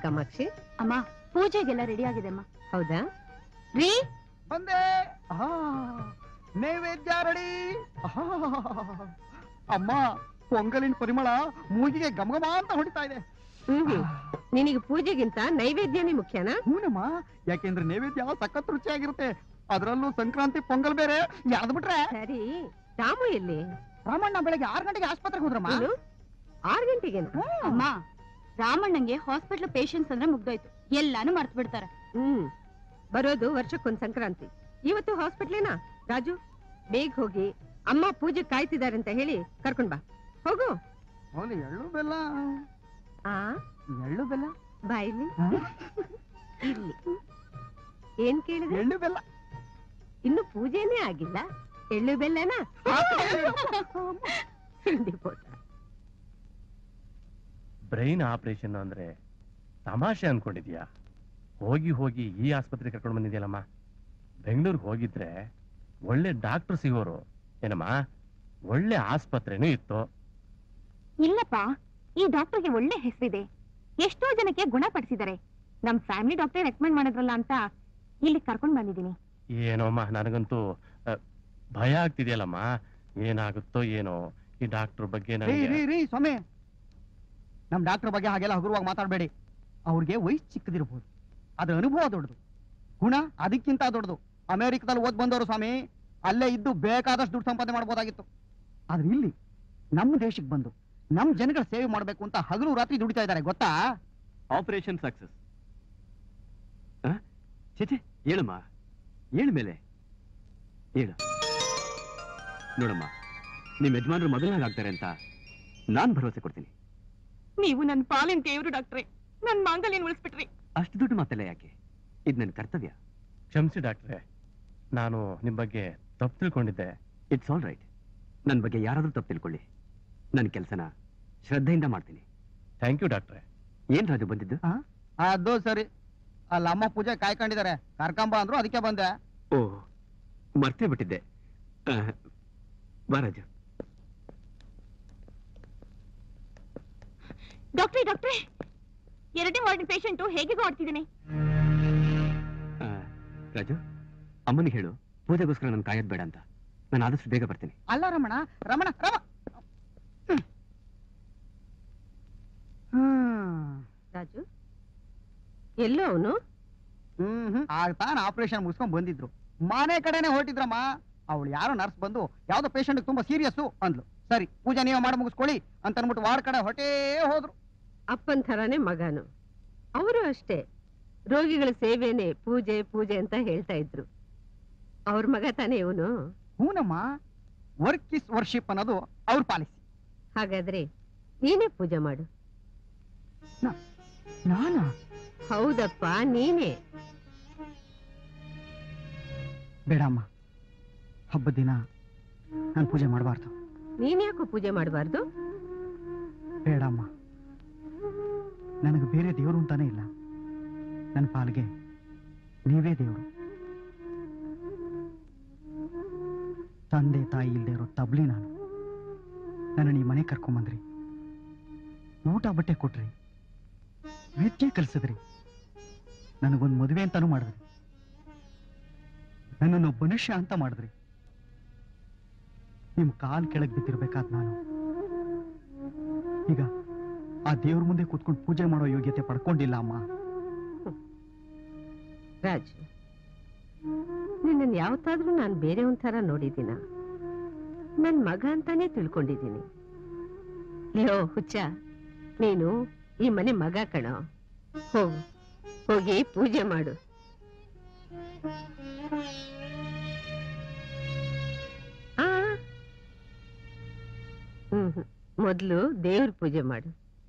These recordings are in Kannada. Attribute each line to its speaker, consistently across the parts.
Speaker 1: ಕಾಮಾಕ್ಷಿ
Speaker 2: ಅಮ್ಮ ಪೂಜೆಗೆಲ್ಲ ರೆಡಿ ಆಗಿದೆ ಅಮ್ಮ
Speaker 1: ಹೌದಾ
Speaker 2: ರೀ
Speaker 3: ಬಂದೆ ಆಹಾ, ನೈವೇದ್ಯ ರೆಡಿ ಆಹಾ, ಅಮ್ಮ ಪೊಂಗಲಿನ ಪರಿಮಳ ಮೂಗಿಗೆ ಗಮಗಮ ಅಂತ ಹೊಡಿತಾ ಇದೆ
Speaker 1: ಹ್ಮ್ ನಿನಗೆ ಪೂಜೆಗಿಂತ ನೈವೇದ್ಯನೇ ಮುಖ್ಯನಾ
Speaker 3: ಹೂನಮ್ಮ ಯಾಕೆಂದ್ರೆ ನೈವೇದ್ಯ ಸಖತ್ ರುಚಿಯಾಗಿರುತ್ತೆ ಅದರಲ್ಲೂ ಸಂಕ್ರಾಂತಿ ಪೊಂಗಲ್ ಬೇರೆ ಯಾರ್ದು ಬಿಟ್ರೆ
Speaker 1: ಸರಿ ರಾಮು ಎಲ್ಲಿ
Speaker 3: ರಾಮಣ್ಣ ಬೆಳಗ್ಗೆ ಆರು ಗಂಟೆಗೆ ಆಸ್ಪತ್ರೆಗೆ ಹೋದ್ರಮ್ಮ
Speaker 1: ಏನು ಆರ್ ಗಂಟೆಗೆನಾ
Speaker 2: ಅಮ್ಮ ರಾಮಣ್ಣಂಗೆ ಹಾಸ್ಪಿಟ್ಲ್ ಪೇಷನ್ಸ್ ಅಂದ್ರೆ ಮುಗ್ದೋಯ್ತು ಎಲ್ಲಾನು ಮರ್ತ್ ಬಿಡ್ತಾರೆ
Speaker 1: ಹ್ಮ್ ಬರೋದು ವರ್ಷಕ್ಕೊಂದ್ ಸಂಕ್ರಾಂತಿ ಇವತ್ತು ಹಾಸ್ಪಿಟ್ಲೇನಾ ರಾಜು ಬೇಗ ಹೋಗಿ ಅಮ್ಮ ಪೂಜೆ ಕಾಯ್ತಿದಾರೆ ಅಂತ ಹೇಳಿ ಕರ್ಕೊಂಡ್ ಬಾ ಹೋಗು
Speaker 3: ಹೋಗ್ಲಿ ಎಳ್ಳು ಬೆಲ್ಲ
Speaker 1: ಆ
Speaker 3: ಎಳ್ಳು ಬೆಲ್ಲ
Speaker 1: ಬಾ ಇಲ್ಲಿ
Speaker 3: ಹಾ?
Speaker 1: ಇಲ್ಲಿ ಏನ್ ಕೇಳಿದೆ
Speaker 3: ಎಳ್ಳು ಬೆಲ್ಲ
Speaker 1: ಇನ್ನು ಪೂಜೆನೇ ಆಗಿಲ್ಲ ಎಳ್ಳು ಬೆಲ್ಲನಾ ತಿಂಡಿ ಪೋಟ
Speaker 4: ಬ್ರೈನ್ ಆಪರೇಷನ್ ಅಂದ್ರೆ ತಮಾಷೆ ಅನ್ಕೊಂಡಿದ್ಯಾ ಹೋಗಿ ಹೋಗಿ ಈ ಆಸ್ಪತ್ರೆ ಕರ್ಕೊಂಡು ಬಂದಿದ್ಯಲ್ಲಮ್ಮ ಬೆಂಗಳೂರಿಗೆ ಹೋಗಿದ್ರೆ ಒಳ್ಳೆ ಡಾಕ್ಟರ್ ಸಿಗೋರು ಏನಮ್ಮ ಒಳ್ಳೆ ಆಸ್ಪತ್ರೆನೂ ಇತ್ತು
Speaker 2: ಇಲ್ಲಪ್ಪ ಈ ಡಾಕ್ಟರ್ಗೆ ಒಳ್ಳೆ ಹೆಸರಿದೆ ಎಷ್ಟೋ ಜನಕ್ಕೆ ಗುಣಪಡಿಸಿದ್ದಾರೆ ನಮ್ ಫ್ಯಾಮಿಲಿ ಡಾಕ್ಟರ್ ರೆಕಮೆಂಡ್ ಮಾಡಿದ್ರಲ್ಲ ಅಂತ ಇಲ್ಲಿ ಕರ್ಕೊಂಡ್ ಬಂದಿದ್ದೀನಿ
Speaker 4: ಏನೋಮ್ಮ ನನಗಂತೂ ಆ, ಭಯ ಆಗ್ತಿದೆಯಲ್ಲಮ್ಮ ಏನಾಗುತ್ತೋ ಏನೋ ಈ ಡಾಕ್ಟರ್ ಬಗ್ಗೆ
Speaker 3: ರೀ
Speaker 4: ನನಗೆ
Speaker 3: ರೀ ರೀ ಸ್ವಾಮಿ ನಮ್ ಡಾಕ್ಟರ್ ಬಗ್ಗೆ ಹಾಗೆಲ್ಲ ಹಗುರವಾಗಿ ಮಾತಾಡಬೇಡಿ ಅವ್ರಿಗೆ ವಯಸ್ಸು ಚಿಕ್ಕದಿರ್ಬೋದು ಅದ್ರ ಅನುಭವ ದೊಡ್ಡದು ಗುಣ ಅದಕ್ಕಿಂತ ದೊಡ್ಡದು ಅಮೆರಿಕದಲ್ಲಿ ಓದ್ ಬಂದವರು ಸ್ವಾಮಿ ಅಲ್ಲೇ ಇದ್ದು ಬೇಕಾದಷ್ಟು ದುಡ್ಡು ಸಂಪಾದನೆ ಮಾಡ್ಬೋದಾಗಿತ್ತು ಆದ್ರೆ ಇಲ್ಲಿ ನಮ್ಮ ದೇಶಕ್ಕೆ ಬಂದು ನಮ್ ಜನಗಳ ಸೇವೆ ಮಾಡ್ಬೇಕು ಅಂತ ಹಗಲು ರಾತ್ರಿ ದುಡಿತಾ ಇದ್ದಾರೆ ಗೊತ್ತಾ
Speaker 5: ಆಪರೇಷನ್ ಸಕ್ಸಸ್ ಚೇಚೆ ಹೇಳಮ್ಮ ಹೇಳ ಮೇಲೆ ಹೇಳು ನೋಡಮ್ಮ ನಿಮ್ ಯಜಮಾನರು ಮೊದಲನಾಗ್ತಾರೆ ಅಂತ ನಾನ್ ಭರವಸೆ ಕೊಡ್ತೀನಿ
Speaker 2: ನೀವು ನನ್ ಪಾಲಿನ ದೇವ್ರು ಡಾಕ್ಟ್ರೆ ನನ್ ಮಾಂಗಲ್ಯನ್ ಉಳಿಸ್ಬಿಟ್ರಿ
Speaker 5: ಅಷ್ಟು ದುಡ್ಡು ಮಾತೆಲ್ಲ ಯಾಕೆ ಇದು ನನ್ನ ಕರ್ತವ್ಯ
Speaker 4: ಕ್ಷಮಿಸಿ ಡಾಕ್ಟ್ರೆ ನಾನು ನಿಮ್ ಬಗ್ಗೆ ತಪ್ಪು ತಿಳ್ಕೊಂಡಿದ್ದೆ
Speaker 5: ಇಟ್ಸ್ ಆಲ್ ರೈಟ್ ನನ್ನ ಬಗ್ಗೆ ಯಾರಾದ್ರೂ ತಪ್ಪು ತಿಳ್ಕೊಳ್ಳಿ ನನ್ನ ಕೆಲಸನ ಶ್ರದ್ಧೆಯಿಂದ ಮಾಡ್ತೀನಿ
Speaker 4: ಥ್ಯಾಂಕ್ ಯು ಡಾಕ್ಟ್ರೆ
Speaker 5: ಏನ್ ರಾಜು ಬಂದಿದ್ದು
Speaker 3: ಅದು ಸರಿ ಅಲ್ಲಿ ಅಮ್ಮ ಪೂಜೆ ಕಾಯ್ಕೊಂಡಿದ್ದಾರೆ ಕರ್ಕಂಬ ಅಂದ್ರು ಅದಕ್ಕೆ ಬಂದೆ
Speaker 5: ಓ ಮರ್ತೇ ಬಿಟ್ಟಿದ್ದೆ ಆ, ಬಾ ರಾಜು
Speaker 2: ಡಾಕ್ಟ್ರೆ ಡಾಕ್ಟ್ರೆ ಎರಡನೇ ವಾರ್ಡಿನ ಪೇಷಂಟು ಹೇಗೆ ಆಡ್ತಿದ್ದೀನಿ
Speaker 5: ಆ, ರಾಜು ಅಮ್ಮನಿಗೆ ಹೇಳು ಪೂಜೆಗೋಸ್ಕರ ನಾನು ಕಾಯೋದ್ ಬೇಡ ಅಂತ ನಾನು ಆದಷ್ಟು ಬೇಗ ಬರ್ತೀನಿ
Speaker 3: ಅಲ್ಲ ರಮಣ ರಮಣ ರಮ ಹ್ಮ್
Speaker 1: ರಾಜು ಎಲ್ಲೋ ಅವನು
Speaker 3: ಹ್ಮ್ ಆಗ ತಾನು ಆಪರೇಷನ್ ಮುಗಿಸ್ಕೊಂಡ್ ಬಂದಿದ್ರು ಮನೆ ಕಡೆನೆ ಹೊರಟಿದ್ರಮ್ಮ ಅವಳು ಯಾರೋ ನರ್ಸ್ ಬಂದು ಯಾವ್ದೋ ಪೇಷಂಟ್ ತುಂಬಾ ಸೀರಿಯಸ್ ಅಂದ್ಲು ಸರಿ ಪೂಜೆ ನೀವು ಮಾಡಿ ಮುಗಿಸ್ಕೊಳ್ಳಿ ಅಂತ ಅನ್ಬಿಟ್ಟು ವಾರ್ಡ್ ಕಡೆ ಹೊಟ್ಟೇ ಹೋದ್ರು
Speaker 1: ಅಪ್ಪನ್ ಥರಾನೇ ಮಗನು ಅವರು ಅಷ್ಟೇ ರೋಗಿಗಳ ಸೇವೆನೆ ಪೂಜೆ ಪೂಜೆ ಅಂತ ಹೇಳ್ತಾ ಇದ್ರು ಅವ್ರ ಮಗ ತಾನೇ ಇವನು
Speaker 3: ಹೂನಮ್ಮ ವರ್ಕ್ ಇಸ್ ವರ್ಷಿಪ್ ಅನ್ನೋದು ಅವ್ರ ಪಾಲಿಸಿ
Speaker 1: ಹಾಗಾದ್ರೆ ನೀನೇ ಪೂಜೆ ಮಾಡು
Speaker 3: ನಾನಾ
Speaker 1: ಹೌದಪ್ಪ ನೀನೇ
Speaker 3: ಬೇಡಮ್ಮ ಹಬ್ಬದ ದಿನ ನಾನು ಪೂಜೆ ಮಾಡಬಾರ್ದು
Speaker 1: ನೀನ್ಯಾಕೋ ಪೂಜೆ ಮಾಡಬಾರ್ದು
Speaker 3: ಬೇಡಮ್ಮ ನನಗೆ ಬೇರೆ ದೇವರು ಅಂತಾನೆ ಇಲ್ಲ ನನ್ನ ಪಾಲ್ಗೆ ನೀವೇ ದೇವರು ತಂದೆ ತಾಯಿ ಇಲ್ಲದೆ ಇರೋ ತಬ್ಲಿ ನಾನು ನನ್ನ ಈ ಮನೆ ಕರ್ಕೊಂಬಂದ್ರಿ ಊಟ ಬಟ್ಟೆ ಕೊಟ್ರಿ ವಿದ್ಯೆ ಕಲಿಸಿದ್ರಿ ನನಗೊಂದು ಮದುವೆ ಅಂತಾನು ಮಾಡಿದ್ರಿ ನನ್ನನ್ನು ಮನುಷ್ಯ ಅಂತ ಮಾಡಿದ್ರಿ ನಿಮ್ ಕಾಲ್ ಕೆಳಗೆ ಬಿದ್ದಿರ್ಬೇಕಾದ್ ನಾನು ಈಗ ಆ ದೇವ್ರ ಮುಂದೆ ಕೂತ್ಕೊಂಡು ಪೂಜೆ ಮಾಡೋ ಯೋಗ್ಯತೆ ಪಡ್ಕೊಂಡಿಲ್ಲ ಅಮ್ಮ
Speaker 1: ರಾಜ್ ನಿನ್ನನ್ನು ಯಾವತ್ತಾದ್ರೂ ನಾನು ಬೇರೆ ಒಂಥರ ನೋಡಿದ್ದೀನ ನನ್ ಮಗ ಅಂತಾನೆ ತಿಳ್ಕೊಂಡಿದ್ದೀನಿ ಲೋ ಹುಚ್ಚ ನೀನು ಈ ಮನೆ ಮಗ ಕಣೋ ಹೋಗು ಹೋಗಿ ಪೂಜೆ ಮಾಡು ಆ ಹ್ಮ್ ಹ್ಮ್. ಮೊದ್ಲು ದೇವ್ರ ಪೂಜೆ ಮಾಡು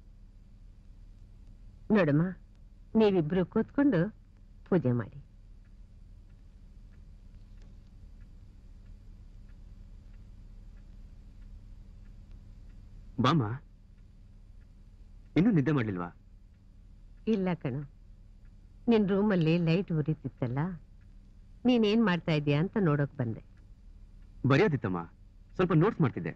Speaker 1: ನೋಡಮ್ಮ ನೀವಿಬ್ರು ಕೂತ್ಕೊಂಡು ಪೂಜೆ ಮಾಡಿ
Speaker 5: ಬಾಮ್ಮ ಇನ್ನೂ ನಿದ್ದೆ ಮಾಡ್ಲಿಲ್ವಾ
Speaker 1: ಇಲ್ಲ ಕಣು ನಿನ್ ರೂಮಲ್ಲಿ ಲೈಟ್ ಉರಿತಿತ್ತಲ್ಲ ನೀನೇನ್ ಮಾಡ್ತಾ ಇದೀಯ ಅಂತ ನೋಡೋಕ್ ಬಂದೆ
Speaker 5: ಬರೆಯೋದಿತ್ತಮ್ಮ ಸ್ವಲ್ಪ ನೋಟ್ಸ್ ಮಾಡ್ತಿದ್ದೆ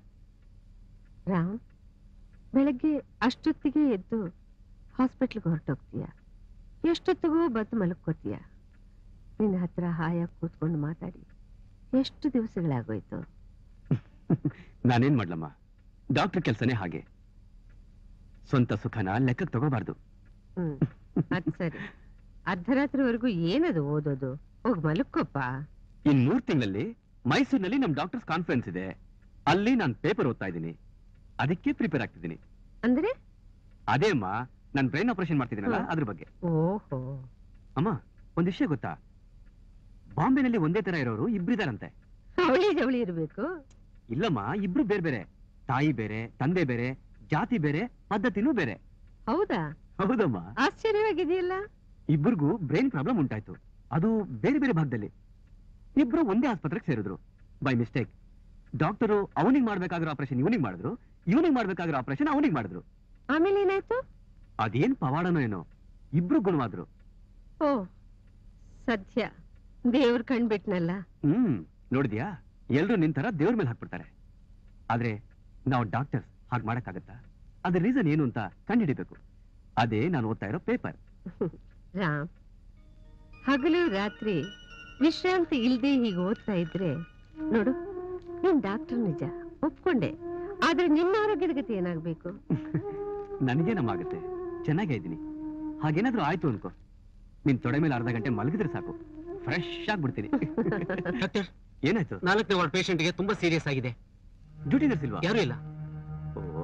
Speaker 1: ರಾಮ್ ಬೆಳಗ್ಗೆ ಅಷ್ಟೊತ್ತಿಗೆ ಎದ್ದು ಹಾಸ್ಪಿಟ್ಲ್ಗೆ ಹೊರಟೋಗ್ತೀಯ ಎಷ್ಟೊತ್ತಿಗೂ ಬತ್ತು ಮಲಕ್ಕೋತೀಯ ನಿನ್ನ ಹತ್ರ ಹಾಯಾಗಿ ಕೂತ್ಕೊಂಡು ಮಾತಾಡಿ ಎಷ್ಟು ದಿವಸಗಳಾಗೋಯ್ತು
Speaker 5: ನಾನೇನ್ ಮಾಡ್ಲಮ್ಮ ಡಾಕ್ಟರ್ ಕೆಲ್ಸನೇ ಹಾಗೆ ಸ್ವಂತ ಸುಖನ ಲೆಕ್ಕಕ್ಕೆ ತಗೋಬಾರ್ದು
Speaker 1: ಹ್ಮ್ ಅದ್ ಸರಿ ಅರ್ಧರಾತ್ರಿವರೆಗೂ ಏನದು ಓದೋದು ಹೋಗ್ ಮಲಕ್ಕೊಪ್ಪ
Speaker 5: ಇನ್ ಮೂರ್ ತಿಂಗಳಲ್ಲಿ ಮೈಸೂರಿನಲ್ಲಿ ನಮ್ ಡಾಕ್ಟರ್ಸ್ ಕಾನ್ಫರೆನ್ಸ್ ಇದೆ ಅಲ್ಲಿ ನಾನು ಪೇಪರ್ ಓದ್ತಾ ಇದ್ದೀನಿ ಅದಕ್ಕೆ ಪ್ರಿಪೇರ್ ಆಗ್ತಿದ್ದೀನಿ
Speaker 1: ಅಂದ್ರೆ
Speaker 5: ಅದೇ ಅಮ್ಮ ನಾನು ಬ್ರೈನ್ ಆಪರೇಷನ್ ಮಾಡ್ತಿದ್ದೀನಲ್ಲ
Speaker 1: ಹಾ.
Speaker 5: ಅದ್ರ ಬಗ್ಗೆ
Speaker 1: ಓಹೋ
Speaker 5: ಅಮ್ಮ ಒಂದ್ ವಿಷಯ ಗೊತ್ತಾ ಬಾಂಬೆನಲ್ಲಿ ಒಂದೇ ತರ ಇರೋರು ಇಬ್ರಿದಾರಂತೆ
Speaker 1: ಅವಳಿ ಜವಳಿ ಇರ್ಬೇಕು
Speaker 5: ಇಲ್ಲಮ್ಮ ಇಬ್ರು ಬೇರೆ ಬೇರೆ ತಾಯಿ ಬೇರೆ ತಂದೆ ಬೇರೆ ಜಾತಿ ಬೇರೆ ಪದ್ಧತಿನೂ ಬೇರೆ
Speaker 1: ಹೌದಾ
Speaker 5: ಹೌದಮ್ಮ
Speaker 1: ಆಶ್ಚರ್ಯವಾಗಿದೆಯಲ್ಲ
Speaker 5: ಇಬ್ಬರಿಗೂ ಬ್ರೈನ್ ಪ್ರಾಬ್ಲಮ್ ಉಂಟಾಯ್ತು ಅದು ಬೇರೆ ಬೇರೆ ಭಾಗದಲ್ಲಿ ಇಬ್ರು ಒಂದೇ ಆಸ್ಪತ್ರೆಗೆ ಸೇರಿದ್ರು ಬೈ ಮಿಸ್ಟೇಕ್ ಡಾಕ್ಟರು ಅವನಿಗೆ ಮಾಡ್ಬೇಕಾಗಿರೋ ಆಪರೇಷನ್ ಇವನಿಗೆ ಮಾಡಿದ್ರು ಇವನಿಗೆ ಮಾಡ್ಬೇಕಾಗಿರೋ ಆಪರೇಷನ್ ಅವನಿಗೆ ಮಾಡಿದ್ರು
Speaker 1: ಆಮೇಲೆ ಏನಾಯ್ತು
Speaker 5: ಅದೇನ್ ಪವಾಡನೋ ಏನೋ ಇಬ್ರು ಗುಣವಾದ್ರು
Speaker 1: ಓ ಸದ್ಯ ದೇವ್ರ ಕಣ್ಬಿಟ್ನಲ್ಲ
Speaker 5: ಹ್ಮ್ ನೋಡಿದ್ಯಾ ಎಲ್ರು ನಿಂತರ ದೇವ್ರ ಮೇಲೆ ಹಾಕ್ಬಿಡ್ತಾರೆ ಆದ್ರೆ ನಾವು ಡಾಕ್ಟರ್ಸ್ ಹಾಗೆ ಮಾಡಕ್ಕಾಗತ್ತಾ ಅದ್ರ ರೀಸನ್ ಏನು ಅಂತ ಕಂಡುಹಿಡಿಬೇಕು ಅದೇ ನಾನು ಓದ್ತಾ ಇರೋ ಪೇಪರ್
Speaker 1: ರಾಮ್ ಹಗಲು ರಾತ್ರಿ ವಿಶ್ರಾಂತಿ ಇಲ್ದೆ ಹೀಗೆ ಓದ್ತಾ ಇದ್ರೆ ನೋಡು ನೀನ್ ಡಾಕ್ಟರ್ ನಿಜ ಒಪ್ಕೊಂಡೆ ಆದ್ರೆ ನಿನ್ನ ಆರೋಗ್ಯದ ಗತಿ ಏನಾಗ್ಬೇಕು
Speaker 5: ನನಗೇನಮ್ಮಾಗುತ್ತೆ ಚೆನ್ನಾಗೇ ಇದ್ದೀನಿ ಹಾಗೇನಾದ್ರೂ ಆಯ್ತು ಅನ್ಕೋ ನಿನ್ ತೊಡೆ ಮೇಲೆ ಅರ್ಧ ಗಂಟೆ ಮಲಗಿದ್ರೆ ಸಾಕು ಫ್ರೆಶ್ ಆಗ್ಬಿಡ್ತೀನಿ
Speaker 6: ಡಾಕ್ಟರ್
Speaker 5: ಏನಾಯ್ತು
Speaker 6: ನಾಲ್ಕನೇ ವಾರ್ಡ್ ಪೇಷಂಟ್ಗೆ ತುಂಬಾ ಸೀರಿಯಸ್ ಆಗಿದೆ
Speaker 5: ಡ್ಯೂಟಿ ನರ್ಸಿಲ್ವಾ
Speaker 6: ಯಾರು ಇಲ್ಲ
Speaker 5: ಓ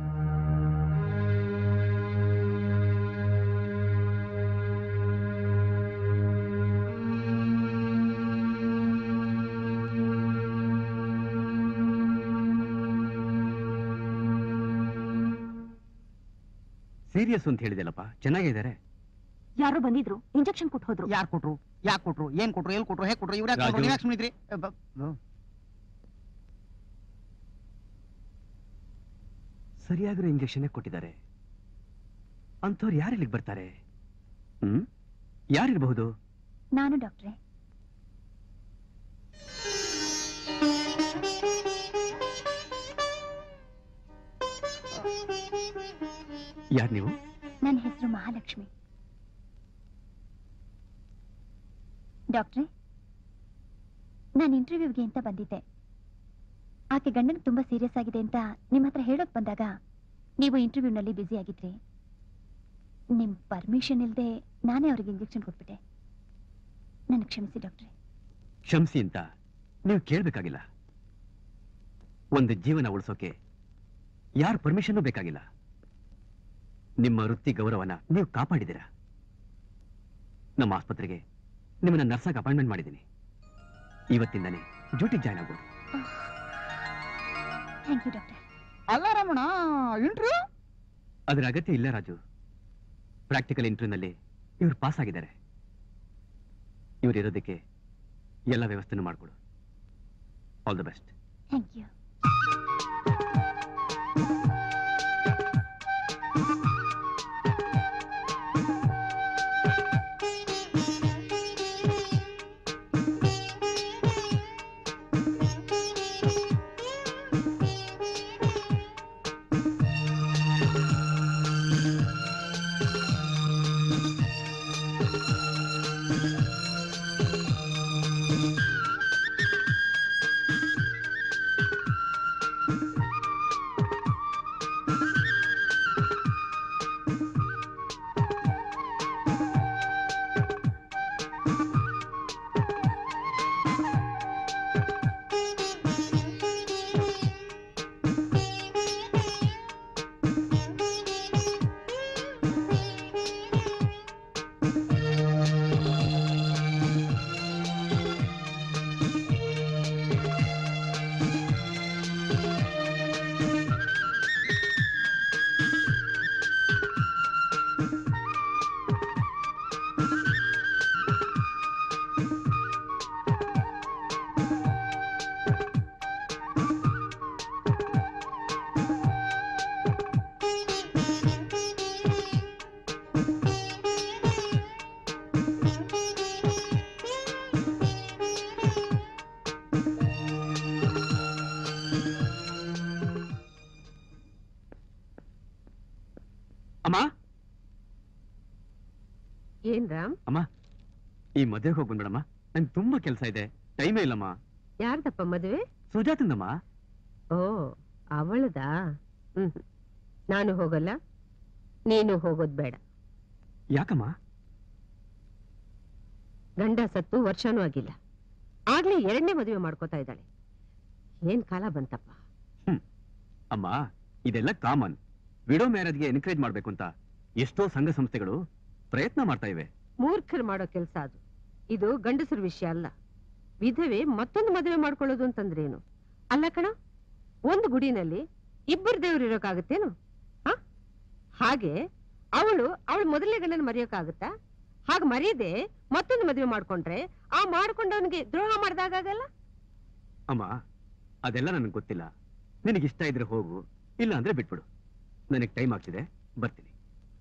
Speaker 5: ಸೀರಿಯಸ್ ಅಂತ ಹೇಳಿದೆಲ್ಲಪ್ಪ ಚೆನ್ನಾಗೇ ಇದ್ದಾರೆ
Speaker 2: ಯಾರೋ ಬಂದಿದ್ರು ಇಂಜೆಕ್ಷನ್ ಕೊಟ್ಟು ಹೋದ್ರು
Speaker 3: ಯಾರು ಕೊಟ್ರು ಯಾಕೆ ಕೊಟ್ರು ಏನ್ ಕೊಟ್ರು ಎಲ್ ಕೊಟ್ರು ಹೇಗ್ ಕೊಟ್ರು ಇವ್ರ
Speaker 5: ರಾಜು.
Speaker 3: ಕೊಟ್ರು ನೀವ್ ಸುಮ್ಮನಿದ್ರಿ
Speaker 5: ಸರಿಯಾಗಿರೋ ಇಂಜೆಕ್ಷನ್ ಕೊಟ್ಟಿದ್ದಾರೆ ಅಂಥವ್ರು ಯಾರು ಇಲ್ಲಿಗೆ ಬರ್ತಾರೆ ಹ್ಮ್ ಯಾರಿರಬಹುದು
Speaker 2: ನಾನು ಡಾಕ್ಟ್ರೆ
Speaker 5: ಯಾರು ನೀವು
Speaker 2: ನನ್ನ ಹೆಸರು ಮಹಾಲಕ್ಷ್ಮಿ ಡಾಕ್ಟ್ರೆ ನಾನು ಇಂಟರ್ವ್ಯೂಗೆ ಅಂತ ಬಂದಿದ್ದೆ ಆಕೆ ಗಂಡನಿಗೆ ತುಂಬಾ ಸೀರಿಯಸ್ ಆಗಿದೆ ಅಂತ ನಿಮ್ಮ ಹತ್ರ ಹೇಳೋಕ್ ಬಂದಾಗ ನೀವು ಇಂಟರ್ವ್ಯೂನಲ್ಲಿ ಬ್ಯುಸಿ ಆಗಿದ್ರಿ ನಿಮ್ ಪರ್ಮಿಷನ್ ಇಲ್ಲದೆ ನಾನೇ ಅವ್ರಿಗೆ ಇಂಜೆಕ್ಷನ್ ಕೊಟ್ಬಿಟ್ಟೆ ನನಗೆ ಕ್ಷಮಿಸಿ ಡಾಕ್ಟ್ರೆ
Speaker 5: ಕ್ಷಮಿಸಿ ಅಂತ ನೀವು ಕೇಳಬೇಕಾಗಿಲ್ಲ ಒಂದು ಜೀವನ ಉಳಿಸೋಕೆ ಯಾರ ಪರ್ಮಿಷನ್ ಬೇಕಾಗಿಲ್ಲ ನಿಮ್ಮ ವೃತ್ತಿ ಗೌರವನ ನೀವು ಕಾಪಾಡಿದ್ದೀರಾ ನಮ್ಮ ಆಸ್ಪತ್ರೆಗೆ ನಿಮ್ಮನ್ನ ನರ್ಸಾಗಿ ಅಪಾಯಿಂಟ್ಮೆಂಟ್ ಮಾಡಿದ್ದೀನಿ ಇವತ್ತಿಂದನೇ ಡ್ಯೂಟಿ ಜಾಯ್ನ್ ಆಗ್ಬೋದು
Speaker 2: ಥ್ಯಾಂಕ್ ಯು ಡಾಕ್ಟರ್
Speaker 3: ಅಲ್ಲ ರಮಣ ಇಂಟರ್ವ್ಯೂ
Speaker 5: ಅದರ ಅಗತ್ಯ ಇಲ್ಲ ರಾಜು ಪ್ರಾಕ್ಟಿಕಲ್ ಇಂಟರ್ವ್ಯೂನಲ್ಲಿ ಇವ್ರು ಪಾಸ್ ಆಗಿದ್ದಾರೆ ಇವ್ರು ಇರೋದಕ್ಕೆ ಎಲ್ಲ ವ್ಯವಸ್ಥೆನೂ ಮಾಡಿಕೊಡು all the best
Speaker 2: thank you
Speaker 1: ಏನ್ ರಾಮ್
Speaker 5: ಈ ಮದುವೆಗೆ ಹೋಗಿ ಬಂದ್ಬಿಡಮ್ಮ ನಂಗೆ ತುಂಬಾ ಕೆಲಸ ಇದೆ ಟೈಮೇ ಇಲ್ಲಮ್ಮ
Speaker 1: ಯಾರ್ದಪ್ಪ ಮದುವೆ
Speaker 5: ಸುಜಾತಂದಮ್ಮ
Speaker 1: ಓ ಅವಳದಾ ಹ್ಮ್ ನಾನು ಹೋಗಲ್ಲ ನೀನು ಹೋಗೋದ್ ಬೇಡ
Speaker 5: ಯಾಕಮ್ಮ
Speaker 1: ಗಂಡ ಸತ್ತು ವರ್ಷನೂ ಆಗಿಲ್ಲ ಆಗ್ಲೇ ಎರಡನೇ ಮದುವೆ ಮಾಡ್ಕೋತಾ ಇದ್ದಾಳೆ ಏನ್ ಕಾಲ ಬಂತಪ್ಪ
Speaker 5: ಅಮ್ಮ ಇದೆಲ್ಲ ಕಾಮನ್ ವಿಡೋ ಮ್ಯಾರೇಜ್ಗೆ ಎನ್ಕರೇಜ್ ಮಾಡ್ಬೇಕು ಅಂತ ಎಷ್ಟೋ ಸಂಘ ಸಂಸ್ಥೆಗಳು ಪ್ರಯತ್ನ ಮಾಡ್ತಾ ಇವೆ
Speaker 1: ಮೂರ್ಖರು ಮಾಡೋ ಕೆಲಸ ಅದು ಇದು ಗಂಡಸರ ವಿಷಯ ಅಲ್ಲ ವಿಧವೆ ಮತ್ತೊಂದು ಮದುವೆ ಮಾಡ್ಕೊಳ್ಳೋದು ಅಂತಂದ್ರೇನು ಅಲ್ಲ ಕಣ ಒಂದು ಗುಡಿನಲ್ಲಿ ಇಬ್ಬರು ದೇವ್ರು ಇರೋಕ್ಕಾಗತ್ತೇನು ಹ ಹಾಗೆ ಅವಳು ಅವಳು ಮೊದಲನೇ ಗಂಡನ ಮರೆಯೋಕ್ಕಾಗತ್ತಾ ಹಾಗೆ ಮರೆಯದೆ ಮತ್ತೊಂದು ಮದುವೆ ಮಾಡ್ಕೊಂಡ್ರೆ ಆ ಮಾಡ್ಕೊಂಡವನಿಗೆ ದ್ರೋಹ ಮಾಡ್ದಾಗಲ್ಲ
Speaker 5: ಅಮ್ಮ ಅದೆಲ್ಲ ನನಗೆ ಗೊತ್ತಿಲ್ಲ ನಿನಗೆ ಇಷ್ಟ ಇದ್ರೆ ಹೋಗು ಇಲ್ಲ ಅಂದ್ರೆ ಬಿಟ್ಬಿಡು ನನಗೆ ಟೈಮ್ ಆಗ್ತಿದೆ ಬರ್ತೀನಿ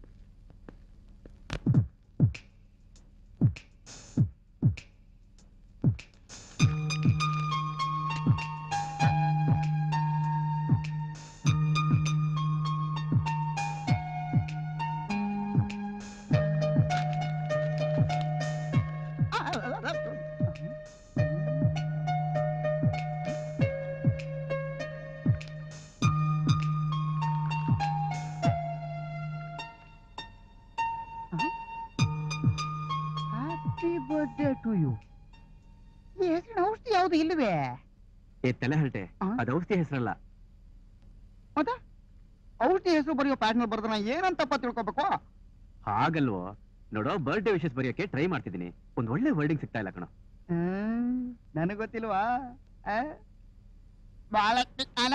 Speaker 3: ಹ್ಯಾಪಿ ಬರ್ಡೇ ಟು ಯು ಈ ಹೆಸರಿನ ಔಷಧಿ ಯಾವುದು ಇಲ್ಲವೇ
Speaker 5: ಏ ತಲೆ ಹರಟೆ
Speaker 3: ಆ?
Speaker 5: ಅದು ಔಷಧಿ ಹೆಸರಲ್ಲ
Speaker 3: ಮತ್ತೆ ಔಷಧಿ ಹೆಸರು ಬರೆಯೋ ಪ್ಯಾಟ್ನಲ್ಲಿ ಬರ್ದ್ರೆ ನಾ ಏನಂತಪ್ಪ ತಿಳ್ಕೊಬೇಕು
Speaker 5: ಹಾಗಲ್ವೋ ನೋಡೋ ಬರ್ಡೇ ವಿಶಸ್ ಬರೆಯೋಕೆ ಟ್ರೈ ಮಾಡ್ತಿದ್ದೀನಿ ಒಂದ್ ಒಳ್ಳೆ ವರ್ಡಿಂಗ್ ಸಿಗ್ತಾ ಇಲ್ಲ ಕಣೋ
Speaker 3: ನನಗೆ ಗೊತ್ತಿಲ್ವಾ ಆ? ಬಾಳ ಅಣ್ಣ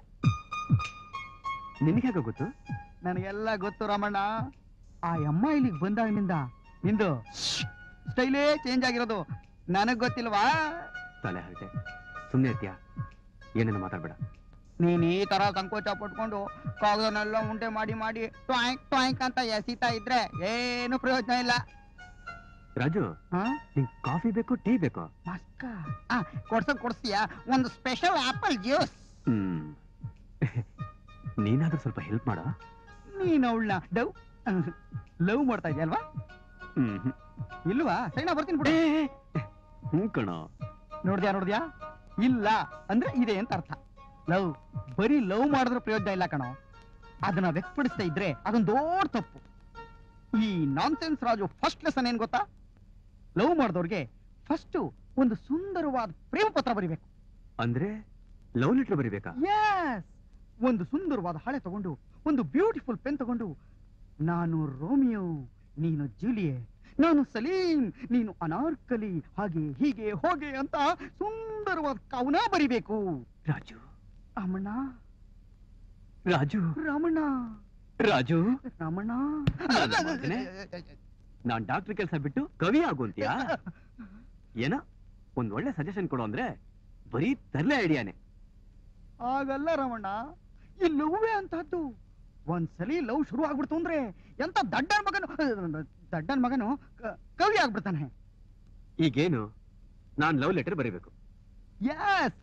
Speaker 5: ನಿನಗೆ ಹೇಗೆ ಗೊತ್ತು
Speaker 3: ನನಗೆಲ್ಲ ಗೊತ್ತು ರಮಣ್ಣ ಆ ಅಮ್ಮ ಇಲ್ಲಿಗೆ ಬಂದಾಗಿನಿಂದ ನಿಂದು ಸ್ಟೈಲೇ ಚೇಂಜ್ ಆಗಿರೋದು ನನಗ್ ಗೊತ್ತಿಲ್ವಾ
Speaker 5: ತಲೆ ಹರಟೆ ಸುಮ್ಮನೆ ಇರ್ತೀಯಾ ಏನೇನು ಮಾತಾಡ್ಬೇಡ
Speaker 3: ನೀನ್ ಈ ತರ ಸಂಕೋಚ ಪಟ್ಕೊಂಡು ಕಾಗದನೆಲ್ಲ ಉಂಟೆ ಮಾಡಿ ಮಾಡಿ ಟ್ವಾಂಕ್ ಟ್ವಾಂಕ್ ಅಂತ ಎಸಿತಾ ಇದ್ರೆ ಏನು ಪ್ರಯೋಜನ ಇಲ್ಲ
Speaker 5: ರಾಜು
Speaker 3: ಹಾ
Speaker 5: ನಿಂಗ್ ಕಾಫಿ ಬೇಕು ಟೀ ಬೇಕು
Speaker 3: ಮಸ್ಕ ಆ ಕೊಡ್ಸಕ್ ಕೊಡ್ಸ್ತೀಯಾ ಒಂದು ಸ್ಪೆಷಲ್ ಆಪಲ್ ಜ್ಯೂಸ್
Speaker 5: ಹ್ಮ್ ನೀನಾದ್ರೂ ಸ್ವಲ್ಪ ಹೆಲ್ಪ್ ಮಾಡ
Speaker 3: ನೀನ್ ಅವಳನ್ನ ಡವ್ ಲವ್ ಮಾಡ್ತಾ ಇದೆಯಲ್ವಾ
Speaker 5: ಹ್ಮ್
Speaker 3: ಇಲ್ವಾ ಸೈನಾ ಬರ್ತೀನಿ ಬಿಡು
Speaker 5: ಹ್ಮ್ ಕಣೋ
Speaker 3: ನೋಡ್ದ್ಯಾ ನೋಡ್ದ್ಯಾ ಇಲ್ಲ ಅಂದ್ರೆ ಇದೆ ಅಂತ ಅರ್ಥ ಲವ್ ಬರೀ ಲವ್ ಮಾಡಿದ್ರೆ ಪ್ರಯೋಜನ ಇಲ್ಲ ಕಣೋ ಅದನ್ನ ವ್ಯಕ್ತಪಡಿಸ್ತಾ ಇದ್ರೆ ಅದೊಂದು ದೊಡ್ಡ ತಪ್ಪು ಈ ನಾನ್ಸೆನ್ಸ್ ರಾಜು ಫಸ್ಟ್ ಲೆಸನ್ ಏನ್ ಗೊತ್ತಾ ಲವ್ ಮಾಡಿದವ್ರಿಗೆ ಫಸ್ಟ್ ಒಂದು ಸುಂದರವಾದ ಪ್ರೇಮ ಪತ್ರ ಬರಿಬೇಕು
Speaker 5: ಅಂದ್ರೆ ಲವ್ ಲೆಟರ್ ಬರಿಬೇಕಾ
Speaker 3: ಎಸ್ ಒಂದು ಸುಂದರವಾದ ಹಳೆ ತಗೊಂಡು ಒಂದು ಬ್ಯೂಟಿಫುಲ್ ಪೆನ್ ತಗೊಂಡು ನಾನು ರೋಮಿಯೋ ನೀನು ಜೂಲಿಯೆ ನಾನು ಸಲೀಂ ನೀನು ಅನಾರ್ಕಲಿ ಹಾಗೆ ಹೀಗೆ ಹೋಗೆ ಅಂತ ಸುಂದರವಾದ ಕವನ ಬರಿಬೇಕು
Speaker 5: ರಾಜು
Speaker 3: ರಮಣ
Speaker 5: ರಾಜು
Speaker 3: ರಮಣ
Speaker 5: ರಾಜು
Speaker 3: ರಮಣ
Speaker 5: ನನ್ನ ಮಗನೇ. ನಾನ್ ಡಾಕ್ಟರ್ ಕೆಲಸ ಬಿಟ್ಟು ಕವಿ ಆಗುವಂತೀಯಾ ಏನೋ ಒಂದ್ ಒಳ್ಳೆ ಸಜೆಷನ್ ಕೊಡು ಅಂದ್ರೆ ಬರೀ ತರ್ಲೆ ಐಡಿಯಾನೆ
Speaker 3: ಆಗಲ್ಲ ರಮಣ ಈ ಲವ್ವೇ ಅಂತಹದ್ದು ಒಂದ್ಸಲಿ ಲವ್ ಶುರು ಆಗ್ಬಿಡ್ತು ಅಂದ್ರೆ ಎಂತ ದಡ್ಡನ್ ಮಗನು ದಡ್ಡನ್ ಮಗನು ಕ- ಕವಿ ಆಗ್ಬಿಡ್ತಾನೆ
Speaker 5: ಈಗೇನು ನಾನ್ ಲವ್ ಲೆಟರ್ ಬರೀಬೇಕು
Speaker 3: yes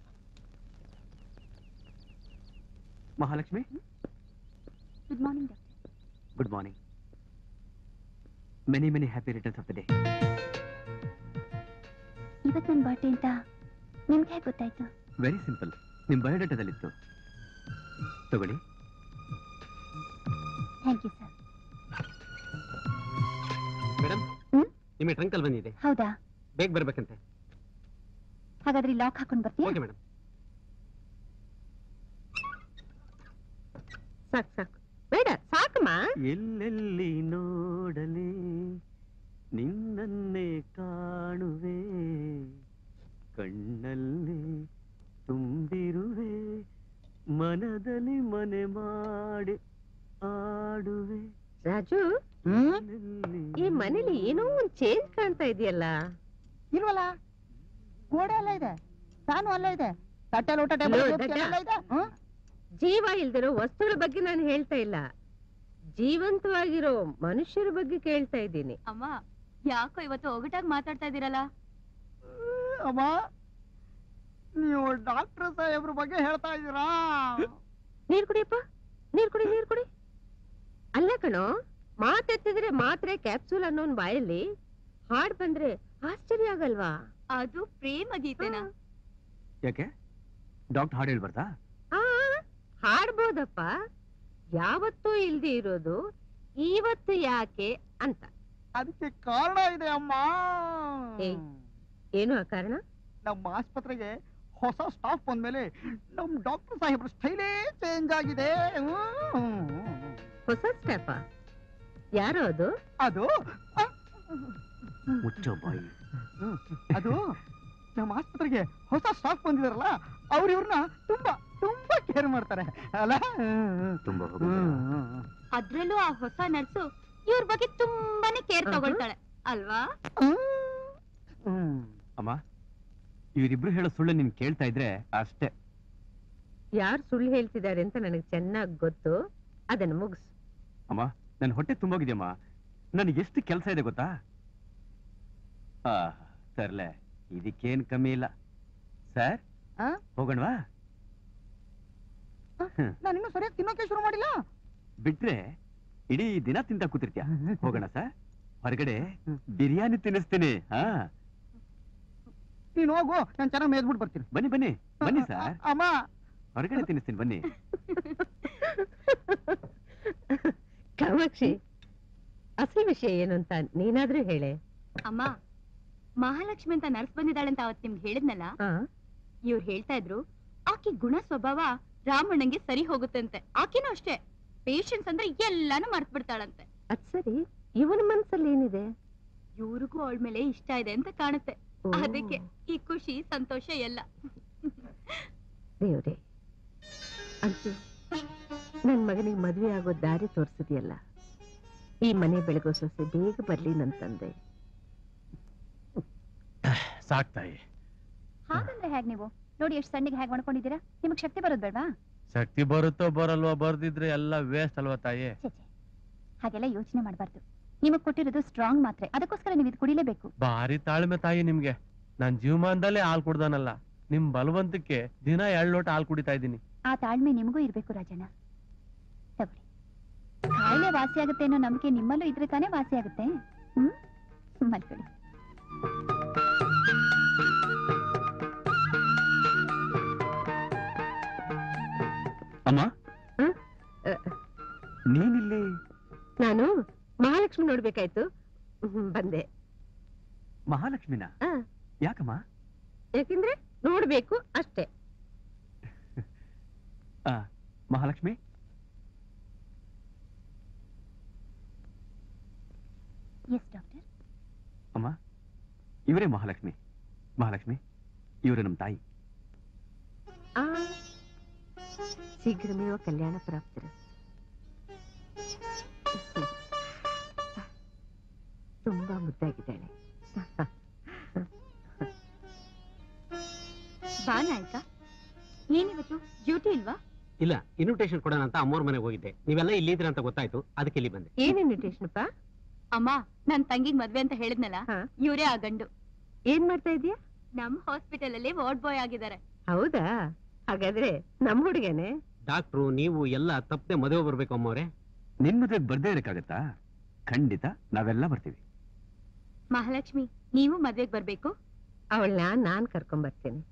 Speaker 5: Mahalakshmi
Speaker 2: good morning doctor
Speaker 5: good morning many many happy returns of the day
Speaker 2: ಇವತ್ತು ನನ್ನ ಬರ್ಡೇ ಅಂತ ನಿಮ್ಗೆ ಹೇಗೆ ಗೊತ್ತಾಯ್ತು
Speaker 5: ವೆರಿ ಸಿಂಪಲ್ ನಿಮ್ ಬಯೋಡೇಟಾದಲ್ಲಿತ್ತು ತಗೊಳ್ಳಿ
Speaker 2: thank you sir
Speaker 6: madam
Speaker 2: hmm?
Speaker 6: ನಿಮಗೆ ಟ್ರಂಕಲ್ ಬಂದಿದೆ
Speaker 2: ಹೌದಾ
Speaker 6: ಬೇಗ ಬರ್ಬೇಕಂತೆ
Speaker 2: ಹಾಗಾದ್ರೆ ಲಾಕ್ ಹಾಕೊಂಡು ಬರ್ತೀಯಾ
Speaker 6: ಓಕೆ ಮೇಡಮ್
Speaker 1: ಸಾಕ್ ಸಾಕು ಬೇಡ ಸಾಕಮ್ಮ
Speaker 5: ಎಲ್ಲೆಲ್ಲಿ ನೋಡಲಿ ನಿನ್ನನ್ನೇ ಕಾಣುವೆ ಕಣ್ಣಲ್ಲಿ ತುಂಬಿರುವೆ ಮನದಲ್ಲಿ ಮನೆ ಮಾಡಿ ಆಡುವೆ
Speaker 1: ರಾಜು
Speaker 3: ಹ್ಮ್
Speaker 5: ಎಲ್ಲೆಲ್ಲಿ
Speaker 1: ಈ ಮನೇಲಿ ಏನೋ ಒಂದ್ ಚೇಂಜ್ ಕಾಣ್ತಾ ಇದೆಯಲ್ಲ
Speaker 3: ಇಲ್ವಲ್ಲ ಗೋಡೆ ಎಲ್ಲ ಇದೆ ಫ್ಯಾನು ಅಲ್ಲ ಇದೆ ತಟ್ಟೆ ಲೋಟ
Speaker 1: ಲೋ,
Speaker 3: ಟೇಬಲ್
Speaker 1: ದಡ್ಡ.
Speaker 3: ಎಲ್ಲ ಇದೆ ಹ್ಮ್?
Speaker 1: ಜೀವ ಇಲ್ದಿರೋ ವಸ್ತುಗಳ ಬಗ್ಗೆ ನಾನು ಹೇಳ್ತಾ ಇಲ್ಲ ಜೀವಂತವಾಗಿರೋ ಮನುಷ್ಯರ ಬಗ್ಗೆ ಕೇಳ್ತಾ ಇದ್ದೀನಿ
Speaker 2: ಅಮ್ಮ ಯಾಕೋ ಇವತ್ತು ಒಗಟಾಗಿ ಮಾತಾಡ್ತಾ ಇದ್ದೀರಲ್ಲ
Speaker 3: ಅಮ್ಮ ನೀವು ಡಾಕ್ಟರ್ ಸಾಹೇಬ್ರ ಬಗ್ಗೆ ಹೇಳ್ತಾ ಇದ್ದೀರಾ
Speaker 1: ನೀರ್ ಕುಡಿಯಪ್ಪ ನೀರ್ ಕುಡಿ ನೀರ್ ಕುಡಿ ಅಲ್ಲ ಕಣೋ ಮಾತೆತ್ತಿದ್ರೆ ಮಾತ್ರೆ ಕ್ಯಾಪ್ಸೂಲ್ ಅನ್ನೋನ್ ಬಾಯಲ್ಲಿ ಹಾಡ್ ಬಂದ್ರೆ ಆಶ್ಚರ್ಯ ಆಗಲ್ವಾ
Speaker 2: ಅದು ಪ್ರೇಮ ಗೀತೆನಾ
Speaker 5: ಯಾಕೆ ಡಾಕ್ಟರ್ ಹಾಡು ಹೇಳ್ಬಾರ್ದಾ
Speaker 1: ಆ ಹಾಡ್ಬೋದಪ್ಪ ಯಾವತ್ತೂ ಇಲ್ದೇ ಇರೋದು ಇವತ್ತು ಯಾಕೆ ಅಂತ
Speaker 3: ಅದಕ್ಕೆ ಕಾರಣ ಇದೆ ಅಮ್ಮ
Speaker 1: ಏಯ್. ಏನು ಆ ಕಾರಣ
Speaker 3: ನಮ್ಮ ಆಸ್ಪತ್ರೆಗೆ ಹೊಸ ಸ್ಟಾಫ್ ಬಂದ್ಮೇಲೆ ನಮ್ ಡಾಕ್ಟರ್ ಸಾಹೇಬ್ರ ಸ್ಟೈಲೇ ಚೇಂಜ್ ಆಗಿದೆ ಹ್ಮ್.
Speaker 1: ಹೊಸ ಸ್ಟಾಫ ಯಾರೋ ಅದು
Speaker 3: ಅದು ಆ,
Speaker 5: ಮುಚ್ಚೋ ಬಾಯಿ
Speaker 3: ಅದು ನಮ್ಮ ಆಸ್ಪತ್ರೆಗೆ ಹೊಸ ಸ್ಟಾಫ್ ಬಂದಿದಾರಲ್ಲ ಅವ್ರು ಇವ್ರನ್ನ ತುಂಬಾ ತುಂಬಾ ಕೇರ್ ಮಾಡ್ತಾರೆ ಅಲ್ಲ ಹ್ಮ್,
Speaker 5: ತುಂಬಾ
Speaker 3: ಹ್ಮ್,
Speaker 5: ಹೋಗ್ಬಿಟ್ರಾ?
Speaker 3: ಹ್ಮ್, ಹ್ಮ್.
Speaker 2: ಅದ್ರಲ್ಲೂ ಆ ಹೊಸ ನರ್ಸು ಇವ್ರ ಬಗ್ಗೆ ತುಂಬಾನೇ ಕೇರ್
Speaker 1: ಆಹಾ.
Speaker 2: ತಗೊಳ್ತಾಳೆ ಅಲ್ವಾ
Speaker 3: ಹ್ಮ್.
Speaker 5: ಅಮ್ಮ ಇವರಿಬ್ರು ಹೇಳೋ ಸುಳ್ಳು ನೀನ್ ಕೇಳ್ತಾ ಇದ್ರೆ ಅಷ್ಟೇ
Speaker 1: ಯಾರು ಸುಳ್ಳು ಹೇಳ್ತಿದ್ದಾರೆ ಅಂತ ನನಗೆ ಚೆನ್ನಾಗಿ ಗೊತ್ತು ಅದನ್ನ ಮುಗಿಸ್
Speaker 5: ಅಮ್ಮ ನನ್ನ ಹೊಟ್ಟೆ ತುಂಬೋಗಿದೆಯಮ್ಮ ನನಗೆ ಎಷ್ಟು ಕೆಲಸ ಇದೆ ಗೊತ್ತಾ ಆ ಸರ್ಲೆ ಇದಕ್ಕೇನ್ ಕಮ್ಮಿ ಇಲ್ಲ ಸರ್
Speaker 3: ಆ?
Speaker 5: ಹೋಗೋಣವಾ
Speaker 3: ನಾನು ಇನ್ನೂ ಸರಿಯಾಗಿ ತಿನ್ನೋಕೆ ಶುರು ಮಾಡಿಲ್ಲ
Speaker 5: ಬಿಟ್ರೆ ಇಡೀ ದಿನ ತಿಂತ ಕೂತಿರ್ತೀಯ ಹೋಗೋಣ ಸರ್ ಹೊರಗಡೆ ಬಿರಿಯಾನಿ ತಿನ್ನಿಸ್ತೀನಿ ಹಾ
Speaker 3: ನೀನು ಹೋಗು ನಾನು ಚೆನ್ನಾಗಿ ಮೇದ್ಬಿಟ್ಟು ಬರ್ತೀನಿ
Speaker 5: ಬನ್ನಿ ಬನ್ನಿ ಬನ್ನಿ ಸರ್
Speaker 3: ಅಮ್ಮ
Speaker 5: ಹೊರಗಡೆ ತಿನ್ನಿಸ್ತೀನಿ ಬನ್ನಿ
Speaker 1: ಕಾಮಾಕ್ಷಿ ಅಸಲ್ ವಿಷಯ ಏನು ಅಂತ ನೀನಾದ್ರೂ ಹೇಳೆ
Speaker 2: ಅಮ್ಮ ಮಹಾಲಕ್ಷ್ಮಿ ಅಂತ ನರ್ಸ್ ಬಂದಿದ್ದಾಳೆ ಅಂತ ಅವತ್ ನಿಮ್ಗೆ ಹೇಳಿದ್ನಲ್ಲ
Speaker 1: ಆ,
Speaker 2: ಇವ್ರು ಹೇಳ್ತಾ ಇದ್ರು ಆಕಿ ಗುಣ ಸ್ವಭಾವ ರಾಮಣ್ಣಂಗೆ ಸರಿ ಹೋಗುತ್ತಂತೆ ಆಕಿನೂ ಅಷ್ಟೇ ಪೇಷನ್ಸ್ ಅಂದ್ರೆ ಎಲ್ಲಾನು ಮರ್ತ್ ಬಿಡ್ತಾಳಂತೆ
Speaker 1: ಅದ್ ಸರಿ ಇವನ ಮನ್ಸಲ್ಲಿ ಏನಿದೆ
Speaker 2: ಇವ್ರಿಗೂ ಅವಳ ಮೇಲೆ ಇಷ್ಟ ಇದೆ ಅಂತ ಕಾಣುತ್ತೆ
Speaker 1: ಓ,
Speaker 2: ಅದಕ್ಕೆ ಈ ಖುಷಿ ಸಂತೋಷ ಎಲ್ಲ
Speaker 1: ದೇವ್ರೇ ಅಂತೂ ನನ್ ಮಗನಿಗೆ ಮದ್ವೆ ಆಗೋ ದಾರಿ ತೋರ್ಸಿದ್ಯಲ್ಲ ಈ ಮನೆ ಬೆಳಗೋ ಸೊಸೆ ಬೇಗ ಬರ್ಲಿ ನನ್ ತಂದೆ
Speaker 4: ಸಾಕ್ತಾಯಿ
Speaker 2: ಹಾಗಂದ್ರೆ ಹೇಗ್ ನೀವು ನೋಡಿ ಎಷ್ಟು ಸಣ್ಣಿಗೆ ಹೇಗ್ ಮಾಡ್ಕೊಂಡಿದ್ದೀರಾ ನಿಮಗ್ ಶಕ್ತಿ ಬರೋದ್ ಬೇಡ್ವಾ
Speaker 4: ಶಕ್ತಿ ಬರುತ್ತೋ ಬರಲ್ವೋ ಬರ್ದಿದ್ರೆ ಎಲ್ಲ ವೇಸ್ಟ್ ಅಲ್ವಾ ತಾಯಿ
Speaker 2: ಛೆ, ಛೆ. ಹಾಗೆಲ್ಲ ಯೋಚನೆ ಮಾಡಬಾರ್ದು ನಿಮಗ್ ಕೊಟ್ಟಿರೋದು ಸ್ಟ್ರಾಂಗ್ ಮಾತ್ರೆ ಅದಕ್ಕೋಸ್ಕರ ನೀವು ಇದು ಕುಡಿಲೇಬೇಕು
Speaker 4: ಭಾರಿ ತಾಳ್ಮೆ ತಾಯಿ ನಿಮ್ಗೆ ನಾನ್ ಜೀವಮಾನದಲ್ಲೇ ಹಾಲ್ ಕುಡ್ದಾನಲ್ಲ ನಿಮ್ ಬಲವಂತಕ್ಕೆ ದಿನ ಎರಡ್ ಲೋಟ ಹಾಲ್ ಕುಡಿತಾ ಇದ್ದೀನಿ
Speaker 2: ಆ ತಾಳ್ಮೆ ನಿಮಗೂ ಇರ್ಬೇಕು ರಾಜಣ್ಣ ತಗೊಳ್ಳಿ ಕಾಯಿಲೆ ವಾಸಿ ಆಗುತ್ತೆ ಅನ್ನೋ ನಂಬಿಕೆ ನಿಮ್ಮಲ್ಲೂ ಇದ್ರೆ ತಾನೇ ವಾಸಿ ಆಗುತ್ತೆ ಹ್ಮ್ ಮಲ್ಕೊಳ್ಳಿ
Speaker 5: ಅಮ್ಮ
Speaker 1: ಹ? ಅ,
Speaker 5: ನೀನಿಲ್ಲಿ
Speaker 1: ನಾನು ಮಹಾಲಕ್ಷ್ಮಿ ನೋಡ್ಬೇಕಾಯ್ತು ಹ್ಮ್, ಬಂದೆ
Speaker 5: ಮಹಾಲಕ್ಷ್ಮಿನ
Speaker 1: ಆ,
Speaker 5: ಯಾಕಮ್ಮ
Speaker 1: ಯಾಕೆಂದ್ರೆ ನೋಡ್ಬೇಕು ಅಷ್ಟೇ
Speaker 5: ಆ, ಮಹಾಲಕ್ಷ್ಮಿ
Speaker 2: ಎಸ್ ಡಾಕ್ಟರ್
Speaker 5: ಅಮ್ಮ ಇವರೇ ಮಹಾಲಕ್ಷ್ಮಿ ಮಹಾಲಕ್ಷ್ಮಿ ಇವರು ನಮ್ಮ ತಾಯಿ
Speaker 1: ಆ ಶೀಘ್ರಮೇವ ಕಲ್ಯಾಣ ಪ್ರಾಪ್ತಿರ ತುಂಬಾ ಮುದ್ದಾಗಿದ್ದಾಳೆ
Speaker 2: ಬಾ ನಾಯ್ಕ ಏನಿವತ್ತು ಡ್ಯೂಟಿ ಇಲ್ವಾ
Speaker 6: ಇಲ್ಲ ಇನ್ವಿಟೇಷನ್ ಕೊಡೋಣ ಅಂತ ಅಮ್ಮೋರ್ ಮನೆಗೆ ಹೋಗಿದ್ದೆ ನೀವೆಲ್ಲ ಇಲ್ಲಿದ್ರ ಅಂತ ಗೊತ್ತಾಯ್ತು ಅದಕ್ಕೆ ಇಲ್ಲಿ ಬಂದೆ
Speaker 1: ಏನ್ ಇನ್ವಿಟೇಷನ್
Speaker 2: ಅಮ್ಮ ನನ್ ತಂಗಿಗ್ ಮದ್ವೆ ಅಂತ ಹೇಳಿದ್ನಲ್ಲ
Speaker 1: ಹಾ.
Speaker 2: ಇವರೇ ಆ ಗಂಡು
Speaker 1: ಏನ್ ಮಾಡ್ತಾ ಇದೀಯ
Speaker 2: ನಮ್ ಹಾಸ್ಪಿಟಲ್ ಅಲ್ಲಿ ವಾರ್ಡ್ ಬಾಯ್ ಆಗಿದ್ದಾರೆ
Speaker 1: ಹೌದಾ ಹಾಗಾದ್ರೆ ನಮ್ ಹುಡುಗನೆ
Speaker 6: ಡಾಕ್ಟ್ರು ನೀವು ಎಲ್ಲ ತಪ್ಪದೆ ಮದುವೆ ಬರ್ಬೇಕು ಅಮ್ಮವ್ರೆ
Speaker 5: ನಿನ್ ಮದ್ವೆಗೆ ಬರ್ದೇ ಇರಕ್ಕಾಗತ್ತಾ ಖಂಡಿತ ನಾವೆಲ್ಲ ಬರ್ತೀವಿ
Speaker 2: ಮಹಾಲಕ್ಷ್ಮಿ ನೀವು ಮದ್ವೆಗ್ ಬರ್ಬೇಕು
Speaker 1: ಅವಳನ್ನ ನಾನ್ ಕರ್ಕೊಂಡ್ ಬರ್ತೇನೆ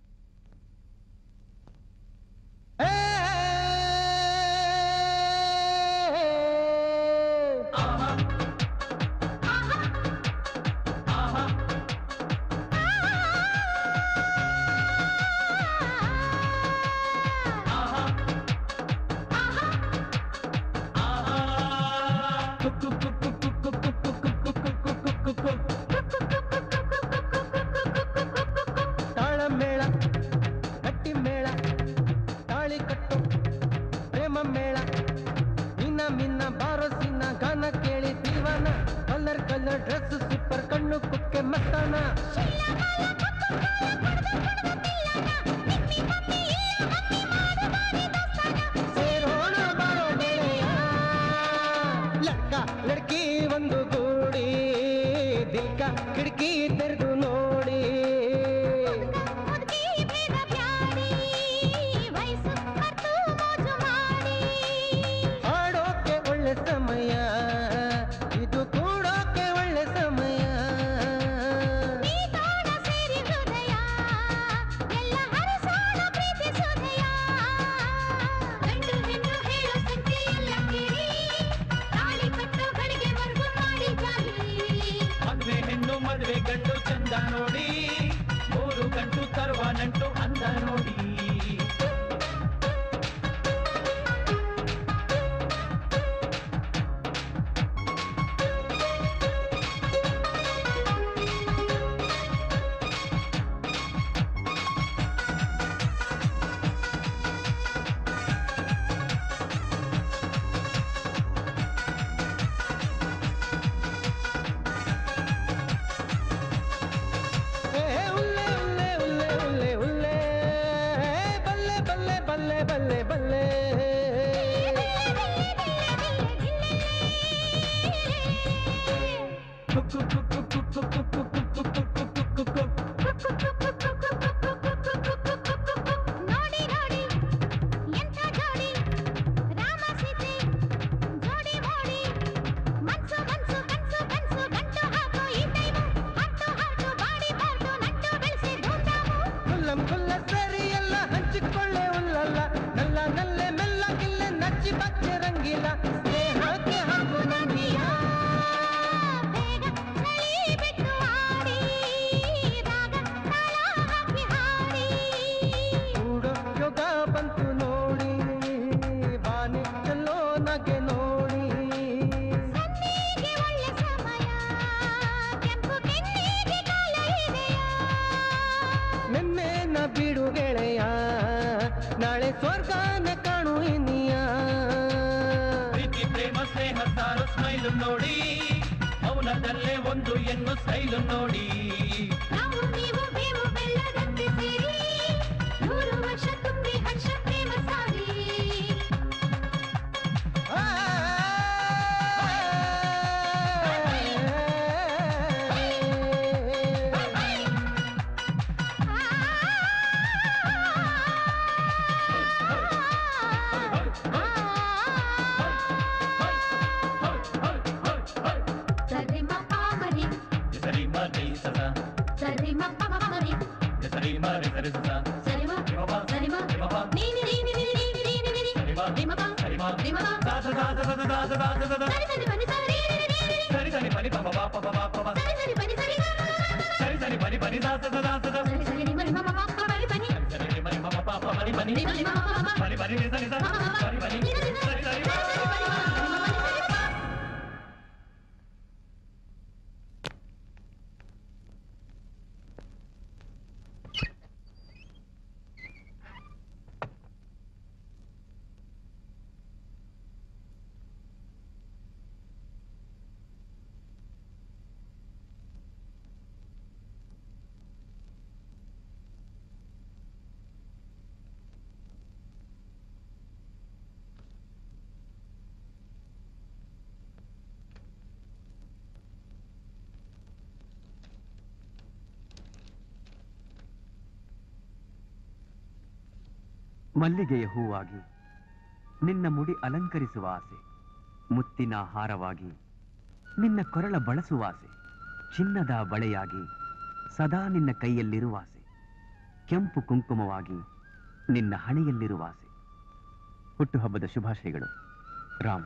Speaker 7: ತಾಳ ಮೇಳ ಗಟ್ಟಿ ಮೇಳ ತಾಳಿ ಕಟ್ಟು ಪ್ರೇಮ ಮೇಳ ನಿನ್ನ ಮಿನ್ನ ಬಾರೋ ಸಿನ್ನ ಗಾನ ಕೇಳಿ ದೀವಾನ ಕಲರ್ ಕಲರ್ ಡ್ರೆಸ್ ಸೂಪರ್ ಕಣ್ಣು ಕುಕ್ಕೆ ಮಸ್ತಾನ ಸೇರೋಣ ಬಾರೋ ಗೆಳೆಯ ಲಡ್ಕ ಲಡ್ಕಿ ಒಂದು ಗೂಡಿ ದಿಲ್ಕ ಕಿಟಕಿ ತೆರೆದು ನೋಡಿ ಆಡೋಕೆ ಒಳ್ಳೆ ಸಮಯ
Speaker 8: ಮದುವೆ ಗಂಡು ಚಂದ ನೋಡಿ ಮೂರು ಗಂಟು ತರುವ ನಂಟು ಅಂದ ನೋಡಿ
Speaker 7: ಏ ಉಲ್ಲೆ ಉಲ್ಲೆ ಉಲ್ಲೆ ಉಲ್ಲೆ ಉಲ್ಲೆ ಬಲ್ಲೆ ಬಲ್ಲೆ ಬಲ್ಲೆ ಬಲ್ಲೆ ಬಲ್ಲೆ
Speaker 2: ನೋಡಿ ನೋಡಿ ಎಂಥ ಜೋಡಿ ರಾಮ ಸೀತೆ ಜೋಡಿ ಮೋಡಿ ಮನ್ಸು ಮನ್ಸು ಕನ್ಸು ಕನ್ಸು ಗಂಟು ಹಾಕೋ ಈ ಟೈಮು ಹಾಟು ಹಾಟು ಬಾಡಿ ಪಾಟು ನಂಟು ಬೆಳೆಸಿ ಧೂಮ್ಧಾಮು
Speaker 7: ಕುಲ್ಲಂ ಕುಲ್ಲ ಸರಿ ಎಲ್ಲ ಹಂಚಿಕೊಳ್ಳೆ ಉಲ್ಲಲ್ಲ ನಲ್ಲ ನಲ್ಲೆ ಮೆಲ್ಲ ಗಿಲ್ಲೆ ನಚ್ಚಿ ಬಚ್ಚೆ ರಂಗಿಲ್ಲ ಸ್ನೇಹಕ್ಕೆ ಹಾಕು ನಂದಿಯ
Speaker 2: ಬೇಗ ನಳಿ ಬಿಟ್ಟು ಆಡಿ ರಾಗ ತಾಳ ಹಾಕಿ ಹಾಡಿ
Speaker 7: ಕೂಡೋ ಯೋಗ ಬಂತು ನೋಡಿ ಬಾನೆ ಚೆಲ್ಲೋ ನಗೆ ನೋಡಿ
Speaker 2: ಸನ್ನಿಗೆ ಒಳ್ಳೆ ಸಮಯ ಕೆಂಪು ಕೆನ್ನಿಗೆ ಕಾಲ ಇದೆಯಾ
Speaker 7: ನಿನ್ನೆ ನ ಬಿಡು ಗೆಳೆಯ ನಾಳೆ ಸ್ವರ್ಗನ ಕಾಣು ಇನ್ನಿಯ
Speaker 8: ಪ್ರೀತಿ ಪ್ರೇಮ ಸ್ನೇಹ ಸಾರು ಸ್ಮೈಲು ನೋಡಿ ಮೌನದಲ್ಲೇ ಒಂದು ಎನ್ನು ಸ್ಟೈಲು ನೋಡಿ
Speaker 2: ನಾವು ನೀವು ಬೇವು ಬೆಲ್ಲದಂತೆ ಸೇರಿ ನೂರು ವರ್ಷ ತುಂಬಿ ಹರ್ಷ ಪ್ರೇಮ ಸಾರಿ ಸರಿ ಮಪ್ಪ ಮರಿ
Speaker 8: ಸರಿ ಮರಿ ಸದ
Speaker 2: ಸರಿ ಮಪ್ಪ ಮರಿ
Speaker 8: ಸರಿ ಮರಿ ಸರಿ ಸದ
Speaker 2: ಸರಿ ಮ ಸರಿ ಮ ನೀನಿ ನೀನಿ ನೀನಿ ನೀನಿ ನೀನಿ ನೀನಿ ರಿ ಮ ಪ
Speaker 8: ಸರಿ ಮ
Speaker 2: ರಿ ಮ ಪ
Speaker 8: ದಾದ ದಾದ ದಾದ ದಾದ ದಾದ ದಾದ
Speaker 2: ಸರಿ ಸರಿ ಬನಿ ಸರಿ ರೀ ರೀ ರೀ ರೀ
Speaker 8: ಸರಿ ಸರಿ ಬನಿ ಪಮ ಪಾಪ ಪಾಪ ಪಾಪ
Speaker 2: ಸರಿ ಸರಿ ಬನಿ ಸರಿ ಗ ಗ ಗ ಗ ಗ.
Speaker 8: ಸರಿ ಸರಿ ಬನಿ ಬನಿ ದಾದ ದಾದ ದಾದ ದಾದ
Speaker 2: ಸರಿ ಸರಿ ರಿ ಮ ರಿ ಮ ಮ ಮ ಪ ಬರಿ ಬನಿ
Speaker 8: ಸರಿ ಸರಿ ಬನಿ ಪಮ ಪಾಪ ಬನಿ ಬನಿ
Speaker 2: ರಿ ಮ ರಿ ಮ ಮ ಮ ಮ
Speaker 8: ಬನಿ ಬನಿ ರಿ ಸರಿ ಸರಿ ಬನಿ ಬನಿ
Speaker 2: ರಿ ರಿ ರಿ
Speaker 8: ಸರಿ ಸರಿ
Speaker 2: ಸರಿ ಸರಿ ಬನಿ ಮ ಮ ಮ ಮ ಮ ಸರಿ ಗ.
Speaker 5: ಮಲ್ಲಿಗೆಯ ಹೂವಾಗಿ ನಿನ್ನ ಮುಡಿ ಅಲಂಕರಿಸುವ ಆಸೆ ಮುತ್ತಿನ ಹಾರವಾಗಿ ನಿನ್ನ ಕೊರಳ ಬಳಸುವ ಆಸೆ ಚಿನ್ನದ ಬಳೆಯಾಗಿ ಸದಾ ನಿನ್ನ ಕೈಯಲ್ಲಿರುವ ಆಸೆ ಕೆಂಪು ಕುಂಕುಮವಾಗಿ ನಿನ್ನ ಹಣೆಯಲ್ಲಿರುವ ಆಸೆ ಹುಟ್ಟುಹಬ್ಬದ ಶುಭಾಶಯಗಳು ರಾಮ್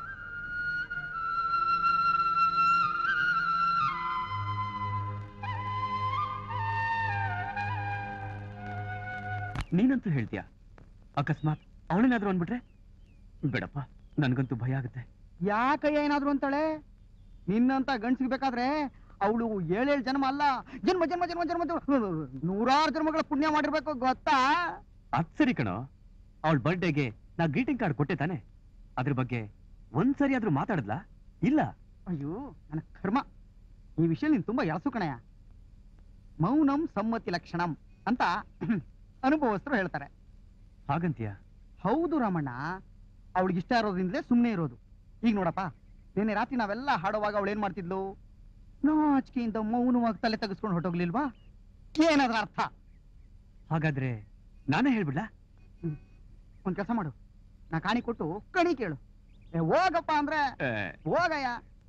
Speaker 5: ನೀನಂತೂ ಹೇಳ್ತೀಯಾ ಅಕಸ್ಮಾತ್ ಅವಳೇನಾದ್ರೂ ಅಂದ್ಬಿಟ್ರೆ ಬೇಡಪ್ಪ ನನ್ಗಂತೂ ಭಯ ಆಗುತ್ತೆ
Speaker 3: ಯಾಕಯ್ಯ ಏನಾದ್ರು ಅಂತಾಳೆ ನಿನ್ನಂತ ಗಂಡ್ ಸಿಗ್ಬೇಕಾದ್ರೆ ಅವಳು ಏಳೇಳು ಜನ್ಮ ಅಲ್ಲ ಜನ್ಮ ಜನ್ಮ ಜನ್ಮ ಜನ್ಮ ಜನ್ಮ ನೂರಾರು ಜನ್ಮಗಳ ಪುಣ್ಯ ಮಾಡಿರ್ಬೇಕು ಗೊತ್ತಾ
Speaker 5: ಅದ್ ಸರಿ ಕಣೋ ಅವಳ ಬರ್ಡೇಗೆ ನಾ ಗ್ರೀಟಿಂಗ್ ಕಾರ್ಡ್ ಕೊಟ್ಟೆ ತಾನೆ ಅದ್ರ ಬಗ್ಗೆ ಒಂದ್ಸರಿ ಆದ್ರೂ ಮಾತಾಡದ್ಲಾ ಇಲ್ಲ
Speaker 3: ಅಯ್ಯೋ ನನ್ನ ಕರ್ಮ ಈ ವಿಷಯ ನೀನ್ ತುಂಬಾ ಎಳಸು ಕಣಯ್ಯ ಮೌನಂ ಸಮ್ಮತಿ ಲಕ್ಷಣಂ ಅಂತ ಅನುಭವಸ್ಥರು ಹೇಳ್ತಾರೆ
Speaker 5: ಹಾಗಂತೀಯ
Speaker 3: ಹೌದು ರಾಮಣ್ಣ ಅವಳಿಗೆ ಇಷ್ಟ ಇರೋದ್ರಿಂದಲೇ ಸುಮ್ಮನೆ ಇರೋದು ಈಗ ನೋಡಪ್ಪ ನಿನ್ನೆ ರಾತ್ರಿ ನಾವೆಲ್ಲ ಹಾಡುವಾಗ ಅವಳು ಏನ್ ಮಾಡ್ತಿದ್ಲು ನಾಚಿಕೆಯಿಂದ ಮೌನವಾಗಿ ತಲೆ ತೆಗೆಸ್ಕೊಂಡು ಹೊಟ್ಟೋಗ್ಲಿಲ್ವಾ ಏನಾದ್ರ ಅರ್ಥ
Speaker 5: ಹಾಗಾದ್ರೆ ನಾನೇ ಹೇಳ್ಬಿಡ್ಲಾ
Speaker 3: ಒಂದ್ ಕೆಲಸ ಮಾಡು ನಾ ಕಾಣಿ ಕೊಟ್ಟು ಕಣಿ ಕೇಳು ಏ, ಹೋಗಪ್ಪ ಅಂದ್ರೆ ಹೋಗಯ್ಯ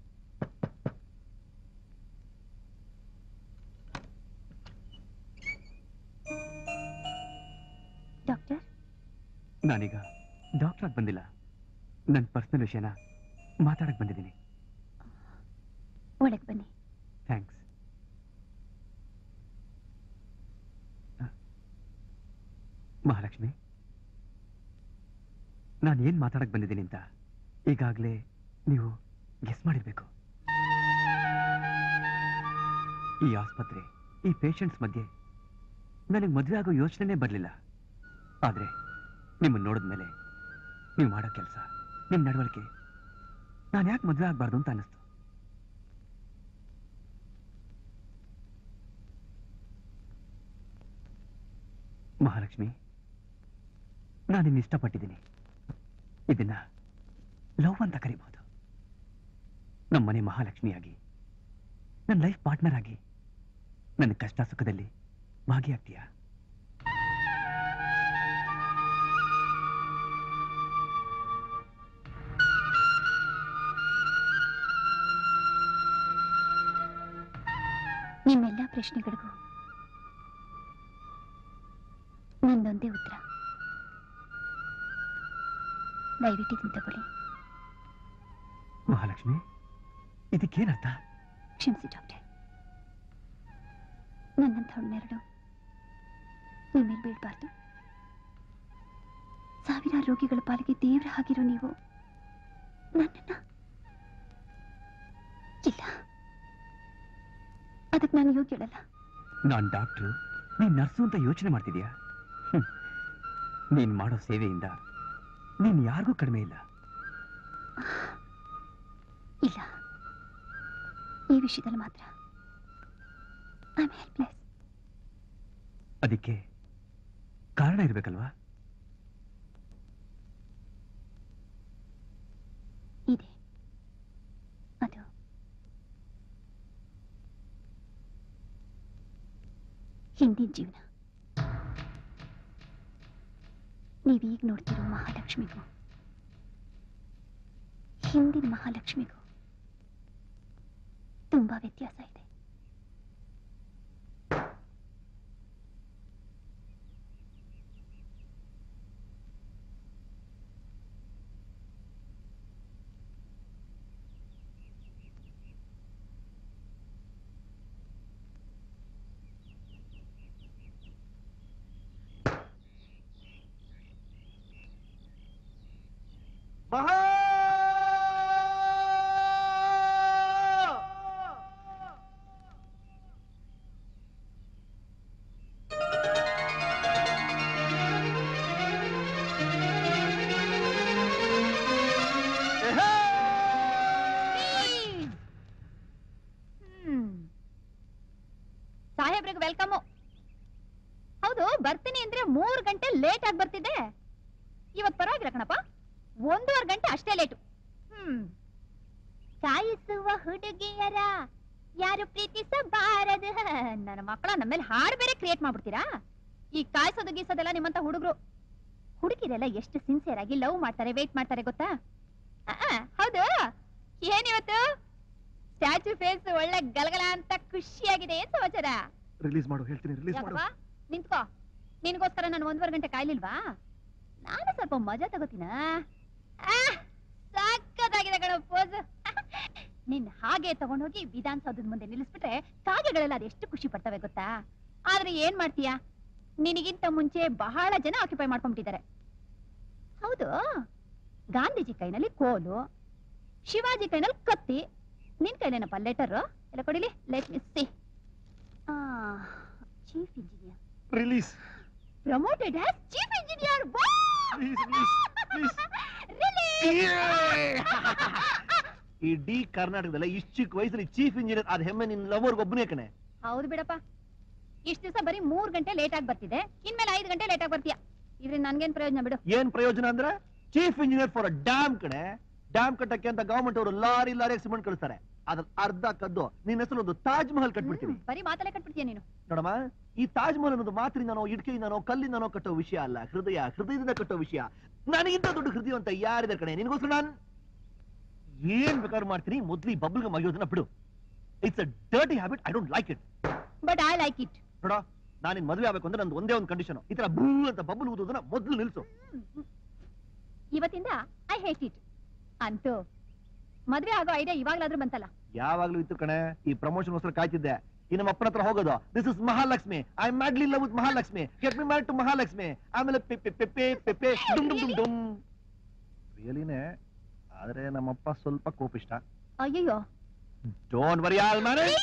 Speaker 2: ಡಾಕ್ಟರ್
Speaker 5: ನಾನೀಗ ಡಾಕ್ಟರ್ ಆಗಿ ಬಂದಿಲ್ಲ ನನ್ನ ಪರ್ಸನಲ್ ವಿಷಯನ ಮಾತಾಡಕ್ ಬಂದಿದ್ದೀನಿ
Speaker 2: ಒಳಗೆ ಬನ್ನಿ
Speaker 5: ಥ್ಯಾಂಕ್ಸ್ ಮಹಾಲಕ್ಷ್ಮಿ ನಾನು ಏನ್ ಮಾತಾಡಕ್ ಬಂದಿದ್ದೀನಿ ಅಂತ ಈಗಾಗಲೇ ನೀವು ಗೆಸ್ ಮಾಡಿರ್ಬೇಕು ಈ ಆಸ್ಪತ್ರೆ ಈ ಪೇಷಂಟ್ಸ್ ಮಧ್ಯೆ ನನಗೆ ಮದುವೆ ಆಗೋ ಯೋಚನೆನೇ ಬರಲಿಲ್ಲ ಆದ್ರೆ ನಿಮ್ಮನ್ನು ನೋಡಿದ್ಮೇಲೆ ನೀವು ಮಾಡೋ ಕೆಲಸ ನಿಮ್ಮ ನಡವಳಿಕೆ ನಾನು ಯಾಕೆ ಮದುವೆ ಆಗಬಾರ್ದು ಅಂತ ಅನ್ನಿಸ್ತು ಮಹಾಲಕ್ಷ್ಮಿ ನಾನು ನಿನ್ನ ಇಷ್ಟಪಟ್ಟಿದ್ದೀನಿ ಇದನ್ನ ಲವ್ ಅಂತ ಕರಿಬಹುದು ನಮ್ಮನೆ ಮಹಾಲಕ್ಷ್ಮಿಯಾಗಿ ನನ್ನ ಲೈಫ್ ಪಾರ್ಟ್ನರ್ ಆಗಿ ನನ್ನ ಕಷ್ಟ ಸುಖದಲ್ಲಿ ಭಾಗಿಯಾಗ್ತೀಯಾ
Speaker 2: ನಿಮ್ಮೆಲ್ಲ ಪ್ರಶ್ನೆಗಳಿಗೂ ನಂದೊಂದೇ ಉತ್ತರ ದಯವಿಟ್ಟು ಇದನ್ನ ತಗೊಳ್ಳಿ
Speaker 5: ಮಹಾಲಕ್ಷ್ಮಿ ಇದಕ್ಕೇನರ್ಥ
Speaker 2: ಕ್ಷಮಿಸಿ ಡಾಕ್ಟರ್ ನನ್ನಂಥವನ್ನೆರಡು ನಿಮ್ಮ ಮೇಲೆ ಬೀಳ್ಬಾರ್ದು ಸಾವಿರಾರು ರೋಗಿಗಳ ಪಾಲಿಗೆ ದೇವ್ರ ಹಾಗಿರೋ ನೀವು ನನ್ನನ್ನ ಇಲ್ಲ ಅದಕ್ಕೆ ನಾನು ಯೋಗ್ಯಳಲ್ಲ
Speaker 5: ನಾನ್ ಡಾಕ್ಟ್ರು ನೀನ್ ನರ್ಸು ಅಂತ ಯೋಚನೆ ಮಾಡ್ತಿದ್ಯಾ ಹ್ಮ್. ನೀನ್ ಮಾಡೋ ಸೇವೆಯಿಂದ ನೀನ್ ಯಾರಿಗೂ ಕಡಿಮೆ ಇಲ್ಲ
Speaker 2: ಇಲ್ಲ ಈ ವಿಷಯದಲ್ಲಿ ಮಾತ್ರ ಐ ಆಮ್ ಹೆಲ್ಪ್ಲೆಸ್
Speaker 5: ಅದಕ್ಕೆ ಕಾರಣ ಇರ್ಬೇಕಲ್ವಾ
Speaker 2: ಇದೆ ಅದು ಹಿಂದಿನ ಜೀವನ ನೀವೀಗ ನೋಡ್ತಿರೋ ಮಹಾಲಕ್ಷ್ಮಿಗೂ ಹಿಂದಿನ ಮಹಾಲಕ್ಷ್ಮಿಗೂ ತುಂಬಾ ವ್ಯತ್ಯಾಸ ಇದೆ
Speaker 9: ಸಾಹೇಬ್ರಿಗೆ ವೆಲ್ಕಮ್ ಹೌದು ಬರ್ತೀನಿ ಅಂದ್ರೆ ಮೂರ್ ಗಂಟೆ ಲೇಟ್ ಆಗಿ ಬರ್ತಿದ್ದೆ ಇವತ್ ಪರವಾಗಿಲ್ಲ ಕಣಪ್ಪ ಒಂದೂವರೆ ಗಂಟೆ ಅಷ್ಟೇ ಲೇಟು ಹ್ಮ್ ಕಾಯಿಸುವ ಹುಡುಗಿಯರ ಯಾರು ಪ್ರೀತಿಸಬಾರದು ನನ್ನ ಮಕ್ಕಳ ನಮ್ಮ ಮೇಲೆ ಹಾಡು ಬೇರೆ ಕ್ರಿಯೇಟ್ ಮಾಡ್ಬಿಡ್ತೀರಾ ಈ ಕಾಯಿಸೋದು ಗೀಸೋದೆಲ್ಲ ನಿಮ್ಮಂತ ಹುಡುಗರು ಹುಡುಗಿರೆಲ್ಲ ಎಷ್ಟು ಸಿನ್ಸಿಯರ್ ಆಗಿ ಲವ್ ಮಾಡ್ತಾರೆ ವೇಟ್ ಮಾಡ್ತಾರೆ ಗೊತ್ತಾ ಆ, ಆ, ಹೌದು ಏನಿವತ್ತು ಸ್ಟ್ಯಾಚು ಫೇಸ್ ಒಳ್ಳೆ ಗಲಗಲ ಅಂತ ಖುಷಿಯಾಗಿದೆ ಏನ್ ಸಮಾಚಾರ
Speaker 3: ರಿಲೀಸ್ ಮಾಡು ಹೇಳ್ತೀನಿ ರಿಲೀಸ್ ಮಾಡು
Speaker 9: ಯಾಕವ್ವ? ನಿಂತ್ಕೋ ನಿನ್ಗೋಸ್ಕರ ನಾನು ಒಂದೂವರೆ ಗಂಟೆ ಕಾಯ್ಲಿಲ್ವಾ ನಾನು ಸ್ವಲ್ಪ ಮಜಾ ತಗೋತೀನ ಸಕ್ಕತ್ತಾಗಿದೆ ಕಣ ಪೋಸ್ ನಿನ್ ಹಾಗೆ ತಗೊಂಡೋಗಿ ವಿಧಾನಸೌಧದ ಮುಂದೆ ನಿಲ್ಲಿಸ್ಬಿಟ್ರೆ ಕಾಗೆಗಳೆಲ್ಲ ಅದೆಷ್ಟು ಖುಷಿ ಪಡ್ತವೆ ಗೊತ್ತಾ ಆದ್ರೆ ಏನ್ ಮಾಡ್ತೀಯಾ ನಿನಗಿಂತ ಮುಂಚೆ ಬಹಳ ಜನ ಆಕ್ಯುಪೈ ಮಾಡ್ಕೊಂಡ್ಬಿಟ್ಟಿದ್ದಾರೆ ಹೌದು ಗಾಂಧೀಜಿ ಕೈನಲ್ಲಿ ಕೋಲು ಶಿವಾಜಿ ಕೈನಲ್ಲಿ ಕತ್ತಿ ನಿನ್ ಕೈಲೇನಪ್ಪ ಲೆಟರ್ ಎಲ್ಲ ಕೊಡಿಲಿ let me see chief engineer
Speaker 3: release
Speaker 9: promoted as chief engineer
Speaker 10: ಇಡೀ ಕರ್ನಾಟಕದಲ್ಲ ಇಷ್ಟು ಚಿಕ್ಕ ವಯಸ್ಸಲ್ಲಿ ಚೀಫ್ ಇಂಜಿನಿಯರ್ ಅದ್ ಹೆಮ್ಮೆ ನಿನ್ ಲವರ್ಗೆ ಒಬ್ಬನೇ ಕಣೆ
Speaker 9: ಹೌದು ಬಿಡಪ್ಪ ಇಷ್ಟ ದಿವಸ ಬರೀ ಮೂರ್ ಗಂಟೆ ಲೇಟ್ ಆಗಿ ಬರ್ತಿದೆ ಇನ್ಮೇಲೆ ಐದು ಗಂಟೆ ಲೇಟ್ ಆಗಿ ಬರ್ತೀಯ ಇದ್ರಿಂದ ನನ್ಗೇನ್ ಪ್ರಯೋಜನ ಬಿಡು
Speaker 10: ಏನ್ ಪ್ರಯೋಜನ ಅಂದ್ರೆ chief engineer for a dam ಕಣೆ ಡ್ಯಾಮ್ ಕಟ್ಟಕ್ಕೆ ಅಂತ ಗವರ್ಮೆಂಟ್ ಅವರು ಲಾರಿ ಲಾರಿ ಸಿಮೆಂಟ್ ಕಳಿಸ್ತಾರೆ ಅದ್ರ ಅರ್ಧ ಕದ್ದು ನಿನ್ನ ಹೆಸರು ಒಂದು ತಾಜ್ ಮಹಲ್ ಕಟ್ಬಿಡ್ತೀನಿ
Speaker 9: ಹ್ಮ್, ಬರೀ ಮಾತಲ್ಲೇ ಕಟ್ಬಿಡ್ತೀಯ ನೀನು
Speaker 10: ನೋಡಮ್ಮ ಈ ತಾಜ್ ಮಹಲ್ ಅನ್ನೋದು ಮಾತ್ರಿಂದನೋ ಇಟ್ಕೆಯಿಂದನೋ ಕಲ್ಲಿಂದನೋ ಕಟ್ಟೋ ವಿಷಯ ಅಲ್ಲ ಹೃದಯ ಹೃದಯದಿಂದ ಕಟ್ಟೋ ವಿಷಯ ನನಗಿಂತ ದೊಡ್ಡ ಹೃದಯ ಅಂತ ಯಾರಿದೆ ಕಣೆ ನಿನಗೋಸ್ಕರ ನಾನು ಏನ್ ಬೇಕಾದ್ರೂ ಮಾಡ್ತೀನಿ ಮೊದ್ಲು ಈ ಬಬ್ಲ್ಗೆ ಮಗಿಯೋದನ್ನ ಬಿಡು it's a dirty habit I don't like it
Speaker 9: but I like it
Speaker 10: ನೋಡ ನಾನು ನಿನ್ ಮದುವೆ ಆಗ್ಬೇಕು ಅಂದ್ರೆ ನಂದು ಒಂದೇ ಒಂದು ಕಂಡೀಷನ್ ಈ ತರ ಬೂ ಅಂತ ಬಬ್ಬಲ್ ಊದೋದನ್ನ ಮೊದ್ಲು ನಿಲ್ಸು
Speaker 9: ಇವತ್ತಿಂದ ಐ ಹೇಟ್ ಇಟ್ ಅಂತೂ ಮದ್ವೆ ಆಗೋ ಐಡಿಯಾ ಇವಾಗ್ಲಾದ್ರೂ ಬಂತಲ್ಲ
Speaker 10: ಯಾವಾಗ್ಲೂ ಇತ್ತು ಕಣೆ ಈ ಪ್ರಮೋಷನ್ಗೋಸ್ಕರ ಕಾಯ್ತಿದ್ದೆ ಈ ನಮ್ಮ ಅಪ್ಪನ ಹತ್ರ ಹೋಗೋದು this is Mahalakshmi I madly love with Mahalakshmi get me mad to Mahalakshmi ಆಮೇಲೆ ಪೆಪ್ಪೆ ಪೆಪ್ಪೆ ಪೆಪ್ಪೆ ಡುಮ್ ಡುಮ್ ಡುಮ್ ಡುಮ್ ರಿಯಲಿನೇ ಆದ್ರೆ ನಮ್ಮಪ್ಪ ಸ್ವಲ್ಪ ಕೋಪಿಷ್ಟ
Speaker 9: ಅಯ್ಯಯ್ಯೋ
Speaker 10: ಡೋಂಟ್ ವರಿ ಆಲ್ ಮ್ಯಾನೇಜ್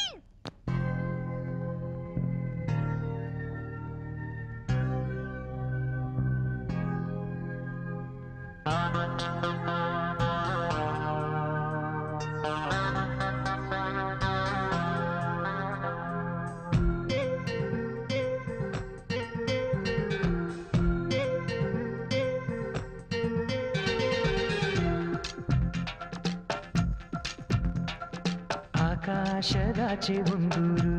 Speaker 11: ಆಕಾಶದಾಚೆ ಒಂದೂರು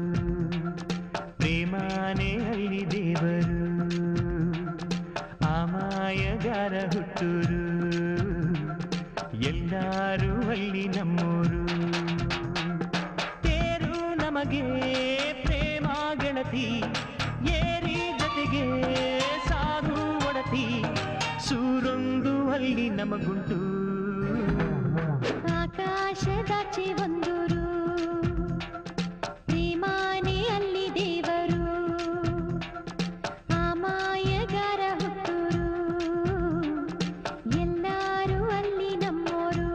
Speaker 11: ಪ್ರೇಮಾನೆ ಅಲ್ಲಿ ದೇವರು ಆಮಾಯಗಾರ ಹುಟ್ಟೂರು ಎಲ್ಲರೂ ಅಲ್ಲಿ ನಮ್ಮೂರು ತೇರು ನಮಗೆ ಪ್ರೇಮ ಗೆಳತಿ ಏರಿ ಜೊತೆಗೆ ಸಾಧು ಒಡತಿ ಸೂರೊಂದು ಅಲ್ಲಿ ನಮಗುಂಟು
Speaker 2: ಆಕಾಶದಾಚೆ ಒಂದೂರು ಪ್ರೇಮಾನೆ ಅಲ್ಲಿ ದೇವರು ಆಮಾಯಗಾರ ಹುಟ್ಟೂರು ಎಲ್ಲರೂ ಅಲ್ಲಿ ನಮ್ಮೋರು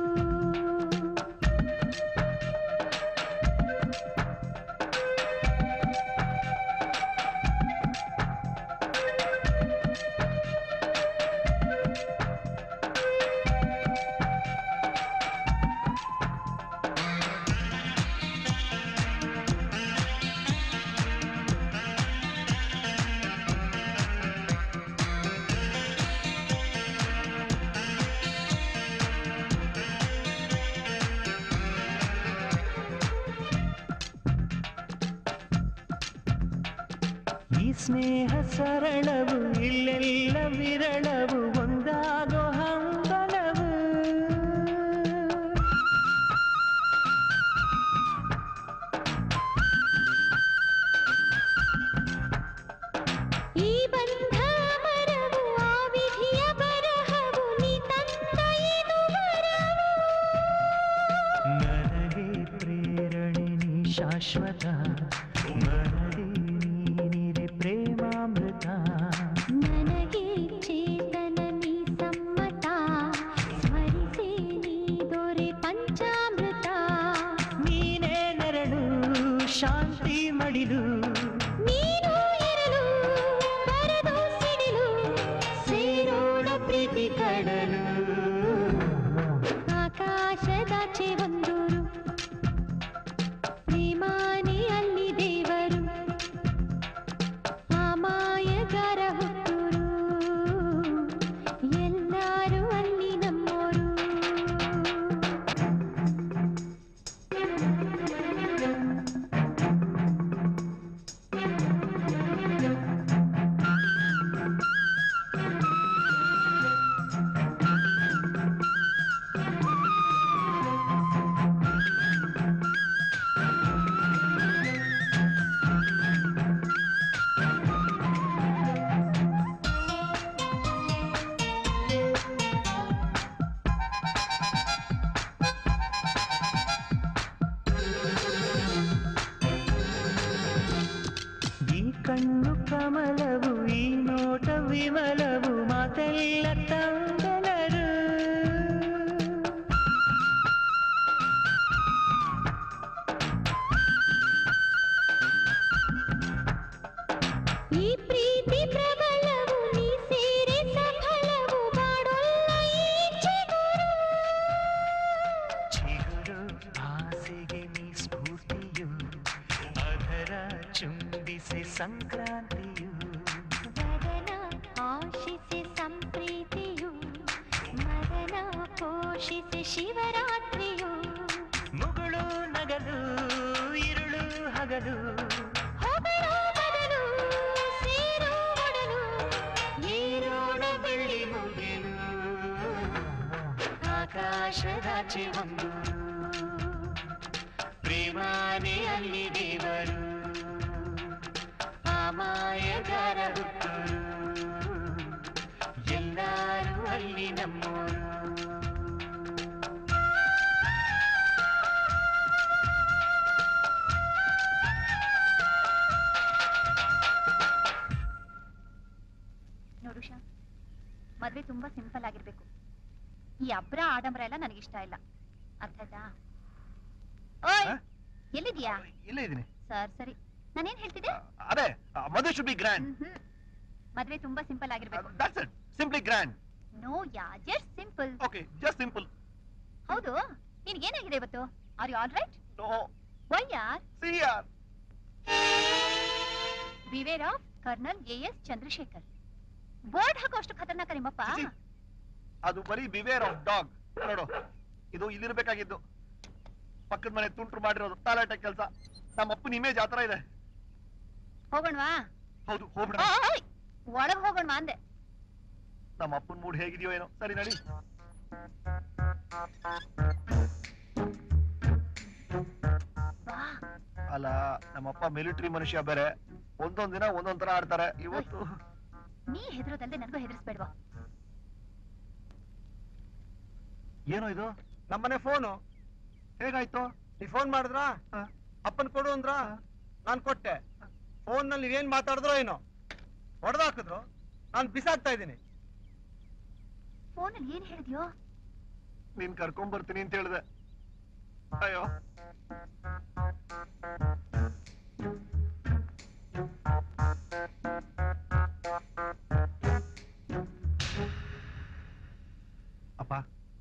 Speaker 11: ಈ ಸ್ನೇಹ ಸರಳವು ಇಲ್ಲೆಲ್ಲ ವಿರಳವು ಒಂದಾಗೋ ಹಂಬಲವು
Speaker 2: ಈ ಬಂಧ ಮರವು ಆ ವಿಧಿಯ ಬರಹವು ನೀ ತಂದ ಇದು ವರವು
Speaker 11: ನನಗೆ ಪ್ರೇರಣೆ ನೀ ಶಾಶ್ವತ ಮನದೇ ನೀನಿರೆ ಪ್ರೇಮಾಮೃತ
Speaker 2: ನನಗೆ ಚೇತನ ನೀ ಸಮ್ಮತ ಸ್ಮರಿಸೆ ನೀ ದೊರೆ ಪಂಚಾಮೃತ
Speaker 11: ನೀನೇ ನೆರಳು ಶಾಂತಿ ಮಡಿಲು
Speaker 2: ನೀನು ಇರಲು ಬರದು ಸಿಡಿಲು ಸೇರೋಣ ಪ್ರೀತಿ ಕಡಲು ಆಕಾಶದಾಚೆ ಒಂದೂರು ಪ್ರೇಮಾನೆ ಅಲ್ಲಿ ದೇವರು ಆಮಾಯಗಾರ ಹುಟ್ಟೂರು ಎಲ್ಲರೂ ಅಲ್ಲಿ ನಮ್ಮೋರು
Speaker 11: ಈ ಕಣ್ಣು ಕಮಲವು ಈ ನೋಟ ವಿಮಲವು ಮಾತೆಲ್ಲ ತಂಗಲರು
Speaker 2: ಈ ಪ್ರೀತಿ ಪ್ರಬಲವು ನೀ ಸೇರೆ ಸಫಲವು ಬಾಡೊಲ್ಲ ಈ ಚಿಗುರು
Speaker 11: ಚಿಗುರು ಆಸೆಗೆ ನೀ ಸ್ಫೂರ್ತಿಯು ಅದರ ಚುಂಬಿಸಿ ಸಂಕ್ರಾಂತಿಯು
Speaker 2: ವರನ ಆಶಿಸಿ ಸಂಪ್ರೀತಿಯು ಮರನ ಪೋಷಿಸಿ ಶಿವರಾತ್ರಿಯು
Speaker 11: ಮುಗುಳು ನಗಲು ഇരുಳು ಹಗಲು
Speaker 2: ಹೊಗಳೋ ಬದಲು ಸೇರೋ ಒಡಲು ಏರೋಣ ಬೆಳ್ಳಿ ಮುಗಿಲು
Speaker 11: ಆಕಾಶದಾಚೆ ಒಂದು ಪ್ರೇಮಾನೆ ಅಲ್ಲಿ ದೇವರು ಆಮಾಯಗಾರ ಹುಟ್ಟೂರು ಎಲ್ಲರೂ ಅಲ್ಲಿ ನಮ್ಮೋರು
Speaker 9: ತುಂಬಾ ಸಿಂಪಲ್ ಆಗಿರ್ಬೇಕು ಈ ಅಬ್ರ ಆಡಂಬರ ಎಲ್ಲ ನನಗಿಷ್ಟ ಇಲ್ಲ ಅರ್ಥ ಆಯ್ತಾ ಓಯ್
Speaker 10: ಹ?
Speaker 9: ಎಲ್ಲಿದ್ಯಾ
Speaker 10: ಇಲ್ಲೇ ಇದೀನಿ
Speaker 9: ಸರ್ ಸರಿ ನಾನೇನ್ ಹೇಳ್ತಿದ್ದೆ
Speaker 10: ಅದೇ ಮದುವೆ ಶುಡ್ ಬಿ ಗ್ರ್ಯಾಂಡ್
Speaker 9: ಮ್ಹ್ಮ್. ಮದ್ವೆ ತುಂಬಾ ಸಿಂಪಲ್ ಆಗಿರ್ಬೇಕು
Speaker 10: that's it simply grand
Speaker 9: no ya just simple
Speaker 10: okay just simple
Speaker 9: ಹೌದು ನಿನ್ಗೇನಾಗಿದೆ ಇವತ್ತು are you all right
Speaker 10: no
Speaker 9: why ಯಾರ್
Speaker 10: ಸಿ ಯಾರ್
Speaker 9: beware of colonel A S Chandrashekhar board ಹಾಕೋ ಅಷ್ಟು ಖತರ್ನಾಕ ನಿಮ್ಮಪ್ಪ
Speaker 10: ಚಿಚಿ. ಅದು ಬರೀ ಬಿವೇರ್ ಆಫ್ ಡಾಗ್ ನೋಡು ಇದು ಇಲ್ಲಿರ್ಬೇಕಾಗಿದ್ದು ಪಕ್ಕದ ಮನೆ ತುಂಟ್ರು ಮಾಡಿರೋದು ಟಾಯ್ಲೆಟ್ ಕೆಲಸ ನಮ್ಮ ಅಪ್ಪನ ಇಮೇಜ್ ಆತರ ಇದೆ
Speaker 9: ಹೋಗೋಣವಾ
Speaker 10: ಹೌದು ಹೋಗ್ಬಿಡ
Speaker 9: ಓಯ್ ಒಳಗ್ ಹೋಗೋಣವಾ ಅಂದೆ
Speaker 10: ನಮ್ಮ ಅಪ್ಪನ ಮೂಡ್ ಹೇಗಿದೆಯೋ ಏನೋ ಸರಿ ನಡಿ
Speaker 9: ವಾ
Speaker 10: ಅಲ್ಲ ನಮ್ಮಪ್ಪ ಮಿಲಿಟರಿ ಮನುಷ್ಯ ಬೇರೆ ಒಂದೊಂದ್ ದಿನ ಒಂದೊಂದ್ ತರ ಆಡ್ತಾರೆ ಇವತ್ತು
Speaker 9: ನೀ ಹೆದರೋದಲ್ದೆ ನನಗೂ ಹೆದರ್ಸ್ಬೇಡ್ವಾ
Speaker 10: ಏನೋ ಇದು
Speaker 3: ನಮ್ಮನೆ ಫೋನು
Speaker 10: ಹೇಗಾಯ್ತು
Speaker 3: ನೀ ಫೋನ್ ಮಾಡಿದ್ರ ಅಪ್ಪನ್ ಕೊಡು ಅಂದ್ರ ನಾನ್ ಕೊಟ್ಟೆ ಫೋನ್ ನಲ್ಲಿ ನೀವೇನ್ ಮಾತಾಡಿದ್ರೋ ಏನೋ ಹೊಡೆದಾಕಿದ್ರು ನಾನ್ ಬಿಸಾಕ್ತಾ ಇದ್ದೀನಿ
Speaker 9: ಫೋನಲ್ಲಿ ಏನ್ ಹೇಳಿದ್ಯೋ
Speaker 10: ನೀನ್ ಕರ್ಕೊಂಡ್ ಬರ್ತೀನಿ ಅಂತ ಹೇಳ್ದೆ ಅಯ್ಯೋ ಅಪ್ಪ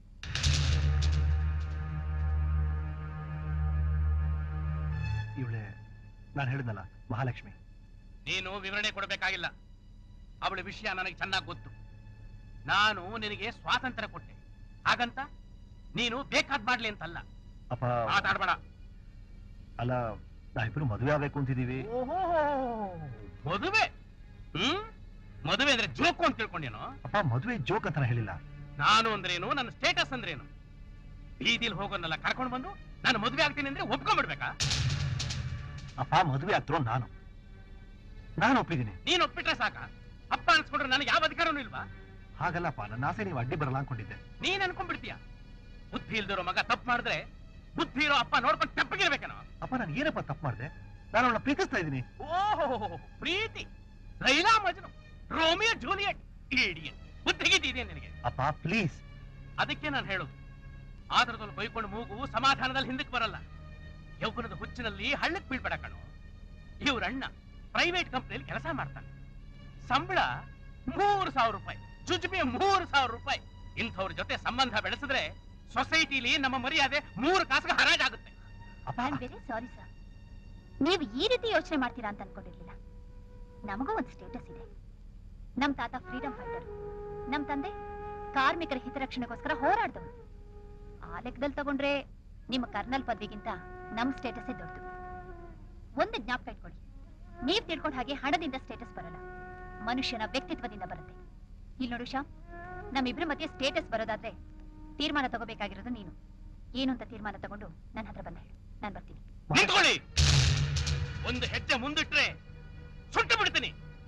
Speaker 10: ಇವಳೆ ನಾನು ಹೇಳಿದ್ನಲ್ಲ ಮಹಾಲಕ್ಷ್ಮಿ
Speaker 8: ನೀನು ವಿವರಣೆ ಕೊಡಬೇಕಾಗಿಲ್ಲ ಅವಳ ವಿಷಯ ನನಗೆ ಚೆನ್ನಾಗಿ ಗೊತ್ತು ನಾನು ನಿನಗೆ ಸ್ವಾತಂತ್ರ್ಯ ಕೊಟ್ಟೆ ಹಾಗಂತ ನೀನು ಬೇಕಾದ್ ಮಾಡ್ಲಿ ಅಂತಲ್ಲ
Speaker 10: ಅಪ್ಪ
Speaker 8: ಮಾತಾಡ್ಬೇಡ
Speaker 10: ಅಲ್ಲ ನಾವಿಬ್ರು ಮದುವೆ ಆಗ್ಬೇಕು ಅಂತಿದೀವಿ
Speaker 8: ಮದುವೆ ಹ್ಮ್ ಮದುವೆ ಅಂದ್ರೆ ಜೋಕು ಅಂತ ತಿಳ್ಕೊಂಡೇನೋ
Speaker 10: ಅಪ್ಪ ಮದುವೆ ಜೋಕ್ ಅಂತ ನಾನ್ ಹೇಳಿಲ್ಲ
Speaker 8: ನಾನು ಅಂದ್ರೇನು ನನ್ನ ಸ್ಟೇಟಸ್ ಅಂದ್ರೇನು ಬೀದಿಲ್ ಹೋಗೋನೆಲ್ಲ ಕರ್ಕೊಂಡು ಬಂದು ನಾನು ಮದುವೆ ಆಗ್ತೀನಿ ಅಂದ್ರೆ ಒಪ್ಕೊಂಡ್ಬಿಡ್ಬೇಕಾ
Speaker 10: ಅಪ್ಪ ಮದುವೆ ಆಗ್ತಿರೋ ನಾನು ನಾನು ಒಪ್ಪಿದ್ದೀನಿ
Speaker 8: ನೀನ್ ಒಪ್ಪಿಟ್ರೆ ಸಾಕ ಅಪ್ಪ ಅನ್ಸ್ಕೊಂಡ್ರೆ ನನಗೆ ಯಾವ ಅಧಿಕಾರನೂ ಇಲ್ವಾ
Speaker 10: ಹಾಗಲ್ಲಪ್ಪ ನನ್ನ ಆಸೆ ನೀವು ಅಡ್ಡಿ ಬರಲ್ಲ ಅನ್ಕೊಂಡಿದ್ದೆ
Speaker 8: ನೀನ್ ಅನ್ಕೊಂಡ್ಬಿಡ್ತೀಯ ಬುದ್ಧಿ ಇಲ್ದಿರೋ ಮಗ ತಪ್ಪು ಮಾಡಿದ್ರೆ ಬುದ್ಧಿ ಇರೋ ಅಪ್ಪ ನೋಡ್ಕೊಂಡು ತಪ್ಪಗಿರ್ಬೇಕೇನೋ
Speaker 10: ಅಪ್ಪ ನಾನು ಏನಪ್ಪ ತಪ್ಪು ಮಾಡಿದೆ ನಾನು ಅವಳನ್ನ ಪ್ರೀತಿಸ್ತಾ ಇದ್ದೀನಿ
Speaker 8: ಓಹೋ ಪ್ರೀತಿ Laila Majnu Romeo Juliet idiot ಬುದ್ಧಿಗಿದ್ದಿದೆ ನಿನಗೆ
Speaker 10: ಅಪ್ಪ ಪ್ಲೀಸ್
Speaker 8: ಅದಕ್ಕೆ ನಾನು ಹೇಳೋದು ಆತರದಲ್ಲಿ ಬೈಕೊಂಡು ಮೂಗು ಸಮಾಧಾನದಲ್ಲಿ ಹಿಂದಕ್ಕೆ ಬರಲ್ಲ ಯೌವನದ ಹುಚ್ಚಿನಲ್ಲಿ ಹಳ್ಳಕ್ ಬೀಳ್ಬೇಡ ಕಣು ಇವ್ರ ಅಣ್ಣ ಪ್ರೈವೇಟ್ ಕಂಪ್ನಿಯಲ್ಲಿ ಕೆಲಸ ಮಾಡ್ತಾನೆ ಸಂಬಳ ಮೂರು ಸಾವಿರ ರೂಪಾಯಿ ಚುಜುಬಿ ಮೂರು ಸಾವಿರ ರೂಪಾಯಿ ಇಂಥವ್ರ ಜೊತೆ ಸಂಬಂಧ ಬೆಳೆಸಿದ್ರೆ ಸೊಸೈಟಿಲಿ ನಮ್ಮ ಮರ್ಯಾದೆ ಮೂರು ಕಾಸಿಗೆ ಹರಾಜಾಗುತ್ತೆ
Speaker 10: ಅಪ್ಪ
Speaker 9: ಐ ವೆರಿ ಸಾರಿ ಸರ್ ನೀವು ಈ ರೀತಿ ಯೋಚನೆ ಮಾಡ್ತೀರಾ ಅಂತ ಅನ್ಕೊಂಡಿರ್ಲಿಲ್ಲ ನಮಗೂ ಒಂದು ಸ್ಟೇಟಸ್ ಇದೆ ನಮ್ ತಾತ ಫ್ರೀಡಂ ಫೈಟರ್ ನಮ್ ತಂದೆ ಕಾರ್ಮಿಕರ ಹಿತರಕ್ಷಣೆಗೋಸ್ಕರ ಹೋರಾಡ್ದವ್ರು ಆ ಲೆಕ್ಕದಲ್ಲಿ ತಗೊಂಡ್ರೆ ನಿಮ್ಮ ಕರ್ನಲ್ ಪದವಿಗಿಂತ ನಮ್ ಸ್ಟೇಟಸ್ಸೇ ದೊಡ್ಡದು ಒಂದು ಜ್ಞಾಪಕ ಇಟ್ಕೊಳ್ಳಿ ನೀವ್ ತಿಳ್ಕೊಂಡ ಹಾಗೆ ಹಣದಿಂದ ಸ್ಟೇಟಸ್ ಬರಲ್ಲ ಮನುಷ್ಯನ ವ್ಯಕ್ತಿತ್ವದಿಂದ ಬರುತ್ತೆ ಇಲ್ಲಿ ನೋಡು ಶ್ಯಾಮ್ ನಮ್ಮಿಬ್ರ ಮಧ್ಯೆ ಸ್ಟೇಟಸ್ ಬರೋದಾದ್ರೆ ತೀರ್ಮಾನ ತಗೋಬೇಕಾಗಿರೋದು ನೀನು ಏನು ಅಂತ ತೀರ್ಮಾನ ತಗೊಂಡು ನನ್ನ ಹತ್ರ ಬಂದ ಹೇಳು ನಾನು ಬರ್ತೀನಿ
Speaker 8: ನಿಂತ್ಕೊಳ್ಳಿ ಒಂದು ಹೆಜ್ಜೆ ಮುಂದಿಟ್ರೆ ಸುಟ್ಟು ಬಿಡ್ತೀನಿ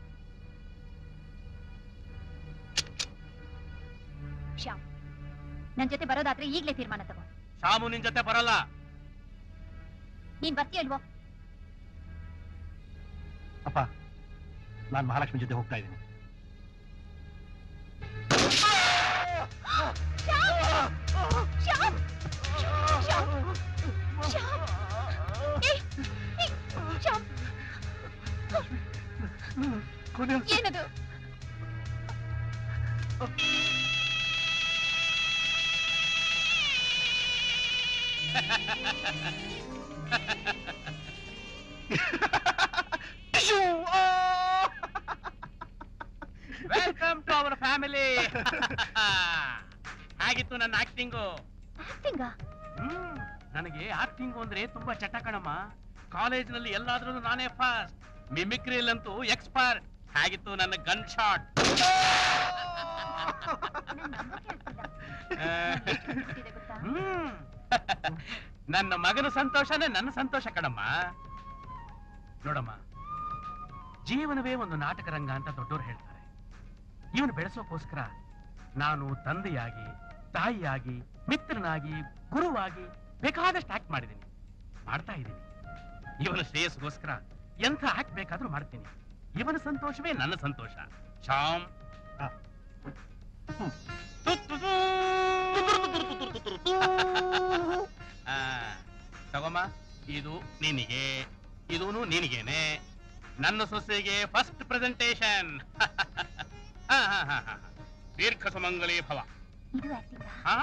Speaker 9: ಶ್ಯಾಮ್ ನನ್ ಜೊತೆ ಬರೋದಾದ್ರೆ ಈಗ್ಲೇ ತೀರ್ಮಾನ ತಗೋ
Speaker 8: ಶಾಮು ನಿನ್ ಜೊತೆ ಬರಲ್ಲ
Speaker 9: ನೀನ್ ಬರ್ತೀಯ ಇಲ್ವೋ
Speaker 10: ಅಪ್ಪ ನಾನು ಮಹಾಲಕ್ಷ್ಮಿ ಜೊತೆ ಹೋಗ್ತಾ ಇದ್ದೀನಿ
Speaker 9: ಶ್ಯಾಮ್! ಶ್ಯಾಮ್! ಶ್ಯಾಮ್! ಏಯ್! ಏಯ್! ಶ್ಯಾಮ್! ಏನದು
Speaker 8: ವೆಲ್ಕಮ್ ಟು ಅವರ್ ಫ್ಯಾಮಿಲಿ ಹಾಗಿತ್ತು ನನ್ನ ಆಕ್ಟಿಂಗು
Speaker 9: ಆಕ್ಟಿಂಗಾ
Speaker 8: ಹ್ಮ್ ನನಗೆ ಆಕ್ಟಿಂಗ್ ಅಂದ್ರೆ ತುಂಬಾ ಚಟ ಕಣಮ್ಮ ಕಾಲೇಜ್ನಲ್ಲಿ ಎಲ್ಲಾದ್ರೂ ನಾನೇ ಫಸ್ಟ್ ಮಿಮಿಕ್ರಿಲಂತೂ ಎಕ್ಸ್ಪರ್ಟ್ ಹಾಗಿತ್ತು ನನ್ನ ಗನ್ ಶಾಟ್
Speaker 9: ನನ್ ನಂಬೋಕೆ ಆಗ್ತಿಲ್ಲ ನಾನ್ ಎಷ್ಟ್ ಖುಷಿಪಟ್ಟಿದ್ದೆ ಗೊತ್ತಾ
Speaker 8: ಹ್ಮ್ ನನ್ನ ಮಗನ ಸಂತೋಷನೇ ನನ್ನ ಸಂತೋಷ ಕಣಮ್ಮ ನೋಡಮ್ಮ ಜೀವನವೇ ಒಂದು ನಾಟಕ ರಂಗ ಅಂತ ದೊಡ್ಡೋರು ಹೇಳ್ತಾರೆ ಇವನು ಬೆಳೆಸೋಕೋಸ್ಕರ ನಾನು ತಂದೆಯಾಗಿ ತಾಯಿಯಾಗಿ ಮಿತ್ರನಾಗಿ ಗುರುವಾಗಿ ಬೇಕಾದಷ್ಟು ಆಕ್ಟ್ ಮಾಡಿದ್ದೀನಿ ಮಾಡ್ತಾ ಇದ್ದೀನಿ ಇವನ ಶ್ರೇಯಸ್ಗೋಸ್ಕರ ಎಂಥ ಆಕ್ಟ್ ಬೇಕಾದ್ರೂ ಮಾಡ್ತೀನಿ ಇವನ ಸಂತೋಷವೇ ನನ್ನ ಸಂತೋಷ ಶ್ಯಾಮ್ ಆ, ತಗೊಮ್ಮ ಇದು ನಿನಗೆ ಇದೂನು ನಿನಗೇನೆ ನನ್ನ ಸೊಸೆಗೆ ಫಸ್ಟ್ ಪ್ರೆಸೆಂಟೇಶನ್ ದೀರ್ಘ ಸುಮಂಗಲಿ ಭವ
Speaker 2: ಇದು ಆಕ್ಟಿಂಗ್
Speaker 8: ಹಾ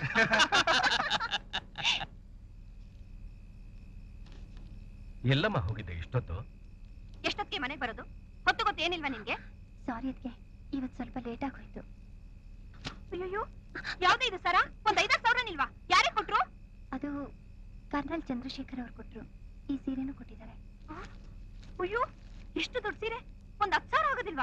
Speaker 4: ಎಲ್ಲಮ್ಮ ಹೋಗಿದ್ದೆ ಇಷ್ಟೊತ್ತು
Speaker 9: ಎಷ್ಟೊತ್ತಿಗೆ ಮನೆಗೆ ಬರೋದು ಹೊತ್ತು ಗೊತ್ತು ಏನಿಲ್ವಾ ನಿನ್ಗೆ
Speaker 2: ಸಾರಿ ಅದಕ್ಕೆ ಇವತ್ತು ಸ್ವಲ್ಪ ಲೇಟ್ ಆಗೋಯ್ತು
Speaker 9: ಅಯ್ಯೋ ಯಾವ್ದು ಇದು ಸರ ಒಂದ್ ಐದಾರು ಸಾವಿರ ನಿಲ್ವಾ ಯಾರೇ ಕೊಟ್ರು
Speaker 2: ಅದು ಕರ್ನಲ್ ಚಂದ್ರಶೇಖರ್ ಅವ್ರು ಕೊಟ್ರು ಈ ಸೀರೆನೂ ಕೊಟ್ಟಿದ್ದಾರೆ
Speaker 9: ಅಯ್ಯೋ ಎಷ್ಟು ದೊಡ್ಡ ಸೀರೆ ಒಂದ್ ಹತ್ತು ಸಾವಿರ ಆಗೋದಿಲ್ವಾ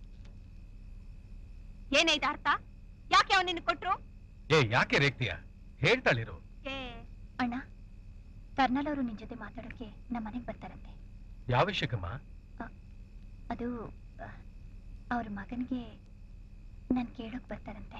Speaker 9: ಏನೇ ಇದು ಅರ್ಥ ಯಾಕೆ ಅವನ್ ನಿನ್ ಕೊಟ್ರು
Speaker 4: ಏ ಯಾಕೆ ರೇಗ್ತೀಯ ಹೇಳ್ತಾಳಿರು
Speaker 9: ಏ
Speaker 2: ಅಣ್ಣ ಕರ್ನಲ್ ಅವರು ನಿನ್ ಜೊತೆ ಮಾತಾಡೋಕೆ ನಮ್ಮ ಮನೆಗೆ ಬರ್ತಾರಂತೆ
Speaker 4: ಯಾವ ವಿಷಯಕ್ಕಮ್ಮ
Speaker 2: ಅದು ಅವ್ರ ಮಗನಿಗೆ ನಾನು ಕೇಳೋಕ್ ಬರ್ತಾರಂತೆ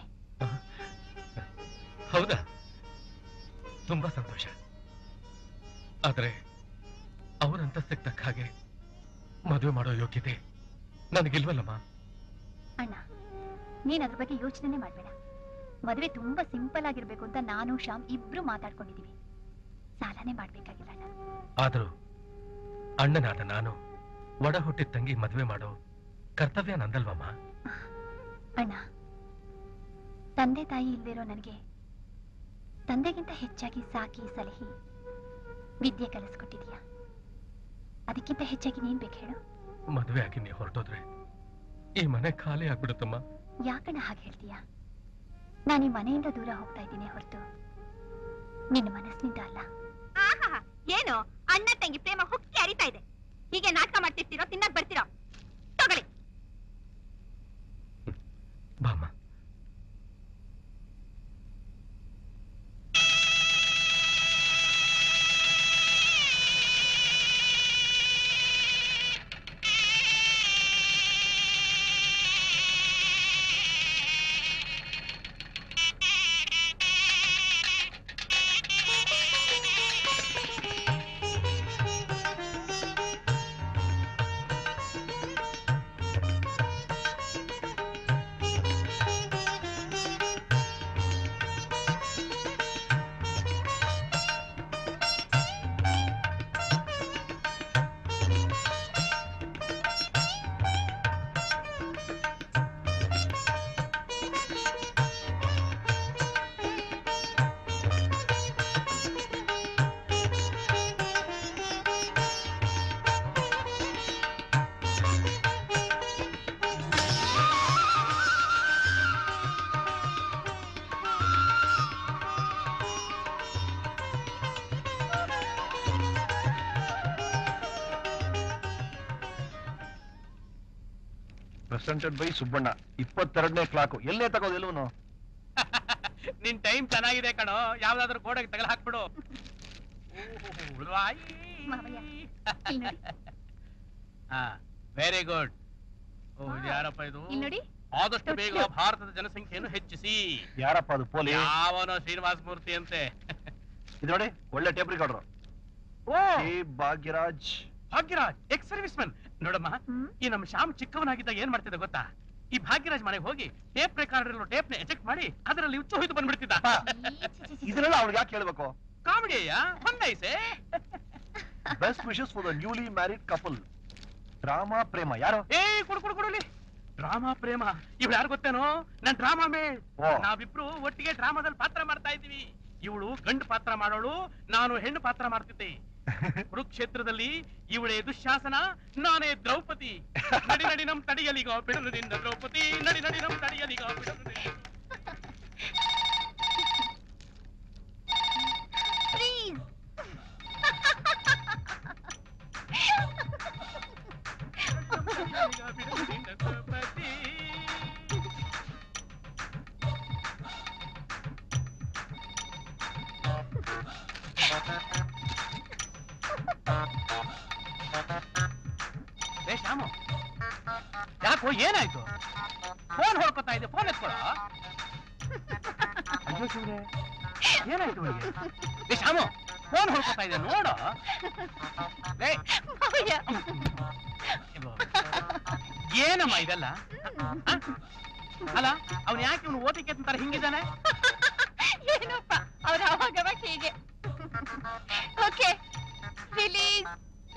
Speaker 4: ಹೌದಾ ತುಂಬಾ ಸಂತೋಷ ಆದ್ರೆ ಅವ್ರ ಅಂತಸ್ತಕ್ಕೆ ತಕ್ಕ ಹಾಗೆ ಮದುವೆ ಮಾಡೋ ಯೋಗ್ಯತೆ ನನಗಿಲ್ವಲ್ಲಮ್ಮ
Speaker 2: ಅಣ್ಣ ನೀನ್ ಅದ್ರ ಬಗ್ಗೆ ಯೋಚನೆ ಮಾಡ್ಬೇಡ ಮದುವೆ ತುಂಬಾ ಸಿಂಪಲ್ ಆಗಿರ್ಬೇಕು ಅಂತ ನಾನು ಶ್ಯಾಮ್ ಇಬ್ರು ಮಾತಾಡ್ಕೊಂಡಿದೀವಿ ಸಾಲನೆ ಮಾಡ್ಬೇಕಾಗಿಲ್ಲ ಅಣ್ಣ
Speaker 4: ಆದರೂ ಅಣ್ಣನಾದ ನಾನು ಒಡ ಹುಟ್ಟಿದ ತಂಗಿ ಮದುವೆ ಮಾಡೋ ಕರ್ತವ್ಯ ನಂದಲ್ವಮ್ಮ
Speaker 2: ಅಣ್ಣ ತಂದೆ ತಾಯಿ ಇಲ್ದಿರೋ ನನಗೆ ತಂದೆಗಿಂತ ಹೆಚ್ಚಾಗಿ ಸಾಕಿ ಸಲಹಿ ವಿದ್ಯೆ ಕಲಿಸ್ಕೊಟ್ಟಿದೀಯ ಅದಕ್ಕಿಂತ ಹೆಚ್ಚಾಗಿ ನೀನ್ ಬೇಕು ಹೇಳು
Speaker 4: ಮದುವೆ ಆಗಿ ನೀವು ಹೊರಟೋದ್ರೆ ಈ ಮನೆ ಖಾಲಿ ಆಗ್ಬಿಡುತ್ತಮ್ಮ
Speaker 2: ಯಾಕಣ್ಣ ಹಾಗೆ ಹೇಳ್ತೀಯ ನಾನು ಈ ಮನೆಯಿಂದ ದೂರ ಹೋಗ್ತಾ ಇದ್ದೀನಿ ಹೊರತು ನಿನ್ನ ಮನಸ್ಸಿನಿಂದ ಅಲ್ಲ
Speaker 9: ಆಹಾಹಾ, ಏನು ಅಣ್ಣ ತಂಗಿ ಪ್ರೇಮ ಹುಕ್ಕಿ ಹರಿತಾ ಇದೆ ಹೀಗೆ ನಾಟಕ ಮಾಡ್ತಿರ್ತೀರೋ ತಿನ್ನಕ್ ಬರ್ತೀರೋ ತಗೊಳ್ಳಿ
Speaker 4: ಬಾಮ್ಮ
Speaker 10: ಪ್ರೆಸೆಂಟೆಡ್ ಬೈ ಸುಬ್ಬಣ್ಣ ಇಪ್ಪತ್ತೆರಡನೇ ಕ್ಲಾಕು ಎಲ್ಲೇ ತಗೋದಿಲ್ವನು
Speaker 8: ನಿನ್ ಟೈಮ್ ಚೆನ್ನಾಗಿದೆ ಕಣೋ ಯಾವ್ದಾದ್ರು ಗೋಡೆಗೆ ತಗಲ ಹಾಕ್ಬಿಡು
Speaker 2: ಮಾವಯ್ಯ, ಇಲ್ಲಿ ನೋಡಿ.
Speaker 8: ಹಾ ವೆರಿ ಗುಡ್ ಓ ಇದು ಯಾರಪ್ಪ ಇದು
Speaker 9: ಇಲ್ಲಿ ನೋಡಿ
Speaker 8: ಆದಷ್ಟು ಬೇಗ ಭಾರತದ ಜನಸಂಖ್ಯೆಯನ್ನು ಹೆಚ್ಚಿಸಿ
Speaker 10: ಯಾರಪ್ಪ ಅದು ಪೋಲಿ
Speaker 8: ಯಾವನೋ ಶ್ರೀನಿವಾಸ ಮೂರ್ತಿ ಅಂತೆ
Speaker 10: ಇದು ನೋಡಿ ಒಳ್ಳೆ ಟೇಪ್ ರಿಕಾರ್ಡರ್
Speaker 8: ಓ
Speaker 10: ಏ Bhagyaraj
Speaker 8: Bhagyaraj ex service man ನೋಡಮ್ಮ
Speaker 2: ಹ್ಮ್?
Speaker 8: ಈ ನಮ್ಮ ಶ್ಯಾಮ್ ಚಿಕ್ಕವನಾಗಿದ್ದಾಗ ಏನ್ ಮಾಡ್ತಿದ್ದ ಗೊತ್ತಾ ಈ ಭಾಗ್ಯರಾಜ್ ಮನೆಗೆ ಹೋಗಿ ಟೇಪ್ ರೆಕಾರ್ಡರ್ ಇರೋ ಟೇಪ್ ನ ಎಜೆಕ್ಟ್ ಮಾಡಿ ಅದರಲ್ಲಿ ಹುಚ್ಚು ಹೋಯ್ತು ಬಂದ್ಬಿಡ್ತಿದ್ದ
Speaker 10: ಇದನ್ನೆಲ್ಲ ಅವ್ರಿಗೆ ಯಾಕೆ ಕೇಳ್ಬೇಕು
Speaker 8: ಕಾಮಿಡಿಯ ಹೊಂದೈಸೆ
Speaker 10: best wishes for the newly married couple drama ಪ್ರೇಮ ಯಾರು
Speaker 8: ಏ ಕೊಡು ಕೊಡು ಕೊಡಲಿ ಡ್ರಾಮಾ ಪ್ರೇಮ ಇವ್ಳು ಯಾರು ಗೊತ್ತೇನೋ ನನ್ ಡ್ರಾಮಾ ಮೇಳ್
Speaker 10: ಓ.
Speaker 8: ನಾವಿಬ್ರು ಒಟ್ಟಿಗೆ ಡ್ರಾಮಾದಲ್ಲಿ ಪಾತ್ರ ಮಾಡ್ತಾ ಇದೀವಿ ಇವಳು ಗಂಡು ಪಾತ್ರ ಮಾಡೋಳು ನಾನು ಹೆಣ್ಣು ಪಾತ್ರ ಮಾಡ್ತಿದ್ದೆ ಕುರುಕ್ಷೇತ್ರದಲ್ಲಿ ಇವಳೇ ದುಶ್ಯಾಸನ ನಾನೇ ದ್ರೌಪದಿ ನಡಿ ನಡಿ ನಮ್ ತಡಿಯಲಿಗ ಬಿಡಲು ನಿನ್ನ ದ್ರೌಪದಿ ನಡಿ ನಡಿ ನಮ್ ತಡಿಯಲಿಗ ಬಿಡಲು ನಿನ್ನ
Speaker 9: ಪ್ಲೀಸ್
Speaker 8: ತಡಿಯಲಿಗ ಬಿಡಲು ನಿನ್ನ ದ್ರೌಪದಿ ಏ ಶ್ಯಾಮು ಯಾಕೋ ಏನಾಯ್ತು ಫೋನ್ ಹೊಡ್ಕೊತಾ ಇದೆ ಫೋನ್ ಎತ್ಕೊಳ ಅಯ್ಯೋ ಶಿವ್ರೆ ಏನಾಯ್ತು ಅವಳಿಗೆ ಏ ಶ್ಯಾಮು ಫೋನ್ ಹೊಡ್ಕೊತಾ ಇದೆ ನೋಡು ಲೇ,
Speaker 9: ಮಾವಯ್ಯ
Speaker 8: ಇವು. ಏನಮ್ಮ ಇದೆಲ್ಲ ಆ? ಅಲ್ಲ ಅವ್ನು ಯಾಕೆ ಇವನು ಓಟಿಕೆ ಅಂತಾರೆ ಹಿಂಗಿದ್ದಾನೆ
Speaker 9: ಏನಪ್ಪ ಅವ್ರ ಅವಾಗವಾಗ ಹೀಗೆ ಓಕೆ ರಿಲೀಸ್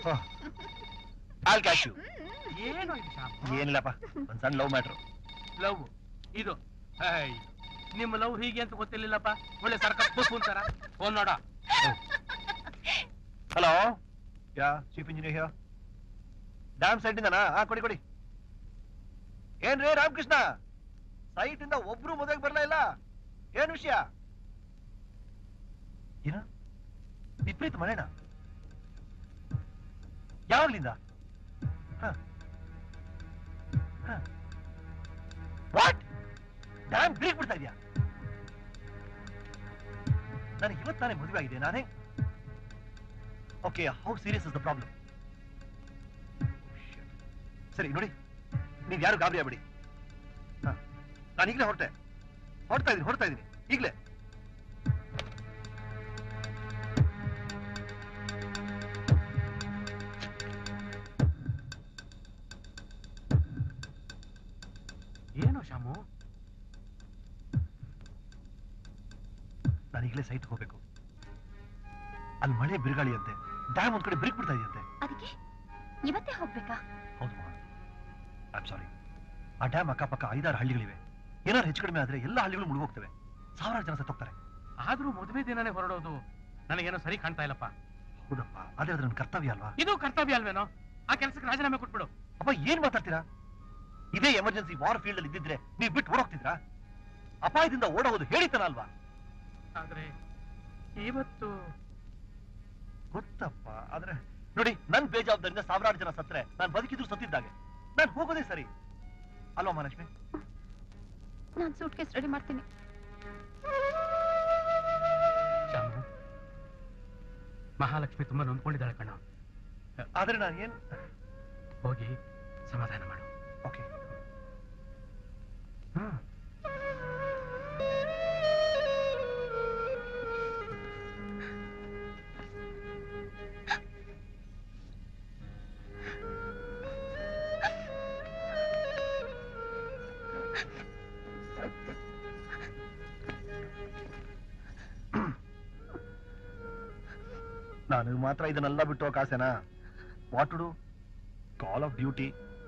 Speaker 10: ಆಲ್ ಕ್ಯಾಶ್
Speaker 8: ಏನು ಇದು ಶಾಪ್
Speaker 10: ಏನಿಲ್ಲಪ್ಪ ಒಂದ್ ಸಣ್ಣ ಲವ್ ಮ್ಯಾಟ್ರು
Speaker 8: ಲವ್ ಇದು ಹೇಯ್, ನಿಮ್ಮ ಲವ್ ಹೀಗೆ ಅಂತ ಗೊತ್ತಿರ್ಲಿಲ್ಲಪ್ಪ ಒಳ್ಳೆ ಸರ್ಕಸ್ ಬುಕ್ ಅಂತಾರ ಫೋನ್ ನೋಡ
Speaker 10: hello ya chief engineer here dam side ಇಂದನಾ ಹಾ ಕೊಡಿ ಕೊಡಿ ಏನ್ರಿ ರಾಮಕೃಷ್ಣ ಸೈಟ್ ಇಂದ ಒಬ್ರು ಮದುವೆಗೆ ಬರ್ಲಾ ಇಲ್ಲ ಏನ್ ವಿಷಯ ಏನ ವಿಪರೀತ ಮಳೆನಾ ಯಾವಾಗ್ಲಿಂದ ವಾಟ್ ಡ್ಯಾಮ್ ಬ್ರೇಕ್ ಬಿಡ್ತಾ ಇದೆಯಾ ನನಗೆ ಇವತ್ತು ತಾನೇ ಮದುವೆ ಆಗಿದೆ ನಾನೇ okay how serious is the problem ಸರಿ ನೋಡಿ ನೀವ್ ಯಾರು ಗಾಬರಿ ಆಗ್ಬೇಡಿ ಹಾ, ನಾನು ಈಗಲೇ ಹೊರಟೆ ಹೊರಡ್ತಾ ಇದೀನಿ ಹೊರಡ್ತಾ ಇದೀನಿ ಈಗಲೇ
Speaker 8: ಏನು ಶಾಮು
Speaker 10: ನಾನು ಈಗಲೇ ಸೈಟ್ ಹೋಗ್ಬೇಕು ಅಲ್ಲಿ ಮಳೆ ಬಿರುಗಾಳಿ ಅಂತೆ ಡ್ಯಾಮ್ ಒಂದ್ ಕಡೆ ಬ್ರೇಕ್ ಬಿಡ್ತಾ ಇದೆಯಂತೆ
Speaker 2: ಅದಕ್ಕೆ ಇವತ್ತೇ ಹೋಗ್ಬೇಕಾ
Speaker 10: ಹೌದು ಐಮ್ ಸಾರಿ ಆ ಡ್ಯಾಮ್ ಅಕ್ಕಪಕ್ಕ ಐದಾರು ಹಳ್ಳಿಗಳಿವೆ ಏನಾದ್ರು ಹೆಚ್ಚು ಕಡಿಮೆ ಆದ್ರೆ ಎಲ್ಲ ಹಳ್ಳಿಗಳು ಮುಳುಗೋಗ್ತವೆ ಸಾವಿರಾರು ಜನ ಸತ್ತೋಗ್ತಾರೆ
Speaker 8: ಆದ್ರೂ ಮದುವೆ ದಿನನೇ ಹೊರಡೋದು ನನಗೇನೋ ಸರಿ ಕಾಣ್ತಾ ಇಲ್ಲಪ್ಪ
Speaker 10: ಹೌದಪ್ಪ ಅದೇ ಅದು ನನ್ನ ಕರ್ತವ್ಯ ಅಲ್ವಾ
Speaker 8: ಇದು ಕರ್ತವ್ಯ ಅಲ್ವೇನೋ ಆ ಕೆಲಸಕ್ಕೆ ರಾಜೀನಾಮೆ ಕೊಟ್ಬಿಡು
Speaker 10: ಅಪ್ಪ ಏನ್ ಮಾತಾಡ್ತೀರಾ ಇದೇ ಎಮರ್ಜೆನ್ಸಿ ವಾರ್ ಫೀಲ್ಡ್ ಅಲ್ಲಿ ಇದ್ದಿದ್ರೆ ನೀವು ಬಿಟ್ಟು ಓಡೋಗ್ತಿದ್ರಾ ಅಪಾಯದಿಂದ ಓಡೋದು ಹೇಳಿತನ ಅಲ್ವಾ
Speaker 8: ಆದ್ರೆ ಇವತ್ತು
Speaker 10: ಗೊತ್ತಪ್ಪ ಆದ್ರೆ ನೋಡಿ ನನ್ ಬೇಜವಾಬ್ದಾರಿಯಿಂದ ಸಾವಿರಾರು ಜನ ಸತ್ರೆ ನಾನು ಬದುಕಿದ್ರು ಸತ್ತಿದ್ದಾಗೆ ನಾನು ಹೋಗೋದೇ ಸರಿ ಅಲ್ವಾ ಮಹಾಲಕ್ಷ್ಮಿ
Speaker 2: ನಾನು ಸೂಟ್ ಕೇಸ್ ರೆಡಿ ಮಾಡ್ತೀನಿ
Speaker 8: ಶಾಮು ಮಹಾಲಕ್ಷ್ಮಿ ತುಂಬಾ ನೊಂದ್ಕೊಂಡಿದ್ದಾಳೆ ಕಣ
Speaker 10: ಆದ್ರೆ ನಾನು ಏನ್
Speaker 8: ಹೋಗಿ ಸಮಾಧಾನ ಮಾಡು
Speaker 10: ಓಕೆ ನಾನು ಮಾತ್ರ ಇದನ್ನೆಲ್ಲ ಬಿಟ್ಟು ಹೋಗಕ್ ಆಸೆನಾ what do call off duty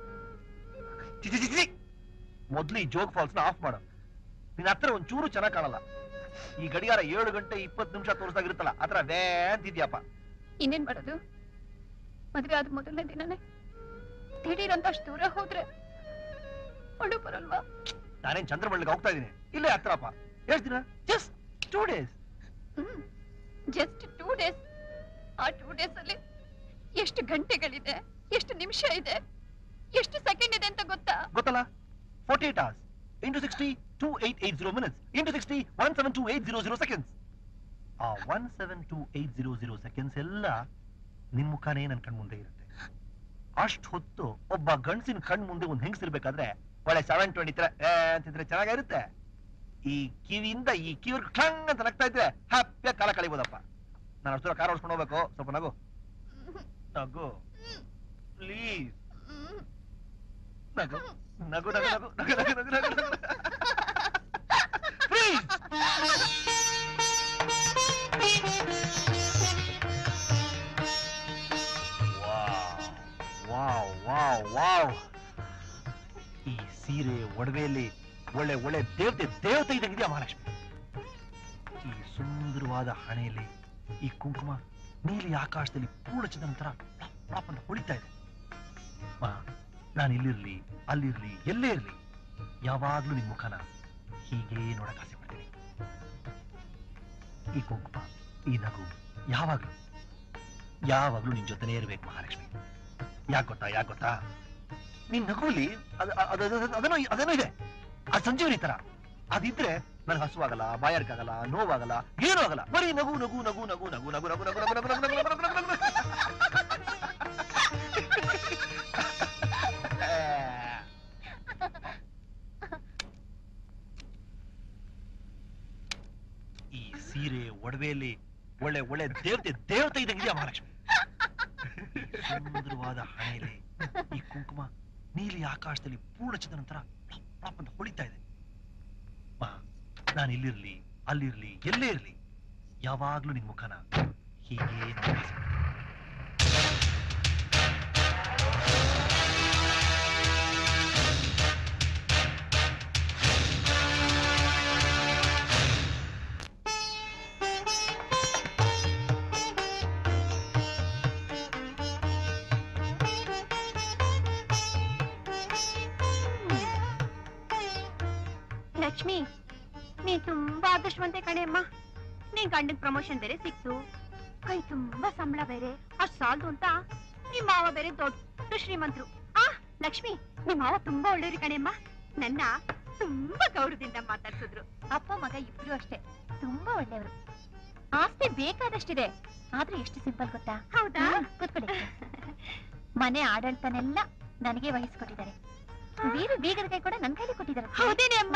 Speaker 10: ಮೊದ್ಲು ಈ ಜೋಗ್ ಫಾಲ್ಸ್ ನ ಆಫ್ ಮಾಡು ನಿನ್ನ ಹತ್ರ ಒಂದ್ ಚೂರು ಚೆನ್ನಾಗ್ ಕಾಣಲ್ಲ ಈ ಗಡಿಯಾರ ಏಳು ಗಂಟೆ ಇಪ್ಪತ್ತು ನಿಮಿಷ ತೋರಿಸ್ದಾಗಿರುತ್ತಲ್ಲ ಆತರ ವೇ ಅಂತಿದ್ಯಪ್ಪ
Speaker 2: ಇನ್ನೇನ್ ಮಾಡೋದು ಮದ್ವೆ ಆದ ಮೊದಲನೇ ದಿನನೇ ದಿಢೀರ್ ಅಂತ ಅಷ್ಟು ದೂರ ಹೋದ್ರೆ ಒಳ್ಳೆ ಬರಲ್ವಾ
Speaker 10: ನಾನೇನ್ ಚಂದ್ರಮಳ್ಳಿಗೆ ಹೋಗ್ತಾ ಇದೀನಿ ಇಲ್ಲೇ ಹತ್ರಪ್ಪ ಎಷ್ಟು ದಿನ just two days
Speaker 2: just two days ಆ ಟೂ ಡೇಸ್ ಅಲ್ಲಿ ಎಷ್ಟು ಗಂಟೆಗಳಿದೆ ಎಷ್ಟು ನಿಮಿಷ ಇದೆ ಎಷ್ಟು ಸೆಕೆಂಡ್ ಇದೆ ಅಂತ ಗೊತ್ತಾ
Speaker 10: ಗೊತ್ತಲ್ಲ forty eight hours into sixty two eight eight zero minutes into sixty one seven two eight zero zero seconds ಆ one seven two eight zero zero seconds ಎಲ್ಲ ನಿನ್ ಮುಖಾನೇ ನನ್ ಕಣ್ ಮುಂದೆ ಇರುತ್ತೆ ಅಷ್ಟ್ ಹೊತ್ತು ಒಬ್ಬ ಗಂಡಸಿನ ಕಣ್ ಮುಂದೆ ಒಂದ್ ಹೆಂಗಸಿರ್ಬೇಕಾದ್ರೆ ಒಳ್ಳೆ ಸೆವೆನ್ ಟ್ವೆಂಟಿ ತ್ರೀ ಅಂತಿದ್ರೆ ಚೆನ್ನಾಗಿರುತ್ತೆ ಈ ಕಿವಿಯಿಂದ ಈ ಕಿವಿರ್ ಕ್ಲಂಗ್ ಅಂತ ನಗ್ತಾ ಇದ್ರೆ ಹ್ಯಾಪಿಯಾಗಿ ಕಾಲ ಕಳಿಬೋದಪ್ಪ ನಾನು ಅಷ್ಟು ದೂರ ಕಾರ್ ಓಡಿಸ್ಕೊಂಡು ಹೋಗ್ಬೇಕು ಸ್ವಲ್ಪ ನಗು ನಗು ಪ್ಲೀಸ್ ನಗು ನಗು ನಗು ನಗು ನಗು ನಗು ನಗು ನಗು ನಗು ಪ್ಲೀಸ್ ವಾವ್ ವಾವ್ ವಾವ್ ಈ ಸೀರೆ ಒಡವೆಯಲ್ಲಿ ಒಳ್ಳೆ ಒಳ್ಳೆ ದೇವತೆ ದೇವತೆ ಇದಂಗಿದೆಯಾ ಮಹಾಲಕ್ಷ್ಮಿ ಈ ಸುಂದರವಾದ ಹಣೆಯಲ್ಲಿ ಈ ಕುಂಕುಮ ನೀಲಿ ಆಕಾಶದಲ್ಲಿ ಪೂರ್ಣಚಂದ್ರನ ತರ ಪ್ಲಪ್ ಪ್ಲಪ್ ಅಂತ ಹೊಳಿತಾ ಇದೆ ಮಾ, ನಾನು ಇಲ್ಲಿರ್ಲಿ ಅಲ್ಲಿರ್ಲಿ ಎಲ್ಲೇ ಇರ್ಲಿ ಯಾವಾಗ್ಲೂ ನಿನ್ ಮುಖನ ಹೀಗೆ ನೋಡಕ್ ಆಸೆ ಪಡ್ತೀನಿ ಈ ಕುಂಕುಮ ಈ ನಗು ಯಾವಾಗ್ಲೂ ಯಾವಾಗ್ಲೂ ನಿನ್ ಜೊತೆನೇ ಇರ್ಬೇಕು ಮಹಾಲಕ್ಷ್ಮಿ ಯಾಕೆ ಗೊತ್ತಾ ಯಾಕೆ ಗೊತ್ತಾ ನಿನ್ ನಗುವಲ್ಲಿ ಅದ- ಅದ- ಅದ- ಅದೇನೋ ಅದೇನೋ ಇದೆ ಆ ಸಂಜೀವನಿ ತರ ಅದಿದ್ರೆ ನನ್ಗೆ ಹಸುವಾಗಲ್ಲ ಬಾಯಾರಿಕಾಗಲ್ಲ ನೋವಾಗಲ್ಲ ಏನೂ ಆಗಲ್ಲ ಬರೀ ನಗು ನಗು ನಗು ನಗು ನಗು ನಗು ನಗು ನಗು ನಗು ನಗು ನಗು ನಗು ನಗು ನಗು ನಗು ನಗು ಈ ಸೀರೆ ಒಡವೆಯಲ್ಲಿ ಒಳ್ಳೆ ಒಳ್ಳೆ ದೇವತೆ ದೇವತೆ ಇದ್ದಂಗಿದೆಯಾ ಮಹಾಲಕ್ಷ್ಮಿ ಈ ಸುಂದರವಾದ ಹಣೆಯಲ್ಲಿ ಈ ಕುಂಕುಮ ನೀಲಿ ಆಕಾಶದಲ್ಲಿ ಪೂರ್ಣ ಚಂದ್ರನ ತರ ಪ್ಲಪ್ ಪಾಪ ಅಂತ ಹೊಳಿತಾ ಇದೆ ಬಾ ನಾನು ಇಲ್ಲಿರ್ಲಿ ಅಲ್ಲಿರ್ಲಿ ಎಲ್ಲೇ ಇರ್ಲಿ ಯಾವಾಗ್ಲೂ ನಿನ್ ಮುಖನ ಹೀಗೆ ನೋಡ್ತೀನಿ.
Speaker 1: ಲಕ್ಷ್ಮಿ ನೀ ತುಂಬಾ ಅದೃಷ್ಟವಂತೆ ಕಣೆ ಅಮ್ಮ ನೀನ್ ಗಂಡನ್ ಪ್ರಮೋಷನ್ ಬೇರೆ ಸಿಕ್ತು ಕೈ ತುಂಬಾ ಸಂಬಳ ಬೇರೆ ಅಷ್ಟ್ ಸಾಲದು ಅಂತ ನಿಮ್ ಮಾವ ಬೇರೆ ದೊಡ್ಡ ಶ್ರೀಮಂತರು ಆ ಲಕ್ಷ್ಮಿ ನಿಮ್ ಮಾವ ತುಂಬಾ ಒಳ್ಳೆಯವ್ರು ಕಣೆ ಅಮ್ಮ ನನ್ನ ತುಂಬಾ ಗೌರವದಿಂದ ಮಾತಾಡ್ಸಿದ್ರು
Speaker 2: ಅಪ್ಪ ಮಗ ಇಬ್ರು ಅಷ್ಟೇ ತುಂಬಾ ಒಳ್ಳೆಯವರು ಆಸ್ತಿ ಬೇಕಾದಷ್ಟಿದೆ ಆದ್ರೆ ಎಷ್ಟು ಸಿಂಪಲ್ ಗೊತ್ತಾ
Speaker 1: ಹೌದಾ
Speaker 2: ಹ್ಮ್, ಕೂತ್ಕೊಳ್ಳಿ ಮನೆ ಆಡಳಿತನೆಲ್ಲ ನನಗೆ ವಹಿಸ್ಕೊಟ್ಟಿದ್ದಾರೆ ಬೀರು ಬೀಗದ ಕೈ ಕೂಡ ನನ್ ಕೈಲಿ ಕೊಟ್ಟಿದ್ದಾರೆ
Speaker 1: ಹೌದೇನೆ ಅಮ್ಮ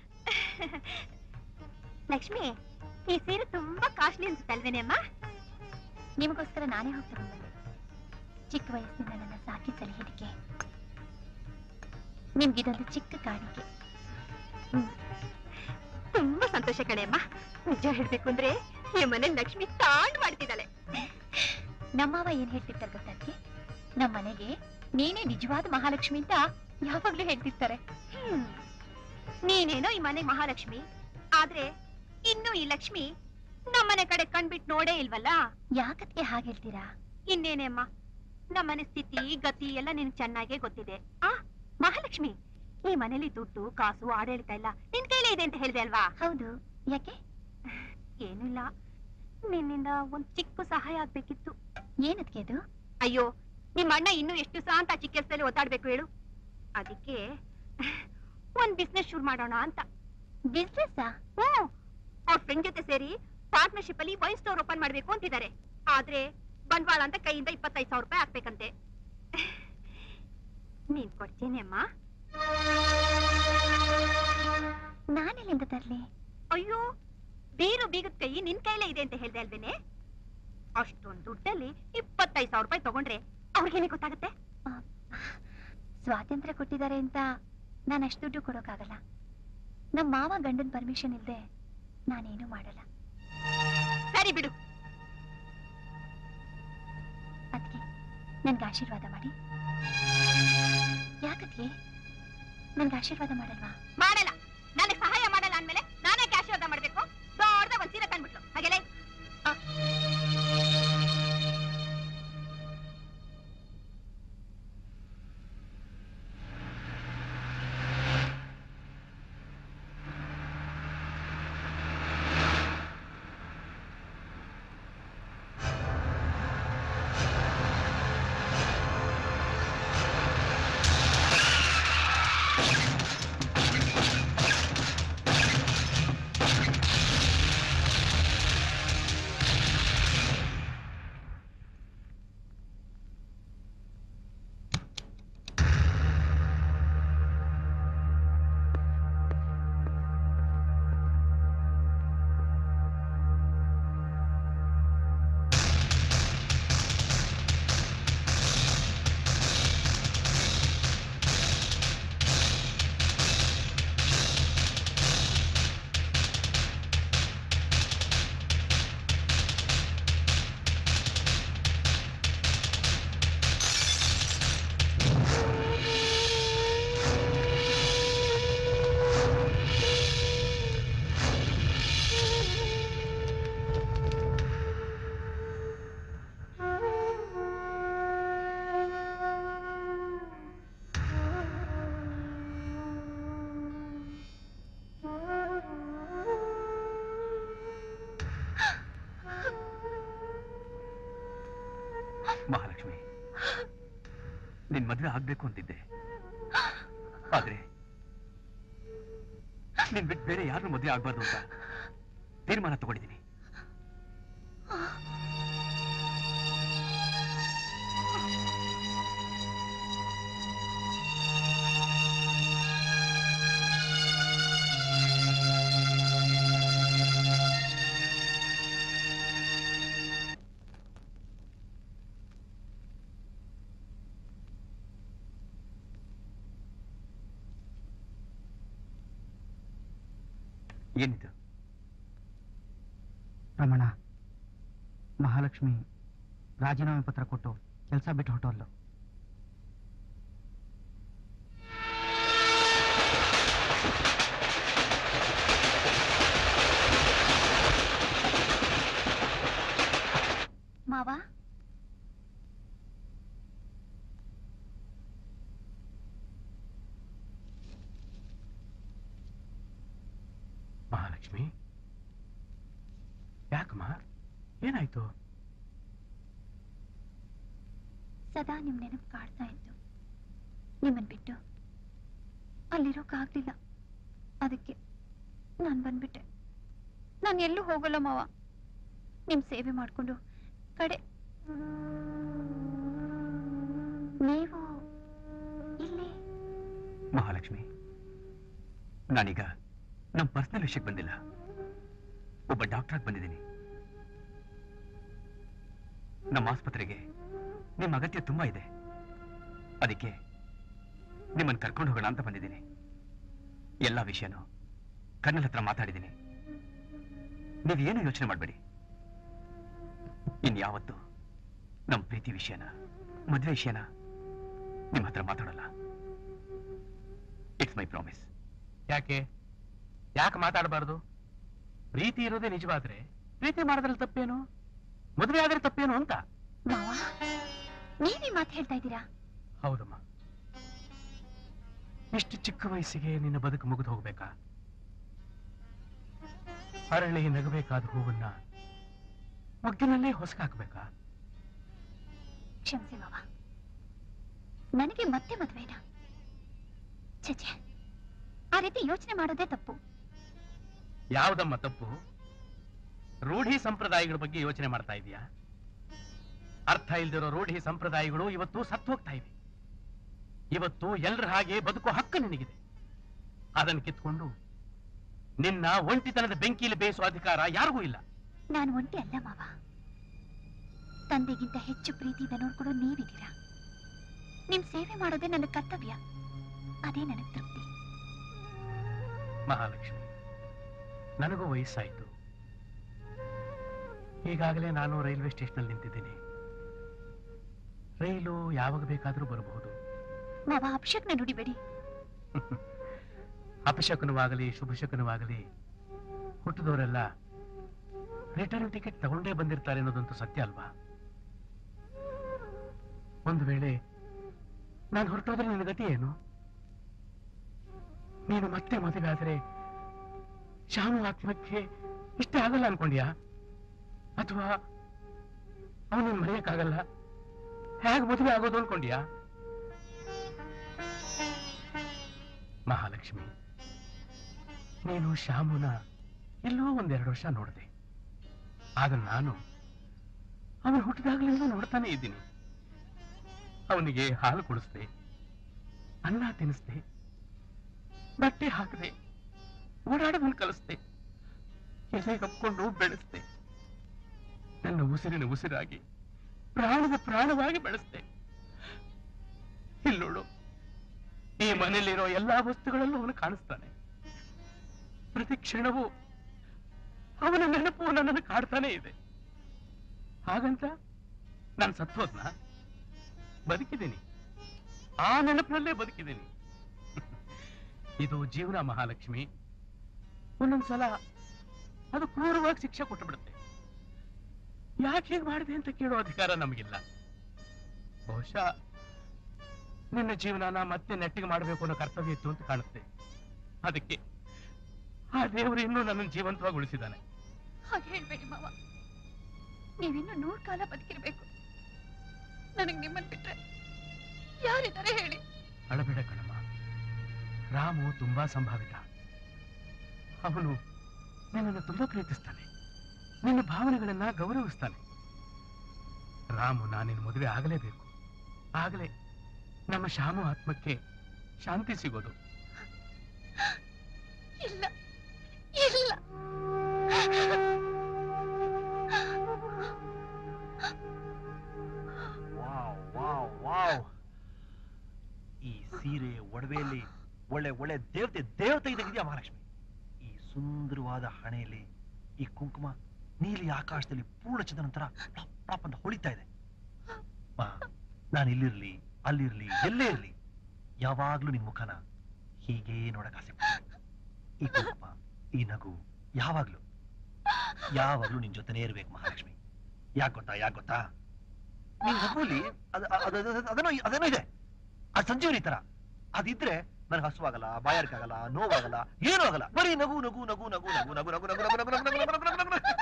Speaker 1: ಲಕ್ಷ್ಮಿ ಈ ಸೀರೆ ತುಂಬಾ ಕಾಸ್ಟ್ಲಿ ಅನ್ಸುತ್ತಲ್ವೇನೆ ಅಮ್ಮ
Speaker 2: ನಿಮಗೋಸ್ಕರ ನಾನೇ ಹೋಗಿ ತಗೊಂಡ್ಬಂದೆ ಚಿಕ್ಕ ವಯಸ್ಸಿನಿಂದ ನನ್ನ ಸಾಕಿ ಸಲಹಿದಕ್ಕೆ ನಿಮ್ಗಿದೊಂದು ಚಿಕ್ಕ ಕಾಣಿಕೆ
Speaker 1: ತುಂಬಾ ಸಂತೋಷ ಕಣೆ ಅಮ್ಮ ನಿಜ ಹೇಳ್ಬೇಕು ಅಂದ್ರೆ ಈ ಮನೆ ಲಕ್ಷ್ಮಿ ತಾಂಡ್ ಮಾಡ್ತಿದ್ದಾಳೆ
Speaker 2: ನಮ್ಮವ ಏನ್ ಹೇಳ್ತಿರ್ತಾರೆ ಗೊತ್ತಾದ್ಕೆ ನಮ್ಮ ಮನೆಗೆ ನೀನೇ ನಿಜವಾದ ಮಹಾಲಕ್ಷ್ಮಿ ಅಂತ ಯಾವಾಗ್ಲೂ ಹೇಳ್ತಿರ್ತಾರೆ
Speaker 1: ಹ್ಮ್. ನೀನೇನೋ ಈ ಮನೆ ಮಹಾಲಕ್ಷ್ಮಿ ಆದ್ರೆ ಇನ್ನು ಈ ಲಕ್ಷ್ಮಿ ನಮ್ಮನೆ ಕಡೆ ಕಣ್ಬಿಟ್ ನೋಡೇ ಇಲ್ವಲ್ಲ
Speaker 2: ಯಾಕತ್ಗೆ ಹಾಗೆ ಹೇಳ್ತೀರಾ
Speaker 1: ಇನ್ನೇನೆ ಅಮ್ಮ ನಮ್ಮನೆ ಸ್ಥಿತಿ ಗತಿ ಎಲ್ಲ ನಿನ್ ಚೆನ್ನಾಗೇ ಗೊತ್ತಿದೆ ಆ ಮಹಾಲಕ್ಷ್ಮಿ ಈ ಮನೇಲಿ ದುಡ್ಡು ಕಾಸು ಆಡಳಿತ ಇಲ್ಲ ನಿನ್ ಕೈಲೇ ಇದೆ ಅಂತ ಹೇಳಿದೆ ಅಲ್ವಾ
Speaker 2: ಹೌದು ಯಾಕೆ
Speaker 1: ಏನಿಲ್ಲ ನಿನ್ನಿಂದ ಒಂದ್ ಚಿಕ್ಕ ಸಹಾಯ ಆಗ್ಬೇಕಿತ್ತು
Speaker 2: ಏನದ್ಕೆ ಅದು
Speaker 1: ಅಯ್ಯೋ ನಿಮ್ಮ ಅಣ್ಣ ಇನ್ನು ಎಷ್ಟು ಸಹ ಅಂತ ಚಿಕ್ಕ ಕೆಲಸದಲ್ಲಿ ಒತ್ತಾಡ್ಬೇಕು ಹೇಳು ಅದಕ್ಕೆ ಒಂದ್ ಬಿಸ್ನೆಸ್ ಶುರು ಮಾಡೋಣ ಅಂತ
Speaker 2: ಬಿಸ್ನೆಸ್
Speaker 1: ಹ್ಮ್ ಅವ್ರ ಫ್ರೆಂಡ್ ಜೊತೆ ಸೇರಿ ಪಾರ್ಟ್ನರ್ಶಿಪ್ ಅಲ್ಲಿ ವೈನ್ ಸ್ಟೋರ್ ಓಪನ್ ಮಾಡ್ಬೇಕು ಅಂತಿದ್ದಾರೆ ಆದ್ರೆ ಬಂಡವಾಳ ಅಂತ ಕೈಯಿಂದ ಇಪ್ಪತ್ತೈದು ಸಾವಿರ ರೂಪಾಯಿ ಹಾಕ್ಬೇಕಂತೆ ನೀನ್ ಕೊಡ್ತೇನೆ ಅಮ್ಮ
Speaker 2: ನಾನೆಲ್ಲಿಂದ ತರ್ಲಿ
Speaker 1: ಅಯ್ಯೋ ಬೀರು ಬೀಗದ ಕೈ ನಿನ್ ಕೈಲೇ ಇದೆ ಅಂತ ಹೇಳ್ದೆ ಅಲ್ವೇನೆ ಅಷ್ಟೊಂದ್ ದುಡ್ಡಲ್ಲಿ ಇಪ್ಪತ್ತೈದು ಸಾವಿರ ರೂಪಾಯಿ ತಗೊಂಡ್ರೆ ಅವ್ರಿಗೇನೆ ಗೊತ್ತಾಗುತ್ತೆ
Speaker 2: ಸ್ವಾತಂತ್ರ್ಯ ಕೊಟ್ಟಿದ್ದಾರೆ ಅಂತ ನಾನು ಅಷ್ಟು ದುಡ್ಡು ಕೊಡೋಕ್ಕಾಗಲ್ಲ ನಮ್ಮ ಮಾವ ಗಂಡನ್ ಪರ್ಮಿಷನ್ ಇಲ್ದೆ ನಾನೇನು ಮಾಡಲ್ಲ
Speaker 1: ಸರಿ ಬಿಡು
Speaker 2: ಅದಕ್ಕೆ ನನ್ಗೆ ಆಶೀರ್ವಾದ ಮಾಡಿ ಯಾಕತ್ಗೆ ನನ್ಗೆ ಆಶೀರ್ವಾದ ಮಾಡಲ್ವಾ
Speaker 1: ಮಾಡಲ್ಲ ನನಗೆ ಸಹಾಯ ಮಾಡಲ್ಲ ಅಂದ್ಮೇಲೆ ನಾನೇ ಆಶೀರ್ವಾದ ಮಾಡ್ಬೇಕು ದೊಡ್ಡದಾಗ ಒಂದ್ ಸೀರೆ ತಂದ್ಬಿಟ್ಲು ಹಾಗೆಲ್ಲ
Speaker 5: ಮಹಾಲಕ್ಷ್ಮಿ ನಿನ್ ಮದ್ವೆ ಆಗ್ಬೇಕು ಅಂತಿದ್ದೆ ಆದ್ರೆ ನಿನ್ ಬಿಟ್ಟು ಬೇರೆ ಯಾರನ್ನೂ ಮದ್ವೆ ಆಗ್ಬಾರ್ದು ಅಂತ ತೀರ್ಮಾನ ತಗೊಂಡಿದ್ದೀನಿ ಏನಿದು
Speaker 3: ರಮಣ ಮಹಾಲಕ್ಷ್ಮಿ ರಾಜೀನಾಮೆ ಪತ್ರ ಕೊಟ್ಟು ಕೆಲಸ ಬಿಟ್ಟು ಹೊಟ್ಟೋದ್ಲು
Speaker 2: ಮಾವ
Speaker 8: ಮಹಾಲಕ್ಷ್ಮಿ ಯಾಕಮ್ಮ ಏನಾಯ್ತು
Speaker 2: ಸದಾ ನಿಮ್ ನೆನಪು ಕಾಡ್ತಾ ಇತ್ತು ನಿಮ್ಮನ್ ಬಿಟ್ಟು ಅಲ್ಲಿರೋಕ್ಕಾಗ್ಲಿಲ್ಲ ಅದಕ್ಕೆ ನಾನ್ ಬಂದ್ಬಿಟ್ಟೆ ನಾನು ಎಲ್ಲೂ ಹೋಗಲ್ಲ ಮಾವ ನಿಮ್ ಸೇವೆ ಮಾಡ್ಕೊಂಡು ಕಡೆ ನೀವು ಇಲ್ಲಿ
Speaker 5: ಮಹಾಲಕ್ಷ್ಮಿ ನಾನೀಗ ನಮ್ಮ ಪರ್ಸನಲ್ ವಿಷಯಕ್ಕೆ ಬಂದಿಲ್ಲ ಒಬ್ಬ ಡಾಕ್ಟರ್ ಆಗಿ ಬಂದಿದ್ದೀನಿ ನಮ್ಮ ಆಸ್ಪತ್ರೆಗೆ ನಿಮ್ಮ ಅಗತ್ಯ ತುಂಬಾ ಇದೆ ಅದಕ್ಕೆ ನಿಮ್ಮನ್ನು ಕರ್ಕೊಂಡು ಹೋಗೋಣ ಅಂತ ಬಂದಿದ್ದೀನಿ ಎಲ್ಲ ವಿಷಯನೂ ಕರ್ನಲ್ ಹತ್ರ ಮಾತಾಡಿದ್ದೀನಿ ನೀವೇನು ಯೋಚನೆ ಮಾಡಬೇಡಿ ಇನ್ಯಾವತ್ತು ನಮ್ಮ ಪ್ರೀತಿ ವಿಷಯನ ಮದುವೆ ವಿಷಯನ ನಿಮ್ಮ ಹತ್ರ ಮಾತಾಡಲ್ಲ ಇಟ್ಸ್ ಮೈ ಪ್ರಾಮಿಸ್
Speaker 8: ಯಾಕೆ ಯಾಕೆ ಮಾತಾಡಬಾರ್ದು ಪ್ರೀತಿ ಇರೋದೇ ನಿಜವಾದ್ರೆ ಪ್ರೀತಿ ಮಾಡೋದ್ರಲ್ಲಿ ತಪ್ಪೇನು ಮದುವೆ ಆದ್ರೆ ತಪ್ಪೇನು ಅಂತ
Speaker 2: ಮಾವ ನೀವೇ ಮಾತು ಹೇಳ್ತಾ ಇದ್ದೀರಾ
Speaker 8: ಹೌದಮ್ಮ ಇಷ್ಟು ಚಿಕ್ಕ ವಯಸ್ಸಿಗೆ ನಿನ್ನ ಬದುಕು ಮುಗಿದು ಹೋಗ್ಬೇಕಾ ಅರಳಿ ನಗಬೇಕಾದ ಹೂವನ್ನ ಮೊಗ್ಗಿನಲ್ಲೇ ಹೊಸಕಾಕ್ಬೇಕಾ
Speaker 2: ಕ್ಷಮಿಸಿ ಮಾವ ನನಗೆ ಮತ್ತೆ ಮದ್ವೆನಾ ಛೆ ಆ ರೀತಿ ಯೋಚನೆ ಮಾಡೋದೇ ತಪ್ಪು
Speaker 8: ಯಾವ್ದಮ್ಮ ತಪ್ಪು ರೂಢಿ ಸಂಪ್ರದಾಯಗಳ ಬಗ್ಗೆ ಯೋಚನೆ ಮಾಡ್ತಾ ಇದೀಯಾ ಅರ್ಥ ಇಲ್ದಿರೋ ರೂಢಿ ಸಂಪ್ರದಾಯಗಳು ಇವತ್ತು ಸತ್ತು ಹೋಗ್ತಾ ಇವೆ ಇವತ್ತು ಎಲ್ರ ಹಾಗೆ ಬದುಕೋ ಹಕ್ಕು ನಿನಗಿದೆ ಅದನ್ನು ಕಿತ್ಕೊಂಡು ನಿನ್ನ ಒಂಟಿತನದ ಬೆಂಕಿಲಿ ಬೇಯಿಸುವ ಅಧಿಕಾರ ಯಾರಿಗೂ ಇಲ್ಲ
Speaker 2: ನಾನು ಒಂಟಿ ಅಲ್ಲ ಮಾವ ತಂದೆಗಿಂತ ಹೆಚ್ಚು ಪ್ರೀತಿಯಿಂದ ನೋಡ್ಕೊಳ್ಳೋ ನೀವಿದ್ದೀರಾ ನಿಮ್ ಸೇವೆ ಮಾಡೋದೇ ನನ್ನ ಕರ್ತವ್ಯ ಅದೇ ನನಗೆ ತೃಪ್ತಿ
Speaker 8: ಮಹಾಲಕ್ಷ್ಮಿ ನನಗೂ ವಯಸ್ಸಾಯಿತು ಈಗಾಗಲೇ ನಾನು ರೈಲ್ವೆ ಸ್ಟೇಷನ್ ನಿಂತಿದ್ದೀನಿ ರೈಲು ಯಾವಾಗ ಬೇಕಾದರೂ ಬರಬಹುದು
Speaker 2: ಮಾವ ಅಭಿಷೇಕ್ನ ನುಡಿಬೇಡಿ
Speaker 8: ಅಪಶಕನವಾಗಲಿ ಶುಭಶಕನವಾಗಲಿ ಹುಟ್ಟಿದವರೆಲ್ಲ ರಿಟರ್ನ್ ಟಿಕೆಟ್ ತಗೊಂಡೇ ಬಂದಿರ್ತಾರೆ ಅನ್ನೋದಂತೂ ಸತ್ಯ ಅಲ್ವಾ ಒಂದು ವೇಳೆ ನಾನು ಹೊರಟೋದ್ರೆ ನಿನ್ನ ಗತಿ ಏನು ನೀನು ಮತ್ತೆ ಮದುವೆ ಆದರೆ ಶಾನು ಆತ್ಮಕ್ಕೆ ಇಷ್ಟೇ ಆಗಲ್ಲ ಅನ್ಕೊಂಡ್ಯಾ ಅಥವಾ ಅವನನ್ನು ಮರೆಯಕ್ಕಾಗಲ್ಲ ಹೇಗೆ ಮದುವೆ ಆಗೋದು ಅನ್ಕೊಂಡ್ಯಾ ಮಹಾಲಕ್ಷ್ಮಿ ನೀನು ಶ್ಯಾಮುನ ಎಲ್ಲೋ ಒಂದೆರಡು ವರ್ಷ ನೋಡಿದೆ ಆಗ ನಾನು ಅವನು ಹುಟ್ಟಿದಾಗಲಿಂದ ನೋಡ್ತಾನೆ ಇದ್ದೀನಿ ಅವನಿಗೆ ಹಾಲು ಕುಡಿಸ್ದೆ ಅನ್ನ ತಿನ್ನಿಸ್ದೆ ಬಟ್ಟೆ ಹಾಕದೆ ಓಡಾಡೋದನ್ನು ಕಲಿಸ್ದೆ ಎಲೆ ಕಪ್ಕೊಂಡು ಬೆಳೆಸ್ದೆ ನನ್ನ ಉಸಿರಿನ ಉಸಿರಾಗಿ ಪ್ರಾಣದ ಪ್ರಾಣವಾಗಿ ಬೆಳೆಸ್ದೆ ಇಲ್ಲೋಡು ಈ ಮನೆಯಲ್ಲಿರೋ ಎಲ್ಲಾ ವಸ್ತುಗಳಲ್ಲೂ ಅವನು ಕಾಣಿಸ್ತಾನೆ ಪ್ರತಿ ಕ್ಷಣವೂ ಅವನ ನೆನಪು ನನ್ನನ್ನು ಕಾಡ್ತಾನೆ ಇದೆ ಹಾಗಂತ ನಾನು ಸತ್ತೋದ್ನ ಬದುಕಿದ್ದೀನಿ ಆ ನೆನಪಿನಲ್ಲೇ ಬದುಕಿದ್ದೀನಿ ಇದು ಜೀವನ ಮಹಾಲಕ್ಷ್ಮಿ ಒಂದೊಂದ್ಸಲ ಅದು ಕ್ರೂರವಾಗಿ ಶಿಕ್ಷೆ ಕೊಟ್ಟು ಬಿಡುತ್ತೆ ಯಾಕೆ ಹೀಗೆ ಮಾಡಿದೆ ಅಂತ ಕೇಳೋ ಅಧಿಕಾರ ನಮಗಿಲ್ಲ ಬಹುಶಃ ನಿನ್ನ ಜೀವನನ ಮತ್ತೆ ನೆಟ್ಟಿಗೆ ಮಾಡಬೇಕು ಅನ್ನೋ ಕರ್ತವ್ಯ ಇತ್ತು ಅಂತ ಕಾಣುತ್ತೆ ಅದಕ್ಕೆ ಆ ದೇವರು ಇನ್ನೂ ನನ್ನನ್ನು ಜೀವಂತವಾಗಿ ಉಳಿಸಿದ್ದಾನೆ
Speaker 2: ಹಾಗೆ ಹೇಳ್ಬೇಡಿ ಮಾವ ನೀವಿನ್ನು ನೂರ್ ಕಾಲ ಬದುಕಿರ್ಬೇಕು ನನಗ್ ನಿಮ್ಮನ್ ಬಿಟ್ರೆ ಯಾರಿದ್ದಾರೆ ಹೇಳಿ
Speaker 8: ಅಳಬೇಡ ಕಣಮ್ಮ ರಾಮು ತುಂಬಾ ಸಂಭಾವಿತ ಅವನು ನಿನ್ನನ್ನು ತುಂಬಾ ಪ್ರೀತಿಸ್ತಾನೆ ನಿನ್ನ ಭಾವನೆಗಳನ್ನ ಗೌರವಿಸ್ತಾನೆ ರಾಮು ನಾನಿನ್ ಮದುವೆ ಆಗಲೇಬೇಕು ಆಗಲೇ ನಮ್ಮ ಶಾಮು ಆತ್ಮಕ್ಕೆ ಶಾಂತಿ ಸಿಗೋದು
Speaker 2: ಇಲ್ಲ ಇಲ್ಲ
Speaker 10: ವಾವ್ ವಾವ್ ವಾವ್ ಈ ಸೀರೆ ಒಡವೆಯಲ್ಲಿ ಒಳ್ಳೆ ಒಳ್ಳೆ ದೇವತೆ ದೇವತೆ ಇದ್ದಂಗಿದ್ಯಾ ಮಹಾಲಕ್ಷ್ಮಿ ಈ ಸುಂದರವಾದ ಹಣೆಯಲ್ಲಿ ಈ ಕುಂಕುಮ ನೀಲಿ ಆಕಾಶದಲ್ಲಿ ಪೂರ್ಣಚಂದ್ರನ ನಂತರ ಪ್ಲಾಪ್ ಪ್ಲಾಪ್ ಅಂತ ಹೊಳಿತಾ ಇದೆ ಮಾ ನಾನು ಇಲ್ಲಿರ್ಲಿ ಅಲ್ಲಿರ್ಲಿ ಎಲ್ಲೇ ಇರ್ಲಿ ಯಾವಾಗ್ಲೂ ನಿನ್ ಮುಖನ ಹೀಗೇ ನೋಡಕ್ ಆಸೆ ಪಡ್ತೀನಿ. ಈ ಕುಂಕುಮ ಈ ನಗು ಯಾವಾಗ್ಲೂ ಯಾವಾಗ್ಲೂ ನಿನ್ ಜೊತೆನೇ ಇರ್ಬೇಕು ಮಹಾಲಕ್ಷ್ಮಿ ಯಾಕ್ ಗೊತ್ತಾ ಯಾಕ್ ಗೊತ್ತಾ ನಿನ್ ನಗುವಲ್ಲಿ ಅದ್- ಅದ್- ಅದ್- ಅದ್- ಅದೇನೋ ಅದೇನೋ ಇದೆ ಆ ಸಂಜೀವನಿ ತರ ಅದಿದ್ರೆ ನನಗೆ ಹಸುವಾಗಲ್ಲ ಬಾಯಾರಿಕಾಗಲ್ಲ ನೋವಾಗಲ್ಲ ಏನೂ ಆಗಲ್ಲ ಬರೀ ನಗು ನಗು ನಗು ನಗು ನಗು ನಗು ನಗು ನಗು ನಗು ನಗು ನಗು ನಗು ನಗು ನಗು ನಗು ನಗು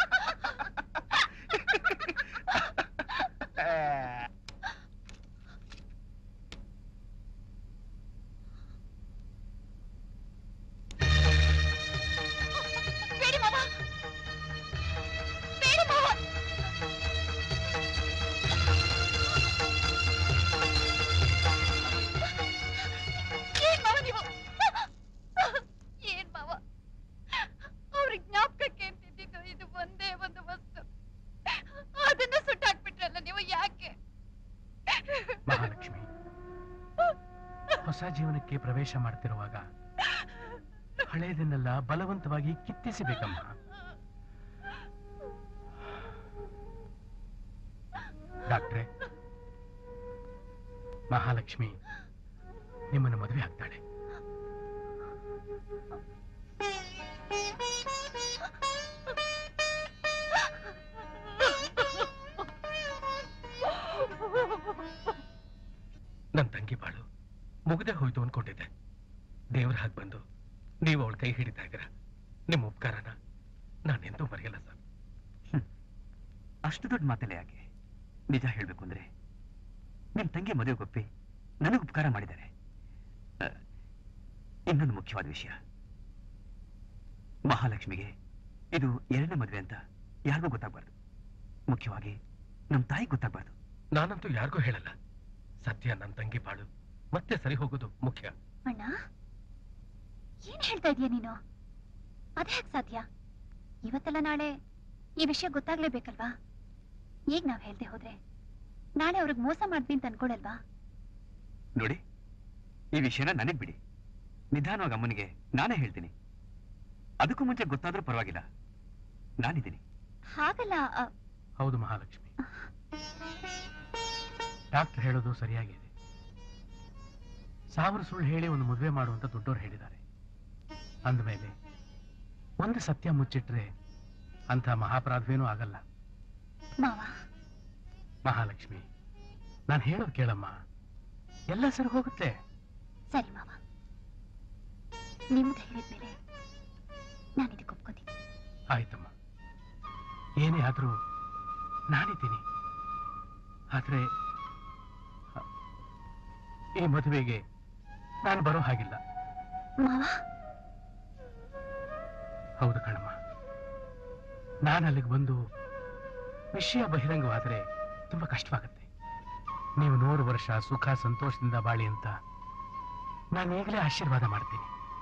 Speaker 9: ಬೇಡಿ ಮಾವ ಬೇಡಿ ಮಾವ ಏನ್ ಮಾವ ನೀವು ಏನ್ ಮಾವ ಅವ್ರಿಗೆ ಜ್ಞಾಪಕಕ್ಕೆ ಅಂತಿದ್ದು ಇದು ಒಂದೇ ಒಂದು ವಸ್ತು ಅದನ್ನ ಸುಟ್ಟಾಕ್ಬಿಟ್ರಲ್ಲ ನೀವು ಯಾಕೆ
Speaker 8: ಮಹಾಲಕ್ಷ್ಮಿ ಹೊಸ ಜೀವನಕ್ಕೆ ಪ್ರವೇಶ ಮಾಡ್ತಿರುವಾಗ ಹಳೆಯದನ್ನೆಲ್ಲ ಬಲವಂತವಾಗಿ ಕಿತ್ತಿಸಬೇಕಮ್ಮ ಡಾಕ್ಟ್ರೆ ಮಹಾಲಕ್ಷ್ಮಿ ನಿಮ್ಮನ್ನು ಮದುವೆ ಆಗ್ತಾಳೆ ನನ್ನ ತಂಗಿ ಬಾಳು ಮುಗ್ದೆ ಹೋಯ್ತು ಅನ್ಕೊಂಡಿದ್ದೆ ದೇವ್ರ ಹಾಗೆ ಬಂದು ನೀವು ಅವಳ ಕೈ ಹಿಡಿತಾ ಇದ್ದೀರ ನಿಮ್ಮ ಉಪಕಾರನ ನಾನೆಂದೂ ಮರೆಯಲ್ಲ ಸರ್
Speaker 5: ಅಷ್ಟು ದೊಡ್ಡ ಮಾತೆಲ್ಲ ಯಾಕೆ ನಿಜ ಹೇಳ್ಬೇಕು ಅಂದ್ರೆ ನಿಮ್ ತಂಗಿ ಮದುವೆ ಒಪ್ಪಿ ನನಗೆ ಉಪಕಾರ ಮಾಡಿದ್ದಾರೆ ಆ, ಇನ್ನೊಂದು ಮುಖ್ಯವಾದ ವಿಷಯ ಮಹಾಲಕ್ಷ್ಮಿಗೆ ಇದು ಎರಡನೇ ಮದುವೆ ಅಂತ ಯಾರಿಗೂ ಗೊತ್ತಾಗ್ಬಾರ್ದು ಮುಖ್ಯವಾಗಿ ನಮ್ ತಾಯಿಗೆ ಗೊತ್ತಾಗ್ಬಾರ್ದು
Speaker 8: ನಾನಂತೂ ಯಾರಿಗೂ ಹೇಳಲ್ಲ ಸತ್ಯ ನನ್ನ ತಂಗಿ ಬಾಳು ಮತ್ತೆ ಸರಿ ಹೋಗೋದು ಮುಖ್ಯ
Speaker 2: ಅಣ್ಣ ಏನ್ ಹೇಳ್ತಾ ಇದೀಯ ನೀನು ಅದ್ ಹೇಗ್ ಸಾಧ್ಯ ಇವತ್ತಲ್ಲ ನಾಳೆ ಈ ವಿಷಯ ಗೊತ್ತಾಗ್ಲೇಬೇಕಲ್ವಾ ಈಗ ನಾವ್ ಹೇಳ್ದೆ ಹೋದ್ರೆ ನಾಳೆ ಅವ್ರಿಗೆ ಮೋಸ ಮಾಡ್ತೀನಿ ಅಂತ ಅನ್ಕೊಳಲ್ವಾ
Speaker 5: ನೋಡಿ ಈ ವಿಷಯನ ನನಗ್ ಬಿಡಿ ನಿಧಾನವಾಗಿ ಅಮ್ಮನಿಗೆ ನಾನೇ ಹೇಳ್ತೀನಿ ಅದಕ್ಕೂ ಮುಂಚೆ ಗೊತ್ತಾದ್ರೂ ಪರವಾಗಿಲ್ಲ ನಾನಿದ್ದೀನಿ
Speaker 2: ಹಾಗಲ್ಲ ಅ,
Speaker 8: ಹೌದು ಮಹಾಲಕ್ಷ್ಮಿ ಡಾಕ್ಟರ್ ಹೇಳೋದು ಸರಿಯಾಗಿದೆ ಸಾವಿರ ಸುಳ್ಳು ಹೇಳಿ ಒಂದು ಮದುವೆ ಮಾಡುವಂತ ದೊಡ್ಡವರು ಹೇಳಿದ್ದಾರೆ ಅಂದಮೇಲೆ ಒಂದು ಸತ್ಯ ಮುಚ್ಚಿಟ್ರೆ ಅಂತ ಮಹಾಪರಾಧವೇನೂ ಆಗಲ್ಲ
Speaker 2: ಮಾವ
Speaker 8: ಮಹಾಲಕ್ಷ್ಮಿ ನಾನು ಹೇಳೋದು ಕೇಳಮ್ಮ ಎಲ್ಲ ಸರಿ ಹೋಗುತ್ತೆ
Speaker 2: ಸರಿ ಮಾವ ನಿಮ್ ಧೈರ್ಯದ ಮೇಲೆ ನಾನು ಇದಕ್ಕೆ ಒಪ್ಕೋತೀನಿ
Speaker 8: ಆಯ್ತಮ್ಮ ಏನೇ ಆದ್ರೂ ನಾನಿದ್ದೀನಿ ಆದ್ರೆ ಅ, ಈ ಮದುವೆಗೆ ನಾನು ಬರೋ ಹಾಗಿಲ್ಲ
Speaker 2: ಮಾವ
Speaker 8: ಹೌದು ಕಣಮ್ಮ ನಾನು ಅಲ್ಲಿಗೆ ಬಂದು ವಿಷಯ ಬಹಿರಂಗವಾದರೆ ತುಂಬಾ ಕಷ್ಟವಾಗುತ್ತೆ ನೀವು ನೂರು ವರ್ಷ ಸುಖ ಸಂತೋಷದಿಂದ ಬಾಳಿ ಅಂತ ನಾನು ಈಗಲೇ ಆಶೀರ್ವಾದ ಮಾಡ್ತೀನಿ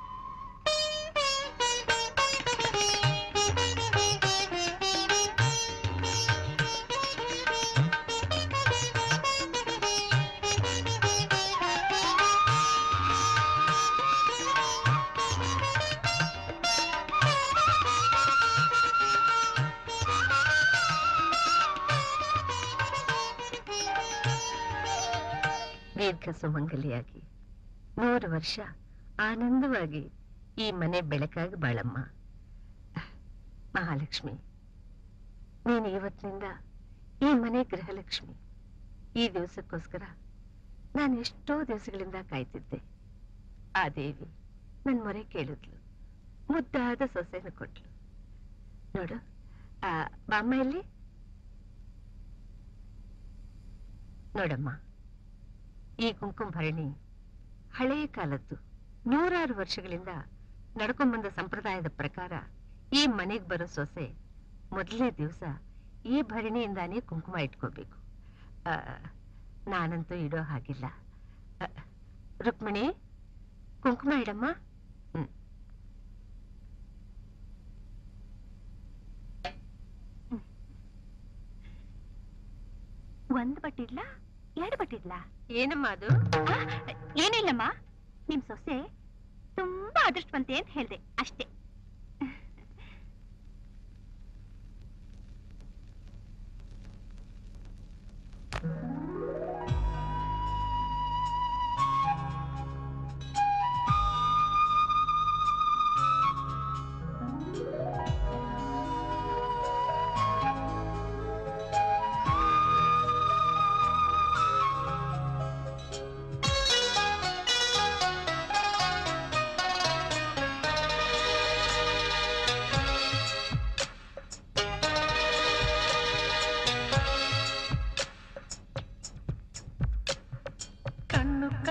Speaker 1: ದೀರ್ಘ ಸುಮಂಗಲಿಯಾಗಿ ನೂರು ವರ್ಷ ಆನಂದವಾಗಿ ಈ ಮನೆ ಬೆಳಕಾಗಿ ಬಾಳಮ್ಮ ಮಹಾಲಕ್ಷ್ಮಿ ನೀನು ಇವತ್ತಿನಿಂದ ಈ ಮನೆ ಗೃಹಲಕ್ಷ್ಮಿ ಈ ದಿವಸಕ್ಕೋಸ್ಕರ ನಾನು ಎಷ್ಟೋ ದಿವಸಗಳಿಂದ ಕಾಯ್ತಿದ್ದೆ ಆ ದೇವಿ ನನ್ನ ಮೊರೆ ಕೇಳಿದ್ಲು ಮುದ್ದಾದ ಸೊಸೆನ ಕೊಟ್ಲು ನೋಡು ಆ ಬಾಮ್ಮ ಇಲ್ಲಿ ನೋಡಮ್ಮ ಈ ಕುಂಕುಮ ಭರಣಿ ಹಳೆಯ ಕಾಲದ್ದು ನೂರಾರು ವರ್ಷಗಳಿಂದ ನಡ್ಕೊಂಡ್ಬಂದ ಸಂಪ್ರದಾಯದ ಪ್ರಕಾರ ಈ ಮನೆಗೆ ಬರೋ ಸೊಸೆ ಮೊದಲನೇ ದಿವಸ ಈ ಭರಣಿಯಿಂದಾನೇ ಕುಂಕುಮ ಇಟ್ಕೋಬೇಕು ಆ, ನಾನಂತೂ ಇಡೋ ಹಾಗಿಲ್ಲ ಆ, ರುಕ್ಮಿಣಿ ಕುಂಕುಮ ಇಡಮ್ಮ ಹ್ಮ್
Speaker 2: ಒಂದ್ ಬಟ್ಟಿಡ್ಲಾ ಎರಡು ಬಟ್ಟಿಡ್ಲಾ
Speaker 1: ಏನಮ್ಮ ಅದು
Speaker 2: ಏನಿಲ್ಲಮ್ಮ ನಿಮ್ ಸೊಸೆ ತುಂಬಾ ಅದೃಷ್ಟವಂತೆ ಅಂತ ಹೇಳ್ದೆ ಅಷ್ಟೇ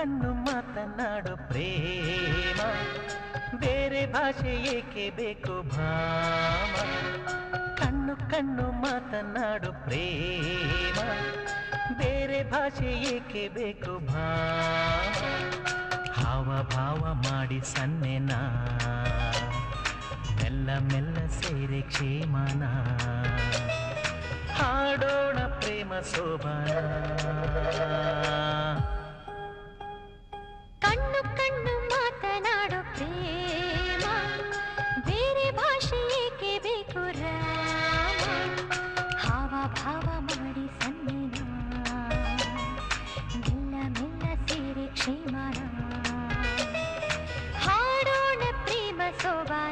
Speaker 7: ಕಣ್ಣು ಮಾತನಾಡು ಪ್ರೇಮ ಬೇರೆ ಭಾಷೆ ಏಕೆ ಬೇಕು ಭಾಮ ಕಣ್ಣು ಕಣ್ಣು ಮಾತನಾಡು ಪ್ರೇಮ ಬೇರೆ ಭಾಷೆ ಏಕೆ ಬೇಕು ಭಾಮ ಹಾವ ಭಾವ ಮಾಡಿ ಸನ್ನೆನ ಮೆಲ್ಲ ಮೆಲ್ಲ ಸೇರೆ ಕ್ಷೇಮನ ಹಾಡೋಣ ಪ್ರೇಮ ಶೋಭಾನ
Speaker 11: ಕಣ್ಣು ಕಣ್ಣು ಮಾತನಾಡು ಪ್ರೇಮ ಬೇರೆ ಭಾಷೆ ಏಕೆ ಬೇಕು ರಾಮ ಹಾವ ಭಾವ ಮಾಡಿ ಸನ್ನಿನ ಮೆಲ್ಲ ಮೆಲ್ಲ ಸೇರಿ ಕ್ಷೇಮನ ಹಾಡೋಣ ಪ್ರೇಮ ಸೋಬಾನ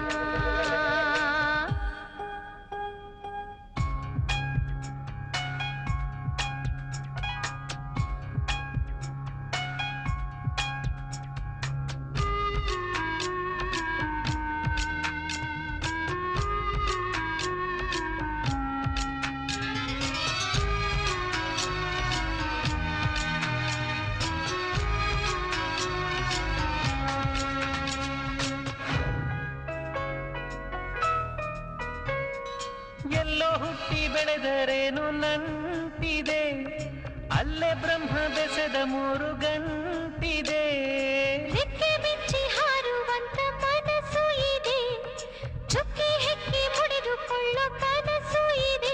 Speaker 7: ಎಲ್ಲೋ ಹುಟ್ಟಿ ಬೆಳೆದರೇನು ನಂಟಿದೆ ಅಲ್ಲೇ ಬ್ರಹ್ಮ ಬೆಸೆದ ಮೂರು ಗಂಟಿದೆ
Speaker 11: ರೆಕ್ಕೆ ಬಿಚ್ಚಿ ಹಾರುವಂತ ಮನಸ್ಸು ಇದೆ ಚುಕ್ಕಿ ಹೆಕ್ಕಿ ಮುಡಿದುಕೊಳ್ಳೋ ಕನಸು ಇದೆ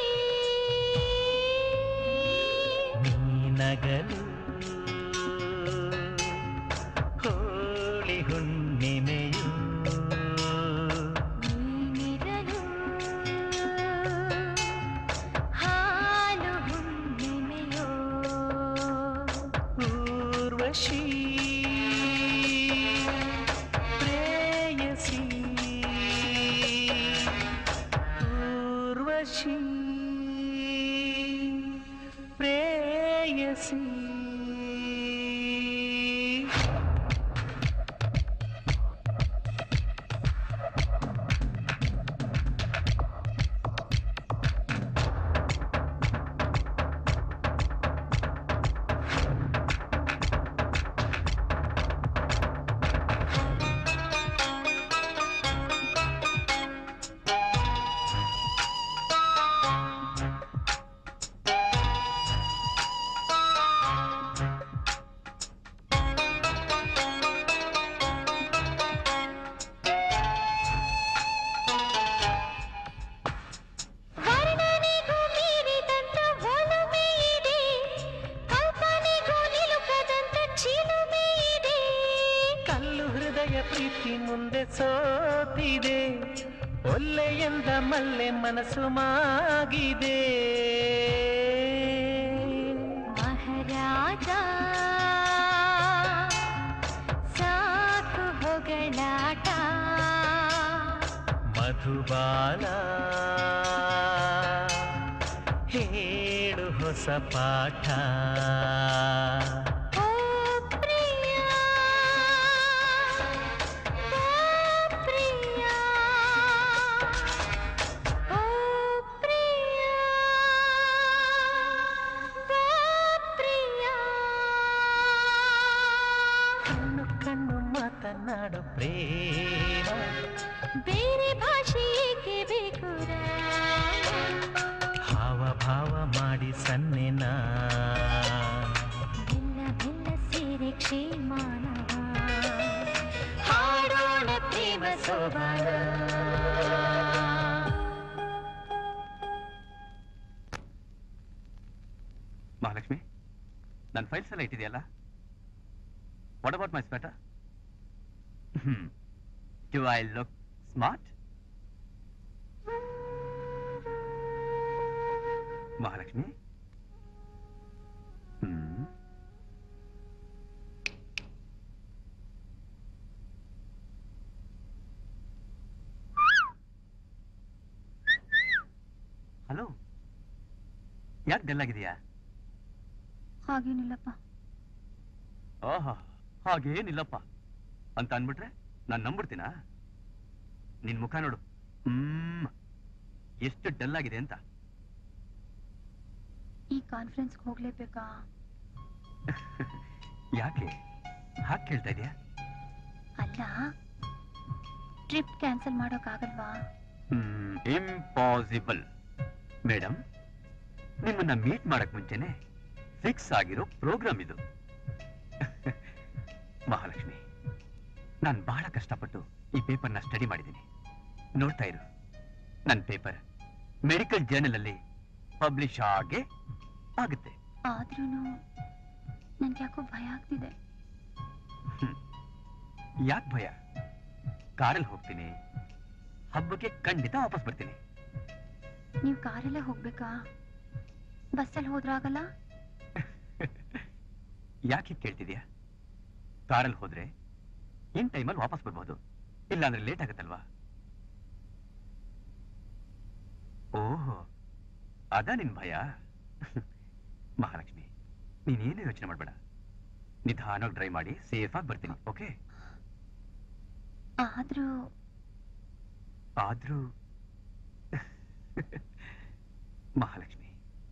Speaker 7: ನೀನಗಲು ಹೋಳಿ ಹುಣ್ಣಿಮೆಯು
Speaker 11: ನೀನಿರಲು ಹಾಲು ಹುಣ್ಣಿಮೆಯೋ
Speaker 7: ಊರ್ವಶಿ ಪ್ರೇಯಸಿ ಊರ್ವಶಿ ಪ್ರೇಯಸಿ
Speaker 11: ವರ್ಣನೆಗೂ ಮೀರಿದಂತ ಒಲುಮೆ ಇದೆ ಕಲ್ಪನೆಗೂ ನಿಲುಕದಂತ ಚಿಲುಮೆ ಇದೆ
Speaker 7: ಕಲ್ಲು ಹೃದಯ ಪ್ರೀತಿ ಮುಂದೆ ಸೋತಿದೆ ಒಲ್ಲೆಯಿಂದ ಮಲ್ಲೆ ಮನಸ್ಸು ಮಾಗಿದೆ
Speaker 11: ಮಹಾರಾಜ ಸಾಕು ಹೊಗಳಾಟ
Speaker 7: ಮಧುಬಾಲ ಹೇಳು ಹೊಸ ಪಾಠ
Speaker 11: ಓ ಪ್ರಿಯ ಓ ಪ್ರಿಯ ಓ ಪ್ರಿಯ ಓ ಪ್ರಿಯ
Speaker 7: ಕಣ್ಣು ಕಣ್ಣು ಮಾತನಾಡು ಪ್ರೇಮ
Speaker 11: ಬೇರೆ ಭಾಷೆ ಏಕೆ ಬೇಕು ರಾಮ
Speaker 7: ಹಾವ ಭಾವ ಮಾಡಿ ಸನ್ನೆನ
Speaker 11: ಮೆಲ್ಲ ಮೆಲ್ಲ ಸೇರೆ ಕ್ಷೇಮಾನವ ಹಾಡೋಣ ಪ್ರೇಮ ಸೋಬಾನ
Speaker 5: ಮಹಾಲಕ್ಷ್ಮಿ ನನ್ನ ಫೈಲ್ಸ್ ಎಲ್ಲ ಇಟ್ಟಿದೆಯಲ್ಲ what about my sweater do I look smart Mahalakshmi hmm hello ಯಾಕೆ ಡಲ್ ಆಗಿದೆಯಾ
Speaker 2: ಹಾಗೇನಿಲ್ಲಪ್ಪ
Speaker 5: ಆಹಾ ಹಾಗೇನಿಲ್ಲಪ್ಪ ಅಂತ ಅನ್ಬಿಟ್ರೆ ನಾನ್ ನಂಬಿಡ್ತೀನಾ ನಿನ್ ಮುಖ ನೋಡು ಹ್ಮ್ ಎಷ್ಟು ಡಲ್ ಆಗಿದೆ ಅಂತ
Speaker 2: ಈ ಕಾನ್ಫರೆನ್ಸ್ಗೆ ಹೋಗ್ಲೇಬೇಕಾ
Speaker 5: ಯಾಕೆ ಹಾಗೆ ಕೇಳ್ತಾ ಇದೆಯಾ
Speaker 2: ಅಲ್ಲ ಟ್ರಿಪ್ ಕ್ಯಾನ್ಸಲ್ ಮಾಡೋಕ್ಕಾಗಲ್ವಾ
Speaker 5: ಇಂಪಾಸಿಬಲ್ ಮೇಡಮ್ ನಿಮ್ಮನ್ನ ಮೀಟ್ ಮಾಡಕ್ ಮುಂಚೆನೆ ಫಿಕ್ಸ್ ಆಗಿರೋ ಪ್ರೋಗ್ರಾಮ್ ಇದು ಮಹಾಲಕ್ಷ್ಮಿ ನಾನು ಬಹಳ ಕಷ್ಟಪಟ್ಟು ಈ ಪೇಪರ್ನ ಸ್ಟಡಿ ಮಾಡಿದ್ದೀನಿ ನೋಡ್ತಾ ಇರು ನನ್ನ ಪೇಪರ್ ಮೆಡಿಕಲ್ ಜರ್ನಲ್ ಅಲ್ಲಿ ಪಬ್ಲಿಷ್ ಆಗೇ ಆಗುತ್ತೆ
Speaker 2: ಆದ್ರೂ ನನ್ಗೆ ಯಾಕೋ ಭಯ ಆಗ್ತಿದೆ
Speaker 5: ಯಾಕೆ ಭಯ ಕಾರಲ್ಲಿ ಹೋಗ್ತೀನಿ ಹಬ್ಬಕ್ಕೆ ಖಂಡಿತ ವಾಪಸ್ ಬರ್ತೀನಿ
Speaker 2: ನೀವು ಕಾರಲ್ಲೇ ಹೋಗ್ಬೇಕಾ ಬಸ್ಸಲ್ಲಿ ಹೋದ್ರಾಗಲ್ಲ
Speaker 5: ಯಾಕೆ ಹೀಗ್ ಕೇಳ್ತಿದ್ಯಾ ಕಾರಲ್ಲಿ ಹೋದ್ರೆ ಇನ್ ಟೈಮಲ್ಲಿ ವಾಪಸ್ ಬರ್ಬೋದು ಇಲ್ಲಾಂದ್ರೆ ಲೇಟ್ ಆಗುತ್ತಲ್ವಾ ಓಹೋ ಅದ ನಿನ್ ಭಯ ಮಹಾಲಕ್ಷ್ಮಿ ನೀನೇನು ಯೋಚನೆ ಮಾಡಬೇಡ ನಿಧಾನವಾಗಿ ಡ್ರೈವ್ ಮಾಡಿ ಸೇಫ್ ಆಗಿ ಬರ್ತೀನಿ ಓಕೆ
Speaker 2: ಆದ್ರೂ
Speaker 5: ಆದ್ರೂ ಮಹಾಲಕ್ಷ್ಮಿ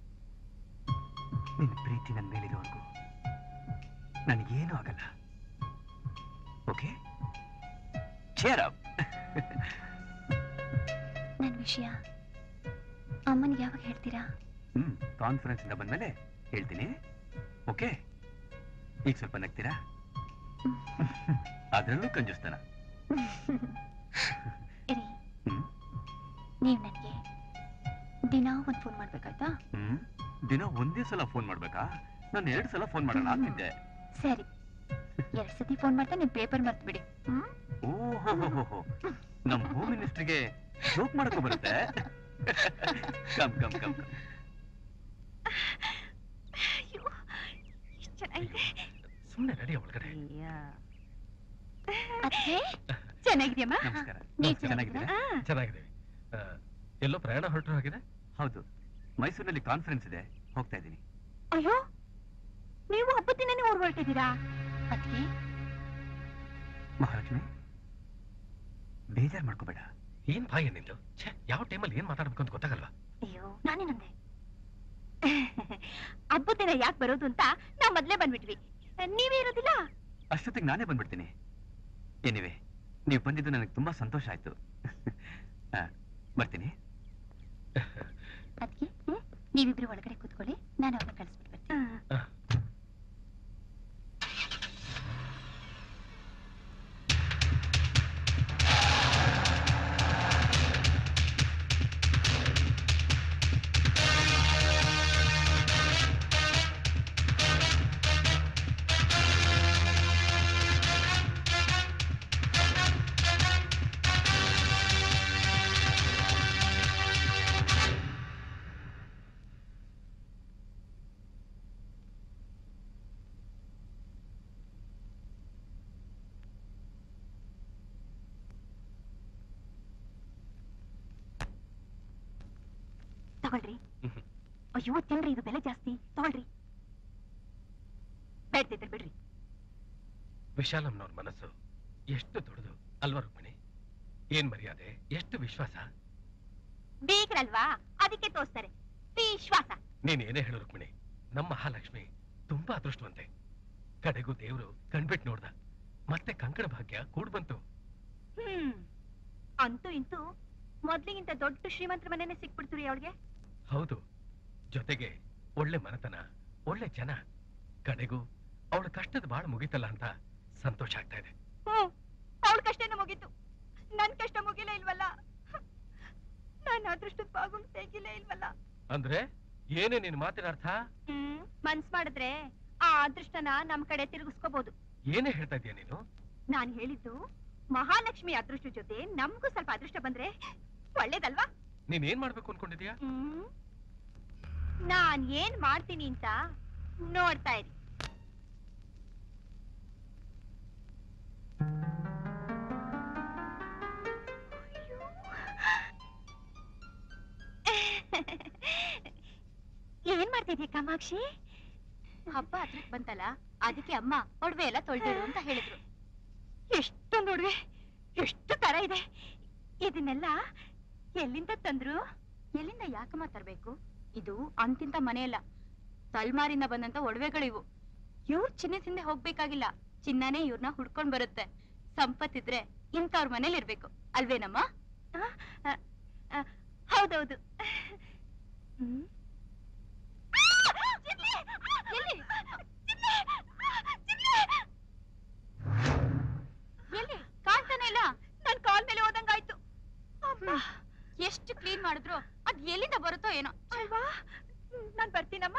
Speaker 5: ನಿನ್ ಪ್ರೀತಿ ನನ್ನ ಮೇಲಿರೋವರೆಗೂ ನನಗೇನು ಆಗಲ್ಲ ಓಕೆ ಚೇರ್ ಅಪ್
Speaker 2: ನನ್ ವಿಷಯ ಅಮ್ಮನಿಗೆ ಯಾವಾಗ ಹೇಳ್ತೀರಾ
Speaker 5: ಹ್ಮ್ ಕಾನ್ಫರೆನ್ಸ್ ಇಂದ ಬಂದ್ಮೇಲೆ ಹೇಳ್ತೀನಿ ಓಕೆ ಈಗ ಸ್ವಲ್ಪ ನಗ್ತೀರಾ ಅದರಲ್ಲೂ ಕಂಜುಸ್ತಾನ
Speaker 2: ಇರಿ
Speaker 5: ಹ್ಮ್
Speaker 2: ನೀವು ನನಗೆ ದಿನಾ ಒಂದು ಫೋನ್ ಮಾಡ್ಬೇಕಾಯ್ತಾ
Speaker 5: ಹ್ಮ್ ದಿನ ಒಂದೇ ಸಲ ಫೋನ್ ಮಾಡ್ಬೇಕಾ ನಾನು ಎರಡು ಸಲ ಫೋನ್ ಮಾಡೋಣ ಅಂತಿದ್ದೆ
Speaker 2: ಸರಿ ಎರಡ್ ಸತಿ ಫೋನ್ ಮಾಡ್ತಾ ನಿಮ್ ಪೇಪರ್ ಮರ್ತು ಬಿಡಿ ಹ್ಮ್
Speaker 5: ಓಹೋ ನಮ್ ಹೋಮ್ ಮಿನಿಸ್ಟ್ರಿಗೆ ಜೋಕ್ ಮಾಡಕ್ಕೂ ಬರುತ್ತೆ ಕಮ್ ಕಮ್ ಕಮ್ ಕಮ್
Speaker 2: ಚೆನ್ನಾಗಿದೆ
Speaker 4: ಸುಮ್ಮನೆ ನಡಿ ಒಳಗಡೆ
Speaker 2: ಅತ್ತೆ ಚೆನ್ನಾಗಿದ್ಯಮ್ಮ
Speaker 5: ನಮಸ್ಕಾರ
Speaker 2: ನೀವ್
Speaker 5: ಚೆನ್ನಾಗಿದ್ದೀರಾ
Speaker 2: ಚೆನ್ನಾಗಿದ್ದೀರಾ?
Speaker 4: ಚೆನ್ನಾಗಿದೆ ಆ, ಎಲ್ಲೋ ಪ್ರಯಾಣ ಹೊರಟರು ಆಗಿದೆ
Speaker 5: ಹೌದು ಮೈಸೂರಿನಲ್ಲಿ ಕಾನ್ಫರೆನ್ಸ್ ಇದೆ ಹೋಗ್ತಾ ಇದ್ದೀನಿ
Speaker 2: ಅಯ್ಯೋ ನೀವು ಹಬ್ಬದ ದಿನನೇ ಊರ್ ಹೊರಟಿದ್ದೀರಾ ಅದಕ್ಕೆ
Speaker 5: ಮಹಾಲಕ್ಷ್ಮಿ ಬೇಜಾರ್ ಮಾಡ್ಕೋಬೇಡ
Speaker 4: ಏನ್ ಬಾಯಿ ನಿಂದು ಛೇ ಯಾವ ಟೈಮಲ್ಲಿ ಏನ್ ಮಾತಾಡ್ಬೇಕು ಅಂತ ಗೊತ್ತಾಗಲ್ವಾ
Speaker 2: ಅಯ್ಯೋ ನಾನೇನಂದೆ ಹಬ್ಬದ ದಿನ ಯಾಕೆ ಬರೋದು ಅಂತ ನಾವ್ ಮೊದ್ಲೇ ಬಂದ್ಬಿಟ್ವಿ ನೀವೇ ಇರೋದಿಲ್ಲ
Speaker 5: ಅಷ್ಟೊತ್ತಿಗೆ ನಾನೇ ಬಂದ್ಬಿಡ್ತೀನಿ ಏನಿವೆ ನೀವು ಬಂದಿದ್ದು ನನಗೆ ತುಂಬಾ ಸಂತೋಷ ಆಯ್ತು ಆ, ಬರ್ತೀನಿ
Speaker 2: ಅದಕ್ಕೆ ನೀವಿಬ್ರು ಒಳಗಡೆ ಕೂತ್ಕೊಳ್ಳಿ ನಾನು ಅವ್ರನ್ನ ಕಳಿಸ್ಬಿಟ್ಟು ಬರ್ತೀನಿ ತಗೊಳ್ರಿ
Speaker 4: ಹ್ಮ್.
Speaker 2: ಅಯ್ಯೋ ತಿನ್ರಿ ಇದು ಬೆಲೆ ಜಾಸ್ತಿ ತಗೊಳ್ರಿ ಬೇಡ್ತಿದ್ರೆ ಬಿಡ್ರಿ
Speaker 4: ವಿಶಾಲಮ್ನವ್ರ ಮನಸ್ಸು ಎಷ್ಟು ದೊಡ್ಡದು ಅಲ್ವಾ ರುಕ್ಮಿಣಿ ಏನ್ ಮರ್ಯಾದೆ ಎಷ್ಟು ವಿಶ್ವಾಸ
Speaker 2: ಬೀಗ್ರಲ್ವಾ ಅದಕ್ಕೆ ತೋರಿಸ್ತಾರೆ ವಿಶ್ವಾಸ
Speaker 4: ನೀನ್ ಏನೇ ಹೇಳು ರುಕ್ಮಿಣಿ ನಮ್ಮ ಮಹಾಲಕ್ಷ್ಮಿ ತುಂಬಾ ಅದೃಷ್ಟವಂತೆ ಕಡೆಗೂ ದೇವ್ರು ಕಣ್ಬಿಟ್ ನೋಡ್ದ ಮತ್ತೆ ಕಂಕಣ ಭಾಗ್ಯ ಕೂಡ್ ಬಂತು
Speaker 2: ಹ್ಮ್ ಅಂತೂ ಇಂತೂ ಮೊದ್ಲಿಗಿಂತ ದೊಡ್ಡ ಶ್ರೀಮಂತರ ಮನೆನೇ ಸಿಕ್ಬಿಡ್ತು ರೀ ಅವಳಿಗೆ
Speaker 4: ಹೌದು ಜೊತೆಗೆ ಒಳ್ಳೆ ಮನತನ ಒಳ್ಳೆ ಜನ ಕಡೆಗೂ ಅವಳ ಕಷ್ಟದ ಬಾಳ ಮುಗಿತಲ್ಲ ಅಂತ ಸಂತೋಷ ಆಗ್ತಾ ಇದೆ
Speaker 2: ಹ್ಮ್ ಅವಳ ಕಷ್ಟನೇ ಮುಗೀತು ನನ್ ಕಷ್ಟ ಮುಗಿಲೇ ಇಲ್ವಲ್ಲ ನನ್ನ ಅದೃಷ್ಟದ ಬಾಗುಲ್ ತೆಗಿಲೇ ಇಲ್ವಲ್ಲ
Speaker 4: ಅಂದ್ರೆ ಏನೇ ನಿನ್ ಮಾತಿನ ಅರ್ಥ
Speaker 2: ಹ್ಮ್ ಮನ್ಸ್ ಮಾಡಿದ್ರೆ ಆ ಅದೃಷ್ಟನ ನಮ್ ಕಡೆ ತಿರುಗಿಸ್ಕೋಬಹುದು
Speaker 4: ಏನೇ ಹೇಳ್ತಾ ಇದೀಯ ನೀನು
Speaker 2: ನಾನ್ ಹೇಳಿದ್ದು ಮಹಾಲಕ್ಷ್ಮಿ ಅದೃಷ್ಟ ಜೊತೆ ನಮ್ಗೂ ಸ್ವಲ್ಪ ಅದೃಷ್ಟ ಬಂದ್ರೆ ಒಳ್ಳೇದಲ್ವಾ
Speaker 4: ನೀನ್ ಏನ್ ಮಾಡ್ಬೇಕು ಅನ್ಕೊಂಡಿದ್ಯಾ
Speaker 2: ಹ್ಮ್ ನಾನ್ ಏನ್ ಮಾಡ್ತೀನಿ ಅಂತ ನೋಡ್ತಾ ಇರಿ ಏನ್ ಮಾಡ್ತಿದ್ಯ ಕಾಮಾಕ್ಷಿ ಹಬ್ಬ ಹತ್ರಕ್ ಬಂತಲ್ಲ ಅದಕ್ಕೆ ಅಮ್ಮ ಒಡವೆ ಎಲ್ಲ ತೊಳ್ದಿರು ಅಂತ ಹೇಳಿದ್ರು ಎಷ್ಟೊಂದು ಒಡವೆ ಎಷ್ಟು ತರ ಇದೆ ಇದನ್ನೆಲ್ಲ ಎಲ್ಲಿಂದ ತಂದ್ರು ಎಲ್ಲಿಂದ ಯಾಕಮ್ಮ ತರ್ಬೇಕು ಇದು ಅಂತಿಂತ ಮನೆಯಲ್ಲ ತಲ್ಮಾರಿಂದ ಬಂದಂತ ಒಡವೆಗಳಿವು ಇವ್ರು ಚಿನ್ನದ ಹಿಂದೆ ಹೋಗ್ಬೇಕಾಗಿಲ್ಲ
Speaker 9: ಚಿನ್ನನೇ ಇವ್ರನ್ನ ಹುಡ್ಕೊಂಡ್ ಬರುತ್ತೆ ಸಂಪತ್ತಿದ್ರೆ ಇಂಥವ್ರ ಮನೇಲಿ ಇರ್ಬೇಕು ಅಲ್ವೇನಮ್ಮ ಆ, ಆ, ಆ, ಹೌದೌದು ಹ್ಮ್. ಎಲ್ಲಿ? ಎಲ್ಲಿ ಕಾಣ್ತಾನೆ ಇಲ್ಲ ನನ್ ಕಾಲ್ ಮೇಲೆ ಹೋದಂಗಾಯ್ತು ಎಷ್ಟು ಕ್ಲೀನ್ ಮಾಡಿದ್ರು ಅದ್ ಎಲ್ಲಿಂದ ಬರುತ್ತೋ ಏನೋ ಅಲ್ವಾ ನಾನ್ ಬರ್ತೀನಮ್ಮ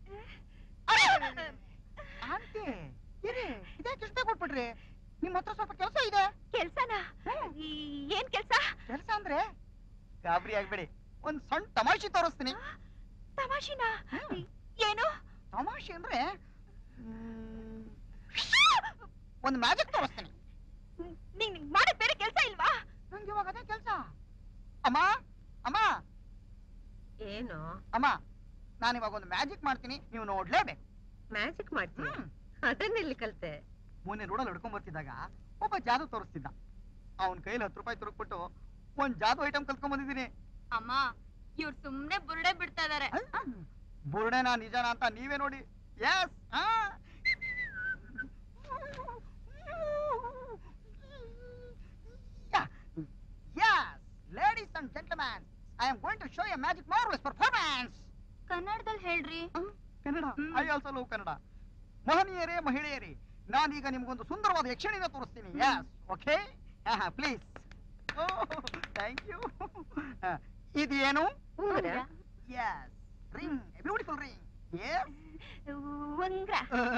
Speaker 3: ಆಂಟಿ ಇರಿ ಇದೇ ಕಿಸ್ತೆ ಕೊಟ್ಬಿಡ್ರಿ ನಿಮ್ ಹತ್ರ ಸ್ವಲ್ಪ ಕೆಲಸ ಇದೆ
Speaker 9: ಕೆಲ್ಸನಾ ಏನ್ ಕೆಲ್ಸ
Speaker 3: ಕೆಲಸ ಅಂದ್ರೆ ಗಾಬರಿ ಆಗ್ಬೇಡಿ ಒಂದ್ ಸಣ್ಣ ತಮಾಷೆ ತೋರಿಸ್ತೀನಿ
Speaker 9: ತಮಾಷೆನಾ ಏನು
Speaker 3: ತಮಾಷೆ ಅಂದ್ರೆ ಮ್, ಒಂದ್ ಮ್ಯಾಜಿಕ್ ತೋರಿಸ್ತೀನಿ
Speaker 9: ನೀನ್ ಮಾಡಕ್ ಬೇರೆ ಕೆಲ್ಸ ಇಲ್ವಾ
Speaker 3: ನಂಗೆ ಇವಾಗ ಅದೇ ಕೆಲಸ ಅಮ್ಮ ಅಮ್ಮ
Speaker 1: ಏನು
Speaker 3: ಅಮ್ಮ ನಾನು ಇವಾಗ ಒಂದು ಮ್ಯಾಜಿಕ್ ಮಾಡ್ತೀನಿ ನೀವು ನೋಡ್ಲೇಬೇಕು
Speaker 1: ಮ್ಯಾಜಿಕ್ ಮಾಡ್ತೀಯ ಅದನ್ನೆಲ್ಲಿ ಕಲ್ತೆ
Speaker 3: ಮೊನ್ನೆ ರೋಡಲ್ಲಿ ಹಿಡ್ಕೊಂಡ್ ಬರ್ತಿದ್ದಾಗ ಒಬ್ಬ ಜಾದು ತೋರಿಸ್ತಿದ್ದ ಅವನ ಕೈಲಿ ಹತ್ತು ರೂಪಾಯಿ ತುರುಕ್ಬಿಟ್ಟು ಒಂದ್ ಜಾದು ಐಟಮ್ ಕಲ್ತ್ಕೊಂಡ್ ಬಂದಿದ್ದೀನಿ
Speaker 9: ಅಮ್ಮ ಇವ್ರು ಸುಮ್ನೆ ಬುರುಡೆ ಬಿಡ್ತಾ ಇದಾರೆ
Speaker 3: ಬುರುಡೆನಾ ನಿಜಾನ ಅಂತ ನೀವೇ ನೋಡಿ yes Yes, ladies and gentlemen, I am going to show you a magic marvelous performance.
Speaker 9: ಕನ್ನಡದಲ್ಲಿ ಹೇಳ್ರಿ
Speaker 3: Kannada I also love Kannada ಮಹನೀಯರೇ ಮಹಿಳೆಯರೇ ನಾನೀಗ ನಿಮ್ಗೊಂದು ಸುಂದರವಾದ ಯಕ್ಷಣಿನ ತೋರಿಸ್ತೀನಿ yes okay please thank you ಇದೇನು
Speaker 1: ಉಂಗುರ
Speaker 3: yes ring beautiful ring yes
Speaker 9: ಉಂಗ್ರ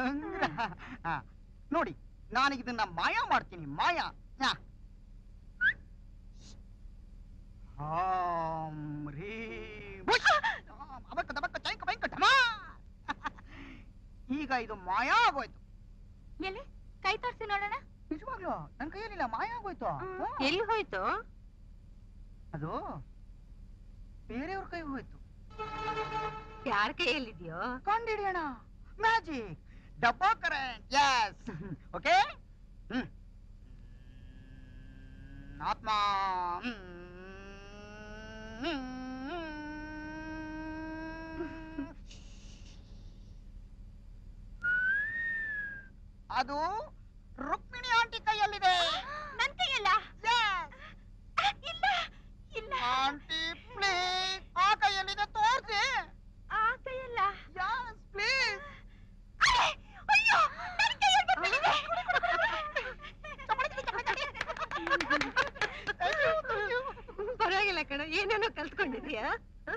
Speaker 3: ನೋಡಿ ನಾನೀಗ ಇದನ್ನ ಮಾಯಾ ಮಾಡ್ತೀನಿ ಮಾಯಾ ಯಾ. ಹಾಂ ರೀಂ ಬುಷ್. ಹಾಂ, ಅಬಕ್ಕ ದಬಕ್ಕ ಚೈಕ ಬೈಕ ಢಮಾ. ಈಗ ಇದು ಮಾಯಾ ಆಗೋಯ್ತು
Speaker 9: ಎಲ್ಲಿ ಕೈ ತೋರ್ಸಿ ನೋಡೋಣ
Speaker 3: ನಿಜವಾಗ್ಲೂ ನನ್ ಕೈಯಲ್ಲಿಲ್ಲ ಮಾಯಾ ಆಗೋಯ್ತು ಹ್ಮ್.
Speaker 1: ಎಲ್ಲಿ ಹೋಯ್ತು
Speaker 3: ಅದು ಬೇರೆಯವ್ರ ಕೈ ಹೋಯ್ತು
Speaker 1: ಯಾರ ಕೈಯಲ್ಲಿದ್ಯೋ
Speaker 3: ಕಂಡಿಡಿಯೋಣ ಮ್ಯಾಜಿಕ್ ಡಬ್ಬಾ ಕರೆಂಟ್ ಎಸ್ ಓಕೆ ಹ್ಮ್ ಆತ್ಮ ಅದು ರುಕ್ಮಿಣಿ ಆಂಟಿ ಕೈಯಲ್ಲಿದೆ
Speaker 9: ನನ್ ಕೈಯಲ್ಲ ಇಲ್ಲ ಇಲ್ಲ
Speaker 3: ಆಂಟಿ ಪ್ಲೀಸ್ ಆ ಕೈಯಲ್ಲಿದೆ ತೋರ್ಸಿ
Speaker 9: ಆ ಕೈಯಲ್ಲ
Speaker 3: ಯಸ್ ಪ್ಲೀಸ್
Speaker 9: ಅಯ್ಯೋ ನನ್ ಕೈಯಲ್ಲಿ ಬಂದ್ಬಿಟ್ಟಿದೆ.
Speaker 1: ಪರವಾಗಿಲ್ಲ ಕಣ ಏನೇನೋ ಕಲ್ತ್ಕೊಂಡಿದ್ಯಾ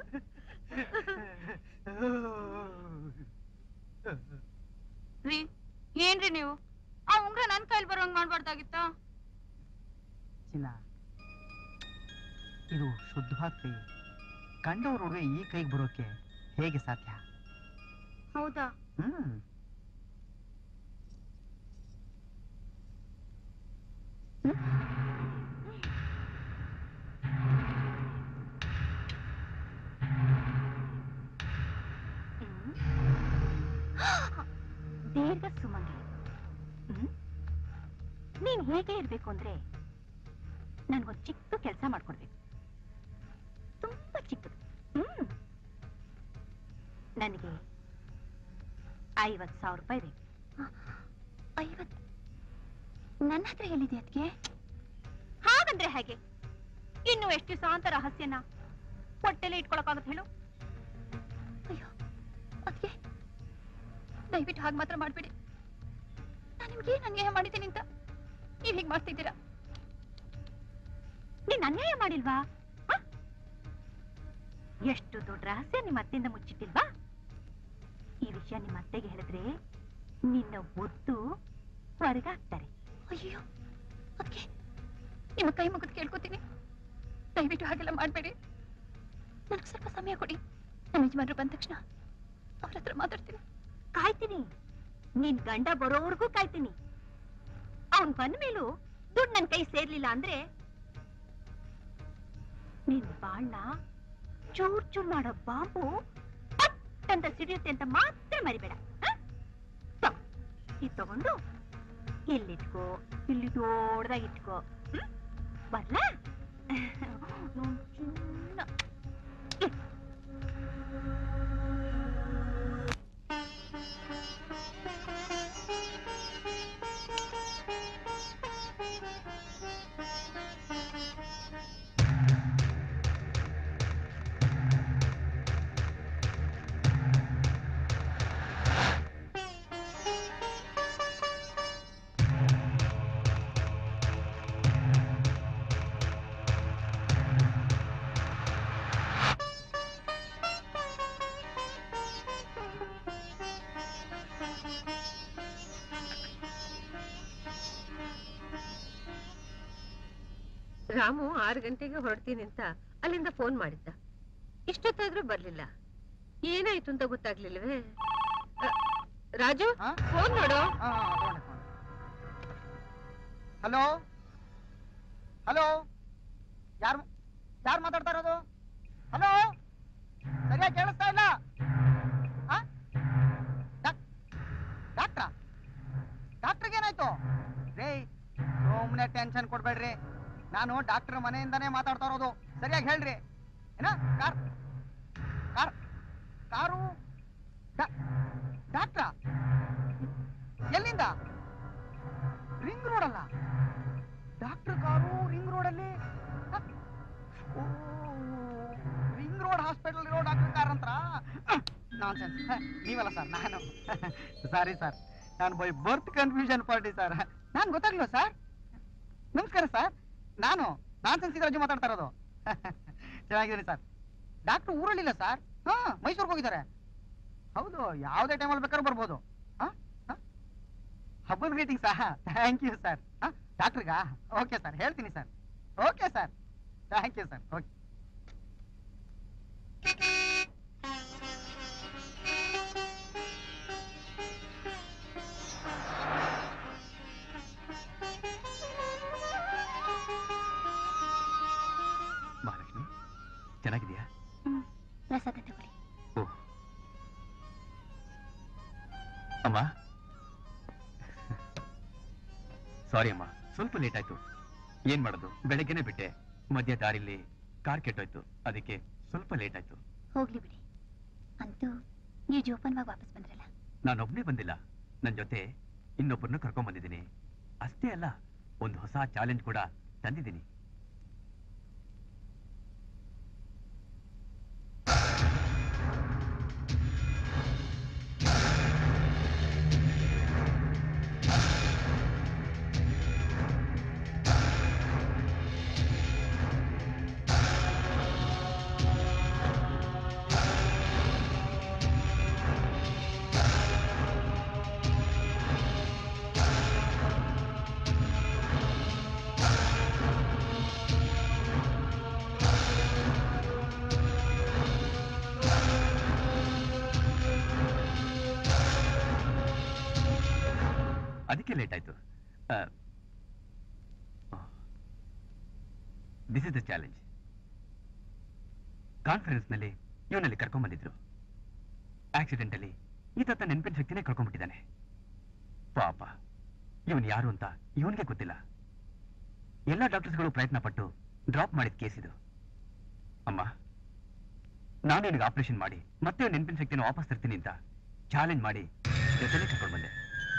Speaker 9: ರೀ ಏನ್ರಿ ನೀವು ಆ ಉಂಗ್ರ ನನ್ ಕೈಲಿ ಬರೋಂಗ್ ಮಾಡ್ಬಾರ್ದಾಗಿತ್ತ
Speaker 3: ಚಿನ್ನ ಇದು ಶುದ್ಧವಾದ ಕೈ ಕಂಡವ್ರ ಹುಡುಗ ಈ ಕೈಗೆ ಬರೋಕೆ ಹೇಗೆ ಸಾಧ್ಯ
Speaker 9: ಹೌದಾ
Speaker 3: ಹ್ಮ್
Speaker 2: ದೀರ್ಘ ಸುಮಂಗಲಿ ಹ್ಮ್? ನೀನ್ ಹೇಗೆ ಇರ್ಬೇಕು ಅಂದ್ರೆ ನನ್ಗೊಂದ್ ಚಿಕ್ಕ ಕೆಲಸ ಮಾಡ್ಕೊಡ್ಬೇಕು ತುಂಬಾ ಚಿಕ್ಕದು ಹ್ಮ್ ನನಗೆ ಐವತ್ ಸಾವಿರ ರೂಪಾಯಿ ಬೇಕು ಐವತ್ ನನ್ನ ಹತ್ರ ಎಲ್ಲಿದೆ ಅದಕ್ಕೆ
Speaker 9: ಹಾಗಂದ್ರೆ ಹೇಗೆ ಇನ್ನು ಎಷ್ಟು ದಿವಸ ಅಂತ ರಹಸ್ಯನ ಹೊಟ್ಟೆಲೆ ಇಟ್ಕೊಳಕ್ಕಾಗತ್ತೆ ಹೇಳು
Speaker 2: ಅಯ್ಯೋ ಅದಕ್ಕೆ ದಯವಿಟ್ಟು ಹಾಗೆ ಮಾತ್ರ ಮಾಡ್ಬೇಡಿ ನಾನು ನಿಮ್ಗೆ ಏನ್ ಅನ್ಯಾಯ ಮಾಡಿದ್ದೀನಿ ಅಂತ ನೀವ್ ಹೀಗೆ ಮಾಡ್ತಿದ್ದೀರಾ
Speaker 9: ನೀನ್ ಅನ್ಯಾಯ ಮಾಡಿಲ್ವಾ ಹ? ಎಷ್ಟು ದೊಡ್ಡ ರಹಸ್ಯ ನಿಮ್ಮ ಅತ್ತೆಯಿಂದ ಮುಚ್ಚಿಟ್ಟಿಲ್ವಾ ಈ ವಿಷಯ ನಿಮ್ಮ ಅತ್ತೆಗೆ ಹೇಳಿದ್ರೆ ನಿನ್ನ ಒದ್ದು ಹೊರಗಾಕ್ತಾರೆ
Speaker 2: ಅಯ್ಯೋ ಅದಕ್ಕೆ ನಿಮ್ಮ ಕೈ ಮುಗಿದು ಕೇಳ್ಕೊತೀನಿ ದಯವಿಟ್ಟು ಹಾಗೆಲ್ಲ ಮಾಡಬೇಡಿ ನನಗೆ ಸ್ವಲ್ಪ ಸಮಯ ಕೊಡಿ ನಮ್ಮ ಯಜಮಾನ್ರು ಬಂದ ತಕ್ಷಣ ಅವ್ರ ಹತ್ರ ಮಾತಾಡ್ತೀನಿ
Speaker 9: ಕಾಯ್ತೀನಿ ನಿನ್ ಗಂಡ ಬರೋವರೆಗೂ ಕಾಯ್ತೀನಿ ಅವನ್ ಬಂದ ಮೇಲೂ ದುಡ್ಡು ನನ್ ಕೈ ಸೇರ್ಲಿಲ್ಲ ಅಂದ್ರೆ ನಿನ್ ಬಾಳ್ನ ಚೂರ್ ಚೂರ್ ಮಾಡೋ ಬಾಂಬು ಪಟ್ ಅಂತ ಸಿಡಿಯುತ್ತೆ ಅಂತ ಮಾತ್ರ ಮರಿಬೇಡ ಹ? ತಗೋ. ಇದ್ ತಗೊಂಡು ಇಲ್ಲಿಟ್ಕೋ ಇಲ್ಲಿ ದೊಡ್ಡದಾಗಿ ಇಟ್ಕೋ ಹ್ಮ್? ಬರ್ಲಾ ನೋಡ್ ಚಿನ್ನ.
Speaker 1: ರಾಮು ಆರು ಗಂಟೆಗೆ ಹೊರಡ್ತೀನಿ ಅಂತ ಅಲ್ಲಿಂದ ಫೋನ್ ಮಾಡಿದ್ದ ಇಷ್ಟೊತ್ತಾದ್ರೂ ಬರ್ಲಿಲ್ಲ ಏನಾಯ್ತು ಅಂತ ಗೊತ್ತಾಗ್ಲಿಲ್ವೇ ಅ, ರಾಜು ಫೋನ್ ನೋಡು
Speaker 3: ಹಲೋ ಹಲೋ ಯಾರು ಯಾರು ಮಾತಾಡ್ತಾ ಇರೋದು ಹಲೋ ಸರಿಯಾಗಿ ಕೇಳಿಸ್ತಾ ಇಲ್ಲ ಆ? ಡಾಕ್- ಡಾಕ್ಟ್ರಾ ಡಾಕ್ಟ್ರಿಗೆ ಏನಾಯ್ತು ರೇ ಸುಮ್ಮನೆ ಟೆನ್ಷನ್ ಕೊಡ್ಬೇಡ್ರಿ ನಾನು ಡಾಕ್ಟರ್ ಮನೆಯಿಂದಾನೇ ಮಾತಾಡ್ತಾ ಇರೋದು ಸರಿಯಾಗಿ ಹೇಳ್ರಿ ಏನ ಕಾರ್ ಕಾರ್ ಕಾರು ಡಾ- ಡಾಕ್ಟ್ರಾ ಎಲ್ಲಿಂದ ರಿಂಗ್ ರೋಡ್ ಅಲ್ಲ ಡಾಕ್ಟರ್ ಕಾರು ರಿಂಗ್ ರೋಡ್ ಅಲ್ಲಿ ರಿಂಗ್ ರೋಡ್ ಹಾಸ್ಪಿಟಲ್ ಇರೋ ಡಾಕ್ಟರ್ ಕಾರ್ ಅಂತ ನಾನ್ ನೀವಲ್ಲ ಸರ್ ನಾನು ಸಾರಿ ಸರ್ ನಾನು by birth confusion party sir ನಾನು ಗೊತ್ತಾಗ್ಲಿಲ್ಲ ಸರ್ ನಮಸ್ಕಾರ ಸರ್ ನಾನು ನಾನ್ ಸೆನ್ಸ್ ರಾಜು ಮಾತಾಡ್ತಾ ಇರೋದು ಚೆನ್ನಾಗಿದ್ದೀನಿ ಸರ್ ಡಾಕ್ಟರ್ ಊರಲ್ಲಿಲ್ಲ ಸರ್ ಹಾ ಮೈಸೂರಿಗೆ ಹೋಗಿದ್ದಾರೆ ಹೌದು ಯಾವುದೇ ಟೈಮಲ್ಲಿ ಬೇಕಾದ್ರೂ ಬರ್ಬೋದು ಹಾ ಹಾ? ಹಬ್ಬದ ಗ್ರೀಟಿಂಗ್ ಸಹ ಥ್ಯಾಂಕ್ ಯು ಸರ್ ಡಾಕ್ಟ್ರಿಗಾ ಓಕೆ ಸರ್ ಹೇಳ್ತೀನಿ sir okay sir thank you sir okay
Speaker 5: Mahalakshmi ಚೆನ್ನಾಗಿದ್ಯಾ
Speaker 2: ಪ್ರಸಾದ ತಗೊಳ್ಳಿ
Speaker 5: ಓ ಅಮ್ಮ ಸಾರಿ ಅಮ್ಮ ಸ್ವಲ್ಪ ಲೇಟ್ ಆಯ್ತು ಏನ್ ಮಾಡೋದು ಬೆಳಗ್ಗೆನೆ ಬಿಟ್ಟೆ ಮಧ್ಯ ದಾರಿಲಿ ಕಾರ್ ಕೆಟ್ಟೋಯ್ತು ಅದಕ್ಕೆ ಸ್ವಲ್ಪ ಲೇಟ್ ಆಯ್ತು
Speaker 2: ಹೋಗ್ಲಿ ಬಿಡಿ ಅಂತೂ ನೀವು ಜೋಪಾನವಾಗಿ ವಾಪಸ್ ಬಂದ್ರಲ್ಲ
Speaker 5: ನಾನೊಬ್ನೇ ಬಂದಿಲ್ಲ ನನ್ ಜೊತೆ ಇನ್ನೊಬ್ಬರನ್ನ ಕರ್ಕೊಂಡ್ ಬಂದಿದ್ದೀನಿ ಅಷ್ಟೇ ಅಲ್ಲ ಒಂದು ಹೊಸ ಚಾಲೆಂಜ್ ಕೂಡ ತಂದಿದ್ದೀನಿ ಅದಕ್ಕೆ ಲೇಟ್ ಆಯ್ತು this is the challenge conference ನಲ್ಲಿ ಇವನಲ್ಲಿ ಕರ್ಕೊಂಡ್ ಬಂದಿದ್ರು ಆಕ್ಸಿಡೆಂಟ್ ಅಲ್ಲಿ ಈತ ನೆನಪಿನ ಶಕ್ತಿನೇ ಕಳ್ಕೊಂಡ್ಬಿಟ್ಟಿದ್ದಾನೆ ಪಾಪ ಇವನ್ ಯಾರು ಅಂತ ಇವನಿಗೆ ಗೊತ್ತಿಲ್ಲ ಎಲ್ಲ ಡಾಕ್ಟರ್ಸ್ಗಳು ಪ್ರಯತ್ನ ಪಟ್ಟು ಡ್ರಾಪ್ ಮಾಡಿದ ಕೇಸ್ ಇದು ಅಮ್ಮ ನಾನು ಇವನಿಗೆ ಆಪರೇಷನ್ ಮಾಡಿ ಮತ್ತೆ ಅವ್ನ್ ನೆನಪಿನ ಶಕ್ತಿನ ವಾಪಸ್ ತರ್ತೀನಿ ಅಂತ ಚಾಲೆಂಜ್ ಮಾಡಿ ಜೊತೆಲೆ ಕರ್ಕೊಂಡು ಬಂದೆ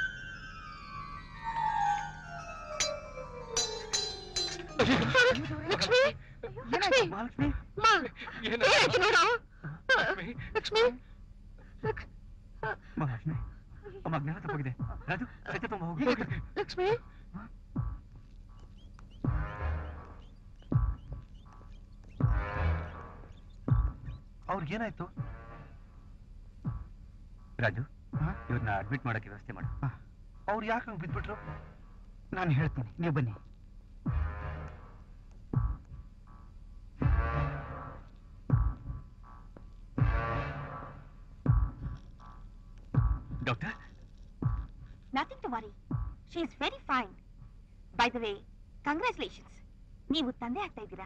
Speaker 1: ಲಕ್ಷ್ಮಿ ಲಕ್ಷ್ಮಿ
Speaker 5: ಮಹಾಲಕ್ಷ್ಮಿ
Speaker 1: ಮಾ ಏನಾಯ್ತು ನೋಡು ಲಕ್ಷ್ಮಿ
Speaker 5: ಮಹಾಲಕ್ಷ್ಮಿ ಅಮ್ಮ ಜ್ಞಾನ ತಪ್ಪಾಗಿದೆ ರಾಜು ಸತ್ಯ ತುಂಬ ಹೋಗಿ
Speaker 1: ಲಕ್ಷ್ಮಿ
Speaker 3: ಅವ್ರಿಗೇನಾಯ್ತು
Speaker 5: ರಾಜು ಇವ್ರನ್ನ ಅಡ್ಮಿಟ್ ಮಾಡಕ್ಕೆ ವ್ಯವಸ್ಥೆ ಮಾಡು
Speaker 3: ಅವ್ರು ಯಾಕೆ ಹಂಗೆ ಬಿದ್ಬಿಟ್ರು ನಾನು ಹೇಳ್ತೀನಿ ನೀವು ಬನ್ನಿ
Speaker 5: doctor
Speaker 12: nothing to worry she is very fine by the way congratulations ನೀವು ತಂದೆ ಆಗ್ತಾ ಇದ್ದೀರಾ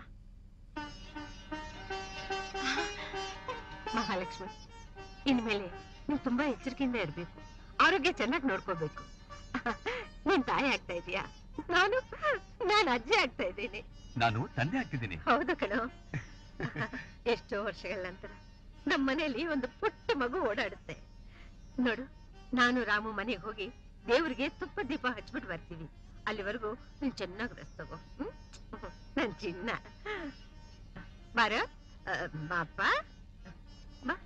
Speaker 1: ಮಹಾಲಕ್ಷ್ಮಿ ಇನ್ಮೇಲೆ ನೀವು ತುಂಬಾ ಎಚ್ಚರಿಕೆಯಿಂದ ಇರ್ಬೇಕು ಆರೋಗ್ಯ ಚೆನ್ನಾಗಿ ನೋಡ್ಕೋಬೇಕು ನೀನ್ ತಾಯಿ ಆಗ್ತಾ ಇದೀಯಾ ನಾನು ನಾನು ಅಜ್ಜಿ ಆಗ್ತಾ ಇದ್ದೀನಿ
Speaker 5: ನಾನು ತಂದೆ ಆಗ್ತಿದ್ದೀನಿ
Speaker 1: ಹೌದು ಕಣೋ ಎಷ್ಟೋ ವರ್ಷಗಳ ನಂತರ ನಮ್ಮ ಮನೆಯಲ್ಲಿ ಒಂದು ಪುಟ್ಟ ಮಗು ಓಡಾಡುತ್ತೆ ನೋಡು ನಾನು ರಾಮು ಮನೆಗೆ ಹೋಗಿ ದೇವ್ರಿಗೆ ತುಪ್ಪ ದೀಪ ಹಚ್ಬಿಟ್ಟು ಬರ್ತೀವಿ ಅಲ್ಲಿವರೆಗೂ ನೀನ್ ಚೆನ್ನಾಗಿ ರೆಸ್ಟ್ ತಗೋ ಹ್ಮ್? ನನ್ ಚಿನ್ನ ಬಾರ ಆ, ಬಾಪ್ಪ ಬಾ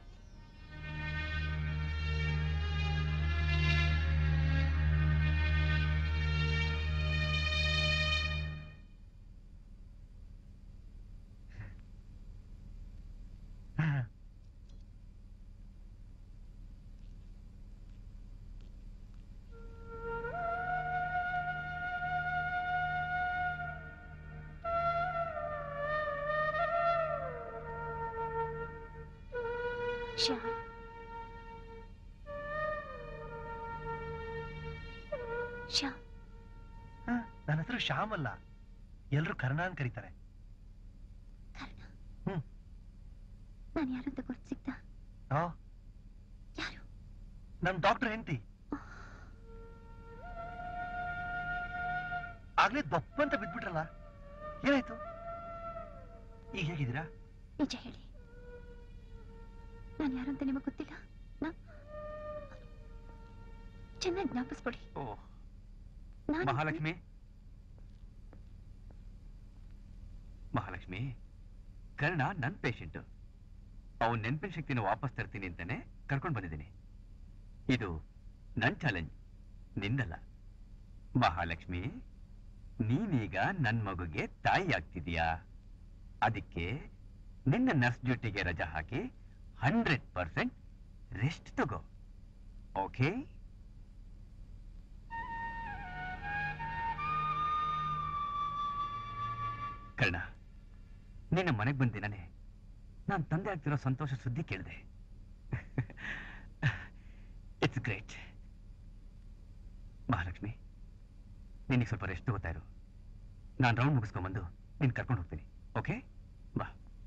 Speaker 2: ಶ್ಯಾಮ್ ಶ್ಯಾಮ್
Speaker 10: ನನ್ನ ಹೆಸರು ಶ್ಯಾಮ್ ಅಲ್ಲ ಎಲ್ರು ಕರ್ಣ ಅಂತ ಕರೀತಾರೆ
Speaker 2: ನಾನು ಯಾರಂತ ಗುರ್ತು ಸಿಗ್ತಾ
Speaker 10: ಆ,
Speaker 2: ಯಾರು
Speaker 10: ನನ್ ಡಾಕ್ಟರ್ ಹೆಂಡತಿ ಆಗ್ಲೇ ದಪ್ಪಂತ ಬಿದ್ಬಿಟ್ರಲ್ಲ ಏನಾಯ್ತು ಈಗ ಹೇಗಿದ್ದೀರಾ
Speaker 2: ನಿಜ ಹೇಳಿ ನಾನು ಯಾರಂತ ನಿಮಗೆ ಗೊತ್ತಿಲ್ಲ ನಾ ಚೆನ್ನಾಗಿ ಜ್ಞಾಪಿಸ್ಕೊಡಿ
Speaker 5: ಓ
Speaker 2: ನಾನು
Speaker 5: ಮಹಾಲಕ್ಷ್ಮಿ ಮಹಾಲಕ್ಷ್ಮಿ ಕರ್ಣ ನನ್ ಪೇಷಂಟ್ ಅವನ್ ನೆನಪಿನ ಶಕ್ತಿನ ವಾಪಸ್ ತರ್ತೀನಿ ಅಂತಾನೆ ಕರ್ಕೊಂಡ್ ಬಂದಿದ್ದೀನಿ ಇದು ನನ್ ಚಾಲೆಂಜ್ ನಿಂದಲ್ಲ ಮಹಾಲಕ್ಷ್ಮಿ ನೀನೀಗ ನನ್ ಮಗುಗೆ ತಾಯಿ ಆಗ್ತಿದೀಯಾ ಅದಕ್ಕೆ ನಿನ್ನ ನರ್ಸ್ ಡ್ಯೂಟಿಗೆ ರಜಾ ಹಾಕಿ ಹಂಡ್ರೆಡ್ ಪರ್ಸೆಂಟ್ ರೆಸ್ಟ್ ತಗೋ ಓಕೆ ಕರ್ಣ ನಿನ್ನ ಮನೆಗೆ ಬಂದ ದಿನನೇ ನಾನು ತಂದೆ ಆಗ್ತಿರೋ ಸಂತೋಷ ಸುದ್ದಿ ಕೇಳಿದೆ ಇಟ್ಸ್ ಗ್ರೇಟ್ ಮಹಾಲಕ್ಷ್ಮಿ ನಿನಗೆ ಸ್ವಲ್ಪ ರೆಸ್ಟ್ ತಗೋತಾ ಇರು ನಾನು ರೌಂಡ್ ಮುಗಿಸ್ಕೊಂಬಂದು ನಿನ್ ಕರ್ಕೊಂಡು ಹೋಗ್ತೀನಿ ಓಕೆ ಬಾ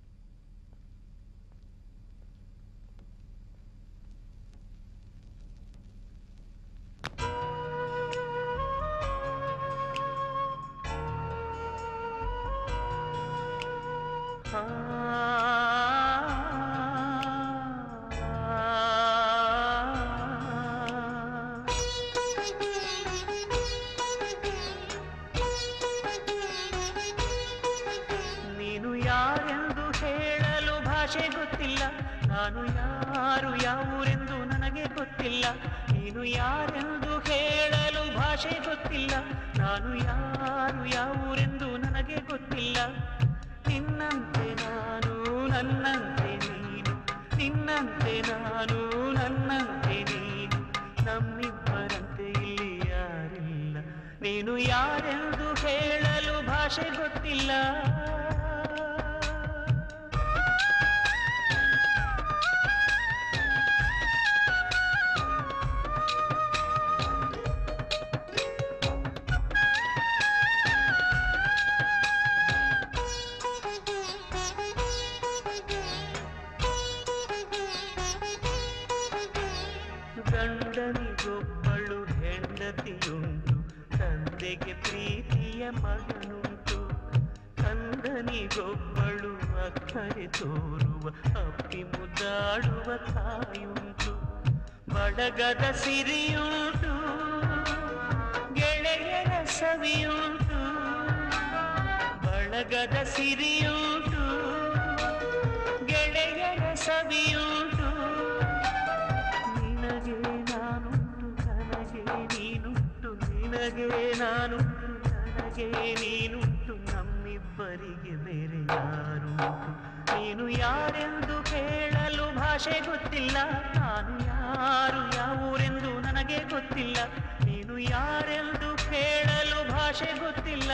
Speaker 7: ನೀನು ಯಾರೆಂದು ಹೇಳಲು ಭಾಷೆ ಗೊತ್ತಿಲ್ಲ ನಾನು ಯಾರು ಯಾವೂರೆಂದು ನನಗೆ ಗೊತ್ತಿಲ್ಲ ನೀನು ಯಾರೆಂದು ಹೇಳಲು ಭಾಷೆ ಗೊತ್ತಿಲ್ಲ ನಾನು ಯಾರು ಯಾವೂರೆಂದು ನನಗೆ ಗೊತ್ತಿಲ್ಲ ನಿನ್ನಂತೆ ನಾನು ನನ್ನಂತೆ ನೀನು ನಿನ್ನಂತೆ ನಾನು ನನ್ನಂತೆ ನೀನು ನಮ್ಮಿಬ್ಬರಂತೆ ಇಲ್ಲಿ ಯಾರಿಲ್ಲ ನೀನು ಯಾರೆಂದು ಹೇಳಲು ಭಾಷೆ ಗೊತ್ತಿಲ್ಲ ಗಂಡನಿಗೊಬ್ಬಳು ಹೆಂಡತಿಯುಂಟು ತಂದೆಗೆ ಪ್ರೀತಿಯ ಮಗನುಂಟು ಕಂದನಿಗೊಬ್ಬಳು ಅಕ್ಕರೆ ತೋರುವ ಅಪ್ಪಿ ಮುದ್ದಾಡುವ ತಾಯುಂಟು ಬಡಗದ ಸಿರಿಯುಂಟು ಗೆಳೆಯರ ಸವಿಯುಂಟು ಬಳಗದ ಸಿರಿಯುಂಟು ಗೆಳೆಯರ ಸವಿಯುಂಟು ನಿನಗೆ ನಾನುಂಟು ನನಗೆ ನೀನುಂಟು ನಿನಗೆ ನಾನುಂಟು ನನಗೆ ನೀನುಂಟು ನಮ್ಮಿಬ್ಬರಿಗೆ ಬೇರೆ ಯಾರುಂಟು ನೀನು ಯಾರೆಂದು ಹೇಳಲು ಭಾಷೆ ಗೊತ್ತಿಲ್ಲ ನಾನು ಯಾರು ಯಾವೂರೆಂದು ನನಗೆ ಗೊತ್ತಿಲ್ಲ ನೀನು ಯಾರೆಂದು ಹೇಳಲು ಭಾಷೆ ಗೊತ್ತಿಲ್ಲ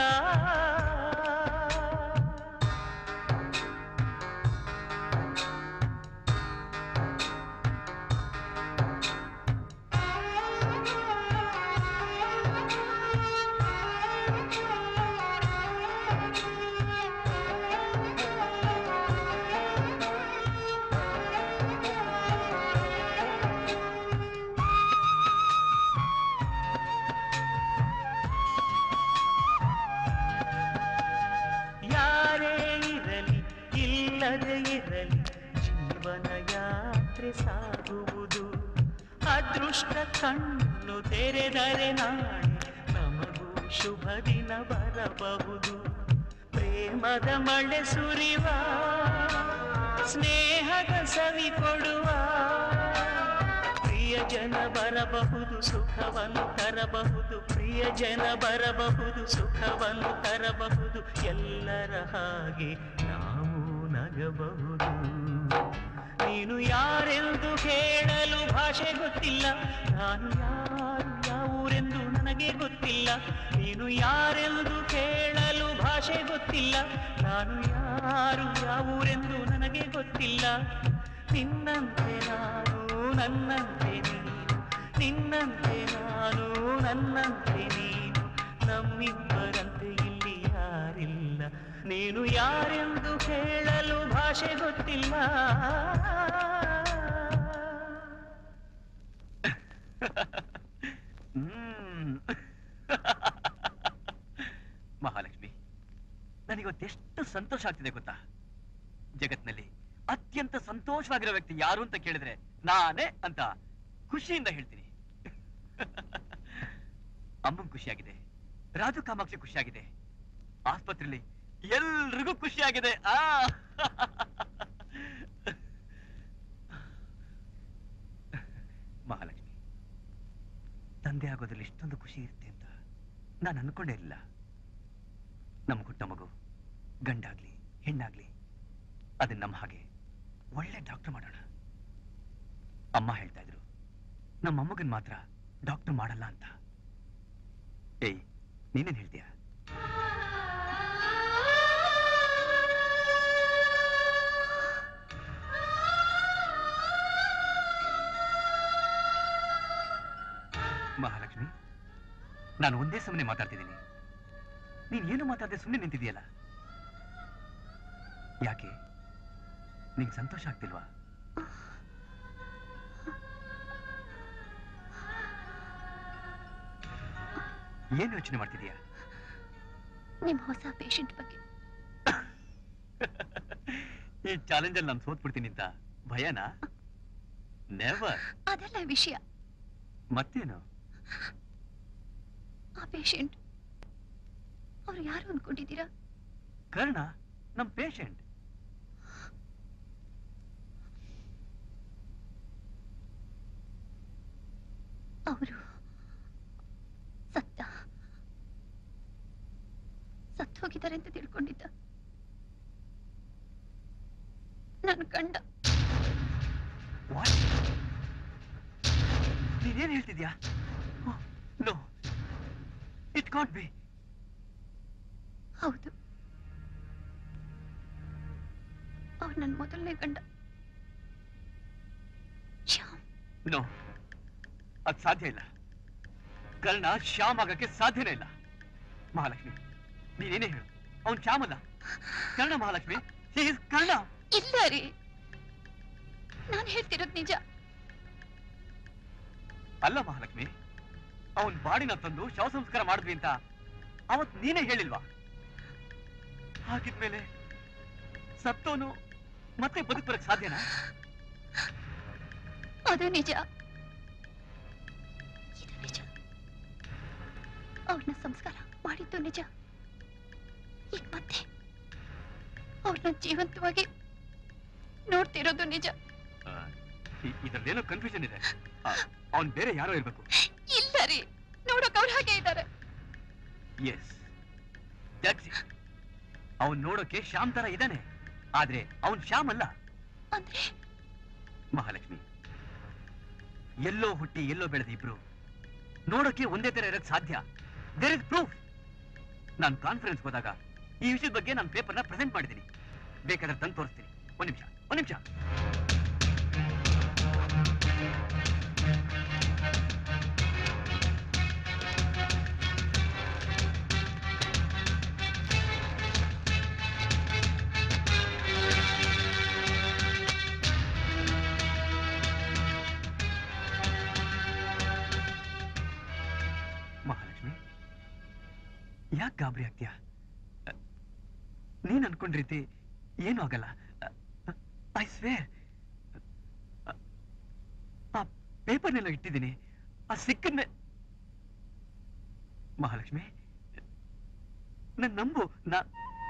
Speaker 7: ಯಾರೇ ಇರಲಿ ಇಲ್ಲದೆ ಇರಲಿ ಜೀವನ ಯಾತ್ರೆ ಸಾಗುವುದು ಅದೃಷ್ಟ ಕಣ್ಣು ತೆರೆದರೆ ನಾಳೆ ನಮಗೂ ಶುಭ ದಿನ ಬರಬಹುದು ಪ್ರೇಮದ ಮಳೆ ಸುರಿವ ಸ್ನೇಹದ ಸವಿ ಕೊಡುವ ಪ್ರಿಯ ಜನ ಬರಬಹುದು ಸುಖವನ್ನು ತರಬಹುದು ಪ್ರಿಯ ಜನ ಬರಬಹುದು ಸುಖವನ್ನು ತರಬಹುದು ಎಲ್ಲರ ಹಾಗೆ ನಾವು ನಗಬಹುದು ನೀನು ಯಾರೆಂದು ಹೇಳಲು ಭಾಷೆ ಗೊತ್ತಿಲ್ಲ ನಾನು ಯಾರು ಯಾವೂರೆಂದು ನನಗೆ ಗೊತ್ತಿಲ್ಲ ನೀನು ಯಾರೆಂದು ಹೇಳಲು ಭಾಷೆ ಗೊತ್ತಿಲ್ಲ ನಾನು ಯಾರು ಯಾವೂರೆಂದು ನನಗೆ ಗೊತ್ತಿಲ್ಲ
Speaker 13: ನಿನ್ನಂತೆ ನಾನು ನನ್ನಂತೆ ನೀನು ನಿನ್ನಂತೆ ನಾನು ನನ್ನಂತೆ ನೀನು ನಮ್ಮಿಬ್ಬರಂತೆ ಇಲ್ಲಿ ಯಾರಿಲ್ಲ ನೀನು ಯಾರೆಂದು ಹೇಳಲು ಭಾಷೆ ಗೊತ್ತಿಲ್ಲ
Speaker 5: ಹ್ಮ್. ಮಹಾಲಕ್ಷ್ಮಿ ನನಗೊತ್ತೆಷ್ಟು ಸಂತೋಷ ಆಗ್ತಿದೆ ಗೊತ್ತಾ ಜಗತ್ನಲ್ಲಿ ಅತ್ಯಂತ ಸಂತೋಷವಾಗಿರೋ ವ್ಯಕ್ತಿ ಯಾರು ಅಂತ ಕೇಳಿದ್ರೆ ನಾನೇ ಅಂತ ಖುಷಿಯಿಂದ ಹೇಳ್ತೀನಿ ಅಮ್ಮಂಗ್ ಖುಷಿಯಾಗಿದೆ ರಾಜು ಕಾಮಾಕ್ಷಿ ಖುಷಿಯಾಗಿದೆ ಆಸ್ಪತ್ರೆಯಲ್ಲಿ ಎಲ್ರಿಗೂ ಖುಷಿಯಾಗಿದೆ ಆ ಮಹಾಲಕ್ಷ್ಮಿ ತಂದೆ ಆಗೋದ್ರಲ್ಲಿ ಇಷ್ಟೊಂದು ಖುಷಿ ಇರುತ್ತೆ ಅಂತ ನಾನು ಅನ್ಕೊಂಡೇ ಇರಲಿಲ್ಲ ನಮ್ಮ ಹುಟ್ಟ ಮಗು ಗಂಡಾಗ್ಲಿ ಹೆಣ್ಣಾಗ್ಲಿ ಅದನ್ನ ನಮ್ಮ ಹಾಗೆ ಒಳ್ಳೆ ಡಾಕ್ಟರ್ ಮಾಡೋಣ ಅಮ್ಮ ಹೇಳ್ತಾ ಇದ್ರು ನಮ್ಮ ಮೊಮ್ಮಗನ್ ಮಾತ್ರ ಡಾಕ್ಟರ್ ಮಾಡಲ್ಲ ಅಂತ ಏಯ್ ನೀನೇನ್ ಹೇಳ್ತೀಯಾ ಮಹಾಲಕ್ಷ್ಮಿ ನಾನು ಒಂದೇ ಸಮನೆ ಮಾತಾಡ್ತಿದ್ದೀನಿ ನೀನ್ ಏನು ಮಾತಾಡದೆ ಸುಮ್ಮನೆ ನಿಂತಿದೆಯಲ್ಲ ಯಾಕೆ ನಿಂಗೆ ಸಂತೋಷ ಆಗ್ತಿಲ್ವಾ ಏನು ಯೋಚನೆ ಮಾಡ್ತಿದೀಯಾ
Speaker 2: ನಿಮ್ ಹೊಸ ಪೇಷಂಟ್ ಬಗ್ಗೆ
Speaker 5: ಈ ಚಾಲೆಂಜಲ್ಲಿ ನಾನು ಸೋತ್ಬಿಡ್ತೀನಿ ಅಂತ ಭಯನಾ ನೆವರ್
Speaker 2: ಅದೆಲ್ಲ ವಿಷಯ
Speaker 5: ಮತ್ತೇನು
Speaker 2: ಆ ಪೇಷಂಟ್ ಅವ್ರು ಯಾರು ಅನ್ಕೊಂಡಿದ್ದೀರಾ
Speaker 5: ಕರ್ಣ ನಮ್ ಪೇಷಂಟ್
Speaker 2: ಅವರು ಸತ್ತ ಸತ್ತು ಹೋಗಿದ್ದಾರೆ ಅಂತ ತಿಳ್ಕೊಂಡಿದ್ದ ನನ್ ಗಂಡ
Speaker 5: ನೀನೇನ್ ಹೇಳ್ತಿದ್ಯಾ ನೋ ಇಟ್ ಕಾಟ್ ಬಿ
Speaker 2: ಹೌದು ಅವ್ರು ನನ್ನ ಮೊದಲನೇ ಗಂಡ ಶ್ಯಾಮ್
Speaker 5: ನೋ ಅದ್ ಸಾಧ್ಯ ಇಲ್ಲ ಕರ್ಣ ಶ್ಯಾಮ್ ಆಗಕ್ಕೆ ಸಾಧ್ಯನೇ ಇಲ್ಲ ಮಹಾಲಕ್ಷ್ಮಿ ನೀನೇನೇ ಹೇಳು ಅವನ್ ಶ್ಯಾಮ್ ಅಲ್ಲ ಕರ್ಣ ಮಹಾಲಕ್ಷ್ಮಿ He is ಕರ್ಣ
Speaker 2: ಇಲ್ಲ ರೀ ನಾನ್ ಹೇಳ್ತಿರೋದ್ ನಿಜ
Speaker 5: ಅಲ್ಲ ಮಹಾಲಕ್ಷ್ಮಿ ಅವನ್ ಬಾಡಿನ ತಂದು ಶವ ಸಂಸ್ಕಾರ ಮಾಡಿದ್ವಿ ಅಂತ ಅವತ್ ನೀನೇ ಹೇಳಿಲ್ವಾ ಹಾಗಿದ್ಮೇಲೆ ಸತ್ತೋನು ಮತ್ತೆ ಬದುಕ್ ಸಾಧ್ಯನಾ
Speaker 2: ಅದು ನಿಜ ಇದು ನಿಜ ಅವ್ರನ್ನ ಸಂಸ್ಕಾರ ಮಾಡಿದ್ದು ನಿಜ ಈಗ ಮತ್ತೆ ಅವ್ರನ್ನ ಜೀವಂತವಾಗಿ ನೋಡ್ತಿರೋದು ನಿಜ
Speaker 5: ಇದರಲ್ಲೇನೋ ಕನ್ಫ್ಯೂಷನ್ ಇದೆ ಅವನ್ ಬೇರೆ ಯಾರೋ ಇರ್ಬೇಕು
Speaker 2: ಇಲ್ಲ ರೀ ನೋಡಕ್ ಅವ್ರು ಹಾಗೆ ಇದ್ದಾರೆ
Speaker 5: ಎಸ್ ದಟ್ಸ್ ಇಟ್ ಅವನ್ ನೋಡೋಕೆ ಶ್ಯಾಮ್ ತರ ಇದ್ದಾನೆ ಆದ್ರೆ ಅವನ್ ಶ್ಯಾಮ್ ಅಲ್ಲ
Speaker 2: ಅಂದ್ರೆ
Speaker 5: ಮಹಾಲಕ್ಷ್ಮಿ ಎಲ್ಲೋ ಹುಟ್ಟಿ ಎಲ್ಲೋ ಬೆಳೆದ ಇಬ್ರು ನೋಡೋಕೆ ಒಂದೇ ತರ ಇರೋಕ್ ಸಾಧ್ಯ ದೇರ್ ಇಸ್ ಪ್ರೂಫ್ ನಾನು ಕಾನ್ಫರೆನ್ಸ್ ಹೋದಾಗ ಈ ವಿಷಯದ ಬಗ್ಗೆ ನಾನು ಪೇಪರ್ನ ಪ್ರೆಸೆಂಟ್ ಮಾಡಿದ್ದೀನಿ ಬೇಕಾದ್ರೆ ತಂದು ತೋರಿಸ್ತೀನಿ ಒಂದ್ ನಿಮಿಷ ಒಂದ್ ನಿಮಿಷ ಮಹಾಲಕ್ಷ್ಮಿ ಯಾಕೆ ಗಾಬರಿ ಆಗ್ತೀಯಾ ನೀನ್ ಅನ್ಕೊಂಡ ರೀತಿ ಏನೂ ಆಗಲ್ಲ ಐ ಸ್ವೇರ್ ಆ ಪೇಪರ್ನೆಲ್ಲ ಇಟ್ಟಿದ್ದೀನಿ ಆ ಸಿಕ್ಕನ್ನೆ ಮಹಾಲಕ್ಷ್ಮಿ ನನ್ ನಂಬು ನಾ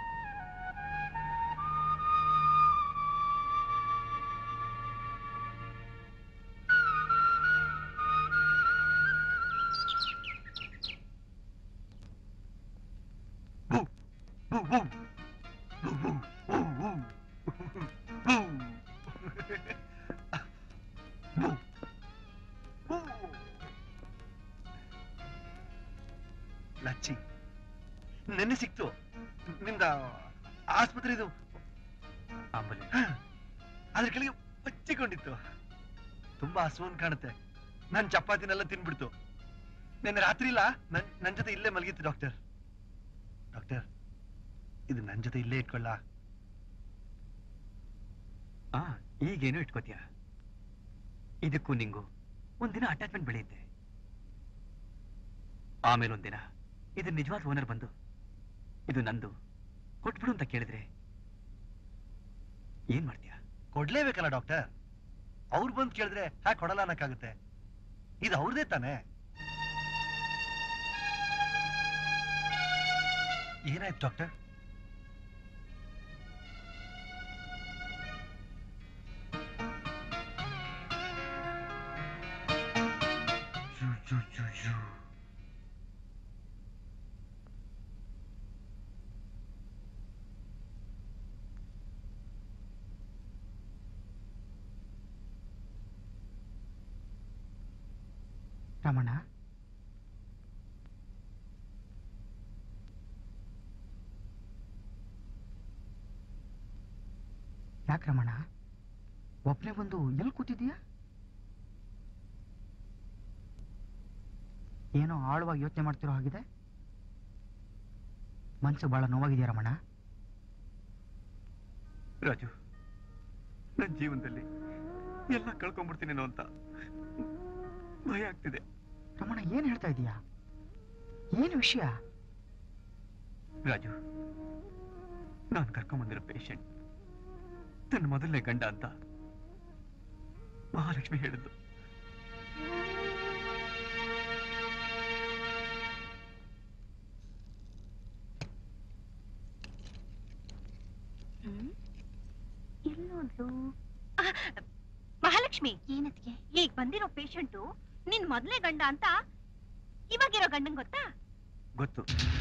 Speaker 10: ಲಚ್ಚಿ ನೆನ್ನೆ ಸಿಕ್ತು ನಿಮ್ದ ಆಸ್ಪತ್ರೆ ಇದು
Speaker 5: ಆಂಬುಲೆನ್ಸ್
Speaker 10: ಹ, ಅದ್ರ ಕೆಳಗೆ ಹಚ್ಚಿಕೊಂಡಿತ್ತು ತುಂಬಾ ಹಸುವನ್ ಕಾಣುತ್ತೆ ನನ್ ಚಪಾತಿನೆಲ್ಲ ತಿನ್ಬಿಡ್ತು ನಿನ್ನೆ ರಾತ್ರಿ ಇಲ್ಲ ನನ್ ನನ್ ಜೊತೆ ಇಲ್ಲೇ ಮಲಗಿತ್ತು ಡಾಕ್ಟರ್ ಡಾಕ್ಟರ್ ಇದು ನನ್ ಜೊತೆ ಇಲ್ಲೇ ಇಟ್ಕೊಳ್ಳ
Speaker 5: ಆ ಈಗೇನೋ ಇಟ್ಕೋತೀಯ ಇದಕ್ಕೂ ನಿಂಗು ಒಂದಿನ ಅಟ್ಯಾಚ್ಮೆಂಟ್ ಬೆಳೆಯುತ್ತೆ ಆಮೇಲೆ ಒಂದಿನ ಇದು ನಿಜವಾದ ಓನರ್ ಬಂದು ಇದು ನಂದು ಕೊಟ್ಬಿಡು ಅಂತ ಕೇಳಿದ್ರೆ ಏನ್ ಮಾಡ್ತೀಯ
Speaker 10: ಕೊಡ್ಲೇಬೇಕಲ್ಲ ಡಾಕ್ಟರ್ ಅವ್ರು ಬಂದ್ ಕೇಳಿದ್ರೆ ಹ್ಯಾಕ್ ಕೊಡಲ್ಲ ಅನ್ನಕ್ಕಾಗುತ್ತೆ ಇದು ಅವ್ರದೇ ತಾನೇ ಏನಾಯ್ತು ಡಾಕ್ಟರ್
Speaker 3: ರಮಣ ಯಾಕೆ ರಮಣ ಒಬ್ಬನೇ ಬಂದು ಎಲ್ಲಿ ಕೂತಿದೀಯ ಏನೋ ಆಳವಾಗಿ ಯೋಚನೆ ಮಾಡ್ತಿರೋ ಹಾಗಿದೆ ಮನ್ಸು ಬಹಳ ನೋವಾಗಿದೆಯಾ ರಮಣ
Speaker 5: ರಾಜು ನನ್ನ ಜೀವನದಲ್ಲಿ ಎಲ್ಲ ಕಳ್ಕೊಂಡ್ಬಿಡ್ತೀನೇನೋ ಅಂತ ಭಯ ಆಗ್ತಿದೆ
Speaker 3: ರಮಣ ಏನ್ ಹೇಳ್ತಾ ಇದೀಯಾ ಏನು ವಿಷಯ
Speaker 5: ರಾಜು ನಾನು ಕರ್ಕೊಂಬಂದಿರೋ ಪೇಷಂಟ್ ತನ್ನ ಮೊದಲನೇ ಗಂಡ ಅಂತ ಮಹಾಲಕ್ಷ್ಮಿ ಹೇಳಿದ್ದು
Speaker 12: ಎಲ್ಲೋದ್ಲು ಆ, ಮಹಾಲಕ್ಷ್ಮಿ ಏನತ್ಗೆ ಈಗ ಬಂದಿರೋ ಪೇಷಂಟು ನಿನ್ ಮೊದಲೇ ಗಂಡ ಅಂತ ಇವಾಗಿರೋ ಗಂಡನ್ ಗೊತ್ತಾ
Speaker 5: ಗೊತ್ತು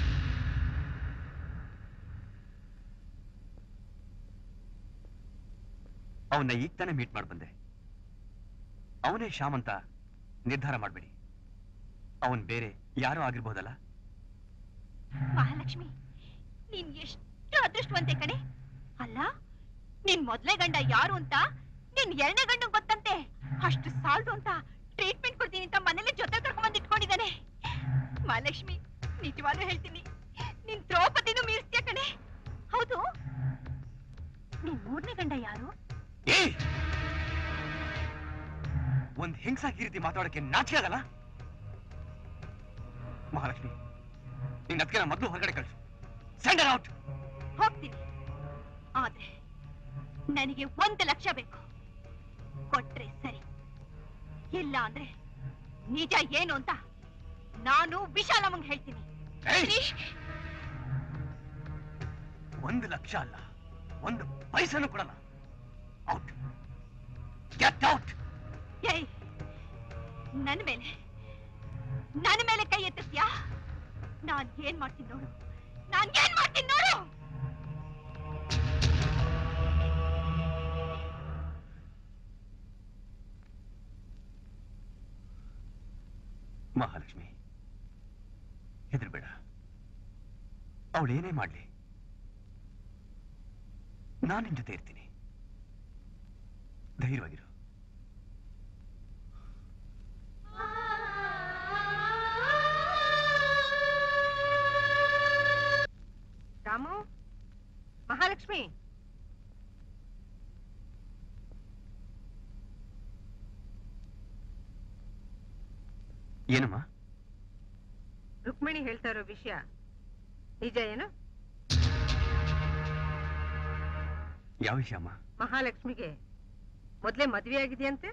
Speaker 5: ಅವನ್ನ ಈಗ ತಾನೇ ಮೀಟ್ ಮಾಡಿ ಬಂದೆ ಅವನೇ ಶ್ಯಾಮ್ ಅಂತ ನಿರ್ಧಾರ ಮಾಡಬೇಡಿ ಅವನ್ ಬೇರೆ ಯಾರೋ ಆಗಿರ್ಬೋದಲ್ಲ
Speaker 12: ಮಹಾಲಕ್ಷ್ಮಿ ನೀನ್ ಎಷ್ಟು ಅದೃಷ್ಟವಂತೆ ಕಣೆ ಅಲ್ಲ ನಿನ್ ಮೊದ್ಲೇ ಗಂಡ ಯಾರು ಅಂತ ನಿನ್ ಎರಡನೇ ಗಂಡ ಗೊತ್ತಂತೆ ಅಷ್ಟು ಸಾಲದು ಅಂತ ಟ್ರೀಟ್ಮೆಂಟ್ ಕೊಡ್ತೀನಿ ಅಂತ ಮನೇಲಿ ಜೊತೆ ಕರ್ಕೊಂಡ್ ಇಟ್ಕೊಂಡಿದ್ದಾನೆ ಮಹಾಲಕ್ಷ್ಮಿ ನಿಜವಾಗ್ಲೂ ಹೇಳ್ತೀನಿ ನಿನ್ ದ್ರೌಪದಿನೂ ಮೀರಿಸ್ತೀಯ ಕಣೆ ಹೌದು ನಿನ್ ಮೂರನೇ ಗಂಡ ಯಾರು
Speaker 5: ಏಯ್! ಒಂದ್ ಹೆಂಗ್ಸಾಗಿ ಈ ರೀತಿ ಮಾತಾಡಕ್ಕೆ ನಾಚಿಕೆ ಆಗಲ್ಲ ಮಹಾಲಕ್ಷ್ಮಿ ನಿನ್ನ ಅದಕ್ಕೆ ಮೊದಲು ಹೊರಗಡೆ ಕಳಿಸು ಸೆಂಡರ್ ಔಟ್
Speaker 12: ಹೋಗ್ತೀನಿ ಆದ್ರೆ ನನಗೆ ಒಂದು ಲಕ್ಷ ಬೇಕು ಕೊಟ್ರೆ ಸರಿ ಇಲ್ಲ ಅಂದ್ರೆ ನಿಜ ಏನು ಅಂತ ನಾನು ವಿಶಾಲಮ್ಮಂಗ್ ಹೇಳ್ತೀನಿ
Speaker 5: ಒಂದು ಲಕ್ಷ ಅಲ್ಲ ಒಂದು ಪೈಸನು ಕೊಡಲ್ಲ ಔಟ್ ಗೆಟ್ ಔಟ್
Speaker 12: ಏಯ್ ನನ್ನ ಮೇಲೆ ನನ್ನ ಮೇಲೆ ಕೈ ಎತ್ತಿಸ್ಯಾ ನಾನ್ ಏನ್ ಮಾಡ್ತೀನಿ ನೋಡು ನಾನ್ ಏನ್ ಮಾಡ್ತೀನಿ ನೋಡು
Speaker 5: ಮಹಾಲಕ್ಷ್ಮಿ ಹೆದರ್ಬೇಡ ಅವಳೇನೇ ಮಾಡ್ಲಿ ನಾನು ನಿನ್ ಜೊತೆ ಇರ್ತೀನಿ ಧೈರ್ಯವಾಗಿರು
Speaker 1: ರಾಮು ಮಹಾಲಕ್ಷ್ಮಿ
Speaker 5: ಏನಮ್ಮ
Speaker 1: ರುಕ್ಮಿಣಿ ಹೇಳ್ತಾ ಇರೋ ವಿಷಯ ನಿಜ ಏನು
Speaker 5: ಯಾವ ವಿಷಯ ಅಮ್ಮ
Speaker 1: ಮಹಾಲಕ್ಷ್ಮಿಗೆ ಮೊದ್ಲೇ ಮದ್ವೆ ಆಗಿದೆಯಂತೆ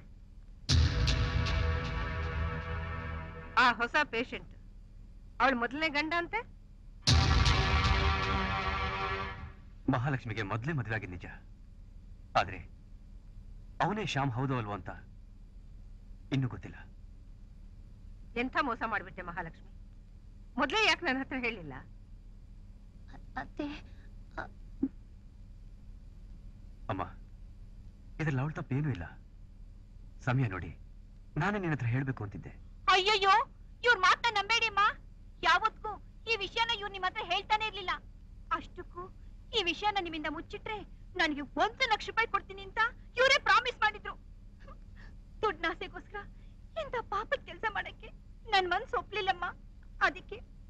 Speaker 1: ಆ ಹೊಸ ಪೇಷಂಟ್ ಅವಳು ಮೊದಲನೇ ಗಂಡ ಅಂತೆ
Speaker 5: ಮಹಾಲಕ್ಷ್ಮಿಗೆ ಮೊದಲೇ ಮದುವೆ ಆಗಿದ್ ನಿಜ ಆದ್ರೆ ಅವನೇ ಶ್ಯಾಮ್ ಹೌದು ಅಲ್ವೋ ಅಂತ ಇನ್ನೂ ಗೊತ್ತಿಲ್ಲ
Speaker 1: ಎಂಥ ಮೋಸ ಮಾಡ್ಬಿಟ್ಟೆ ಮಹಾಲಕ್ಷ್ಮಿ ಮೊದ್ಲೇ ಯಾಕೆ ನನ್ನ ಹತ್ರ ಹೇಳಿಲ್ಲ
Speaker 2: ಅತ್ತೆ
Speaker 5: ಅಮ್ಮ ಇದ್ರಲ್ಲಿ ಅವಳ ತಪ್ಪೇನೂ ಇಲ್ಲ ಸಮಯ ನೋಡಿ ನಾನೇ ನಿನ್ನ ಹತ್ರ ಹೇಳ್ಬೇಕು ಅಂತಿದ್ದೆ
Speaker 12: ಅಯ್ಯಯ್ಯೋ ಇವ್ರ ಮಾತನ್ನ ನಂಬೇಡಿ ಅಮ್ಮ ಯಾವತ್ಗೂ ಈ ವಿಷಯನ ಇವ್ರು ನಿಮ್ಮ ಹತ್ರ ಹೇಳ್ತಾನೆ ಇರ್ಲಿಲ್ಲ ಅಷ್ಟಕ್ಕೂ ಈ ವಿಷಯನ ನಿಮ್ಮಿಂದ ಮುಚ್ಚಿಟ್ರೆ ನನಗೆ ಒಂದು ಲಕ್ಷ ರೂಪಾಯಿ ಕೊಡ್ತೀನಿ ಅಂತ ಇವರೇ ಪ್ರಾಮಿಸ್ ಮಾಡಿದ್ರು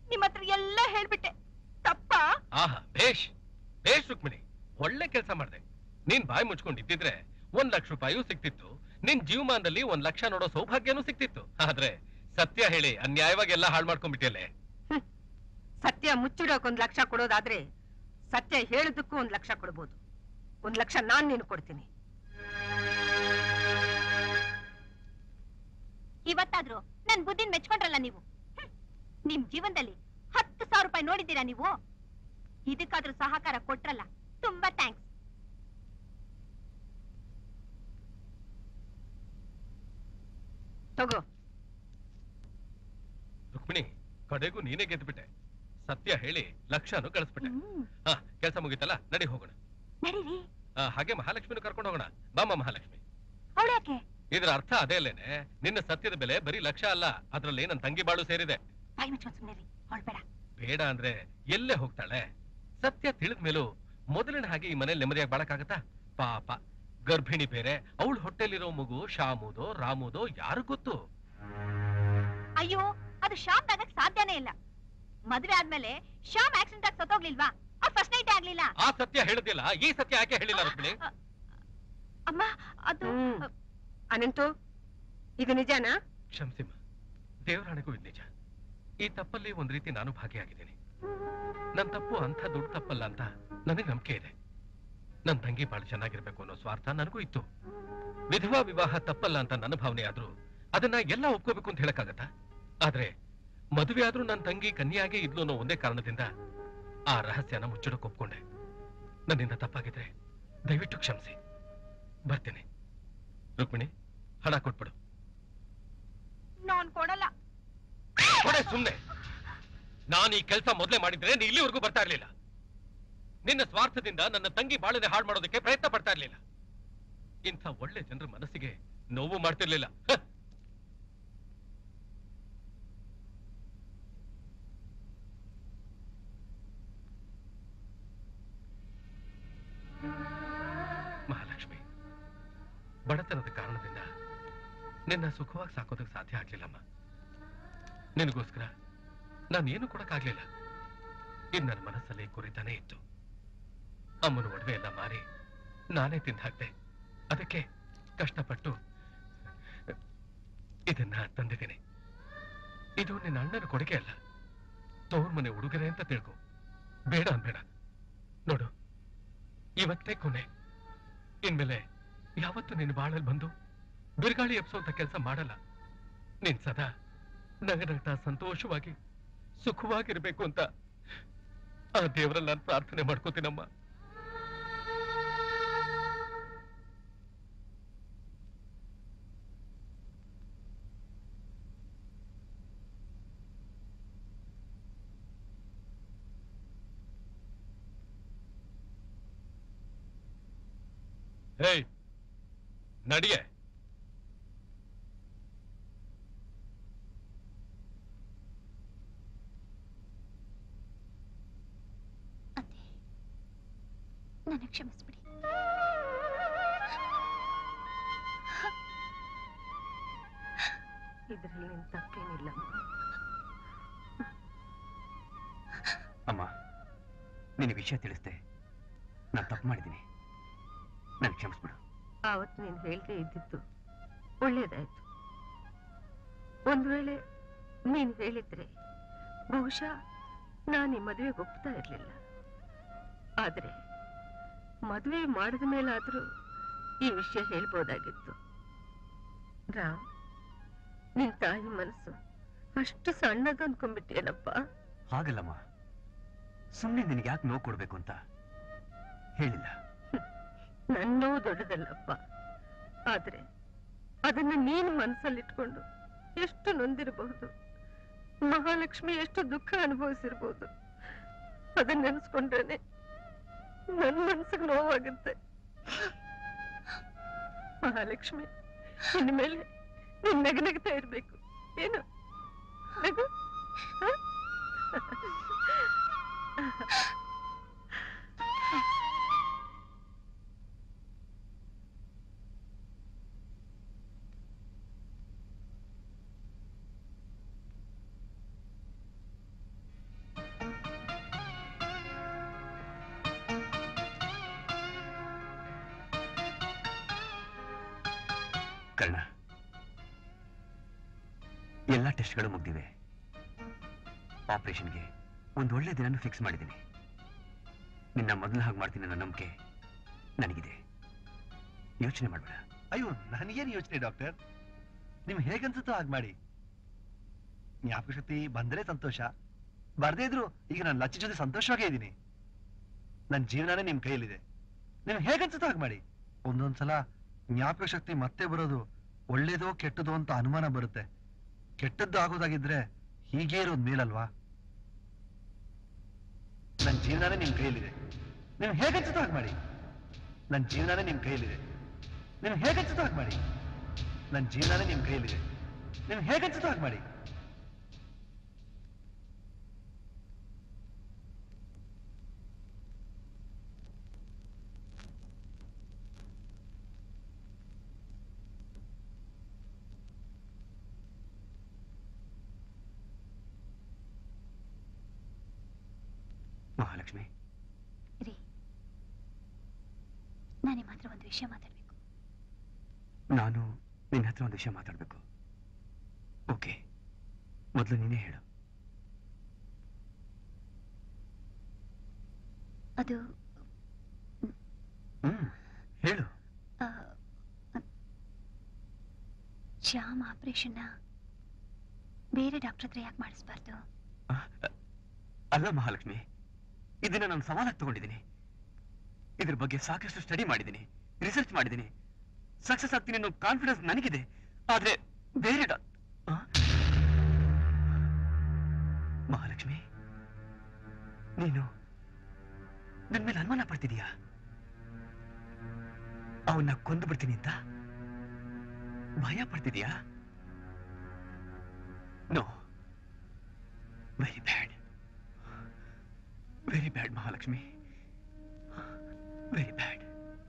Speaker 12: ನಿಮ್ ಹತ್ರ ಎಲ್ಲ ಹೇಳ್ಬಿಟ್ಟೆ ತಪ್ಪಾ
Speaker 4: ಆಹಾ ಬೇಷ್ ಬೇಷ್ ರುಕ್ಮಿಣಿ ಒಳ್ಳೆ ಕೆಲಸ ಮಾಡ್ದೆ ನೀನ್ ಬಾಯಿ ಮುಚ್ಕೊಂಡು ಇದ್ದಿದ್ರೆ ಒಂದ್ ಲಕ್ಷ ರೂಪಾಯಿಯೂ ಸಿಕ್ತಿತ್ತು ನಿನ್ ಜೀವಮಾನದಲ್ಲಿ ಒಂದ್ ಲಕ್ಷ ನೋಡೋ ಸೌಭಾಗ್ಯನೂ ಸಿಕ್ತಿತ್ತು ಆದ್ರೆ ಸತ್ಯ ಹೇಳಿ ಅನ್ಯಾಯವಾಗಿ ಎಲ್ಲ ಹಾಳು ಮಾಡ್ಕೊಂಡ್ಬಿಟ್ಟಿಯಲ್ಲೇ
Speaker 1: ಸತ್ಯ ಮುಚ್ಚಿಡೋಕ್ ಒಂದ್ ಲಕ್ಷ ಕೊಡೋದಾದ್ರೆ ಸತ್ಯ ಹೇಳೋದಕ್ಕೂ ಒಂದ್ ಲಕ್ಷ ಕೊಡ್ಬೋದು ಒಂದ್ ಲಕ್ಷ ನಾನ್ ನೀನು ಕೊಡ್ತೀನಿ
Speaker 12: ಇವತ್ತಾದ್ರೂ ನನ್ ಬುದ್ಧಿನ್ ಮೆಚ್ಕೊಂಡ್ರಲ್ಲ ನೀವು ಹ್ಮ್. ನಿಮ್ ಜೀವನದಲ್ಲಿ ಹತ್ತು ಸಾವಿರ ರೂಪಾಯಿ ನೋಡಿದ್ದೀರಾ ನೀವು ಇದಕ್ಕಾದ್ರೂ ಸಹಕಾರ ಕೊಟ್ರಲ್ಲ ತುಂಬಾ ಥ್ಯಾಂಕ್ಸ್
Speaker 1: ತಗೋ
Speaker 4: ರುಕ್ಮಿಣಿ ಕಡೆಗೂ ನೀನೇ ಗೆದ್ಬಿಟ್ಟೆ ಸತ್ಯ ಹೇಳಿ ಲಕ್ಷನು ಗಳಿಸ್ಬಿಟ್ಟೆ ಹಾ ಕೆಲಸ ಮುಗೀತಲ್ಲ ನಡಿ ಹೋಗೋಣ
Speaker 12: ನಡೀರಿ
Speaker 4: ಆ, ಹಾಗೆ ಮಹಾಲಕ್ಷ್ಮಿನೂ ಕರ್ಕೊಂಡು ಹೋಗೋಣ ಬಾಮ್ಮ ಮಹಾಲಕ್ಷ್ಮಿ
Speaker 12: ಅವಳು ಯಾಕೆ
Speaker 4: ಇದ್ರ ಅರ್ಥ ಅದೇ ಅಲ್ಲೇನೆ ನಿನ್ನ ಸತ್ಯದ ಬೆಲೆ ಬರೀ ಲಕ್ಷ ಅಲ್ಲ ಅದ್ರಲ್ಲಿ ನನ್ ತಂಗಿ ಬಾಳು ಸೇರಿದೆ
Speaker 12: ಬಾಯಿ ಮುಚ್ಕೊಂಡ್ ಸುಮ್ನೆ ರೀ ಅವಳು ಬೇಡ
Speaker 4: ಬೇಡ ಅಂದ್ರೆ ಎಲ್ಲೇ ಹೋಗ್ತಾಳೆ ಸತ್ಯ ತಿಳಿದ ಮೇಲೂ ಮೊದಲಿನ ಹಾಗೆ ಈ ಮನೇಲಿ ನೆಮ್ಮದಿಯಾಗಿ ಬಾಳಕ್ಕಾಗತ್ತಾ ಪಾಪ ಗರ್ಭಿಣಿ ಬೇರೆ ಅವಳ ಹೊಟ್ಟೆಲಿರೋ ಮಗು ಶಾಮುದೋ ರಾಮುದೋ ಯಾರು ಗೊತ್ತು
Speaker 12: ಅಯ್ಯೋ ಅದು ಶಾಪ್ ಆಗಕ್ ಸಾಧ್ಯನೇ ಇಲ್ಲ ಮದ್ವೆ ಆದ್ಮೇಲೆ ಶಾಮ್ ಆಕ್ಸಿಡೆಂಟ್ ಆಗಿ ಸತ್ತೋಗ್ಲಿಲ್ವಾ ಆ ಫಸ್ಟ್ ನೈಟ್ ಆಗ್ಲಿಲ್ಲ
Speaker 4: ಆ ಸತ್ಯ ಹೇಳಿದಿಲ್ಲ ಈ ಸತ್ಯ ಯಾಕೆ ಹೇಳಿಲ್ಲ ರುಕ್ಮಿಣಿ
Speaker 12: ಅಮ್ಮ ಅದು
Speaker 1: ಅನಂತು ಇದು ನಿಜನಾ
Speaker 4: ಕ್ಷಮಿಸಿಮ್ಮ ದೇವರಾಣೆಗೂ ಇದು ನಿಜ ಈ ತಪ್ಪಲ್ಲಿ ಒಂದ್ ರೀತಿ ನಾನು ಭಾಗಿಯಾಗಿದ್ದೀನಿ ನನ್ ತಪ್ಪು ಅಂಥ ದೊಡ್ಡ ತಪ್ಪಲ್ಲ ಅಂತ ನನಗೆ ನಂಬಿಕೆ ಇದೆ ನನ್ ತಂಗಿ ಬಹಳ ಚೆನ್ನಾಗಿರ್ಬೇಕು ಅನ್ನೋ ಸ್ವಾರ್ಥ ನನಗೂ ಇತ್ತು ವಿಧವಾ ವಿವಾಹ ತಪ್ಪಲ್ಲ ಅಂತ ನನ್ನ ಭಾವನೆ ಆದ್ರೂ ಅದನ್ನ ಎಲ್ಲ ಒಪ್ಕೋಬೇಕು ಅಂತ ಹೇಳಕ್ಕಾಗತ್ತಾ ಆದ್ರೆ ಮದುವೆ ಆದ್ರೂ ನನ್ನ ತಂಗಿ ಕನ್ಯಾಗೆ ಇದ್ಲು ಅನ್ನೋ ಒಂದೇ ಕಾರಣದಿಂದ ಆ ರಹಸ್ಯನ ಮುಚ್ಚಿಡಕ್ ಒಪ್ಕೊಂಡೆ ನನ್ನಿಂದ ತಪ್ಪಾಗಿದ್ರೆ ದಯವಿಟ್ಟು ಕ್ಷಮಿಸಿ ಬರ್ತೀನಿ ರುಕ್ಮಿಣಿ ಹಣ ಕೊಟ್ಬಿಡು
Speaker 12: ನಾನ್ ಕೊಡಲ್ಲ
Speaker 4: ಕೊಡೆ ಸುಮ್ನೆ ನಾನು ಈ ಕೆಲಸ ಮೊದಲೇ ಮಾಡಿದ್ರೆ ನೀ ಇಲ್ಲಿವರೆಗೂ ಬರ್ತಾ ಇರ್ಲಿಲ್ಲ ನಿನ್ನ ಸ್ವಾರ್ಥದಿಂದ ನನ್ನ ತಂಗಿ ಬಾಳನೆ ಹಾಳು ಮಾಡೋದಕ್ಕೆ ಪ್ರಯತ್ನ ಪಡ್ತಾ ಇರ್ಲಿಲ್ಲ ಇಂಥ ಒಳ್ಳೆ ಜನರ ಮನಸ್ಸಿಗೆ ನೋವು ಮಾಡ್ತಿರ್ಲಿಲ್ಲ ಹ! ಮಹಾಲಕ್ಷ್ಮಿ ಬಡತನದ ಕಾರಣದಿಂದ ನಿನ್ನ ಸುಖವಾಗಿ ಸಾಕೋದಕ್ಕೆ ಸಾಧ್ಯ ಆಗ್ಲಿಲ್ಲಮ್ಮ ನಿನಗೋಸ್ಕರ ನಾನೇನು ಕೊಡಕ್ಕಾಗ್ಲಿಲ್ಲ ಇದು ನನ್ನ ಮನಸ್ಸಲ್ಲಿ ಕುರಿತಾನೇ ಇತ್ತು ಅಮ್ಮನ ಒಡವೆ ಎಲ್ಲ ಮಾರಿ ನಾನೇ ತಿಂದು ಹಾಕ್ದೆ ಅದಕ್ಕೆ ಕಷ್ಟಪಟ್ಟು ಇದನ್ನ ತಂದಿದ್ದೀನಿ ಇದು ನಿನ್ನ ಅಣ್ಣನ ಕೊಡುಗೆ ಅಲ್ಲ ತವ್ರ ಮನೆ ಉಡುಗೊರೆ ಅಂತ ತಿಳ್ಕೊ ಬೇಡ ಅನ್ಬೇಡ ನೋಡು ಇವತ್ತೇ ಕೊನೆ ಇನ್ಮೇಲೆ ಯಾವತ್ತು ನಿನ್ನ ಬಾಳಲ್ಲಿ ಬಂದು ಬಿರುಗಾಳಿ ಎಪ್ಸೋಂತ ಕೆಲಸ ಮಾಡಲ್ಲ ನೀನ್ ಸದಾ ನಗನಗ್ತಾ ಸಂತೋಷವಾಗಿ ಸುಖವಾಗಿರ್ಬೇಕು ಅಂತ ಆ ದೇವರಲ್ಲಿ ನಾನು ಪ್ರಾರ್ಥನೆ ಮಾಡ್ಕೋತೀನಮ್ಮ ಹೇಯ್ ನಡಿಯೇ
Speaker 2: ನನ್ನ ಕ್ಷಮಿಸ್ಬಿಡಿ
Speaker 1: ಇದ್ರಲ್ಲಿ ನಿನ್ ತಪ್ಪೇನಿಲ್ಲ
Speaker 5: ಅಮ್ಮ ನಿನಗೆ ವಿಷಯ ತಿಳಿಸ್ದೆ ನಾನು ತಪ್ಪು ಮಾಡಿದ್ದೀನಿ ನನ್ ಕ್ಷಮಿಸ್ಬಿಡು
Speaker 1: ಆವತ್ತು ನೀನು ಹೇಳ್ದೆ ಇದ್ದಿತ್ತು ಒಳ್ಳೇದಾಯ್ತು ಒಂದ್ ವೇಳೆ ನೀನ್ ಹೇಳಿದ್ರೆ ಬಹುಶಃ ನಾನು ಈ ಮದುವೆಗೆ ಒಪ್ತಾ ಇರ್ಲಿಲ್ಲ ಆದ್ರೆ ಮದುವೆ ಮಾಡಿದ ಮೇಲಾದ್ರೂ ಈ ವಿಷಯ ಹೇಳ್ಬೋದಾಗಿತ್ತು ರಾವ್ ನಿನ್ ತಾಯಿ ಮನಸ್ಸು ಅಷ್ಟು ಸಣ್ಣದು ಅನ್ಕೊಂಡ್ಬಿಟ್ಟಿಯೇನಪ್ಪ
Speaker 5: ಹಾಗಲ್ಲಮ್ಮ ಸುಮ್ಮನೆ ನಿನಗೆ ಯಾಕೆ ನೋವು ಕೊಡ್ಬೇಕು ಅಂತ ಹೇಳಿಲ್ಲ
Speaker 1: ನನ್ನೋ ದೊಡ್ಡದಲ್ಲಪ್ಪ ಆದ್ರೆ ಅದನ್ನ ನೀನು ಮನಸ್ಸಲ್ಲಿಟ್ಕೊಂಡು ಎಷ್ಟು ನೊಂದಿರಬಹುದು ಮಹಾಲಕ್ಷ್ಮಿ ಎಷ್ಟು ದುಃಖ ಅನುಭವಿಸಿರ್ಬೋದು ಅದನ್ನ ನೆನೆಸ್ಕೊಂಡ್ರೇನೆ ನನ್ ಮನ್ಸಿಗೆ ನೋವಾಗುತ್ತೆ ಮಹಾಲಕ್ಷ್ಮಿ ಇನ್ಮೇಲೆ ನೀನ್ ನಗನಗ್ತಾ ಇರ್ಬೇಕು ಏನು ನಗು ಹ?
Speaker 5: ಕರ್ಣ ಎಲ್ಲ ಟೆಸ್ಟ್ಗಳು ಮುಗ್ದಿವೆ ಆಪರೇಷನ್ಗೆ ಒಂದು ಒಳ್ಳೆ ದಿನನೂ ಫಿಕ್ಸ್ ಮಾಡಿದ್ದೀನಿ ನಿನ್ನ ಮೊದಲು ಹಾಗೆ ಮಾಡ್ತೀನಿ ಅನ್ನೋ ನಂಬಿಕೆ ನನಗಿದೆ ಯೋಚನೆ ಮಾಡಬೇಡ
Speaker 10: ಅಯ್ಯೋ ನನಗೇನು ಯೋಚನೆ ಡಾಕ್ಟರ್ ನಿಮ್ ಹೇಗನ್ಸುತ್ತೋ ಹಾಗೆ ಮಾಡಿ ಜ್ಞಾಪಕ ಶಕ್ತಿ ಬಂದರೆ ಸಂತೋಷ ಬರ್ದೇ ಇದ್ರು ಈಗ ನಾನು ಲಚ್ಚಿ ಜೊತೆ ಸಂತೋಷವಾಗೇ ಇದ್ದೀನಿ ನನ್ನ ಜೀವನನೇ ನಿಮ್ ಕೈಯಲ್ಲಿದೆ ನಿಮ್ ಹೇಗನ್ಸುತ್ತೋ ಹಾಗೆ ಮಾಡಿ ಒಂದೊಂದ್ಸಲ ಜ್ಞಾಪಕ ಶಕ್ತಿ ಮತ್ತೆ ಬರೋದು ಒಳ್ಳೇದೋ ಕೆಟ್ಟದೋ ಅಂತ ಅನುಮಾನ ಬರುತ್ತೆ ಕೆಟ್ಟದ್ದು ಆಗೋದಾಗಿದ್ರೆ ಹೀಗೆ ಇರೋದು ಮೇಲಲ್ವಾ ನನ್ನ ಜೀವನನೇ ನಿಮ್ ಕೈಯಲ್ಲಿದೆ ನೀವು ಹೇಗನ್ಸುತ್ತೋ ಹಾಗೆ ಮಾಡಿ ನನ್ನ ಜೀವನನೇ ನಿಮ್ ಕೈಯಲ್ಲಿದೆ ನೀವು ಹೇಗನ್ಸುತ್ತೋ ಹಾಗೆ ಮಾಡಿ ನನ್ನ ಜೀವನನೇ ನಿಮ್ ಕೈಯಲ್ಲಿದೆ ನೀವು ಹೇಗನ್ಸುತ್ತೋ ಹಾಗೆ ಮಾಡಿ
Speaker 5: ಮಹಾಲಕ್ಷ್ಮಿ
Speaker 2: ರೀ ನಾನು ನಿಮ್ಮ ಹತ್ರ ಒಂದು ವಿಷಯ ಮಾತಾಡ್ಬೇಕು
Speaker 5: ನಾನು ನಿನ್ನ ಹತ್ರ ಒಂದು ವಿಷಯ ಮಾತಾಡಬೇಕು ಓಕೆ ಮೊದಲು ನೀನೇ ಹೇಳು
Speaker 2: ಅದು
Speaker 5: ಹ್ಮ್ ಹೇಳು
Speaker 2: ಆ, ಶ್ಯಾಮ್ ಆಪರೇಷನ್ನ ಬೇರೆ ಡಾಕ್ಟರ್ ಹತ್ರ ಯಾಕೆ ಮಾಡಿಸ್ಬಾರ್ದು
Speaker 5: ಅಲ್ಲ ಮಹಾಲಕ್ಷ್ಮಿ ಇದನ್ನ ನಾನು ಸವಾಲಾಗಿ ತಗೊಂಡಿದ್ದೀನಿ ಇದ್ರ ಬಗ್ಗೆ ಸಾಕಷ್ಟು ಸ್ಟಡಿ ಮಾಡಿದ್ದೀನಿ ರಿಸರ್ಚ್ ಮಾಡಿದ್ದೀನಿ ಸಕ್ಸಸ್ ಆಗ್ತೀನಿ ಅನ್ನೋ ಕಾನ್ಫಿಡೆನ್ಸ್ ನನಗಿದೆ ಆದ್ರೆ ಬೇರೆ ಡಾಕ್ ಆ? ಮಹಾಲಕ್ಷ್ಮಿ ನೀನು ನನ್ನ ಮೇಲೆ ಅನುಮಾನ ಪಡ್ತಿದೀಯಾ ಅವನ್ನ ಕೊಂದು ಬಿಡ್ತೀನಿ ಅಂತ ಭಯ ಪಡ್ತಿದೀಯಾ no very bad very bad Mahalakshmi very bad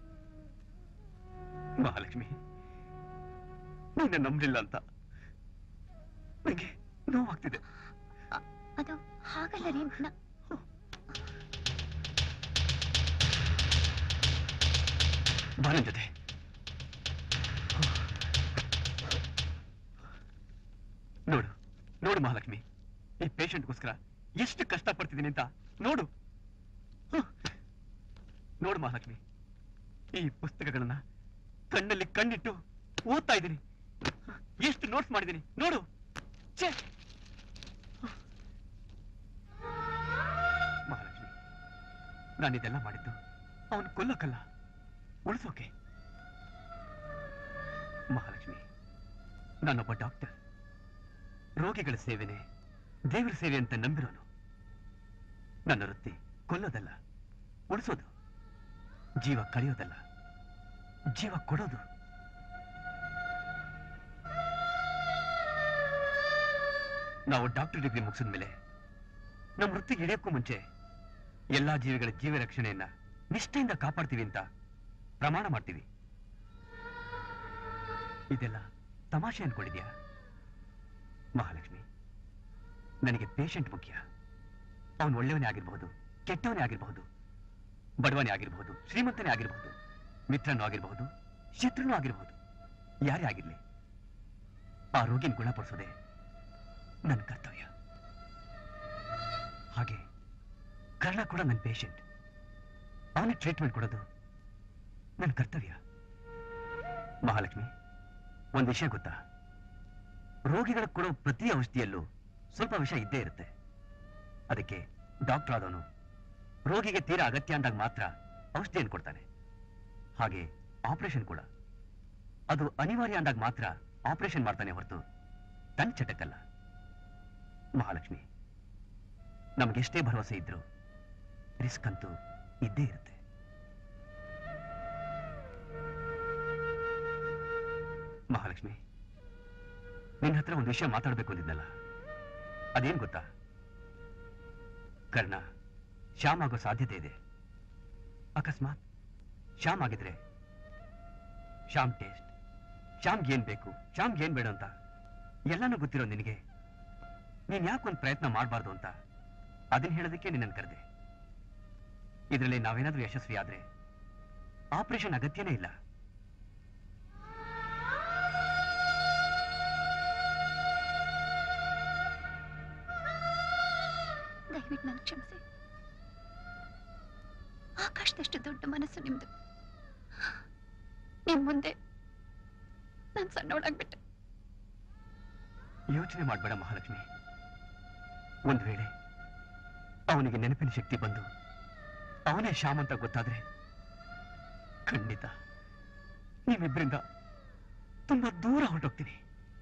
Speaker 5: Mahalakshmi ನಿನ್ನ ನಂಬಲಿಲ್ಲ ಅಂತ ನನಗೆ ನೋವಾಗ್ತಿದೆ
Speaker 2: ಅದು ಹಾಗಲ್ಲ ರೀ ನ-
Speaker 5: ಬಾ ನನ್ ಜೊತೆ ನೋಡು ನೋಡು ಮಹಾಲಕ್ಷ್ಮಿ ಈ ಪೇಷಂಟ್ಗೋಸ್ಕರ ಎಷ್ಟು ಕಷ್ಟ ಪಡ್ತಿದ್ದೀನಿ ಅಂತ ನೋಡು ಹ. ನೋಡು ಮಹಾಲಕ್ಷ್ಮಿ ಈ ಪುಸ್ತಕಗಳನ್ನ ಕಣ್ಣಲ್ಲಿ ಕಣ್ಣಿಟ್ಟು ಓದ್ತಾ ಇದ್ದೀನಿ ಎಷ್ಟು ನೋಟ್ಸ್ ಮಾಡಿದ್ದೀನಿ ನೋಡು ಛೇ ಮಹಾಲಕ್ಷ್ಮಿ ನಾನಿದೆಲ್ಲ ಮಾಡಿದ್ದು ಅವನು ಕೊಲ್ಲೋಕಲ್ಲ ಉಳಿಸೋಕೆ ಮಹಾಲಕ್ಷ್ಮಿ ನಾನೊಬ್ಬ ಡಾಕ್ಟರ್ ರೋಗಿಗಳ ಸೇವೆನೆ ದೇವರ ಸೇವೆ ಅಂತ ನಂಬಿರೋನು ನನ್ನ ವೃತ್ತಿ ಕೊಲ್ಲೋದಲ್ಲ ಉಳಿಸೋದು ಜೀವ ಕಳೆಯೋದಲ್ಲ ಜೀವ ಕೊಡೋದು ನಾವು ಡಾಕ್ಟರ್ ಡಿಗ್ರಿ ಮುಗಿಸಿದ ಮೇಲೆ ನಮ್ಮ ವೃತ್ತಿಗೆ ಇಳಿಯೋಕ್ಕೂ ಮುಂಚೆ ಎಲ್ಲಾ ಜೀವಿಗಳ ಜೀವ ರಕ್ಷಣೆಯನ್ನ ನಿಷ್ಠೆಯಿಂದ ಕಾಪಾಡ್ತೀವಿ ಅಂತ ಪ್ರಮಾಣ ಮಾಡ್ತೀವಿ ಇದೆಲ್ಲ ತಮಾಷೆ ಅನ್ಕೊಂಡಿದ್ಯಾ ಮಹಾಲಕ್ಷ್ಮಿ ನನಗೆ ಪೇಷಂಟ್ ಮುಖ್ಯ ಅವನು ಒಳ್ಳೆಯವನೇ ಆಗಿರಬಹುದು ಕೆಟ್ಟವನೇ ಆಗಿರಬಹುದು ಬಡವನೇ ಆಗಿರಬಹುದು ಶ್ರೀಮಂತನೇ ಆಗಿರಬಹುದು ಮಿತ್ರನೂ ಆಗಿರಬಹುದು ಶತ್ರುನೂ ಆಗಿರಬಹುದು ಯಾರೇ ಆಗಿರ್ಲಿ ಆ ರೋಗಿನ ಗುಣಪಡಿಸೋದೇ ನನ್ನ ಕರ್ತವ್ಯ ಹಾಗೆ ಕರ್ಣ ಕೂಡ ನನ್ನ ಪೇಷಂಟ್ ಅವನಿಗೆ ಟ್ರೀಟ್ಮೆಂಟ್ ಕೊಡೋದು ನನ್ನ ಕರ್ತವ್ಯ ಮಹಾಲಕ್ಷ್ಮಿ ಒಂದು ವಿಷಯ ಗೊತ್ತಾ ರೋಗಿಗಳಿಗೆ ಕೊಡೋ ಪ್ರತಿ ಔಷಧಿಯಲ್ಲೂ ಸ್ವಲ್ಪ ವಿಷಯ ಇದ್ದೇ ಇರುತ್ತೆ ಅದಕ್ಕೆ ಡಾಕ್ಟರ್ ಆದವನು ರೋಗಿಗೆ ತೀರಾ ಅಗತ್ಯ ಅಂದಾಗ ಮಾತ್ರ ಔಷಧಿಯನ್ನು ಕೊಡ್ತಾನೆ ಹಾಗೆ ಆಪರೇಷನ್ ಕೂಡ ಅದು ಅನಿವಾರ್ಯ ಅಂದಾಗ ಮಾತ್ರ ಆಪರೇಷನ್ ಮಾಡ್ತಾನೆ ಹೊರತು ತನ್ನ ಚಟಕ್ಕಲ್ಲ ಮಹಾಲಕ್ಷ್ಮಿ ನಮಗೆಷ್ಟೇ ಭರವಸೆ ಇದ್ರು ರಿಸ್ಕ್ ಅಂತೂ ಇದ್ದೇ ಇರುತ್ತೆ ಮಹಾಲಕ್ಷ್ಮಿ ನಿನ್ನ ಹತ್ರ ಒಂದು ವಿಷಯ ಮಾತಾಡಬೇಕು ಅಂದಿದ್ನಲ್ಲ ಅದೇನ್ ಗೊತ್ತಾ ಕರ್ಣ ಶ್ಯಾಮ್ ಆಗೋ ಸಾಧ್ಯತೆ ಇದೆ ಅಕಸ್ಮಾತ್ ಶ್ಯಾಮ್ ಆಗಿದ್ರೆ ಶ್ಯಾಮ್ ಟೇಸ್ಟ್ ಶ್ಯಾಮ್ಗೆ ಏನ್ ಬೇಕು ಶ್ಯಾಮ್ಗೆ ಏನ್ ಬೇಡ ಅಂತ ಎಲ್ಲಾನು ಗೊತ್ತಿರೋ ನಿನಗೆ ನೀನ್ ಯಾಕೊಂದು ಪ್ರಯತ್ನ ಮಾಡಬಾರ್ದು ಅಂತ ಅದನ್ನ ಹೇಳೋದಕ್ಕೆ ನಿನ್ನನ್ನು ಕರೆದೆ ಇದರಲ್ಲಿ ನಾವೇನಾದ್ರೂ ಯಶಸ್ವಿ ಆದ್ರೆ ಆಪರೇಷನ್ ಅಗತ್ಯನೇ ಇಲ್ಲ
Speaker 9: ದಯವಿಟ್ಟು ನಾನು ಕ್ಷಮಿಸಿ ಆಕಾಶದಷ್ಟು ದೊಡ್ಡ ಮನಸ್ಸು ನಿಮ್ದು ನಿಮ್ ಮುಂದೆ ನಾನು ಸಣ್ಣವಳಾಗ್ಬಿಟ್ಟೆ
Speaker 5: ಯೋಚನೆ ಮಾಡಬೇಡ ಮಹಾಲಕ್ಷ್ಮಿ ಒಂದ್ ವೇಳೆ ಅವನಿಗೆ ನೆನಪಿನ ಶಕ್ತಿ ಬಂದು ಅವನೇ ಶ್ಯಾಮ್ ಅಂತ ಗೊತ್ತಾದ್ರೆ ಖಂಡಿತ ನೀವಿಬ್ಬರಿಂದ ತುಂಬಾ ದೂರ ಹೊರಟೋಗ್ತೀನಿ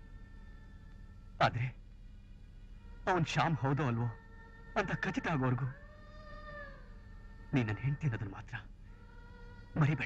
Speaker 5: ಆದ್ರೆ ಅವನ್ ಶ್ಯಾಮ್ ಹೌದೋ ಅಲ್ವೋ ಅಂತ ಖಚಿತ ಆಗೋವರೆಗೂ ನೀನ್ ನನ್ನ ಹೆಂಡತಿ ಅನ್ನೋದನ್ನ ಮಾತ್ರ ಮರಿಬೇಡ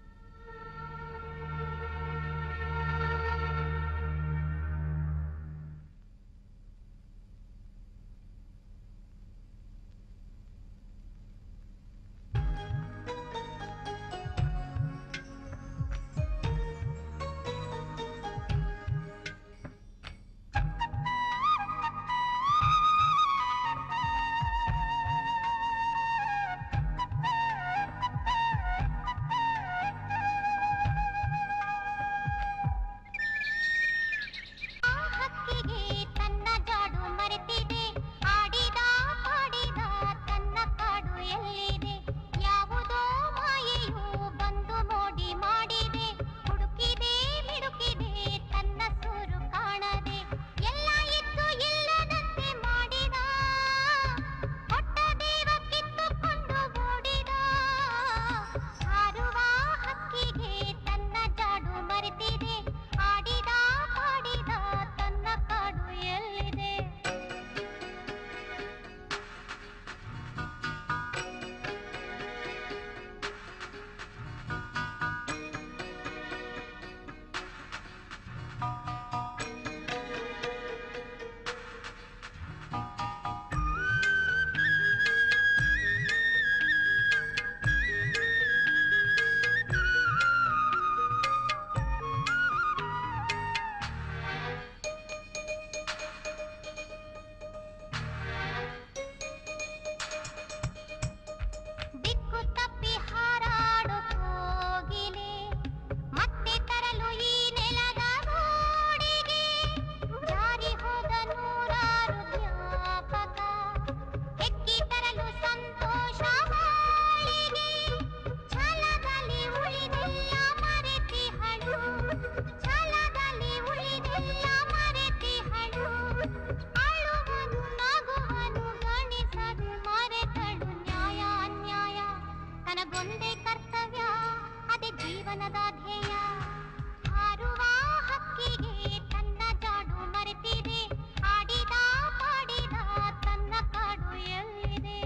Speaker 11: ಹಕ್ಕಿಗೆ ತನ್ನ ಜಾಡು ಮರೆತಿದೆ ಆಡಿದ ಪಾಡಿದ ತನ್ನ ಕಾಡು ಎಲ್ಲಿದೆ ಯಾವುದೋ ಮಾಯೆಯು ಬಂದು ಮೋಡಿ ಮಾಡಿದೆ ಹುಡುಕಿದೆ ಮಿಡುಕಿದೆ ತನ್ನ ಸೂರು ಕಾಣದೆ ಎಲ್ಲ ಇದ್ದು ಇಲ್ಲದಂತೆ ಮಾಡಿದ ಹೊಟ್ಟ ದೇವ ಕಿತ್ತುಕೊಂಡು ಓಡಿದ ಹಾರುವ ಹಕ್ಕಿಗೆ ತನ್ನ ಜಾಡು ಮರೆತಿದೆ ಆಡಿದ ಪಾಡಿದ ತನ್ನ ಕಾಡು ಎಲ್ಲಿದೆ ದಿಕ್ಕು ತಪ್ಪಿ ಹಾರಾಡು ಕೋಗಿಲೆ ಮತ್ತೆ ತರಲು ಈ ನೆಲದ ಗೋಡೆಗೆ ಜಾರಿ ಹೋದ ನೂರಾರು ಜ್ಞಾಪಕ ಹೆಕ್ಕಿ ತರಲು ಸಂತೋಷ ಬಾಳಿಗೆ ಛಲದಲ್ಲಿ ಉಳಿದೆಲ್ಲ ಮರೆತಿಹಳು ಛಲದಲ್ಲಿ ಉಳಿದೆಲ್ಲ ಮರೆತಿಹಳು ಅಳುವನು ನಗುವನು ಗಣಿಸದು ಮರೆತಳು ನ್ಯಾಯ ಅನ್ಯಾಯ ತನಗೊಂದೇ ಕರ್ತವ್ಯ ಅದೇ ಜೀವನದ ಧ್ಯೇಯ ಹಾರುವ ಹಕ್ಕಿಗೆ ತನ್ನ ಜಾಡು ಮರೆತಿದೆ ಆಡಿದ ಪಾಡಿದ ತನ್ನ ಕಾಡು ಎಲ್ಲಿದೆ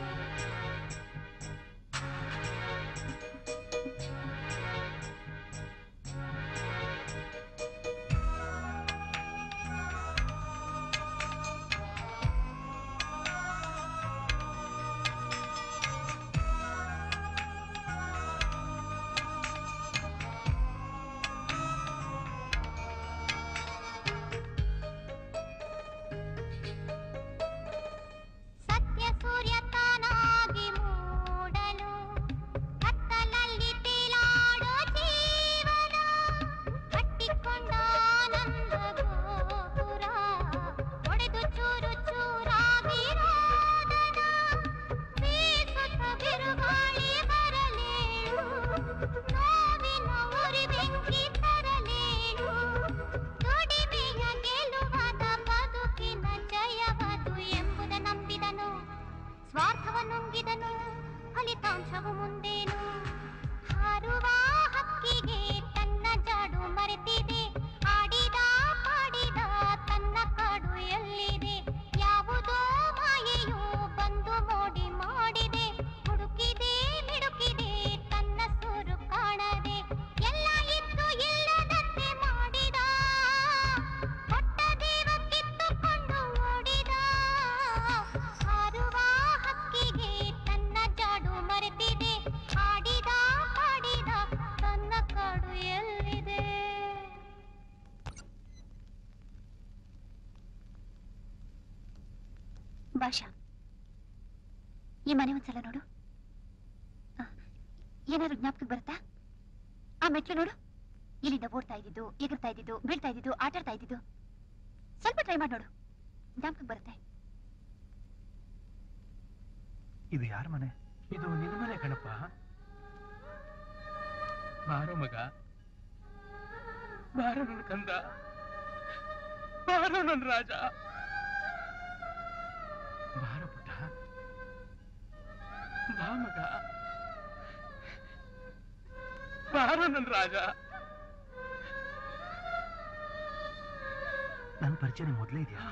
Speaker 11: ಸತ್ಯ ಸೂರ್ಯ ತಾನಾಗಿ ಮೂಡಲು ಕತ್ತಲಲ್ಲಿ ತೇಲಾಡೋ ಜೀವನ ಕಟ್ಟಿಕೊಂಡ ಆನಂದ ಗೋಪುರ ಒಡೆದು ಚೂರು ಚೂರಾಗಿರೋದನ ಬೀಸುತ್ತ ಬಿರುಗಾಳಿ ಬರಲೇಳು ನೋವಿನ ಉರಿ ಬೆಂಕಿ ತರಲೇಳು ದುಡಿಮೆಯ ಗೆಲುವಾದ ಬದುಕಿನ ಜಯವದು ಎಂಬುದ ನಂಬಿದನು ಸ್ವಾರ್ಥವ ನುಂಗಿದನು ಫಲಿತಾಂಶವು ಮುಂದೇನು ಹಾರುವ ಹಕ್ಕಿಗೆ ತನ್ನ ಜಾಡು ಮರೆತಿದೆ ಆಡಿದ ಪಾಡಿದ ತನ್ನ ಕಾಡು ಎಲ್ಲಿದೆ ಯಾವುದೋ ಮಾಯೆಯು ಬಂದು ಮೋಡಿ ಮಾಡಿದೆ ಹುಡುಕಿದೆ ಮಿಡುಕಿದೆ ತನ್ನ ಸೂರು ಕಾಣದೆ ಎಲ್ಲ ಇದ್ದು ಇಲ್ಲದಂತೆ ಮಾಡಿದ ಹೊಟ್ಟ ದೇವ ಕಿತ್ತುಕೊಂಡು ಓಡಿದ ಹಾರುವ ಹಕ್ಕಿಗೆ ತನ್ನ ಜಾಡು ಮರೆತಿದೆ ಆಡಿದ ಪಾಡಿದ ತನ್ನ ಕಾಡು ಎಲ್ಲಿದೆ
Speaker 2: ಭಾಷಾ ಈ ಮನೆ ಒಂದ್ಸಲ ನೋಡು ಆ, ಏನಾದ್ರು ಜ್ಞಾಪಕಕ್ಕೆ ಬರುತ್ತಾ ಆ ಮೆಟ್ಲು ನೋಡು ಇಲ್ಲಿಂದ ಓಡ್ತಾ ಇದ್ದಿದ್ದು ಎಗರ್ತಾ ಇದ್ದಿದ್ದು ಬೀಳ್ತಾ ಇದ್ದಿದ್ದು ಆಟಾಡ್ತಾ ಇದ್ದಿದ್ದು ಸ್ವಲ್ಪ ಟ್ರೈ ಮಾಡಿ ನೋಡು ಜ್ಞಾಪಕಕ್ಕೆ ಬರುತ್ತೆ
Speaker 10: ಇದು ಯಾರ ಮನೆ
Speaker 8: ಇದು ನಿನ್ನ ಮನೆ ಕಣಪ್ಪ ಬಾರೋ ಮಗ ಬಾರೋ ನನ್ನ ಕಂದ ಬಾರೋ ನನ್ನ ರಾಜ ಬಾರೋ ಪುಟ್ಟ ಬಾ ಮಗ ಬಾರೋ ನನ್ನ ರಾಜ
Speaker 10: ನನ್ನ ಪರಿಚಯ ಮೊದಲೇ ಇದೆಯಾ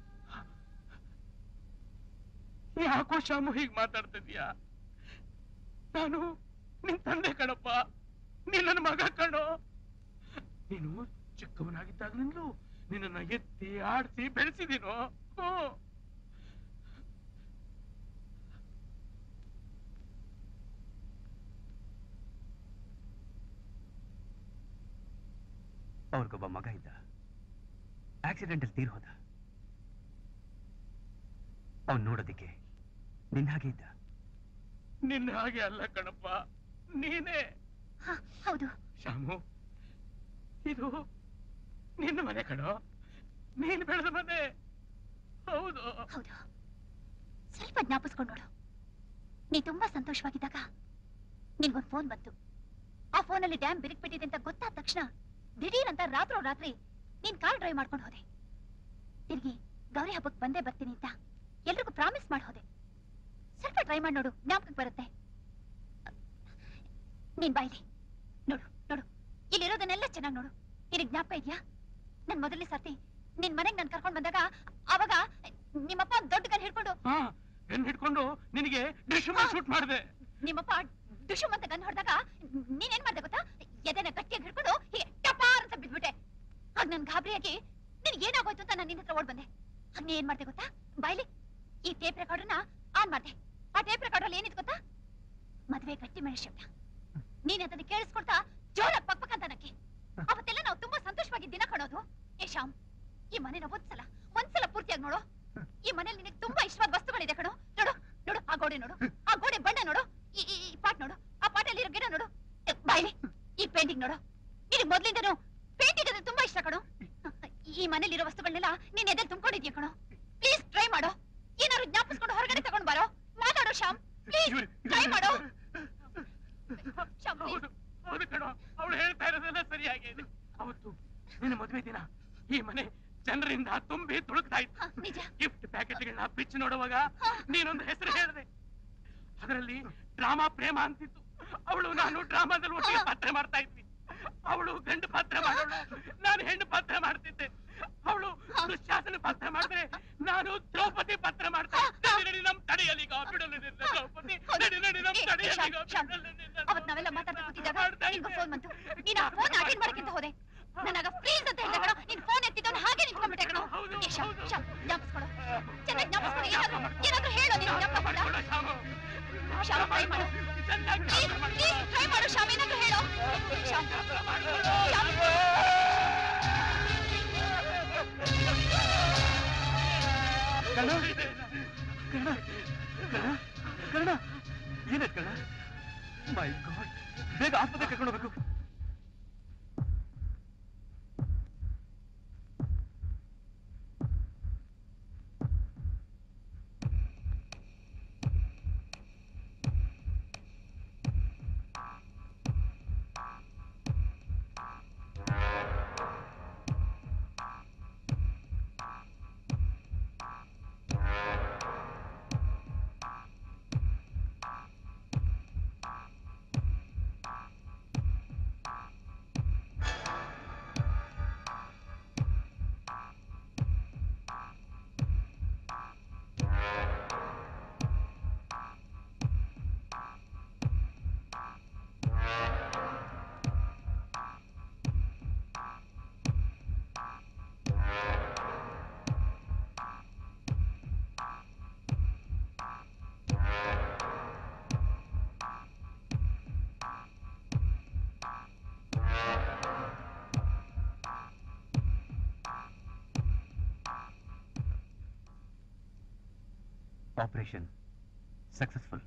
Speaker 8: ಯಾಕೋ ಶಾಮು ಹೀಗ್ ಮಾತಾಡ್ತಿದ್ಯಾ ನಾನು ನಿನ್ ತಂದೆ ಕಣಪ್ಪ ನೀನ್ ನನ್ನ ಮಗ ಕಣೋ ನೀನು ಚಿಕ್ಕವನಾಗಿದ್ದಾಗ್ಲಿಂದಲೂ ನಿನ್ನನ್ನ ಎತ್ತಿ ಆಡ್ಸಿ ಬೆಳೆಸಿದೀನೋ ಹ್ಞೂ
Speaker 5: ಅವ್ರಿಗೊಬ್ಬ ಮಗ ಇದ್ದ ಆಕ್ಸಿಡೆಂಟಲ್ಲಿ ತೀರ್ ಹೋದ ಅವ್ನು ನೋಡೋದಿಕ್ಕೆ ನಿನ್ನ ಹಾಗೆ ಇದ್ದ
Speaker 8: ನಿನ್ನ ಹಾಗೆ ಅಲ್ಲ ಕಣಪ್ಪ ನೀನೇ
Speaker 2: ಹೌದು
Speaker 8: ಶಾಮು ಇದು ನಿನ್ನ ಮನೆ ಕಣೋ ನೀನ್ ಬೆಳೆದ ಮನೆ ಹೌದು
Speaker 2: ಹೌದು ಸ್ವಲ್ಪ ಜ್ಞಾಪಿಸ್ಕೊಂಡು ನೋಡು ನೀ ತುಂಬಾ ಸಂತೋಷವಾಗಿದ್ದಾಗ ನಿನ್ಗೊಂದು ಫೋನ್ ಬಂತು ಆ ಫೋನಲ್ಲಿ ಡ್ಯಾಮ್ ಬಿರುಕ್ ಬಿಟ್ಟಿದೆ ಅಂತ ಗೊತ್ತಾದ ತಕ್ಷಣ ದಿಢೀರ್ ಅಂತ ರಾತ್ರೋ ರಾತ್ರಿ ನೀನ್ ಕಾರ್ ಡ್ರೈವ್ ಮಾಡ್ಕೊಂಡು ಹೋದೆ ತಿರುಗಿ ಗೌರಿ ಹಬ್ಬಕ್ಕೆ ಬಂದೇ ಬರ್ತೀನಿ ಅಂತ ಎಲ್ರಿಗೂ ಪ್ರಾಮಿಸ್ ಮಾಡಿ ಹೋದೆ ಸ್ವಲ್ಪ ಟ್ರೈ ಮಾಡಿ ನೋಡು ಜ್ಞಾಪಕಕ್ಕೆ ಬರುತ್ತೆ ನೀನ್ ಬಾಯ್ಲಿ ನೋಡು ನೋಡು ಇಲ್ಲಿರೋದನ್ನೆಲ್ಲ ಚೆನ್ನಾಗಿ ನೋಡು ನಿನಗೆ ಜ್ಞಾಪಕ ಇದೆಯಾ ನನ್ ಮೊದಲನೇ ಸರ್ತಿ ನಿನ್ ಮನೆಗ್ ನನ್ ಕರ್ಕೊಂಡ್ ಬಂದಾಗ ಅವಾಗ ನಿಮ್ಮಪ್ಪ ಒಂದ್ ದೊಡ್ಡ ಗನ್ ಹಿಡ್ಕೊಂಡು
Speaker 8: ಹಾ ಗನ್ ಹಿಡ್ಕೊಂಡು ನಿನಗೆ ಡಿಶ್ ಶೂಟ್ ಮಾಡಿದೆ
Speaker 2: ನಿಮ್ಮಪ್ಪ ದುಷಮ್ ಅಂತ ಗನ್ ಹೊಡೆದಾಗ ನೀನೇನ್ ಮಾಡ್ದೆ ಗೊತ್ತಾ ಎದೆನ ಗಟ್ಟಿಯಾಗಿ ಹಿಡ್ಕೊಂಡು ಹೀಗೆ ಟಪಾರ್ ಅಂತ ಬಿದ್ಬಿಟ್ಟೆ ಆಗ ನನ್ ಗಾಬರಿಯಾಗಿ ನಿನ್ಗೆ ಏನಾಗೋಯ್ತು ಅಂತ ನಾನು ನಿನ್ನ ಹತ್ರ ಓಡ್ ಬಂದೆ ಆಗ ನೀ ಏನ್ ಮಾಡ್ದೆ ಗೊತ್ತಾ ಬಾಯ್ಲಿ ಈ ಟೇಪ್ ರೆಕಾರ್ಡರ್ನ ಆನ್ ಮಾಡ್ದೆ ಆ ಟೇಪ್ ರೆಕಾರ್ಡ್ ಅಲ್ಲಿ ಏನಿತ್ತು ಗೊತ್ತಾ ಮದ್ವೆ ಗಟ್ಟಿ ಮನೆ ಶಬ್ದ ನೀನ್ ಅದನ್ನ ಕೇಳಿಸ್ಕೊಳ್ತಾ ಜೋರ ಪಕ್ ಪಕ್ ಅಂತ ನಕ್ಕೆ ಅವತ್ತೆಲ್ಲ ನಾವು ತುಂಬಾ ಸಂತೋಷವಾಗಿ ದಿನ ಕಾಣೋದು ಏ ಶ್ಯಾಮ್ ಈ ಮನೆನ ಒಂದ್ಸಲ ಒಂದ್ಸಲ ಪೂರ್ತಿಯಾಗಿ ನೋಡು ಈ ಮನೇಲಿ ನಿನಗೆ ತುಂಬಾ ಇಷ್ಟವಾದ ವಸ್ತುಗಳಿದೆ ಕಣೋ ನೋಡು ನೋಡು ಆ ಗೋಡೆ ನೋಡು ಆ ಗೋಡೆ ಬಣ್ಣ ನೋಡು ಈ ಈ- ಈ ಪಾಟ್ ನೋಡು ಆ ಪಾಟಲ್ಲಿರೋ ಗಿಡ ನೋಡು ಎ, ಬಾಯ್ಲಿ ಈ ಪೇಂಟಿಂಗ್ ನೋಡು ನಿನಗೆ ಮೊದ್ಲಿಂದನು ಪೇಂಟಿಂಗ್ ಅಂದ್ರೆ ತುಂಬಾ ಇಷ್ಟ ಕಣೋ ಈ ಮನೇಲಿರೋ ವಸ್ತುಗಳನ್ನೆಲ್ಲ ನೀನ್ ಎದೆ ತುಂಬಿಕೊಂಡಿದ್ಯಾ ಕಣೋ ಪ್ಲೀಸ್ ಟ್ರೈ ಮಾಡೋ ಏನಾದ್ರು ಜ್ಞಾಪಿಸ್ಕೊಂಡು ಹೊರಗಡೆ ತಗೊಂಡ್ ಬರೋ ಮಾತಾಡೋ ಶ್ಯಾಮ್ ಪ್ಲೀಸ್ ಟ್ರೈ ಮಾಡೋ ಶ್ಯಾಮ್ please.
Speaker 8: ಹೌದು ಹೌದು ಕಣೋ ಅವಳು ಹೇಳ್ತಾ ಇರೋದೆಲ್ಲ ಸರಿಯಾಗಿದೆ ಅವತ್ತು ನಿನ್ನ ಮದುವೆ ದಿನ ಈ ಮನೆ ಜನರಿಂದ ತುಂಬಿ ತುಳುಕ್ತಾ ಇತ್ತು
Speaker 2: ನಿಜ
Speaker 8: ಗಿಫ್ಟ್ ಪ್ಯಾಕೆಟ್ಗಳನ್ನ ಬಿಚ್ಚಿ ನೋಡುವಾಗ ನೀನೊಂದು ಹೆಸರು ಹೇಳಿದೆ ಅದರಲ್ಲಿ ಡ್ರಾಮಾ ಪ್ರೇಮ ಅಂತಿತ್ತು ಅವಳು ನಾನು ಡ್ರಾಮಾದಲ್ಲಿ ಒಟ್ಟಿಗೆ ಪಾತ್ರ ಮಾಡ್ತಾ ಇದ್ವಿ ಅವಳು ಗಂಡು ಪಾತ್ರ ಮಾಡೋಳು ನಾನು ಹೆಣ್ಣು ಪಾತ್ರ ಮಾಡ್ತಿದ್ದೆ ಅವಳು ದುಶ್ಯಾಸನ ಪಾತ್ರ ಮಾಡಿದ್ರೆ ನಾನು ದ್ರೌಪದಿ ಪಾತ್ರ ಮಾಡ್ತಾ ಇದ್ದೆ. ನಡಿ ನಡಿ ನಮ್ ತಡೆಯಲಿಗ ಬಿಡಲು ನಿನ್ನ ದ್ರೌಪದಿ ನಡಿ ನಡಿ ನಮ್
Speaker 2: ಏ,
Speaker 8: ತಡೆಯಲಿಗ
Speaker 2: ಶ್ಯಾಮ್, ಶ್ಯಾಮ್, ಅವತ್ ನಾವೆಲ್ಲ ಮಾತಾಡ್ತಾ ಕೂತಿದ್ದಾಗ ನಿನ್ಗೂ ಫೋನ್ ಬಂತು ನೀನ್ ಆ ಫೋನ್ ಅಟೆಂಡ್ ಮಾಡಕ್ಕಿಂತ ಹೋದೆ ನನಗ ಪ್ಲೀಸ್ ಅಂತ ಹೇಳ್ದೆ ಕಣೋ ನಿನ್ ಫೋನ್ ಎತ್ತಿದ್ದವನು ಹಾಗೆ ನಿಂತ್ಕೊಂಡ್ಬಿಟ್ಟೆ ಕಣೋ ಏ, ಶ್ಯಾಮ್, ಶ್ಯಾಮ್, ಜ್ಞಾಪಿಸ್ಕೊಳು ಚೆನ್ನಾಗಿ ಜ್ಞಾಪಿಸ್ಕೊಳು ಏನಾದ್ರು ಏನಾದ್ರು ಹೇಳು ನೀನು ಜ್ಞಾಪಕ ಮಾಡ ಶ್ಯಾಮ್ ಟ್ರೈ ಮಾಡು ಪ್ಲೀಸ್ ಪ್ಲೀಸ್ ಟ್ರೈ ಮಾಡು ಶ್ಯಾಮ್ ಏನಾದ್ರು ಹೇಳು ಶ್ಯಾಮ್ ಶ್ಯಾಮ್
Speaker 5: ಕರ್ಣ ಕರ್ಣ ಕರ್ಣ ಕರ್ಣ ಏನಾಯ್ತು ಕರ್ಣ ಮೈ ಗಾಡ್ ಬೇಗ ಆಸ್ಪತ್ರೆ ಕರ್ಕೊಂಡು ಹೋಗ್ಬೇಕು ಆಪರೇಷನ್ ಸಕ್ಸಸ್ಫುಲ್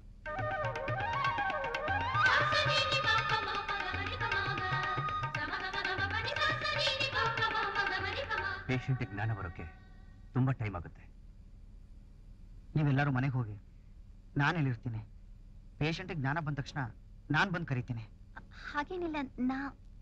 Speaker 5: ಪೇಷಂಟ್ ಜ್ಞಾನ ಬರೋಕೆ ತುಂಬಾ ಟೈಮ್ ಆಗುತ್ತೆ
Speaker 3: ನೀವೆಲ್ಲರೂ ಮನೆಗೆ ಹೋಗಿ ನಾನು ಎಲ್ಲಿರ್ತೀನಿ ಪೇಷಂಟಿಗೆ ಜ್ಞಾನ ಬಂದ ತಕ್ಷಣ ನಾನು ಬಂದು ಕರಿತೀನಿ
Speaker 2: ಹಾಗೇನಿಲ್ಲ ನಾ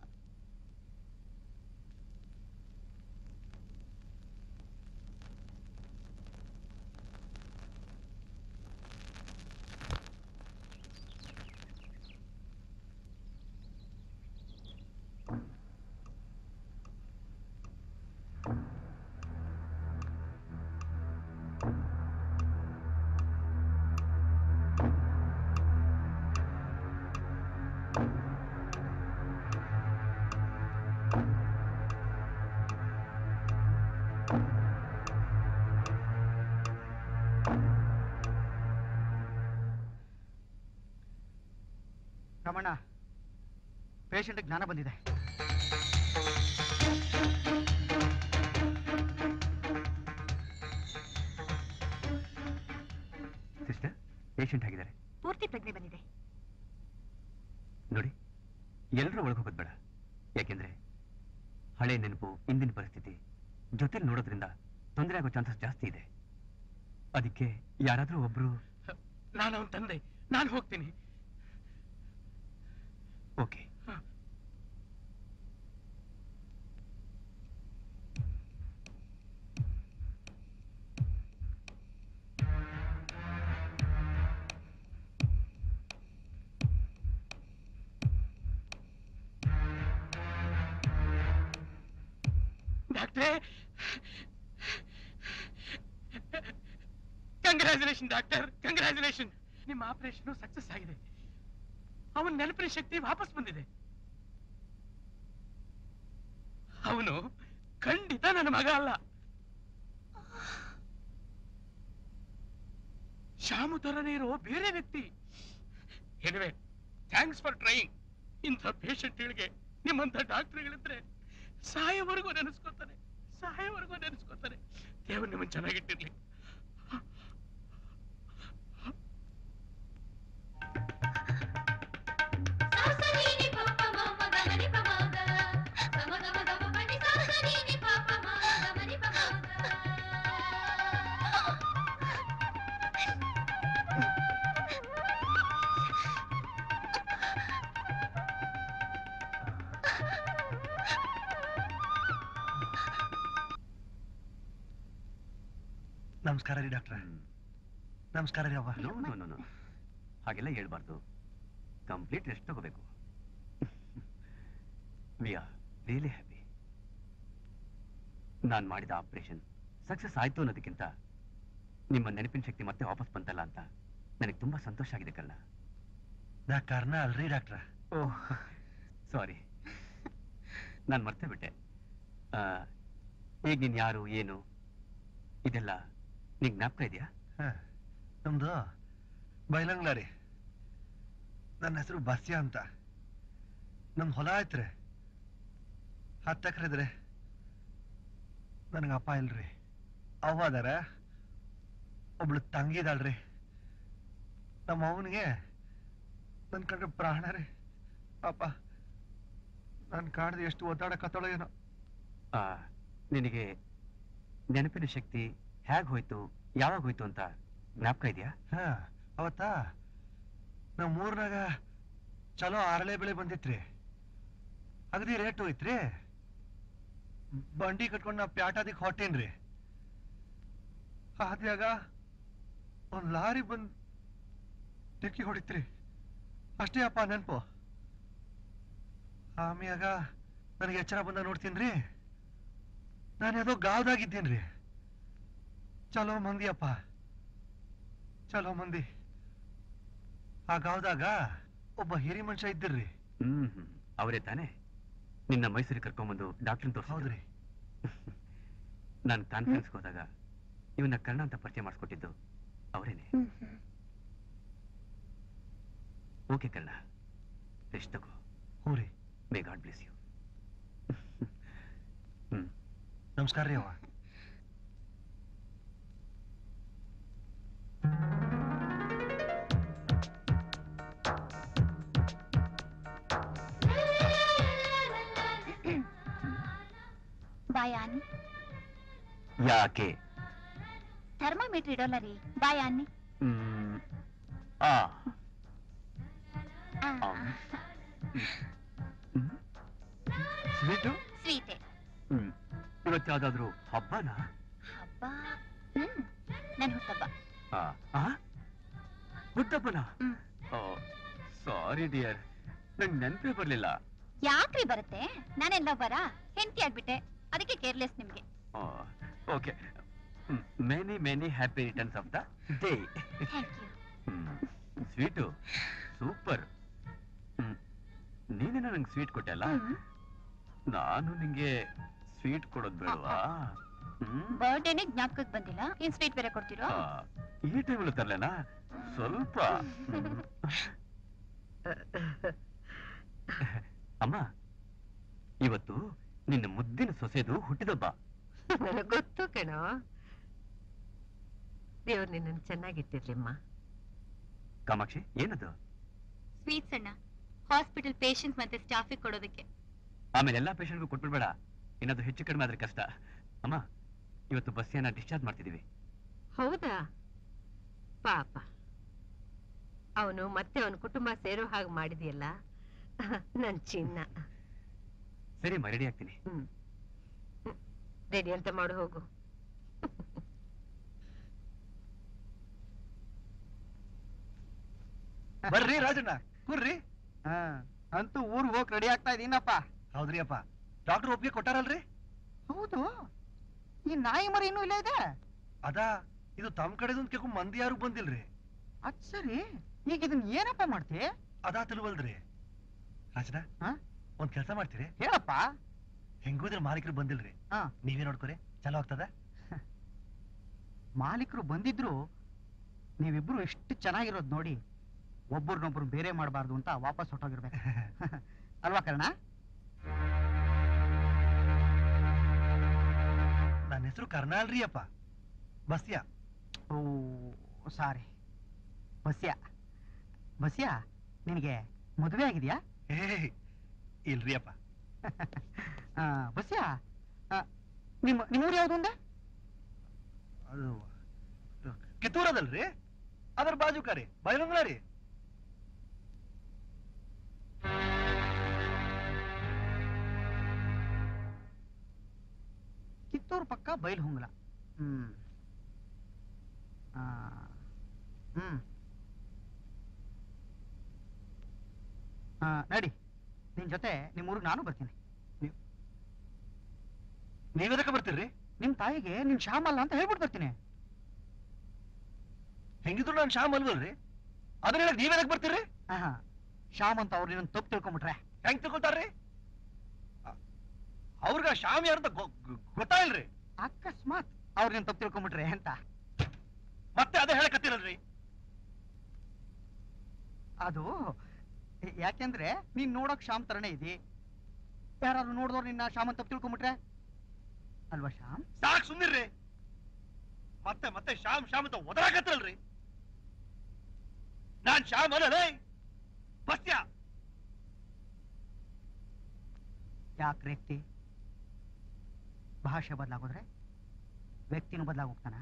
Speaker 3: ರಮಣ ಪೇಷಂಟ್ಗೆ ಜ್ಞಾನ ಬಂದಿದೆ
Speaker 5: ಸಿಸ್ಟರ್ ಪೇಷಂಟ್ ಆಗಿದ್ದಾರೆ
Speaker 12: ಪೂರ್ತಿ ಪ್ರಜ್ಞೆ ಬಂದಿದೆ
Speaker 5: ನೋಡಿ ಎಲ್ಲರೂ ಒಳಗೆ ಹೋಗೋದು ಬೇಡ ಯಾಕೆಂದ್ರೆ ಹಳೆ ನೆನಪು ಇಂದಿನ ಪರಿಸ್ಥಿತಿ ಜೊತೆಲಿ ನೋಡೋದ್ರಿಂದ ತೊಂದರೆ ಆಗೋ ಚಾನ್ಸಸ್ ಜಾಸ್ತಿ ಇದೆ ಅದಕ್ಕೆ ಯಾರಾದ್ರೂ ಒಬ್ರು
Speaker 8: ನಾನು ಅವನ ತಂದೆ ನಾನು ಹೋಗ್ತೀನಿ
Speaker 5: ಓಕೆ
Speaker 8: ಡಾಕ್ಟ್ರೇ ಕಂಗ್ರ್ಯಾಚುಲೇಷನ್ ಡಾಕ್ಟರ್ ಕಂಗ್ರ್ಯಾಚುಲೇಷನ್ ನಿಮ್ಮ ಆಪರೇಷನ್ ಸಕ್ಸಸ್ ಆಗಿದೆ ಅವನ ನೆನಪಿನ ಶಕ್ತಿ ವಾಪಸ್ ಬಂದಿದೆ ಅವನು ಖಂಡಿತ ನನ್ನ ಮಗ ಅಲ್ಲ ಶಾಮು ತರನೇ ಇರೋ ಬೇರೆ ವ್ಯಕ್ತಿ ಎನಿವೆ ಥ್ಯಾಂಕ್ಸ್ ಫಾರ್ ಟ್ರೈಯಿಂಗ್ ಇಂಥ ಪೇಷಂಟ್ಗಳಿಗೆ ನಿಮ್ಮಂಥ ಡಾಕ್ಟರ್ಗಳಿದ್ರೆ ಸಾಯೋವರೆಗೂ ನೆನೆಸ್ಕೋತಾನೆ ಸಾಯೋವರೆಗೂ ನೆನೆಸ್ಕೋತಾನೆ ದೇವರು ನಿಮ್ಮನ್ನು ಚೆನ್ನಾಗಿಟ್ಟಿರ್ಲಿ
Speaker 10: ನಮಸ್ಕಾರ ರೀ ಡಾಕ್ಟ್ರ ನಮಸ್ಕಾರ ರೀ ಅವ್ವ
Speaker 5: ನೋ ನೋ ನೋ ನೋ ಹಾಗೆಲ್ಲ ಹೇಳ್ಬಾರ್ದು ಕಂಪ್ಲೀಟ್ ರೆಸ್ಟ್ ತಗೋಬೇಕು ವಿ ಆರ್ ರಿಯಲಿ ಹ್ಯಾಪಿ ನಾನು ಮಾಡಿದ ಆಪರೇಷನ್ ಸಕ್ಸಸ್ ಆಯ್ತು ಅನ್ನೋದಕ್ಕಿಂತ ನಿಮ್ಮ ನೆನಪಿನ ಶಕ್ತಿ ಮತ್ತೆ ವಾಪಸ್ ಬಂತಲ್ಲ ಅಂತ ನನಗೆ ತುಂಬಾ ಸಂತೋಷ ಆಗಿದೆ ಕರ್ಣ
Speaker 10: ನಾ ಕಾರಣ ಅಲ್ರಿ ಡಾಕ್ಟ್ರ
Speaker 5: ಓಹ್ ಸಾರಿ ನಾನು ಮರ್ತೇ ಬಿಟ್ಟೆ ಆ, ಈಗ ನೀನ್ ಯಾರು ಏನು ಇದೆಲ್ಲ ನಿಂಗೆ ಜ್ಞಾಪಕ ಇದೆಯಾ
Speaker 10: ಹ, ನಮ್ದು ಬೈಲಂಗ್ಲ ರೀ ನನ್ನ ಹೆಸರು ಬಸ್ಯ ಅಂತ ನಮ್ದು ಹೊಲ ಐತ್ರಿ ಹತ್ತು ಎಕರೆ ಇದ್ರಿ ನನಗೆ ಅಪ್ಪ ಇಲ್ರಿ ಅವ್ವ ಅದಾರ ಒಬ್ಳು ತಂಗಿ ಇದಾಳ್ರಿ ನಮ್ಮ ಅವನಿಗೆ ನನ್ನ ಕಂಡ್ರೆ ಪ್ರಾಣ ರೀ ಪಾಪ ನನ್ನ ಕಾಡ್ದು ಎಷ್ಟು ಒದ್ದಾಡಕತ್ತೋಳ ಏನೋ
Speaker 5: ಆ, ನಿನಗೆ ನೆನಪಿನ ಶಕ್ತಿ ಹೇಗ್ ಹೋಯ್ತು ಯಾವಾಗ ಹೋಯ್ತು ಅಂತ ಜ್ಞಾಪಕ ಇದೆಯಾ
Speaker 10: ಹಾ ಅವತ್ತ ನಮ್ಮ ಊರ್ನಾಗ ಚಲೋ ಆರಳೆ ಬೆಳೆ ಬಂದಿತ್ರಿ ಅಗದಿ ರೇಟ್ ಹೋಯ್ತ್ರಿ ಬಂಡಿ ಕಟ್ಕೊಂಡು ನಾ ಪ್ಯಾಟಾದಿಕ್ ಹೊಟ್ಟೇನ್ರಿ ಹಾದ್ಯಾಗ ಒಂದ್ ಲಾರಿ ಬಂದ್ ಡಿಕ್ಕಿ ಹೊಡಿತ್ರಿ ಅಷ್ಟೇ ಅಪ್ಪ ನೆನ್ಪು ಆಮ್ಯಾಗ ನನಗೆ ಎಚ್ಚರ ಬಂದ ನೋಡ್ತೀನ್ರಿ ನಾನು ಯಾವುದೋ ಗಾವ್ದಾಗಿದ್ದೀನ್ರಿ ಚಲೋ ಮಂದಿ ಅಪ್ಪ ಚಲೋ ಮಂದಿ ಆ ಗಾವ್ದಾಗ ಒಬ್ಬ ಹಿರಿ ಮನುಷ್ಯ ಇದ್ದಿರ್ರಿ
Speaker 5: ಹ್ಮ್ ಹ್ಮ್ ಅವರೇ ತಾನೇ ನಿನ್ನ ಮೈಸೂರಿಗೆ ಕರ್ಕೊಂಬಂದು ಡಾಕ್ಟರ್ ತೋರಿಸ್
Speaker 10: ಹೌದ್ರಿ
Speaker 5: ನಾನು ಕಾನ್ಫರೆನ್ಸ್ಗೆ ಹೋದಾಗ ಇವನ್ನ ಕರ್ಣ ಅಂತ ಪರಿಚಯ ಮಾಡಿಸ್ಕೊಟ್ಟಿದ್ದು ಅವರೇನೆ ಓಕೆ ಕರ್ಣ ರೆಸ್ಟ್ ತಗೋ
Speaker 10: ಹ್ಞೂ ರೀ
Speaker 5: may God bless you hmm
Speaker 10: ನಮಸ್ಕಾರ ರೀ ಅವ್ವ
Speaker 2: ಬಾಯ್ ಅನ್ನಿ
Speaker 5: ಯಾಕೆ
Speaker 2: ಥರ್ಮಾಮೀಟರ್ ಇಡೋಲ್ಲ ರೀ ಬಾಯ್ ಅನ್ನಿ
Speaker 5: ಹ್ಮ್ ಆ
Speaker 2: ಆ,
Speaker 5: ಸ್ವೀಟು
Speaker 2: ಸ್ವೀಟೇ
Speaker 5: ಹ್ಮ್ ಇವತ್ತು ಯಾವ್ದಾದ್ರು ಹಬ್ಬನಾ
Speaker 2: ಹಬ್ಬ ಹ್ಮ್ ನನ್ ಹುಟ್ಟಬ್ಬ
Speaker 5: ಆ, ಆ? ಹುಟ್ಟಬ್ಬನ
Speaker 2: ಹ್ಮ್.
Speaker 5: ಸಾರಿ ಡಿಯರ್ ನಂಗೆ ನೆನಪೇ ಬರ್ಲಿಲ್ಲ
Speaker 2: ಯಾಕ್ರಿ ಬರುತ್ತೆ ನಾನೆಲ್ಲ ಬರ ಹೆಂಡತಿ ಆಗ್ಬಿಟ್ಟೆ ಅದಕ್ಕೆ ಕೇರ್ಲೆಸ್ ನಿಮ್ಗೆ
Speaker 5: okay many many happy returns of the day
Speaker 2: thank you
Speaker 5: sweet super ನೀನೇನೋ ನಂಗೆ ಸ್ವೀಟ್ ಕೊಟ್ಟಲ್ಲ ನಾನು ನಿಂಗೆ ಸ್ವೀಟ್ ಕೊಡೋದ್ ಬೇಡವಾ ಹ್ಮ್
Speaker 2: ಬರ್ಡೇನೆ ಜ್ಞಾಪಕಕ್ಕೆ ಬಂದಿಲ್ಲ ಇನ್ ಸ್ವೀಟ್ ಬೇರೆ ಕೊಡ್ತೀರೋ
Speaker 5: ಆ, ಈ ಟೈಮಲ್ಲಿ ತರ್ಲೇನಾ ಸ್ವಲ್ಪ ಹ್ಮ್. ಅಮ್ಮ ಇವತ್ತು ನಿನ್ನ ಮುದ್ದಿನ ಸೊಸೆದು ಹುಟ್ಟಿದಬ್ಬ
Speaker 1: ನನಗ್ ಗೊತ್ತು ಕಣೋ ದೇವ್ರು ನಿನ್ನನ್ನು ಚೆನ್ನಾಗಿಟ್ಟಿರ್ಲಿಮ್ಮ
Speaker 5: ಕಾಮಾಕ್ಷಿ ಏನದು
Speaker 12: ಸ್ವೀಟ್ಸ್ ಅಣ್ಣ ಹಾಸ್ಪಿಟಲ್ ಪೇಷಂಟ್ ಮತ್ತೆ ಸ್ಟಾಫಿಗೆ ಕೊಡೋದಕ್ಕೆ
Speaker 5: ಆಮೇಲೆ ಎಲ್ಲಾ ಪೇಷಂಟ್ಗೂ ಕೊಟ್ಬಿಡ್ಬೇಡ ಏನಾದ್ರು ಹೆಚ್ಚು ಕಡಿಮೆ ಆದ್ರೆ ಕಷ್ಟ ಅಮ್ಮ ಇವತ್ತು ಬಸ್ಸಿಯನ್ನ ಡಿಸ್ಚಾರ್ಜ್ ಮಾಡ್ತಿದೀವಿ
Speaker 1: ಹೌದಾ ಪಾಪ ಅವನು ಮತ್ತೆ ಅವನ ಕುಟುಂಬ ಸೇರೋ ಹಾಗೆ ಮಾಡಿದ್ಯಲ್ಲ ನನ್ ಚಿನ್ನ
Speaker 5: ಸರಿ ಅಮ್ಮ ರೆಡಿ ಆಗ್ತೀನಿ
Speaker 1: ಹ್ಮ್ ರೆಡಿ ಅಂತ ಮಾಡು ಹೋಗು
Speaker 10: ಬರ್ರಿ ರಾಜಣ್ಣ ಕೂರ್ರಿ
Speaker 3: ಹಾ ಅಂತೂ ಊರ್ಗ್ ಹೋಗ್ ರೆಡಿ ಆಗ್ತಾ ಇದೀನಪ್ಪ
Speaker 10: ಹೌದ್ರಿ ಅಪ್ಪ ಡಾಕ್ಟರ್ ಒಪ್ಪಿಗೆ ಕೊಟ್ಟಾರಲ್ರಿ
Speaker 3: ಹೌದು ಈ ನಾಯಿ ಮರಿ ಇನ್ನೂ ಇಲ್ಲ ಇದೆ
Speaker 10: ಅದಾ ಇದು ತಮ್ ಕಡೆದೊಂದ್ ಕೇಕು ಮಂದಿ ಯಾರು ಬಂದಿಲ್ರಿ
Speaker 3: ಅದ್ ಸರಿ ಈಗ ಇದನ್ನ ಏನಪ್ಪ ಮಾಡ್ತಿ
Speaker 10: ಅದಾ ತಿಳುವಲ್ರಿ ರಾಜಣ್ಣ
Speaker 3: ಹಾ?
Speaker 10: ಒಂದ್ ಕೆಲಸ ಮಾಡ್ತೀರಿ
Speaker 3: ಹೇಳಪ್ಪ
Speaker 10: ಹೆಂಗೋದ್ರ ಮಾಲೀಕರು ಬಂದಿಲ್ರಿ
Speaker 3: ಹಾ.
Speaker 10: ನೀವೇ ನೋಡ್ಕೊರಿ ಚಲೋ ಆಗ್ತದ
Speaker 3: ಮಾಲೀಕರು ಬಂದಿದ್ರು ನೀವಿಬ್ರು ಎಷ್ಟು ಚೆನ್ನಾಗಿರೋದ್ ನೋಡಿ ಒಬ್ಬರನ್ನೊಬ್ರು ಬೇರೆ ಮಾಡಬಾರ್ದು ಅಂತ ವಾಪಸ್ ಹೊಟ್ಟೋಗಿರ್ಬೇಕು ಅಲ್ವಾ ಕರ್ಣ
Speaker 10: ನನ್ನ ಹೆಸರು ಕರ್ನಾಲ್ರಿ ಅಪ್ಪ ಬಸ್ಯ
Speaker 3: ಓ ಸಾರಿ ಬಸ್ಯ ಬಸ್ಯ ನಿನಗೆ ಮದುವೆ ಆಗಿದೆಯಾ
Speaker 10: ಏ ಇಲ್ರಿ ಅಪ್ಪ
Speaker 3: ಆ, ಬಸ್ಯ ಆ, ನಿಮ್ಮ ನಿಮ್ಮೂರು ಯಾವ್ದು ಅಂದೆ
Speaker 10: ಅದು ಕಿತ್ತೂರದಲ್ರಿ ಅದ್ರ ಬಾಜುಕಾರಿ ಬೈಲಂಗ್ಲ ರೀ
Speaker 3: ಕಿತ್ತೂರು ಪಕ್ಕ ಬೈಲ್ಹೊಂಗಲ ಹ್ಮ್ ಆ, ಹ್ಮ್ ಆ, ನಡಿ ನಿನ್ ಜೊತೆ ನಿಮ್ ಊರಿಗೆ ನಾನು ಬರ್ತೀನಿ
Speaker 10: ನೀವೆದಕ್ಕೆ ಬರ್ತೀರಿ
Speaker 3: ನಿಮ್ ತಾಯಿಗೆ ನಿನ್ ಶ್ಯಾಮಲ್ಲ ಅಂತ ಹೇಳ್ಬಿಟ್ಟು ಬರ್ತೀನಿ
Speaker 10: ಹೆಂಗಿದ್ರು ನಾನು ಶ್ಯಾಮ್ ಅಲ್ವಲ್ರಿ ಅದನ್ನ ಹೇಳಕ್ ನೀವೆದಕ್ಕೆ ಬರ್ತೀರಿ
Speaker 3: ಆಹಾ ಶ್ಯಾಮ್ ಅಂತ ಅವ್ರು ನಿನ್ನ ತಪ್ಪು ತಿಳ್ಕೊಂಬಿಟ್ರೆ
Speaker 10: ಹೆಂಗ್ ತಿಳ್ಕೊತಾರ್ರಿ ಅ- ಅವ್ರಿಗ ಶ್ಯಾಮ್ ಯಾರಂತ ಗೊ- ಗೊ- ಗೊತ್ತಾಯಿಲ್ರಿ
Speaker 3: ಅಕಸ್ಮಾತ್ ಅವ್ರು ನಿನ್ನ ತಪ್ಪು ತಿಳ್ಕೊಂಬಿಟ್ರೆ ಅಂತ
Speaker 10: ಮತ್ತೆ ಅದೇ ಹೇಳಕತ್ತಿರಲ್ರಿ
Speaker 3: ಅದು ಯಾಕೆಂದ್ರೆ ನೀನ್ ನೋಡಕ್ ಶ್ಯಾಮ್ ತರನೇ ಇದಿ ಯಾರಾದ್ರು ನೋಡಿದವ್ರು ನಿನ್ನ ಶ್ಯಾಮ್ ಅಂತ ತಪ್ಪು ತಿಳ್ಕೊಂಬಿಟ್ರೆ ಅಲ್ವಾ ಶ್ಯಾಮ್
Speaker 10: ಸಾಕ್ ಸುಮ್ನಿರ್ರಿ ಮತ್ತೆ ಮತ್ತೆ ಶ್ಯಾಮ್ ಶ್ಯಾಮ್ ಅಂತ ಒದರಾಕತ್ತಿರಲ್ರಿ ನಾನ್ ಶ್ಯಾಮ್ ಅಲ್ಲ ಬಸ್ಯ
Speaker 3: ಯಾಕೆ ವ್ಯಕ್ತಿ ಭಾಷೆ ಬದಲಾಗೋದ್ರೆ ವ್ಯಕ್ತಿನೂ ಬದಲಾಗೋಗ್ತಾನ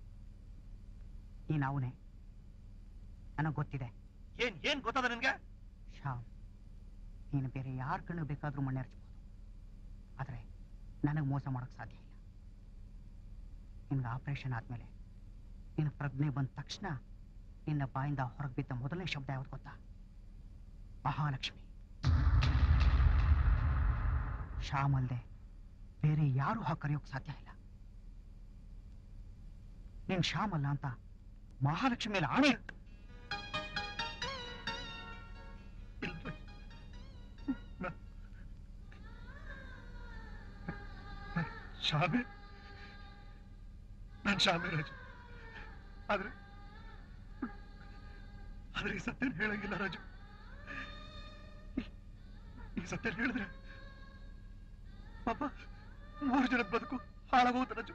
Speaker 3: ನೀನ್ ಅವನೇ ನನಗ್ ಗೊತ್ತಿದೆ
Speaker 10: ಏನ್ ಏನ್ ಗೊತ್ತದ ನಿನ್ಗೆ
Speaker 3: ಶ್ಯಾಮ್ ನೀನು ಬೇರೆ ಯಾರ ಕಣ್ಣು ಬೇಕಾದ್ರೂ ಮಣ್ಣೆರ್ಚ್ಬೋದು ಆದ್ರೆ ನನಗೆ ಮೋಸ ಮಾಡಕ್ ಸಾಧ್ಯ ಇಲ್ಲ ನಿನ್ಗೆ ಆಪರೇಷನ್ ಆದ್ಮೇಲೆ ನಿನ್ನ ಪ್ರಜ್ಞೆ ಬಂದ ತಕ್ಷಣ ನಿನ್ನ ಬಾಯಿಂದ ಹೊರಗೆ ಬಿದ್ದ ಮೊದಲನೇ ಶಬ್ದ ಯಾವ್ದು ಗೊತ್ತಾ ಮಹಾಲಕ್ಷ್ಮಿ ಶ್ಯಾಮ್ ಅಲ್ದೆ ಬೇರೆ ಯಾರು ಹಾಗೆ ಕರೆಯೋಕ್ ಸಾಧ್ಯ ಇಲ್ಲ ನೀನ್ ಶ್ಯಾಮ್ ಅಲ್ಲ ಅಂತ ಮಹಾಲಕ್ಷ್ಮಿ ಮೇಲೆ ಆಣೆ ಇಟ್ಟು
Speaker 10: ಇಲ್ರಿ. ನ- ನ- ಶಾಮೆ ನಾನ್ ಶಾಮೆ ರಾಜು ಆದ್ರೆ ಆದ್ರೆ ಈ ಸತ್ಯನ ಹೇಳಂಗಿಲ್ಲ ರಾಜು ಈ- ಈ ಸತ್ಯನ ಹೇಳಿದ್ರೆ ಪಾಪ ಮೂರು ಜನದ ಬದುಕು ಹಾಳಾಗೋಗುತ್ತೆ ರಾಜು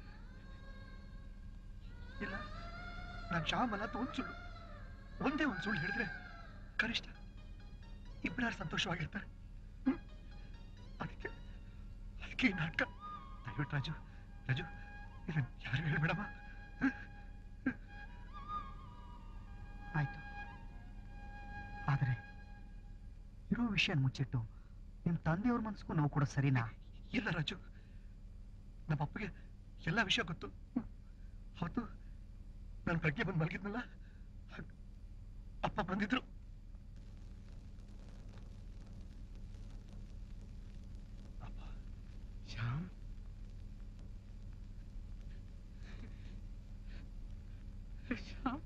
Speaker 10: ಇಲ್ಲ ನಾನ್ ಶ್ಯಾಮಲ್ಲ ಅಂತ ಒಂದ್ ಸುಳ್ಳು ಒಂದೇ ಒಂದ್ ಸುಳ್ಳು ಹೇಳಿದ್ರೆ ಕನಿಷ್ಠ ಇಬ್ಬರಾರು ಸಂತೋಷವಾಗಿರ್ತಾರೆ ಹ್ಮ್? ಅದಕ್ಕೆ ಅದಕ್ಕೆ ಈ ನಾಟಕ ದಯವಿಟ್ಟು ರಾಜು ರಾಜು ಇದನ್ನ ಯಾರು ಹೇಳ್ಬೇಡಮ್ಮ
Speaker 3: ಆಯ್ತು ಇರೋ ವಿಷಯ ಮುಚ್ಚಿಟ್ಟು ನಿಮ್ ತಂದೆಯವ್ರ ಮನ್ಸಿಗೂ ನೋವು ಕೊಡೋ ಸರಿನಾ
Speaker 14: ಇಲ್ಲ ರಾಜು ನಮ್ಮ ಅಪ್ಪಗೆ ಎಲ್ಲ ವಿಷಯ ಗೊತ್ತು ಅವತ್ತು ನಾನು ಪ್ರಜ್ಞೆ ಬಂದು ಮಲಗಿದ್ನಲ್ಲ ಆಗ ಅಪ್ಪ ಬಂದಿದ್ರು
Speaker 8: ಶ್ಯಾಮ್ ಶ್ಯಾಮ್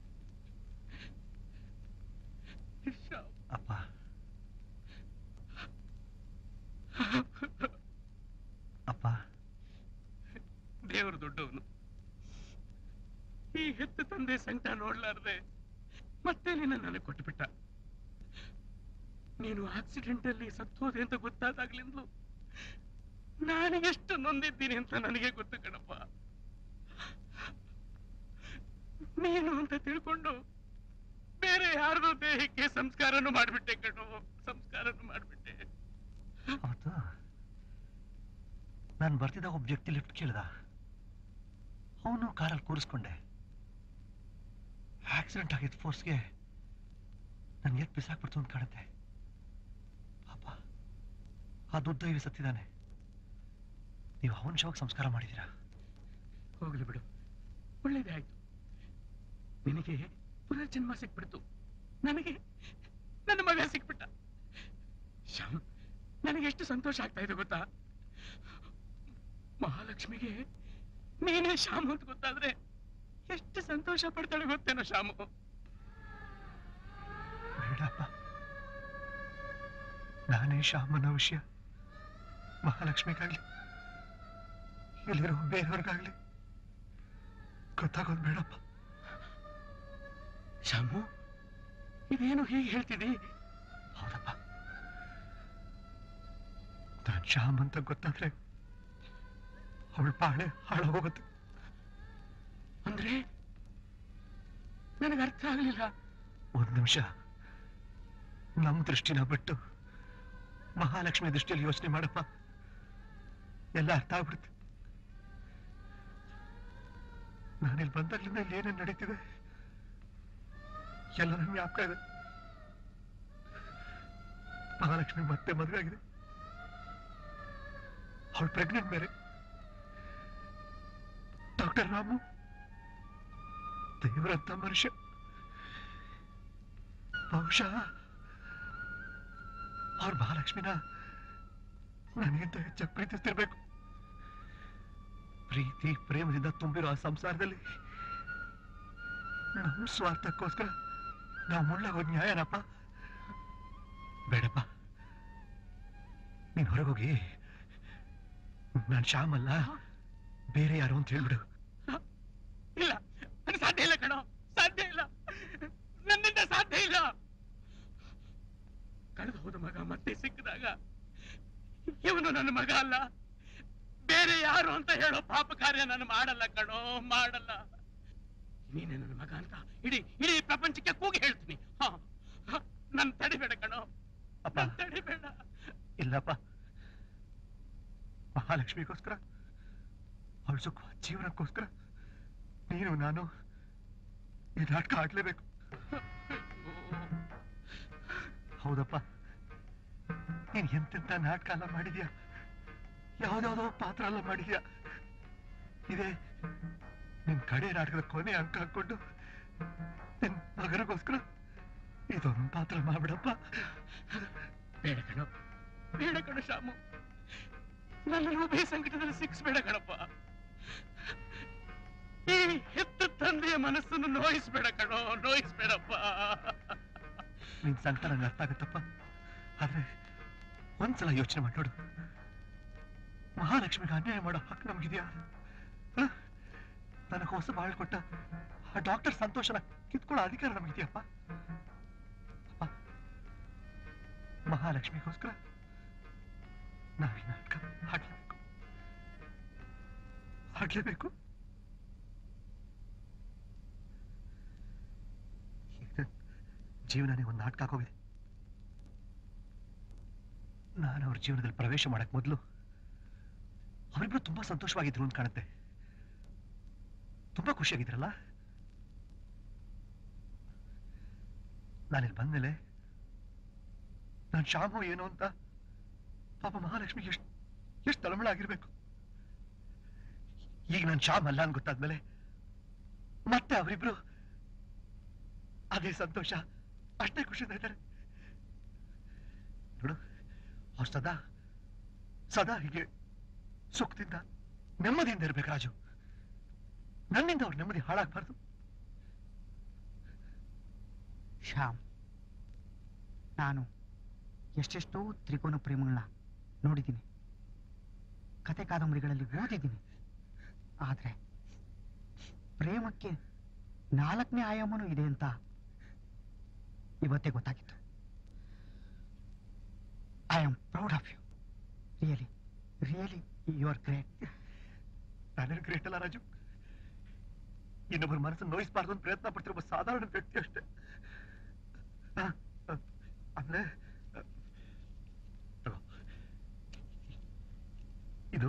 Speaker 8: ಶ್ಯಾಮ್
Speaker 14: ಅಪ್ಪ ಅಪ್ಪ
Speaker 8: ದೇವರು ದೊಡ್ಡವನು ಈ ಹೆತ್ತ ತಂದೆ ಸಂಕಟ ನೋಡ್ಲಾರ್ದೆ ಮತ್ತೆ ನಿನ್ನ ನನಗೆ ಕೊಟ್ಟುಬಿಟ್ಟ ನೀನು ಆಕ್ಸಿಡೆಂಟ್ ಅಲ್ಲಿ ಸತ್ತೋದೆ ಅಂತ ಗೊತ್ತಾದಾಗ್ಲಿಂದಲೂ ನಾನು ಎಷ್ಟು ನೊಂದಿದ್ದೀನಿ ಅಂತ ನನಗೆ ಗೊತ್ತು ಕಣಪ್ಪ ನೀನು ಅಂತ ತಿಳ್ಕೊಂಡು ಬೇರೆ ಯಾರ್ದೋ ದೇಹಕ್ಕೆ ಸಂಸ್ಕಾರನು ಮಾಡ್ಬಿಟ್ಟೆ ಕಣೋ ಸಂಸ್ಕಾರನು ಮಾಡ್ಬಿಟ್ಟೆ
Speaker 14: ಅವತ್ತು ನಾನು ಬರ್ತಿದ್ದಾಗ ಒಬ್ಬ ವ್ಯಕ್ತಿ ಲಿಫ್ಟ್ ಕೇಳ್ದ ಅವನು ಕಾರಲ್ಲಿ ಕೂರಿಸ್ಕೊಂಡೆ ಆಕ್ಸಿಡೆಂಟ್ ಆಗಿದ್ದ ಫೋರ್ಸ್ಗೆ ನನ್ಗೆ ಎಷ್ಟು ಬಿಸಾಕ್ಬಿಡ್ತು ಅಂತ ಕಾಣುತ್ತೆ ಪಾಪ ಆ ದುಡ್ಡು ಸತ್ತಿದ್ದಾನೆ ನೀವು ಅವನ ಶವಕ್ಕೆ ಸಂಸ್ಕಾರ ಮಾಡಿದ್ದೀರಾ
Speaker 8: ಹೋಗ್ಲಿ ಬಿಡು ಒಳ್ಳೇದೇ ಆಯ್ತು ನಿನಗೆ ಪುನರ್ಜನ್ಮ ಸಿಕ್ಬಿಡ್ತು ನನಗೆ ನನ್ನ ಮಗ ಸಿಕ್ಬಿಟ್ಟ ಶ್ಯಾಮ್ ನನಗೆ ಎಷ್ಟು ಸಂತೋಷ ಆಗ್ತಾ ಇದೆ ಗೊತ್ತಾ ಮಹಾಲಕ್ಷ್ಮಿಗೆ ನೀನೇ ಶ್ಯಾಮ್ ಅಂತ ಗೊತ್ತಾದ್ರೆ ಎಷ್ಟು ಸಂತೋಷ ಪಡ್ತಾಳೆ ಗೊತ್ತೇನೋ ಶ್ಯಾಮು
Speaker 14: ಬೇಡಪ್ಪ ನಾನೇ ಶ್ಯಾಮನ ವಿಷಯ ಮಹಾಲಕ್ಷ್ಮಿಗಾಗ್ಲಿ ಇಲ್ಲಿರೋ ಬೇರೆಯವ್ರಿಗಾಗ್ಲಿ ಗೊತ್ತಾಗೋದು ಬೇಡಪ್ಪ
Speaker 8: ಶ್ಯಾಮು ಇದೇನು ಹೀಗೆ ಹೇಳ್ತಿದಿ
Speaker 14: ಹೌದಪ್ಪ ನಾನ್ ಶ್ಯಾಮ್ ಅಂತ ಗೊತ್ತಾದ್ರೆ ಅವಳ ಬಾಳೆ ಹಾಳಾಗೋಗುತ್ತೆ
Speaker 8: ಅಂದ್ರೆ ನನಗೆ ಅರ್ಥ ಆಗ್ಲಿಲ್ಲ
Speaker 14: ಒಂದ್ ನಿಮಿಷ ನಮ್ ದೃಷ್ಟಿನ ಬಿಟ್ಟು ಮಹಾಲಕ್ಷ್ಮಿ ದೃಷ್ಟಿಯಲ್ಲಿ ಯೋಚನೆ ಮಾಡಪ್ಪ ಎಲ್ಲ ಅರ್ಥ ಆಗ್ಬಿಡುತ್ತೆ ನಾನಿಲ್ಲಿ ಬಂದಾಗ್ಲಿಂದ ಇಲ್ಲಿ ಏನೇನ್ ನಡೀತಿದೆ ಎಲ್ಲ ನನ್ಗೆ ಜ್ಞಾಪಕ ಇದೆ ಮಹಾಲಕ್ಷ್ಮಿ ಮತ್ತೆ ಮದುವೆ ಆಗಿದೆ ಅವಳು ಪ್ರೆಗ್ನೆಂಟ್ ಬೇರೆ ಡಾಕ್ಟರ್ ರಾಮು ದೇವರಂತ ಮನುಷ್ಯ ಬಹುಶಃ ಅವ್ರ ಮಹಾಲಕ್ಷ್ಮಿನ ನನಗಿಂತ ಹೆಚ್ಚಾಗಿ ಪ್ರೀತಿಸ್ತಿರ್ಬೇಕು ಪ್ರೀತಿ ಪ್ರೇಮದಿಂದ ತುಂಬಿರೋ ಆ ಸಂಸಾರದಲ್ಲಿ ನಮ್ಮ ಸ್ವಾರ್ಥಕ್ಕೋಸ್ಕರ ನಾವು ಮುಳ್ಳಾಗೋದ್ ನ್ಯಾಯನಪ್ಪ ಬೇಡಪ್ಪ ನೀನ್ ಹೊರಗೋಗಿ ನಾನು ಶ್ಯಾಮ್ ಅಲ್ಲ ಬೇರೆ ಯಾರು ಅಂತ ಹೇಳ್ಬಿಡು
Speaker 8: ಇಲ್ಲ ನನಗೆ ಸಾಧ್ಯ ಇಲ್ಲ ಕಣೋ ಸಾಧ್ಯ ಇಲ್ಲ ನನ್ನಿಂದ ಸಾಧ್ಯ ಇಲ್ಲ ಕಳೆದು ಹೋದ ಮಗ ಮತ್ತೆ ಸಿಕ್ಕಿದಾಗ ಇವನು ನನ್ನ ಮಗ ಅಲ್ಲ ಬೇರೆ ಯಾರು ಅಂತ ಹೇಳೋ ಪಾಪ ಕಾರ್ಯ ನಾನು ಮಾಡಲ್ಲ ಕಣೋ ಮಾಡಲ್ಲ ನೀನೇ ನನ್ನ ಮಗ ಅಂತ ಇಡೀ ಇಡೀ ಪ್ರಪಂಚಕ್ಕೆ ಕೂಗಿ ಹೇಳ್ತೀನಿ ಹ, ಹ, ನನ್ ತಡಿಬೇಡ ಕಣೋ ನನ್ ತಡಿಬೇಡ
Speaker 14: ಇಲ್ಲಪ್ಪ ಮಹಾಲಕ್ಷ್ಮಿಗೋಸ್ಕರ ಅವಳ ಸುಖವಾದ ಜೀವನಕ್ಕೋಸ್ಕರ ನೀನು ನಾನು ಈ ನಾಟಕ ಆಡ್ಲೇಬೇಕು ಹೌದಪ್ಪ ನೀನ್ ಎಂತೆಂತ ನಾಟಕ ಎಲ್ಲ ಮಾಡಿದ್ಯಾ ಯಾವ್ದಾವ್ದೋ ಪಾತ್ರ ಎಲ್ಲ ಮಾಡಿದ್ಯಾ ಇದೇ ನಿನ್ ಕಡೆ ನಾಟಕದ ಕೊನೆ ಅಂಕ ಹಾಕೊಂಡು ನಿನ್ ಮಗನಿಗೋಸ್ಕರ ಇದೊಂದು ಪಾತ್ರ ಮಾಡ್ಬಿಡಪ್ಪ
Speaker 8: ಬೇಡ ಕಣೋ ಬೇಡ ಕಣ ಶಾಮು ನನ್ನ ಉಭಯ ಸಂಕಟದಲ್ಲಿ ಸಿಕ್ಸ್ಬೇಡ ಕಣಪ್ಪ ಈ ಹೆತ್ತ ತಂದೆಯ ಮನಸ್ಸನ್ನು ನೋಯಿಸ್ಬೇಡ ಕಣೋ ನೋಯಿಸ್ಬೇಡಪ್ಪ
Speaker 14: ನಿನ್ ಸಂಕಟ ನಂಗೆ ಅರ್ಥ ಆಗುತ್ತಪ್ಪ ಆದ್ರೆ ಒಂದ್ಸಲ ಯೋಚನೆ ಮಾಡಿ ನೋಡು ಮಹಾಲಕ್ಷ್ಮಿಗೆ ಅನ್ಯಾಯ ಮಾಡೋ ಹಕ್ಕು ನಮಗಿದ್ಯಾ ಹ? ನನಗೆ ಹೊಸ ಬಾಳ್ ಕೊಟ್ಟ ಆ ಡಾಕ್ಟರ್ ಸಂತೋಷನ ಕಿತ್ಕೊಳ್ಳೋ ಅಧಿಕಾರ ನಮಗಿದೆಯಪ್ಪ ಅಪ್ಪ ಮಹಾಲಕ್ಷ್ಮಿಗೋಸ್ಕರ ನಾವು ಈ ನಾಟಕ ಹಾಡ್ಲೇಬೇಕು ಹಾಡ್ಲೇಬೇಕು ಈಗ ಜೀವನನೇ ಒಂದು ನಾಟಕ ಆಗೋಗಿದೆ ನಾನು ಅವ್ರ ಜೀವನದಲ್ಲಿ ಪ್ರವೇಶ ಮಾಡಕ್ ಮೊದಲು ಅವರಿಬ್ರು ತುಂಬಾ ಸಂತೋಷವಾಗಿದ್ರು ಅಂತ ಕಾಣುತ್ತೆ ತುಂಬಾ ಖುಷಿಯಾಗಿದ್ರಲ್ಲ ನಾನಿಲ್ಲಿ ಬಂದ್ಮೇಲೆ ನಾನ್ ಶ್ಯಾಮು ಏನು ಅಂತ ಪಾಪ ಮಹಾಲಕ್ಷ್ಮಿ ಎಷ್ಟು ಎಷ್ಟು ತಳಮಳ ಆಗಿರ್ಬೇಕು ಈಗ ನಾನು ಶ್ಯಾಮ್ ಅಲ್ಲ ಅಂತ ಗೊತ್ತಾದ್ಮೇಲೆ ಮತ್ತೆ ಅವರಿಬ್ರು ಅದೇ ಸಂತೋಷ ಅಷ್ಟೇ ಖುಷಿಯಿಂದ ಇದ್ದಾರೆ ನೋಡು ಅವ್ರು ಸದಾ ಸದಾ ಹೀಗೆ ಸುಖದಿಂದ ನೆಮ್ಮದಿಯಿಂದ ಇರ್ಬೇಕು ರಾಜು ನನ್ನಿಂದ ಅವ್ರ ನೆಮ್ಮದಿ ಹಾಳಾಗಬಾರ್ದು
Speaker 3: ಶ್ಯಾಮ್ ನಾನು ಎಷ್ಟೆಷ್ಟೋ ತ್ರಿಕೋನ ಪ್ರೇಮಗಳನ್ನ ನೋಡಿದ್ದೀನಿ ಕತೆ ಕಾದಂಬರಿಗಳಲ್ಲಿ ಓದಿದ್ದೀನಿ ಆದರೆ ಪ್ರೇಮಕ್ಕೆ ನಾಲ್ಕನೇ ಆಯಾಮನೂ ಇದೆ ಅಂತ ಇವತ್ತೇ ಗೊತ್ತಾಗಿತ್ತು I am proud of you really really you are great
Speaker 14: ನಾನೇನು ಗ್ರೇಟ್ ಅಲ್ಲ ರಾಜು ಇನ್ನೊಬ್ಬರ ಮನಸ್ಸನ್ನು ನೋಯಿಸಬಾರ್ದು ಅಂತ ಪ್ರಯತ್ನ ಪಡ್ತಿರೋ ಸಾಧಾರಣ ವ್ಯಕ್ತಿ ಅಷ್ಟೇ ಆ, ಆ, ಅಂದ್ರೆ ಆ, ತಗೋ. ಇದು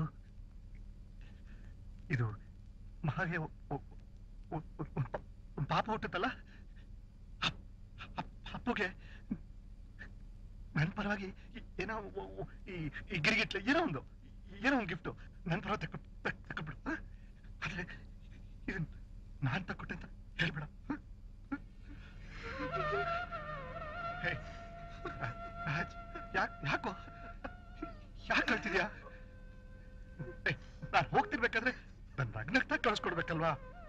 Speaker 14: ಇದು ಮಹಾಗೆ ಒ- ಒ- ಒ- ಒ- ಒಂದ್ ಪ- ಒಂದ್ ಪಾಪ ಹುಟ್ಟುತ್ತಲ್ಲ ಅಪ್- ಅಪ್- ಅಪ್ಪುಗೆ ನನ್ನ ಪರವಾಗಿ ಈ- ಏನೋ ಒ- ಒ- ಈ ಈ ಗಿರಿಗಿಟ್ಲೆ ಏನೋ ಒಂದು ಏನೋ ಒಂದು ಗಿಫ್ಟು ನನ್ನ ಪರವಾಗಿ ತಕ್ಕ ತಕ್ಕೊಬಿಡು ಆದ್ರೆ ಇದನ್ ನಾನ್ ತಕ್ಕೊಟ್ಟೆ ಅಂತ ಹೇಳ್ಬೇಡ ಹ? ಹೇ, ರಾಜ್ ಯಾಕ್ ಯಾಕೋ ಯಾಕೆ ಕಳ್ತಿದ್ಯಾ ನಾನು ಹೋಗ್ತಿರ್ಬೇಕಾದ್ರೆ ನನ್ನ ನಗ್ನಗ್ತಾ ಕಳಿಸ್ಕೊಡ್ಬೇಕಲ್ವಾ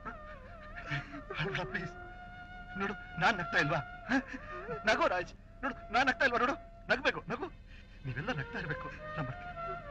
Speaker 14: ಅಲ್ವಾ ಪ್ಲೀಸ್ ನೋಡು ನಾನ್ ನಗ್ತಾ ಇಲ್ವಾ ಹ? ನಗೋ ರಾಜ್ ನೋಡು ನಾನ್ ನಗ್ತಾ ಇಲ್ವಾ ನೋಡು ನಗ್ಬೇಕು ನಗು ನೀವೆಲ್ಲ ನಗ್ತಾ ಇರ್ಬೇಕು ನಾನು ಬರ್ತೀನಿ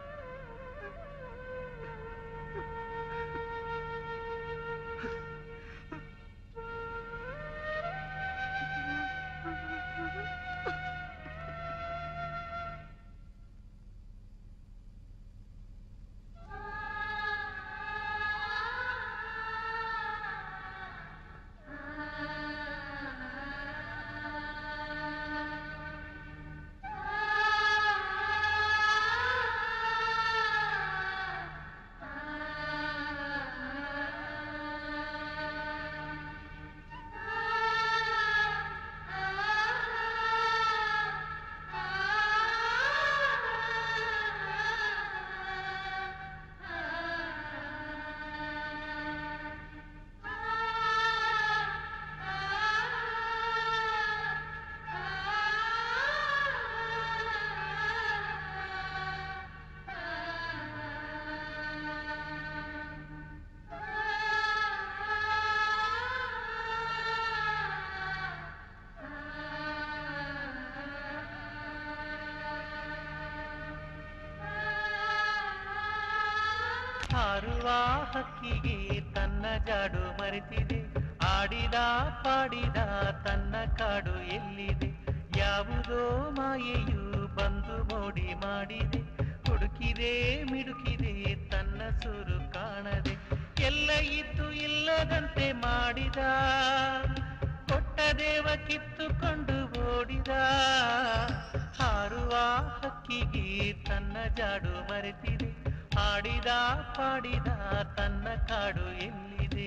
Speaker 13: ಹಾರುವ ಹಕ್ಕಿಗೆ ತನ್ನ ಜಾಡು ಮರೆತಿದೆ ಆಡಿದ ಪಾಡಿದ ತನ್ನ ಕಾಡು ಎಲ್ಲಿದೆ ಯಾವುದೋ ಮಾಯೆಯು ಬಂದು ಮೋಡಿ ಮಾಡಿದೆ ಹುಡುಕಿದೆ ಮಿಡುಕಿದೆ ತನ್ನ ಸುರು ಕಾಣದೆ ಎಲ್ಲ ಇದ್ದು ಇಲ್ಲದಂತೆ ಮಾಡಿದ ಕೊಟ್ಟ ದೇವ ಕಿತ್ತುಕೊಂಡು ಓಡಿದ ಹಾರುವ ಹಕ್ಕಿಗೆ ತನ್ನ ಜಾಡು ಮರೆತಿದೆ ಆಡಿದ ಪಾಡಿದ ತನ್ನ ಕಾಡು ಎಲ್ಲಿದೆ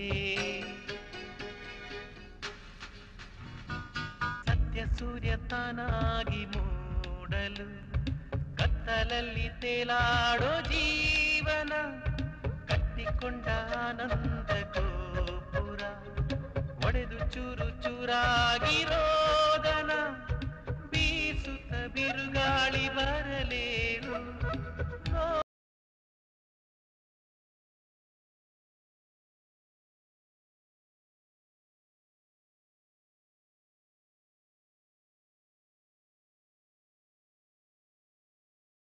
Speaker 13: ಸತ್ಯ ಸೂರ್ಯ ತಾನಾಗಿ ಮೂಡಲು ಕತ್ತಲಲ್ಲಿ ತೇಲಾಡೋ ಜೀವನ ಕಟ್ಟಿಕೊಂಡ ಆನಂದ ಗೋಪುರ ಒಡೆದು ಚೂರು ಚೂರಾಗಿರೋ